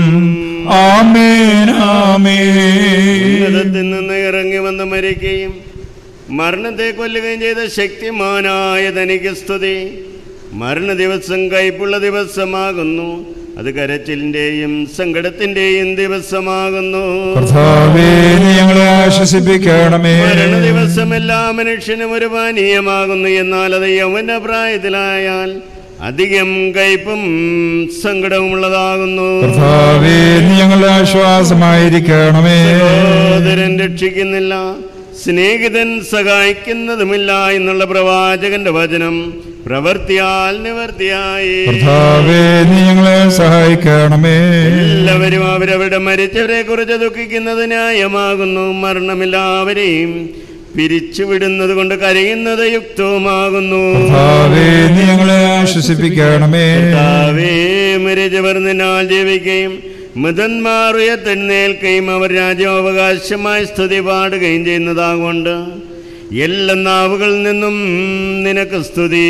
ആമേൻ ആമേൻ ഉന്നതത്തിൽ നിന്ന് ഇറങ്ങി വന്ന് മരിക്കുകയും മരണത്തെ കൊല്ലുകയും ചെയ്ത ശക്തിമാനായ തനിക്ക് സ്തുതി മരണ ദിവസം കയ്പുള്ള ദിവസമാകുന്നു അത് കരച്ചിലിന്റെയും സങ്കടത്തിന്റെയും ദിവസമാകുന്നു കർത്താവേ നീ ഞങ്ങളെ ആശ്വസിപ്പിക്കണമേ മരണ ദിവസം എല്ലാ മനുഷ്യനും ഒരു പാനീയമാകുന്നു എന്നാൽ അത് യൗവന പ്രായത്തിലായാൽ അധികം കയ്പും സങ്കടവുമുള്ളതാകുന്നു കർത്താവേ നീ ഞങ്ങളുടെ ആശ്വാസമായിരിക്കണമേ സഹോദരൻ രക്ഷിക്കുന്നില്ല സ്നേഹിതൻ സഹായിക്കുന്നതുമില്ല എന്നുള്ള പ്രവാചകന്റെ വചനം പ്രവൃത്തിയാൽ നിവർത്തിയായി കർത്താവേ നീ ഞങ്ങളെ സഹായിക്കണമേ എല്ലാവരും അവരവരുടെ മരിച്ചവരെ കുറിച്ച് ദുഃഖിക്കുന്നത് ന്യായമാകുന്നു മരണമെല്ലാവരെയും പിരിച്ചുവിടുന്നത് കൊണ്ട് കരയുന്നത് യുക്തവുമാകുന്നു കർത്താവേ നീ ഞങ്ങളെ ആശ്വസിപ്പിക്കണമേ കർത്താവേ മരിച്ചവർ നിന്നാൽ ജീവിക്കുകയും മൃതന്മാർ ഉയർത്തെഴുന്നേൽക്കുകയും അവർ രാജ്യാവകാശമായി സ്തുതി പാടുകയും ചെയ്യുന്നതാകൊണ്ട് എല്ലാ നാവുകളിൽ നിന്നും നിനക്ക് സ്തുതി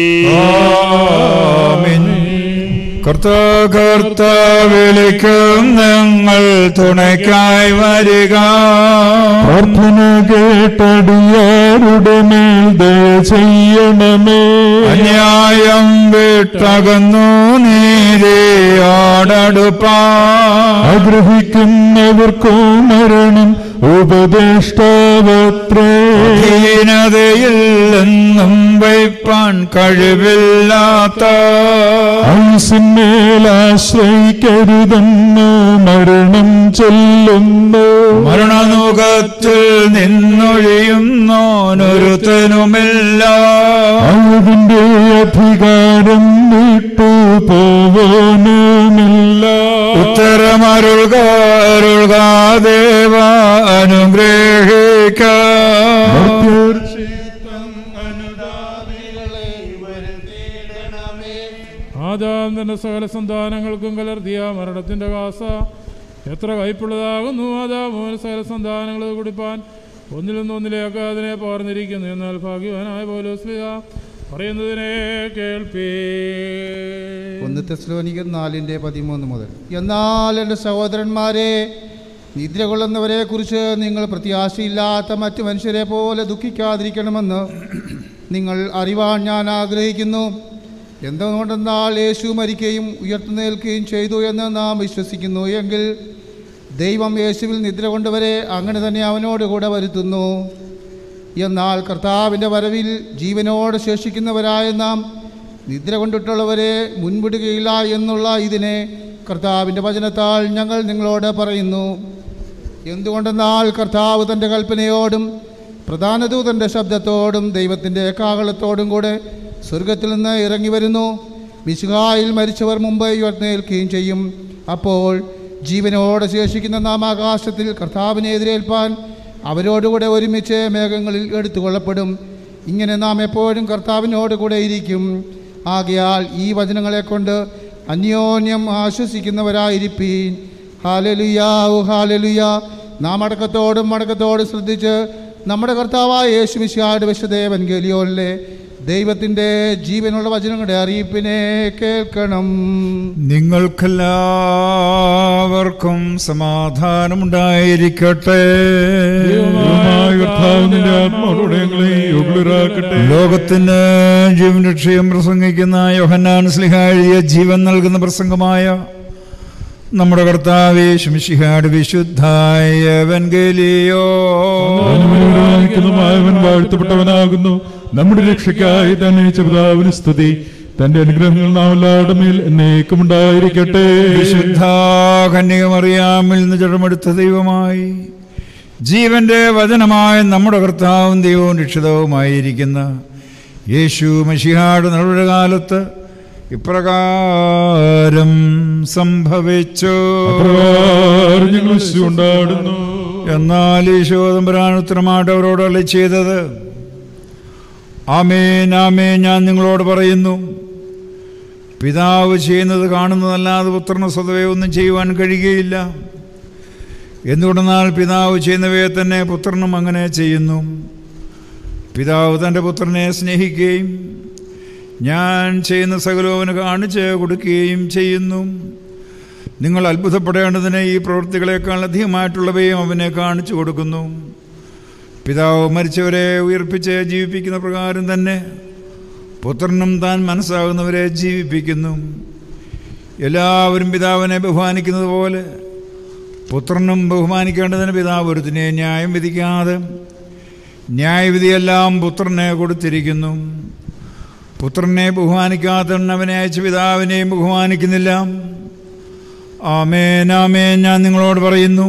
ആമേൻ. കർത്താ കർത്താ വിളിക്കും ഞങ്ങൾ തുണയ്ക്കായി വരിക പ്രാർത്ഥന കേട്ടടിയാരുടെ മേൽ ദയ ചെയ്യണമേ അന്യായം വിട്ടകന്നു നീതിയോടടുപ്പാ ആഗ്രഹിക്കുന്നവർക്കോ മരണം ഉപദേഷ്ടാവത്രേ ഹീനതയിൽ നിന്നും വയ്പാൻ കഴിവില്ലാത്ത ആശ്രയിക്കരുതെന്ന് മരണം ചെല്ലുന്നു മരണനുഖത്തിൽ നിന്നൊഴിയുന്നോനൊരുത്തനുമില്ല അതിന്റെ അധികാരം വിട്ടു പോവാനുമില്ല ഉത്തരമരുൾക അരുൾക ദേവ അനുഗ്രഹിക്ക ആദാം തന്റെ സകല സന്താനങ്ങൾക്കും കലർത്തിയ മരണത്തിന്റെ കാസ എത്ര കയ്പുള്ളതാകുന്നു ആദാമോന് സകല സന്താനങ്ങൾ കുടിപ്പാൻ ഒന്നിൽ നിന്ന് ഒന്നിലേക്ക് അതിനെ പകർന്നിരിക്കുന്നു എന്നാൽ ഭാഗ്യവാനായ പോലോസ്ലിക പറയുന്നതിനെ കേൾപ്പേ ഒന്ന് തെസ്ലോനിക്കർ നാലിൻ്റെ പതിമൂന്ന് മുതൽ എന്നാൽ എൻ്റെ സഹോദരന്മാരെ നിദ്ര കൊള്ളുന്നവരെ കുറിച്ച് നിങ്ങൾ പ്രത്യാശയില്ലാത്ത മറ്റു മനുഷ്യരെ പോലെ ദുഃഖിക്കാതിരിക്കണമെന്ന് നിങ്ങൾ അറിവാൻ ഞാൻ ആഗ്രഹിക്കുന്നു എന്തുകൊണ്ടെന്നാൽ യേശു മരിക്കുകയും ഉയർത്തുന്നേൽക്കുകയും ചെയ്തു എന്ന് നാം വിശ്വസിക്കുന്നു എങ്കിൽ ദൈവം യേശുവിൽ നിദ്ര കൊണ്ടവരെ അങ്ങനെ തന്നെ അവനോട് കൂടെ വരുത്തുന്നു എന്നാൽ കർത്താവിൻ്റെ വരവിൽ ജീവനോട് ശേഷിക്കുന്നവരായ നാം നിദ്ര കൊണ്ടിട്ടുള്ളവരെ മുൻപിടുകയില്ല എന്നുള്ള ഇതിനെ കർത്താവിൻ്റെ വചനത്താൽ ഞങ്ങൾ നിങ്ങളോട് പറയുന്നു എന്തുകൊണ്ടെന്നാൽ കർത്താവ് തൻ്റെ കൽപ്പനയോടും പ്രധാന ദൂതൻ്റെ ശബ്ദത്തോടും ദൈവത്തിൻ്റെ കാഹളത്തോടും കൂടെ സ്വർഗത്തിൽ നിന്ന് ഇറങ്ങി വരുന്നു മിശുഹായിൽ മരിച്ചവർ മുമ്പ് ഉയർന്നേൽക്കുകയും ചെയ്യും അപ്പോൾ ജീവനോടെ ശേഷിക്കുന്ന നാം ആകാശത്തിൽ കർത്താവിനെ എതിരേൽപ്പാൻ അവരോടുകൂടെ ഒരുമിച്ച് മേഘങ്ങളിൽ എടുത്തുകൊള്ളപ്പെടും ഇങ്ങനെ നാം എപ്പോഴും കർത്താവിനോട് കൂടെ ഇരിക്കും ആകയാൽ ഈ വചനങ്ങളെ കൊണ്ട് അന്യോന്യം ആശ്വസിക്കുന്നവരായിരിപ്പീൻ ഹാലലുയാ ഓ ഹാലലുയ നാം അടക്കത്തോടും മടക്കത്തോടും ശ്രദ്ധിച്ച് നമ്മുടെ കർത്താവായ യേശു മിശിഹായുടെ വിശുദ്ധേവൻ ഗലിയോനിലെ ദൈവത്തിൻ്റെ ജീവനുള്ള വചനങ്ങളുടെ അറിയിപ്പിനെ കേൾക്കണം നിങ്ങൾക്കെല്ലാവർക്കും സമാധാനമുണ്ടായിരിക്കട്ടെ ദൈവമായ കർത്താവ് നിന്റെ ആത്മാവോടെ ഞങ്ങളെ യോഗ്യരാക്കട്ടെ. ലോകത്തിന് ജീവൻ രക്ഷയും പ്രസംഗിക്കുന്ന യോഹന്നാൻ സ്ലിഹ എഴുതിയ ജീവൻ നൽകുന്ന പ്രസംഗമായ നമ്മുടെ കർത്താവേ ശംശിഹാട് വിശുദ്ധായ വെൻഗലിയോ അനുഗ്രഹിക്കുന്നതുമായവൻ വാഴ്ത്തപ്പെട്ടവനാകുന്നു നമ്മുടെ രക്ഷയ്ക്കായി തന്നെ ചെറുതാവിന് സ്തുതി തന്റെ അനുഗ്രഹങ്ങൾ നാം എല്ലാവരുടെ മേൽ എന്നേക്കും ഉണ്ടായിരിക്കട്ടെ വിശുദ്ധ കന്യകമറിയാമിൽ നിന്ന് ജഡമെടുത്ത ദൈവമായി ജീവന്റെ വചനമായ നമ്മുടെ കർത്താവും ദൈവവും രക്ഷിതവുമായിരിക്കുന്ന യേശു മഷിഹാട് നമ്മുടെ കാലത്ത് ഇപ്രകാരം സംഭവിച്ചു അപ്രകാരം ഞങ്ങൾ കൊണ്ടാടുന്നു എന്നാൽ ഈശോ തമ്പുരാൻ ഉത്തരമായിട്ട് അവരോട് അളി ചെയ്തത് ആമേൻ ആമേൻ ഞാൻ നിങ്ങളോട് പറയുന്നു പിതാവ് ചെയ്യുന്നത് കാണുന്നതല്ലാതെ പുത്രന് സ്വതവേ ഒന്നും ചെയ്യുവാൻ കഴിയുകയില്ല എന്തുകൊണ്ടെന്നാൽ പിതാവ് ചെയ്യുന്നവയെ തന്നെ പുത്രനും അങ്ങനെ ചെയ്യുന്നു പിതാവ് തൻ്റെ പുത്രനെ സ്നേഹിക്കുകയും ഞാൻ ചെയ്യുന്ന സകലോവന് കാണിച്ച് കൊടുക്കുകയും ചെയ്യുന്നു നിങ്ങൾ അത്ഭുതപ്പെടേണ്ടതിന് ഈ പ്രവൃത്തികളെക്കാൾ അധികമായിട്ടുള്ളവയും അവനെ കാണിച്ചു കൊടുക്കുന്നു പിതാവ് മരിച്ചവരെ ഉയർപ്പിച്ച് ജീവിപ്പിക്കുന്ന പ്രകാരം തന്നെ പുത്രനും താൻ മനസ്സാകുന്നവരെ ജീവിപ്പിക്കുന്നു എല്ലാവരും പിതാവിനെ ബഹുമാനിക്കുന്നത് പോലെ പുത്രനും ബഹുമാനിക്കേണ്ടതിന് പിതാവ് ഒരുത്തിനെ ന്യായം വിധിക്കാതെ ന്യായവിധിയെല്ലാം പുത്രനെ കൊടുത്തിരിക്കുന്നു പുത്രനെ ബഹുമാനിക്കാത്തവൻ അവനെ അയച്ച പിതാവിനെയും ബഹുമാനിക്കുന്നില്ല ആമേൻ ആമേൻ ഞാൻ നിങ്ങളോട് പറയുന്നു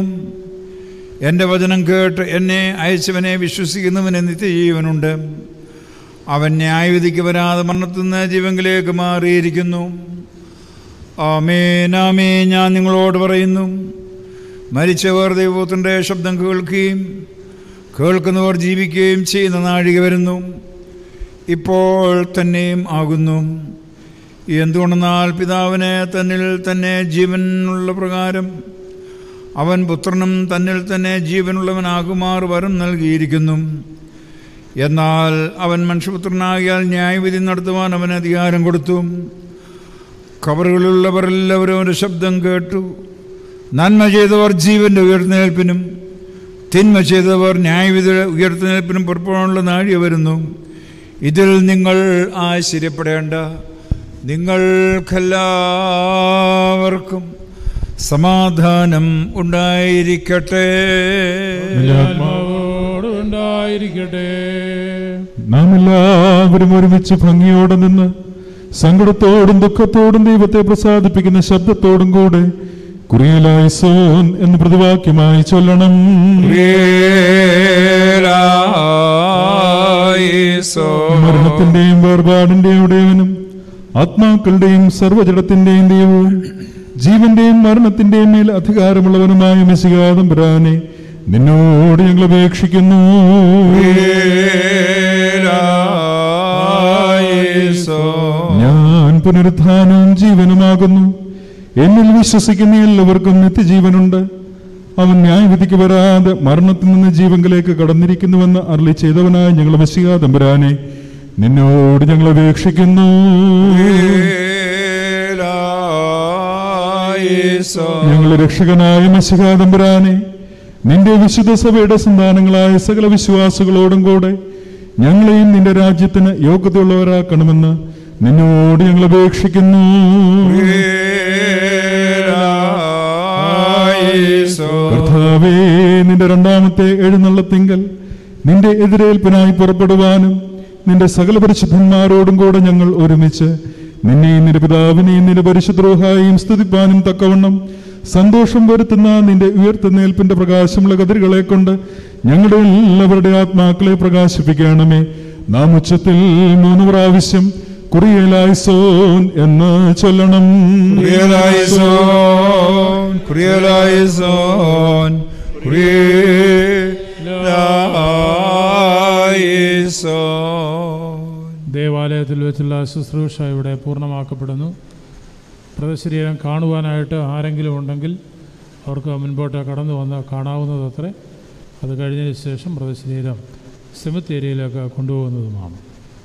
എൻ്റെ വചനം കേട്ട് എന്നെ അയച്ചവനെ വിശ്വസിക്കുന്നവന് നിത്യജീവനുണ്ട് അവൻ ന്യായവിധിക്ക് വരാതെ മരണത്തിൽ നിന്ന് ജീവങ്കിലേക്ക് മാറിയിരിക്കുന്നു ആമേൻ ആമേ ഞാൻ നിങ്ങളോട് പറയുന്നു മരിച്ചവർ ദൈവത്തിൻ്റെ ശബ്ദം കേൾക്കുകയും കേൾക്കുന്നവർ ജീവിക്കുകയും ചെയ്യുന്ന നാഴിക വരുന്നു ഇപ്പോൾ തന്നെയും ആകുന്നു എന്തുകൊണ്ടെന്നാൽ പിതാവിന് തന്നിൽ തന്നെ ജീവനുള്ള പ്രകാരം അവൻ പുത്രനും തന്നിൽ തന്നെ ജീവനുള്ളവനാകുമാർ വരം നൽകിയിരിക്കുന്നു എന്നാൽ അവൻ മനുഷ്യപുത്രനാകിയാൽ ന്യായവിധി നടത്തുവാൻ അവന് അധികാരം കൊടുത്തു കബറുകളിലുള്ളവർ എല്ലാവരും അവൻ്റെ ശബ്ദം കേട്ടു നന്മ ചെയ്തവർ ജീവൻ്റെ ഉയർത്തുന്നേൽപ്പിനും തിന്മ ചെയ്തവർ ന്യായവിധി ഉയർത്തുന്നേൽപ്പിനും പുറപ്പെടാനുള്ള നാഴിക വരുന്നു ഇതിൽ നിങ്ങൾ ആശ്ചര്യപ്പെടേണ്ട നിങ്ങൾക്കെല്ലാവർക്കും സമാധാനം ഉണ്ടായിരിക്കട്ടെ നിന്റെ ആത്മാവോട് ഉണ്ടായിരിക്കട്ടെ നാം എല്ലാവരും ഒരുമിച്ച് ഭംഗിയോടെ നിന്ന് സങ്കടത്തോടും ദുഃഖത്തോടും ദൈവത്തെ പ്രസാദിപ്പിക്കുന്ന ശബ്ദത്തോടും കൂടെ കുറിയലായി സോൻ എന്ന് പ്രതിവാക്യമായി ചൊല്ലണം മരണത്തിന്റെയും വേർപാടിന്റെയും ഉടയവനും ആത്മാക്കളുടെയും സർവജടത്തിന്റെയും ദൈവവും ജീവന്റെയും മരണത്തിന്റെയും മേൽ അധികാരമുള്ളവനുമായ മെസ്സികാതമ്പുരാനെ നിന്നോട് ഞങ്ങൾ അപേക്ഷിക്കുന്നു ഞാൻ പുനരുത്ഥാനവും ജീവനുമാകുന്നു എന്നിൽ വിശ്വസിക്കുന്ന എല്ലാവർക്കും നിത്യജീവനുണ്ട് അവൻ ന്യായവിധിക്ക് വരാതെ മരണത്തിൽ നിന്ന് ജീവങ്കിലേക്ക് കടന്നിരിക്കുന്നുവെന്ന് അരളി ചെയ്തവനായ ഞങ്ങൾ മെസ്സികാതമ്പുരാനെ നിന്നോട് ഞങ്ങൾ അപേക്ഷിക്കുന്നു ഞങ്ങളുടെ രക്ഷകനായ മെസ്സികാതമ്പുരാനെ നിന്റെ വിശുദ്ധ സഭയുടെ സന്താനങ്ങളായ സകല വിശ്വാസികളോടും കൂടെ ഞങ്ങളെയും നിന്റെ രാജ്യത്തിന് യോഗ്യതയുള്ളവരാക്കണമെന്ന് നിന്നോട് ഞങ്ങൾ അപേക്ഷിക്കുന്നു കർത്താവേ നിന്റെ രണ്ടാമത്തെ എഴുന്നള്ളത്തിങ്കൽ നിന്റെ എതിരേൽപ്പിനായി പുറപ്പെടുവാനും നിന്റെ സകല പരിശുദ്ധന്മാരോടും കൂടെ ഞങ്ങൾ ഒരുമിച്ച് നിന്നെയും നിന്റെ പിതാവിനെയും നിന്റെ പരിശുദ്രോഹായും സ്തുതിപ്പാനും തക്കവണ്ണം സന്തോഷം വരുത്തുന്ന നിന്റെ ഉയർത്തുന്നേൽപ്പിന്റെ പ്രകാശമുള്ള കതിരുകളെ കൊണ്ട് ഞങ്ങളുടെ എല്ലാവരുടെ ആത്മാക്കളെ പ്രകാശിപ്പിക്കണമേ നാം ഉച്ചത്തിൽ മൂന്ന് പ്രാവശ്യം കുറിയലായിസോൻ എന്ന് ചൊല്ലണം കുറിയലായിസോൻ കുറിയലായിസോൻ കുറിയലായിസോൻ ദേവാലയത്തിൽ വെച്ചുള്ള ശുശ്രൂഷ ഇവിടെ പൂർണ്ണമാക്കപ്പെടുന്നു പ്രദശരീരം കാണുവാനായിട്ട് ആരെങ്കിലും ഉണ്ടെങ്കിൽ അവർക്ക് മുൻപോട്ട് കടന്നു വന്ന് കാണാവുന്നതത്രേ അത് കഴിഞ്ഞതിന് ശേഷം പ്രദശരീരം സെമിത്തേരിയിലേക്ക് കൊണ്ടുപോകുന്നതുമാണ്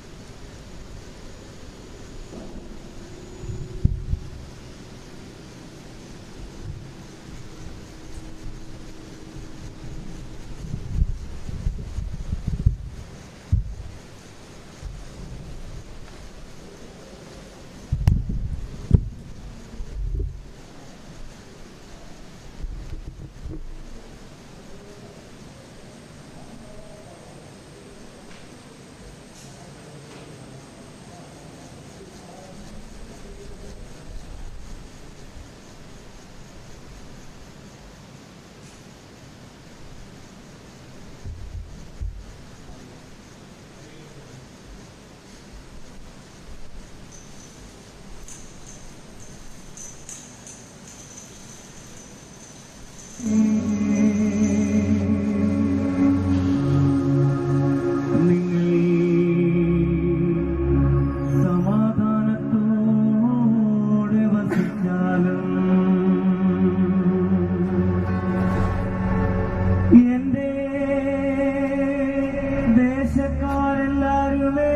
സമാധാനത്തോടെ വസിച്ചാലും എന്റെ ദേശക്കാരെല്ലാരുമേ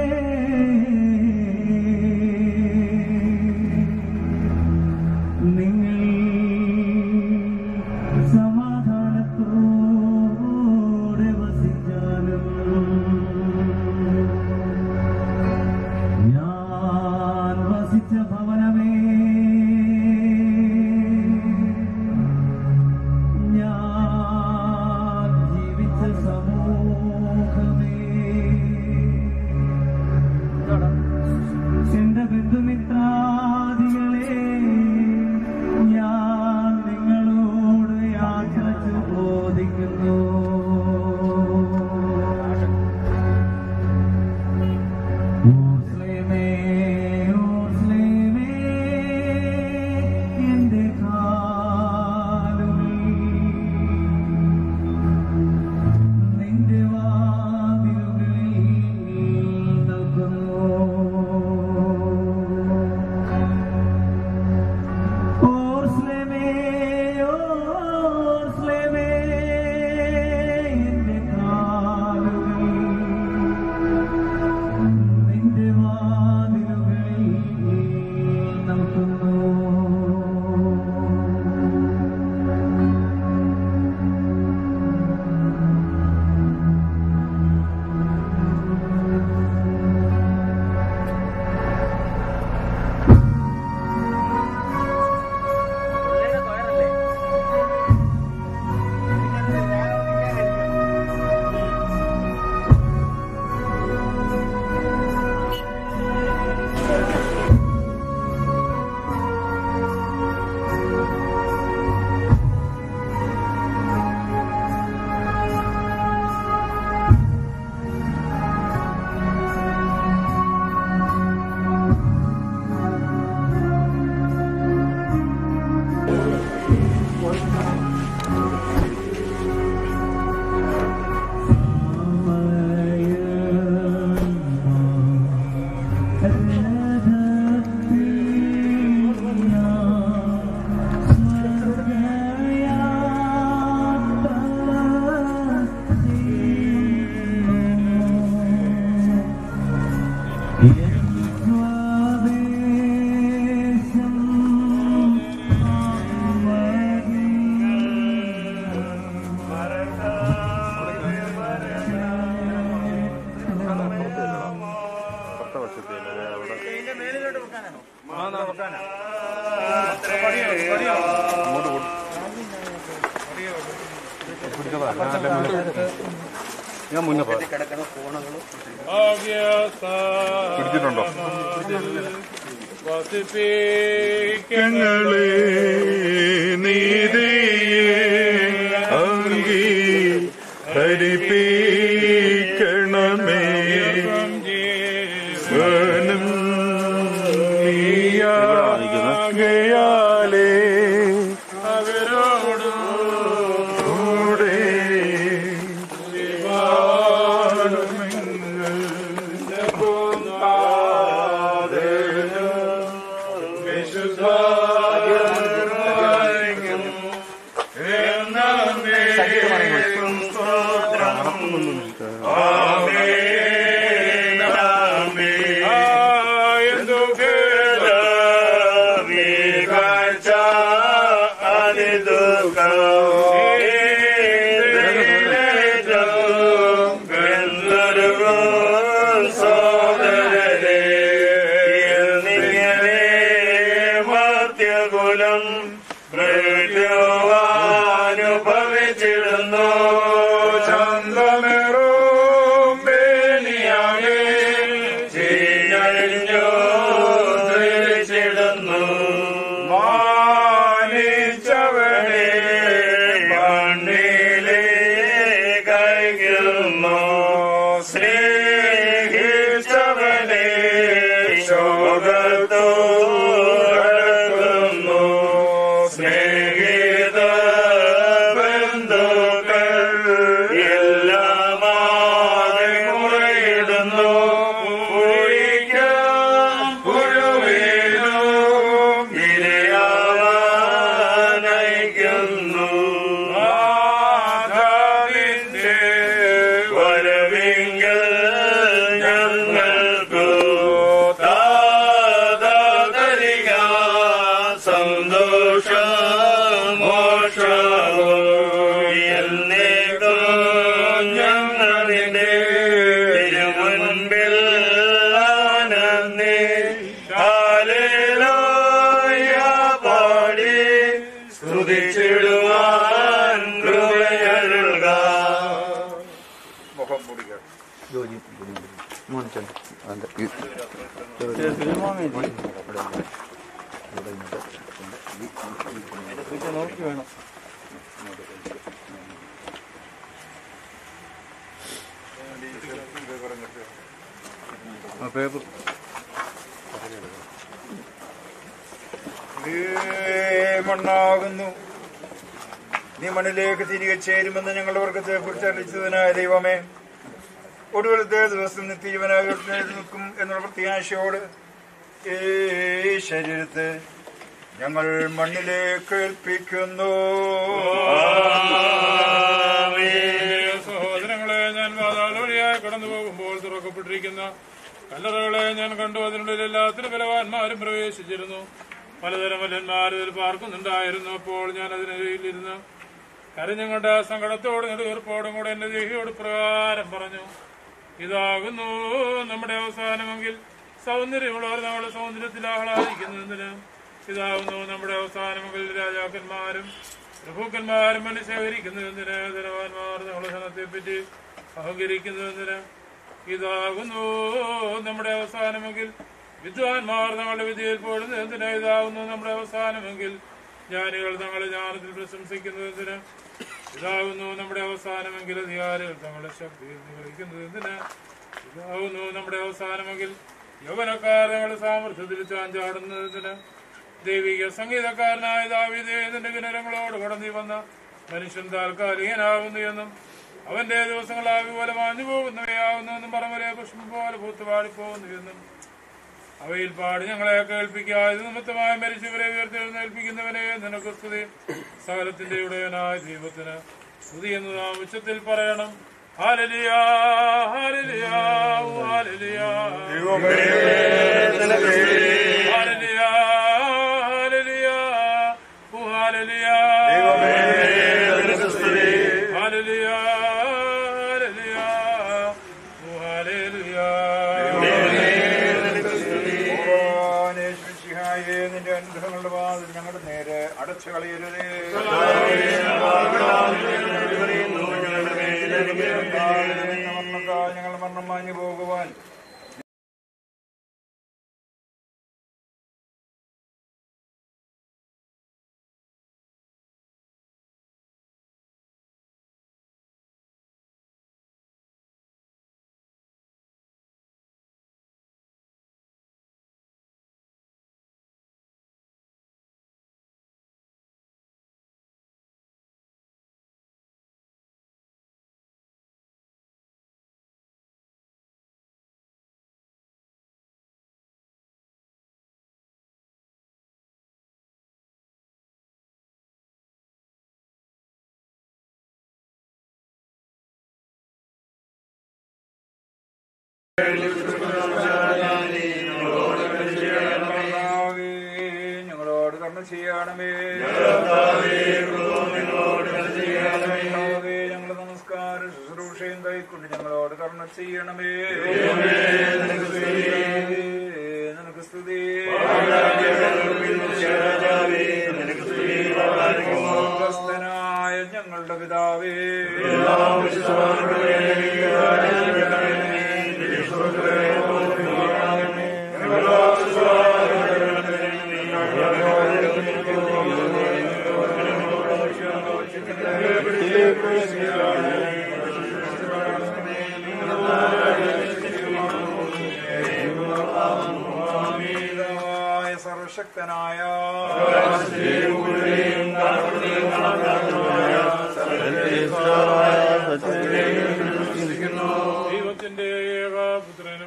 നിങ്ങൾ സമാധാനത്തോടെ വസിച്ചാലും ഞാൻ വസിച്ച ഭവനമേ ഞാൻ ജീവിച്ച സമൂഹമേ എന്റെ ബന്ധുമിത്രാദികളെ ഞാൻ നിങ്ങളോട് യാചിച്ചു ബോധിക്കുന്നു ഓർസ്ലേമേ, ഓർസ്ലേമേ, എന്റെ കാലുകൾ നിന്റെ വാതിലുകളിൽ നിൽക്കുന്നു. ഓർസ്ലേമേ, ഓർസ്ലേമേ, എന്റെ കാലുകൾ നിന്റെ വാതിലുകളിൽ നിൽക്കുന്നു. ഞാൻ മുന്നേ പിടിച്ചിട്ടുണ്ടോ ഞങ്ങളെ നീതിയെ അങ്കി ഹരിപ്പിക്കണമേ സ്വനം നീയാകയാലേ അവരോട് കൂടെ മർത്യകുലം അനുഭവിച്ചിടുന്നു ചന്തമേറും ബേനിയാകെ ചീഞ്ഞഴിഞ്ഞു ധരിച്ചിടുന്നു മാനിച്ചവനെ മണ്ണിലെ കൈകുന്നു സ്നേഹിച്ചവനെ ശോകത്തോ കിടക്കുന്നു സ്നേഹിത ബന്ധുക്കൾ എല്ലാമാകെ മുറയിടുന്നു കുഴിക്കാൻ പുഴുവേനോ ഇരയാവാനയിക്കുന്നു മാതാവിന്റെ വരവിങ്കൽ ഞങ്ങൾക്കു താതരിക സന്തോഷമോഷവും എന്നേക്കും ഞങ്ങളിന്റെ തിരുമുൻപിൽ ആനന്ദി ഹാലേലൂയ പാടി സ്തുതിച്ചിടുവാൻ കൃപയരുൾക മുഖം മൂടിക്കുക ജോലി മോണിച്ചൻ നോക്കി വേണം ആ പേപ്പർ നീ മണ്ണാകുന്നു നീ മണ്ണിലേക്ക് തിരികെ ചേരുമെന്ന് ഞങ്ങളുടെ വർഗത്തെ കുറിച്ച് അറിയിച്ചതിനായ ദൈവമേ ഒടുവിലത്തെ ദിവസം നിത്യജീവനായി ഉയർത്തെഴുന്നേറ്റ് നിൽക്കും എന്നുള്ള പ്രത്യാശയോട് ഈ ശരീരത്തെ ഞങ്ങൾ മണ്ണിലേക്ക് ഏൽപ്പിക്കുന്നു സഹോദരങ്ങളെ ഞാൻ വാതാള വഴിയായി കടന്നു പോകുമ്പോൾ തുറക്കപ്പെട്ടിരിക്കുന്ന കല്ലറകളെ ഞാൻ കണ്ടു അതിനുള്ളിൽ എല്ലാത്തിലും ബലവാന്മാരും പ്രവേശിച്ചിരുന്നു പലതരം വല്ലന്മാരും ഇതിൽ പാർക്കുന്നുണ്ടായിരുന്നു അപ്പോൾ ഞാൻ അതിനിടയിലിരുന്ന് കരഞ്ഞുകൊണ്ട് സങ്കടത്തോടും നെടുവീർപ്പോടും കൂടെ എന്റെ ദേഹിയോട് പ്രകാരം പറഞ്ഞു ഇതാകുന്നു നമ്മുടെ അവസാനമെങ്കിൽ സൗന്ദര്യമുള്ളവർ നമ്മുടെ സൗന്ദര്യത്തിൽ ആഹ്ലാദിക്കുന്നതിന് ഇതാകുന്നു നമ്മുടെ അവസാനമെങ്കിൽ രാജാക്കന്മാരും പ്രഭുക്കന്മാരും മണി ശേഖരിക്കുന്നതിന് ധനവാന്മാർ നമ്മുടെ ധനത്തെപ്പറ്റി അഹങ്കരിക്കുന്നതിന് ഇതാകുന്നു നമ്മുടെ അവസാനമെങ്കിൽ വിദ്വാൻമാർ തങ്ങളുടെ വിധിയിൽ പോടുന്നതിന് ഇതാകുന്നു നമ്മുടെ അവസാനമെങ്കിൽ ജ്ഞാനികൾ തങ്ങളുടെ ജ്ഞാനത്തിൽ പ്രശംസിക്കുന്നതിന് ഇതാകുന്നു നമ്മുടെ അവസാനമെങ്കിൽ അധികാരികൾ തങ്ങളുടെ ശക്തിയിൽ നിഗളിക്കുന്നതിന് ഇതാകുന്നു നമ്മുടെ അവസാനമെങ്കിൽ യൗവനക്കാർ തങ്ങളുടെ സാമർഥ്യത്തിൽ ചാഞ്ചാടുന്നതിന് ദൈവിക സംഗീതക്കാരനായ ദാവിദേ നിന്റെ വിനരങ്ങളോട് കടന്നി വന്ന മനുഷ്യൻ താൽക്കാലികനാകുന്നു എന്നും അവന്റെ ദിവസങ്ങൾ ആവി പോലെ മാഞ്ഞു പോകുന്നവയാകുന്നു എന്നും പറമലെ പുഷ്പം പോലെ പൂത്തുപാടിപ്പോകുന്നു എന്നും അവയിൽ പാടി ഞങ്ങളെ കേൾപ്പിക്കാതെ നിമിത്തമായ മരിച്ചവരെ ഉയർത്തെഴുന്നേൽപ്പിക്കുന്നവനെ നിനക്ക് സ്തുതി സകലത്തിന്റെ ഉടയനായ ദൈവത്തിന് സ്തുതി എന്ന് നാം ഉച്ചത്തിൽ പറയണം ഹാലലിയ ഹാലലിയ ഹാലലിയ ഹാലലിയ ഹാലലിയ ഹാലലിയ ഹാലലിയ ഹാലലിയ യേശുമിശിഹായേ, നിന്റെ അനുഗ്രഹങ്ങളുടെ വാതിൽ ഞങ്ങളുടെ നേരെ അടച്ചു കളയരുതേ ഞങ്ങൾ മരണം മാഞ്ഞു പോകുവാൻ കർത്താവേ, ഞങ്ങളോട് കർമ്മ ചെയ്യണമേ കർത്താവേ, ഞങ്ങളുടെ നമസ്കാര ശുശ്രൂഷയും കൈക്കൊണ്ട് ഞങ്ങളോട് കർമ്മ ചെയ്യണമേ നിനക്ക് സ്തുതി സ്വർഗ്ഗസ്ഥനായ ഞങ്ങളുടെ പിതാവേ പിതാവായ സർവശക്തനായ ദൈവത്തിന്റെ ഏകപുത്രനും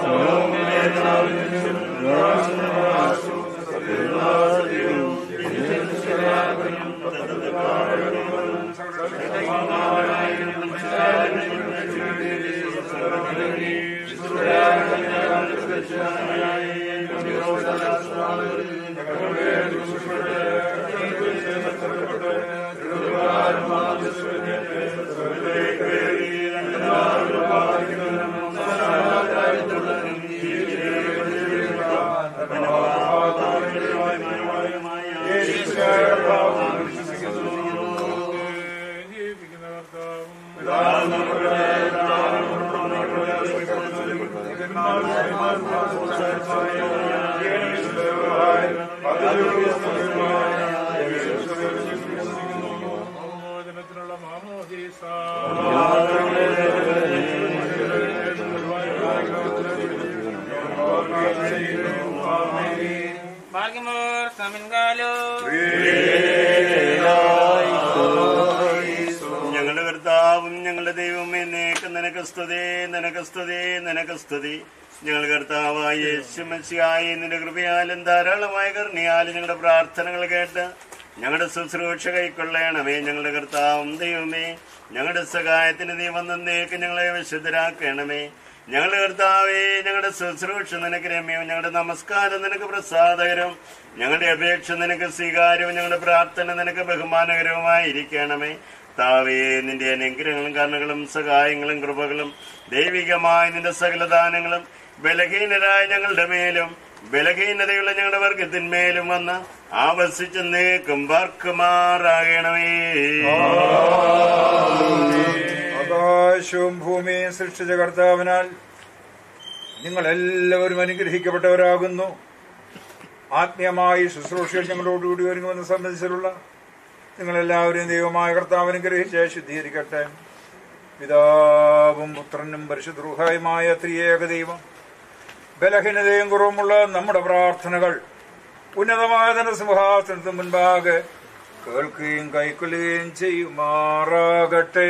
ജീവിക്കുന്ന മോചനത്തിനുള്ള മാമോദീസ Balgimor, Samingalo. ഞങ്ങളുടെ കർത്താവും ഞങ്ങളുടെ ദൈവമേ നേക്ക് നിനക്ക് സ്തുതി നിനക്ക് സ്തുതി നിനക്ക് സ്തുതി ഞങ്ങൾ കർത്താവായ യേശുമശിയായി നിന്റെ കൃപയാലും ധാരാളമായ കരുണയാലും ഞങ്ങളുടെ പ്രാർത്ഥനകൾ കേട്ട് ഞങ്ങളുടെ ശുശ്രൂഷ കൈക്കൊള്ളണമേ ഞങ്ങളുടെ കർത്താവും ദൈവമേ ഞങ്ങളുടെ സഹായത്തിന് നീ വന്നേക്ക് ഞങ്ങളെ വിശുദ്ധരാക്കണമേ ഞങ്ങളുടെ കർത്താവേ ഞങ്ങളുടെ ശുശ്രൂഷ നിനക്ക് രമ്യവും ഞങ്ങളുടെ നമസ്കാരം നിനക്ക് പ്രസാദകരവും ഞങ്ങളുടെ അപേക്ഷ നിനക്ക് സ്വീകാര്യവും ഞങ്ങളുടെ പ്രാർത്ഥന നിനക്ക് ബഹുമാനകരവുമായിരിക്കണമേ താവേ നിന്റെ അനുഗ്രഹങ്ങളും കരുണകളും സഹായങ്ങളും കൃപകളും ദൈവികമായ നിന്റെ സകലദാനങ്ങളും ബലഹീനരായ ഞങ്ങളുടെ മേലും ബലഹീനതയുള്ള ഞങ്ങളുടെ വർഗത്തിന്മേലും വന്ന് ആവസിച്ച് നീക്കും വർക്കുമാറാകണമേ ആകാശവും ഭൂമിയും സൃഷ്ടിച്ച കർത്താവിനാൽ നിങ്ങൾ എല്ലാവരും അനുഗ്രഹിക്കപ്പെട്ടവരാകുന്നു ആത്മീയമായി ശുശ്രൂഷയിൽ ഞങ്ങളോടുകൂടി ഒരുങ്ങുമെന്ന് സംബന്ധിച്ചിട്ടുള്ള നിങ്ങളെല്ലാവരും ദൈവമായ കർത്താവ് അനുഗ്രഹിച്ച് ശുദ്ധീകരിക്കട്ടെ പിതാവും പുത്രനും പരിശുദ്രൂഹായുമായ ത്രിയേക ദൈവം ബലഹീനതയും കുറവുമുള്ള നമ്മുടെ പ്രാർത്ഥനകൾ ഉന്നതമായ തന്നെ സിംഹാസനത്തിന് മുൻപാകെ കേൾക്കുകയും കൈക്കൊള്ളുകയും ചെയ്യുമാറാകട്ടെ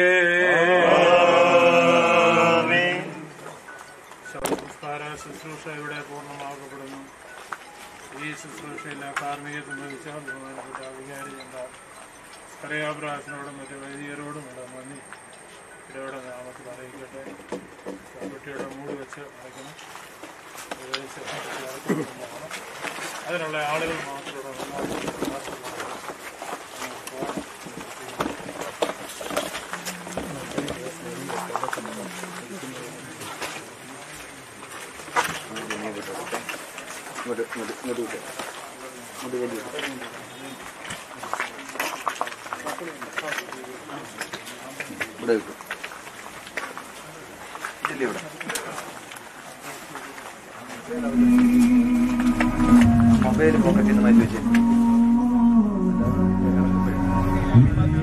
സംസ്കാര ശുശ്രൂഷ ഇവിടെ പൂർണ്ണമാക്കപ്പെടുന്നു ഈ ശുശ്രൂഷയിലെ കാർമ്മികത്വം വഹിച്ച ബഹുമാനപ്പെട്ട വികാരി എന്ന കരയാപ്രാസനോടും മറ്റു വൈദികരോടുമുള്ള നന്ദി ഇവരുടെ നാമത്തിൽ അറിയിക്കട്ടെ കുട്ടിയുടെ മൂട് വെച്ച് അടയ്ക്കണം ഏകദേശം ഇറക്കുന്നതാണ്. അതിനുള്ള ആളുകൾ മാത്രം ഇങ്ങോട്ട് ഇങ്ങോട്ട് ഇങ്ങോട്ട് വിട്ടേ. ഇങ്ങോട്ട് വേണ്ടി വിട്ടേ. ഇവിടെ വെക്കും ഇതില്ലേ ഇവിടെ മൊബൈൽ പോക്കറ്റിൽ നിന്ന് മാറ്റി വെച്ചേ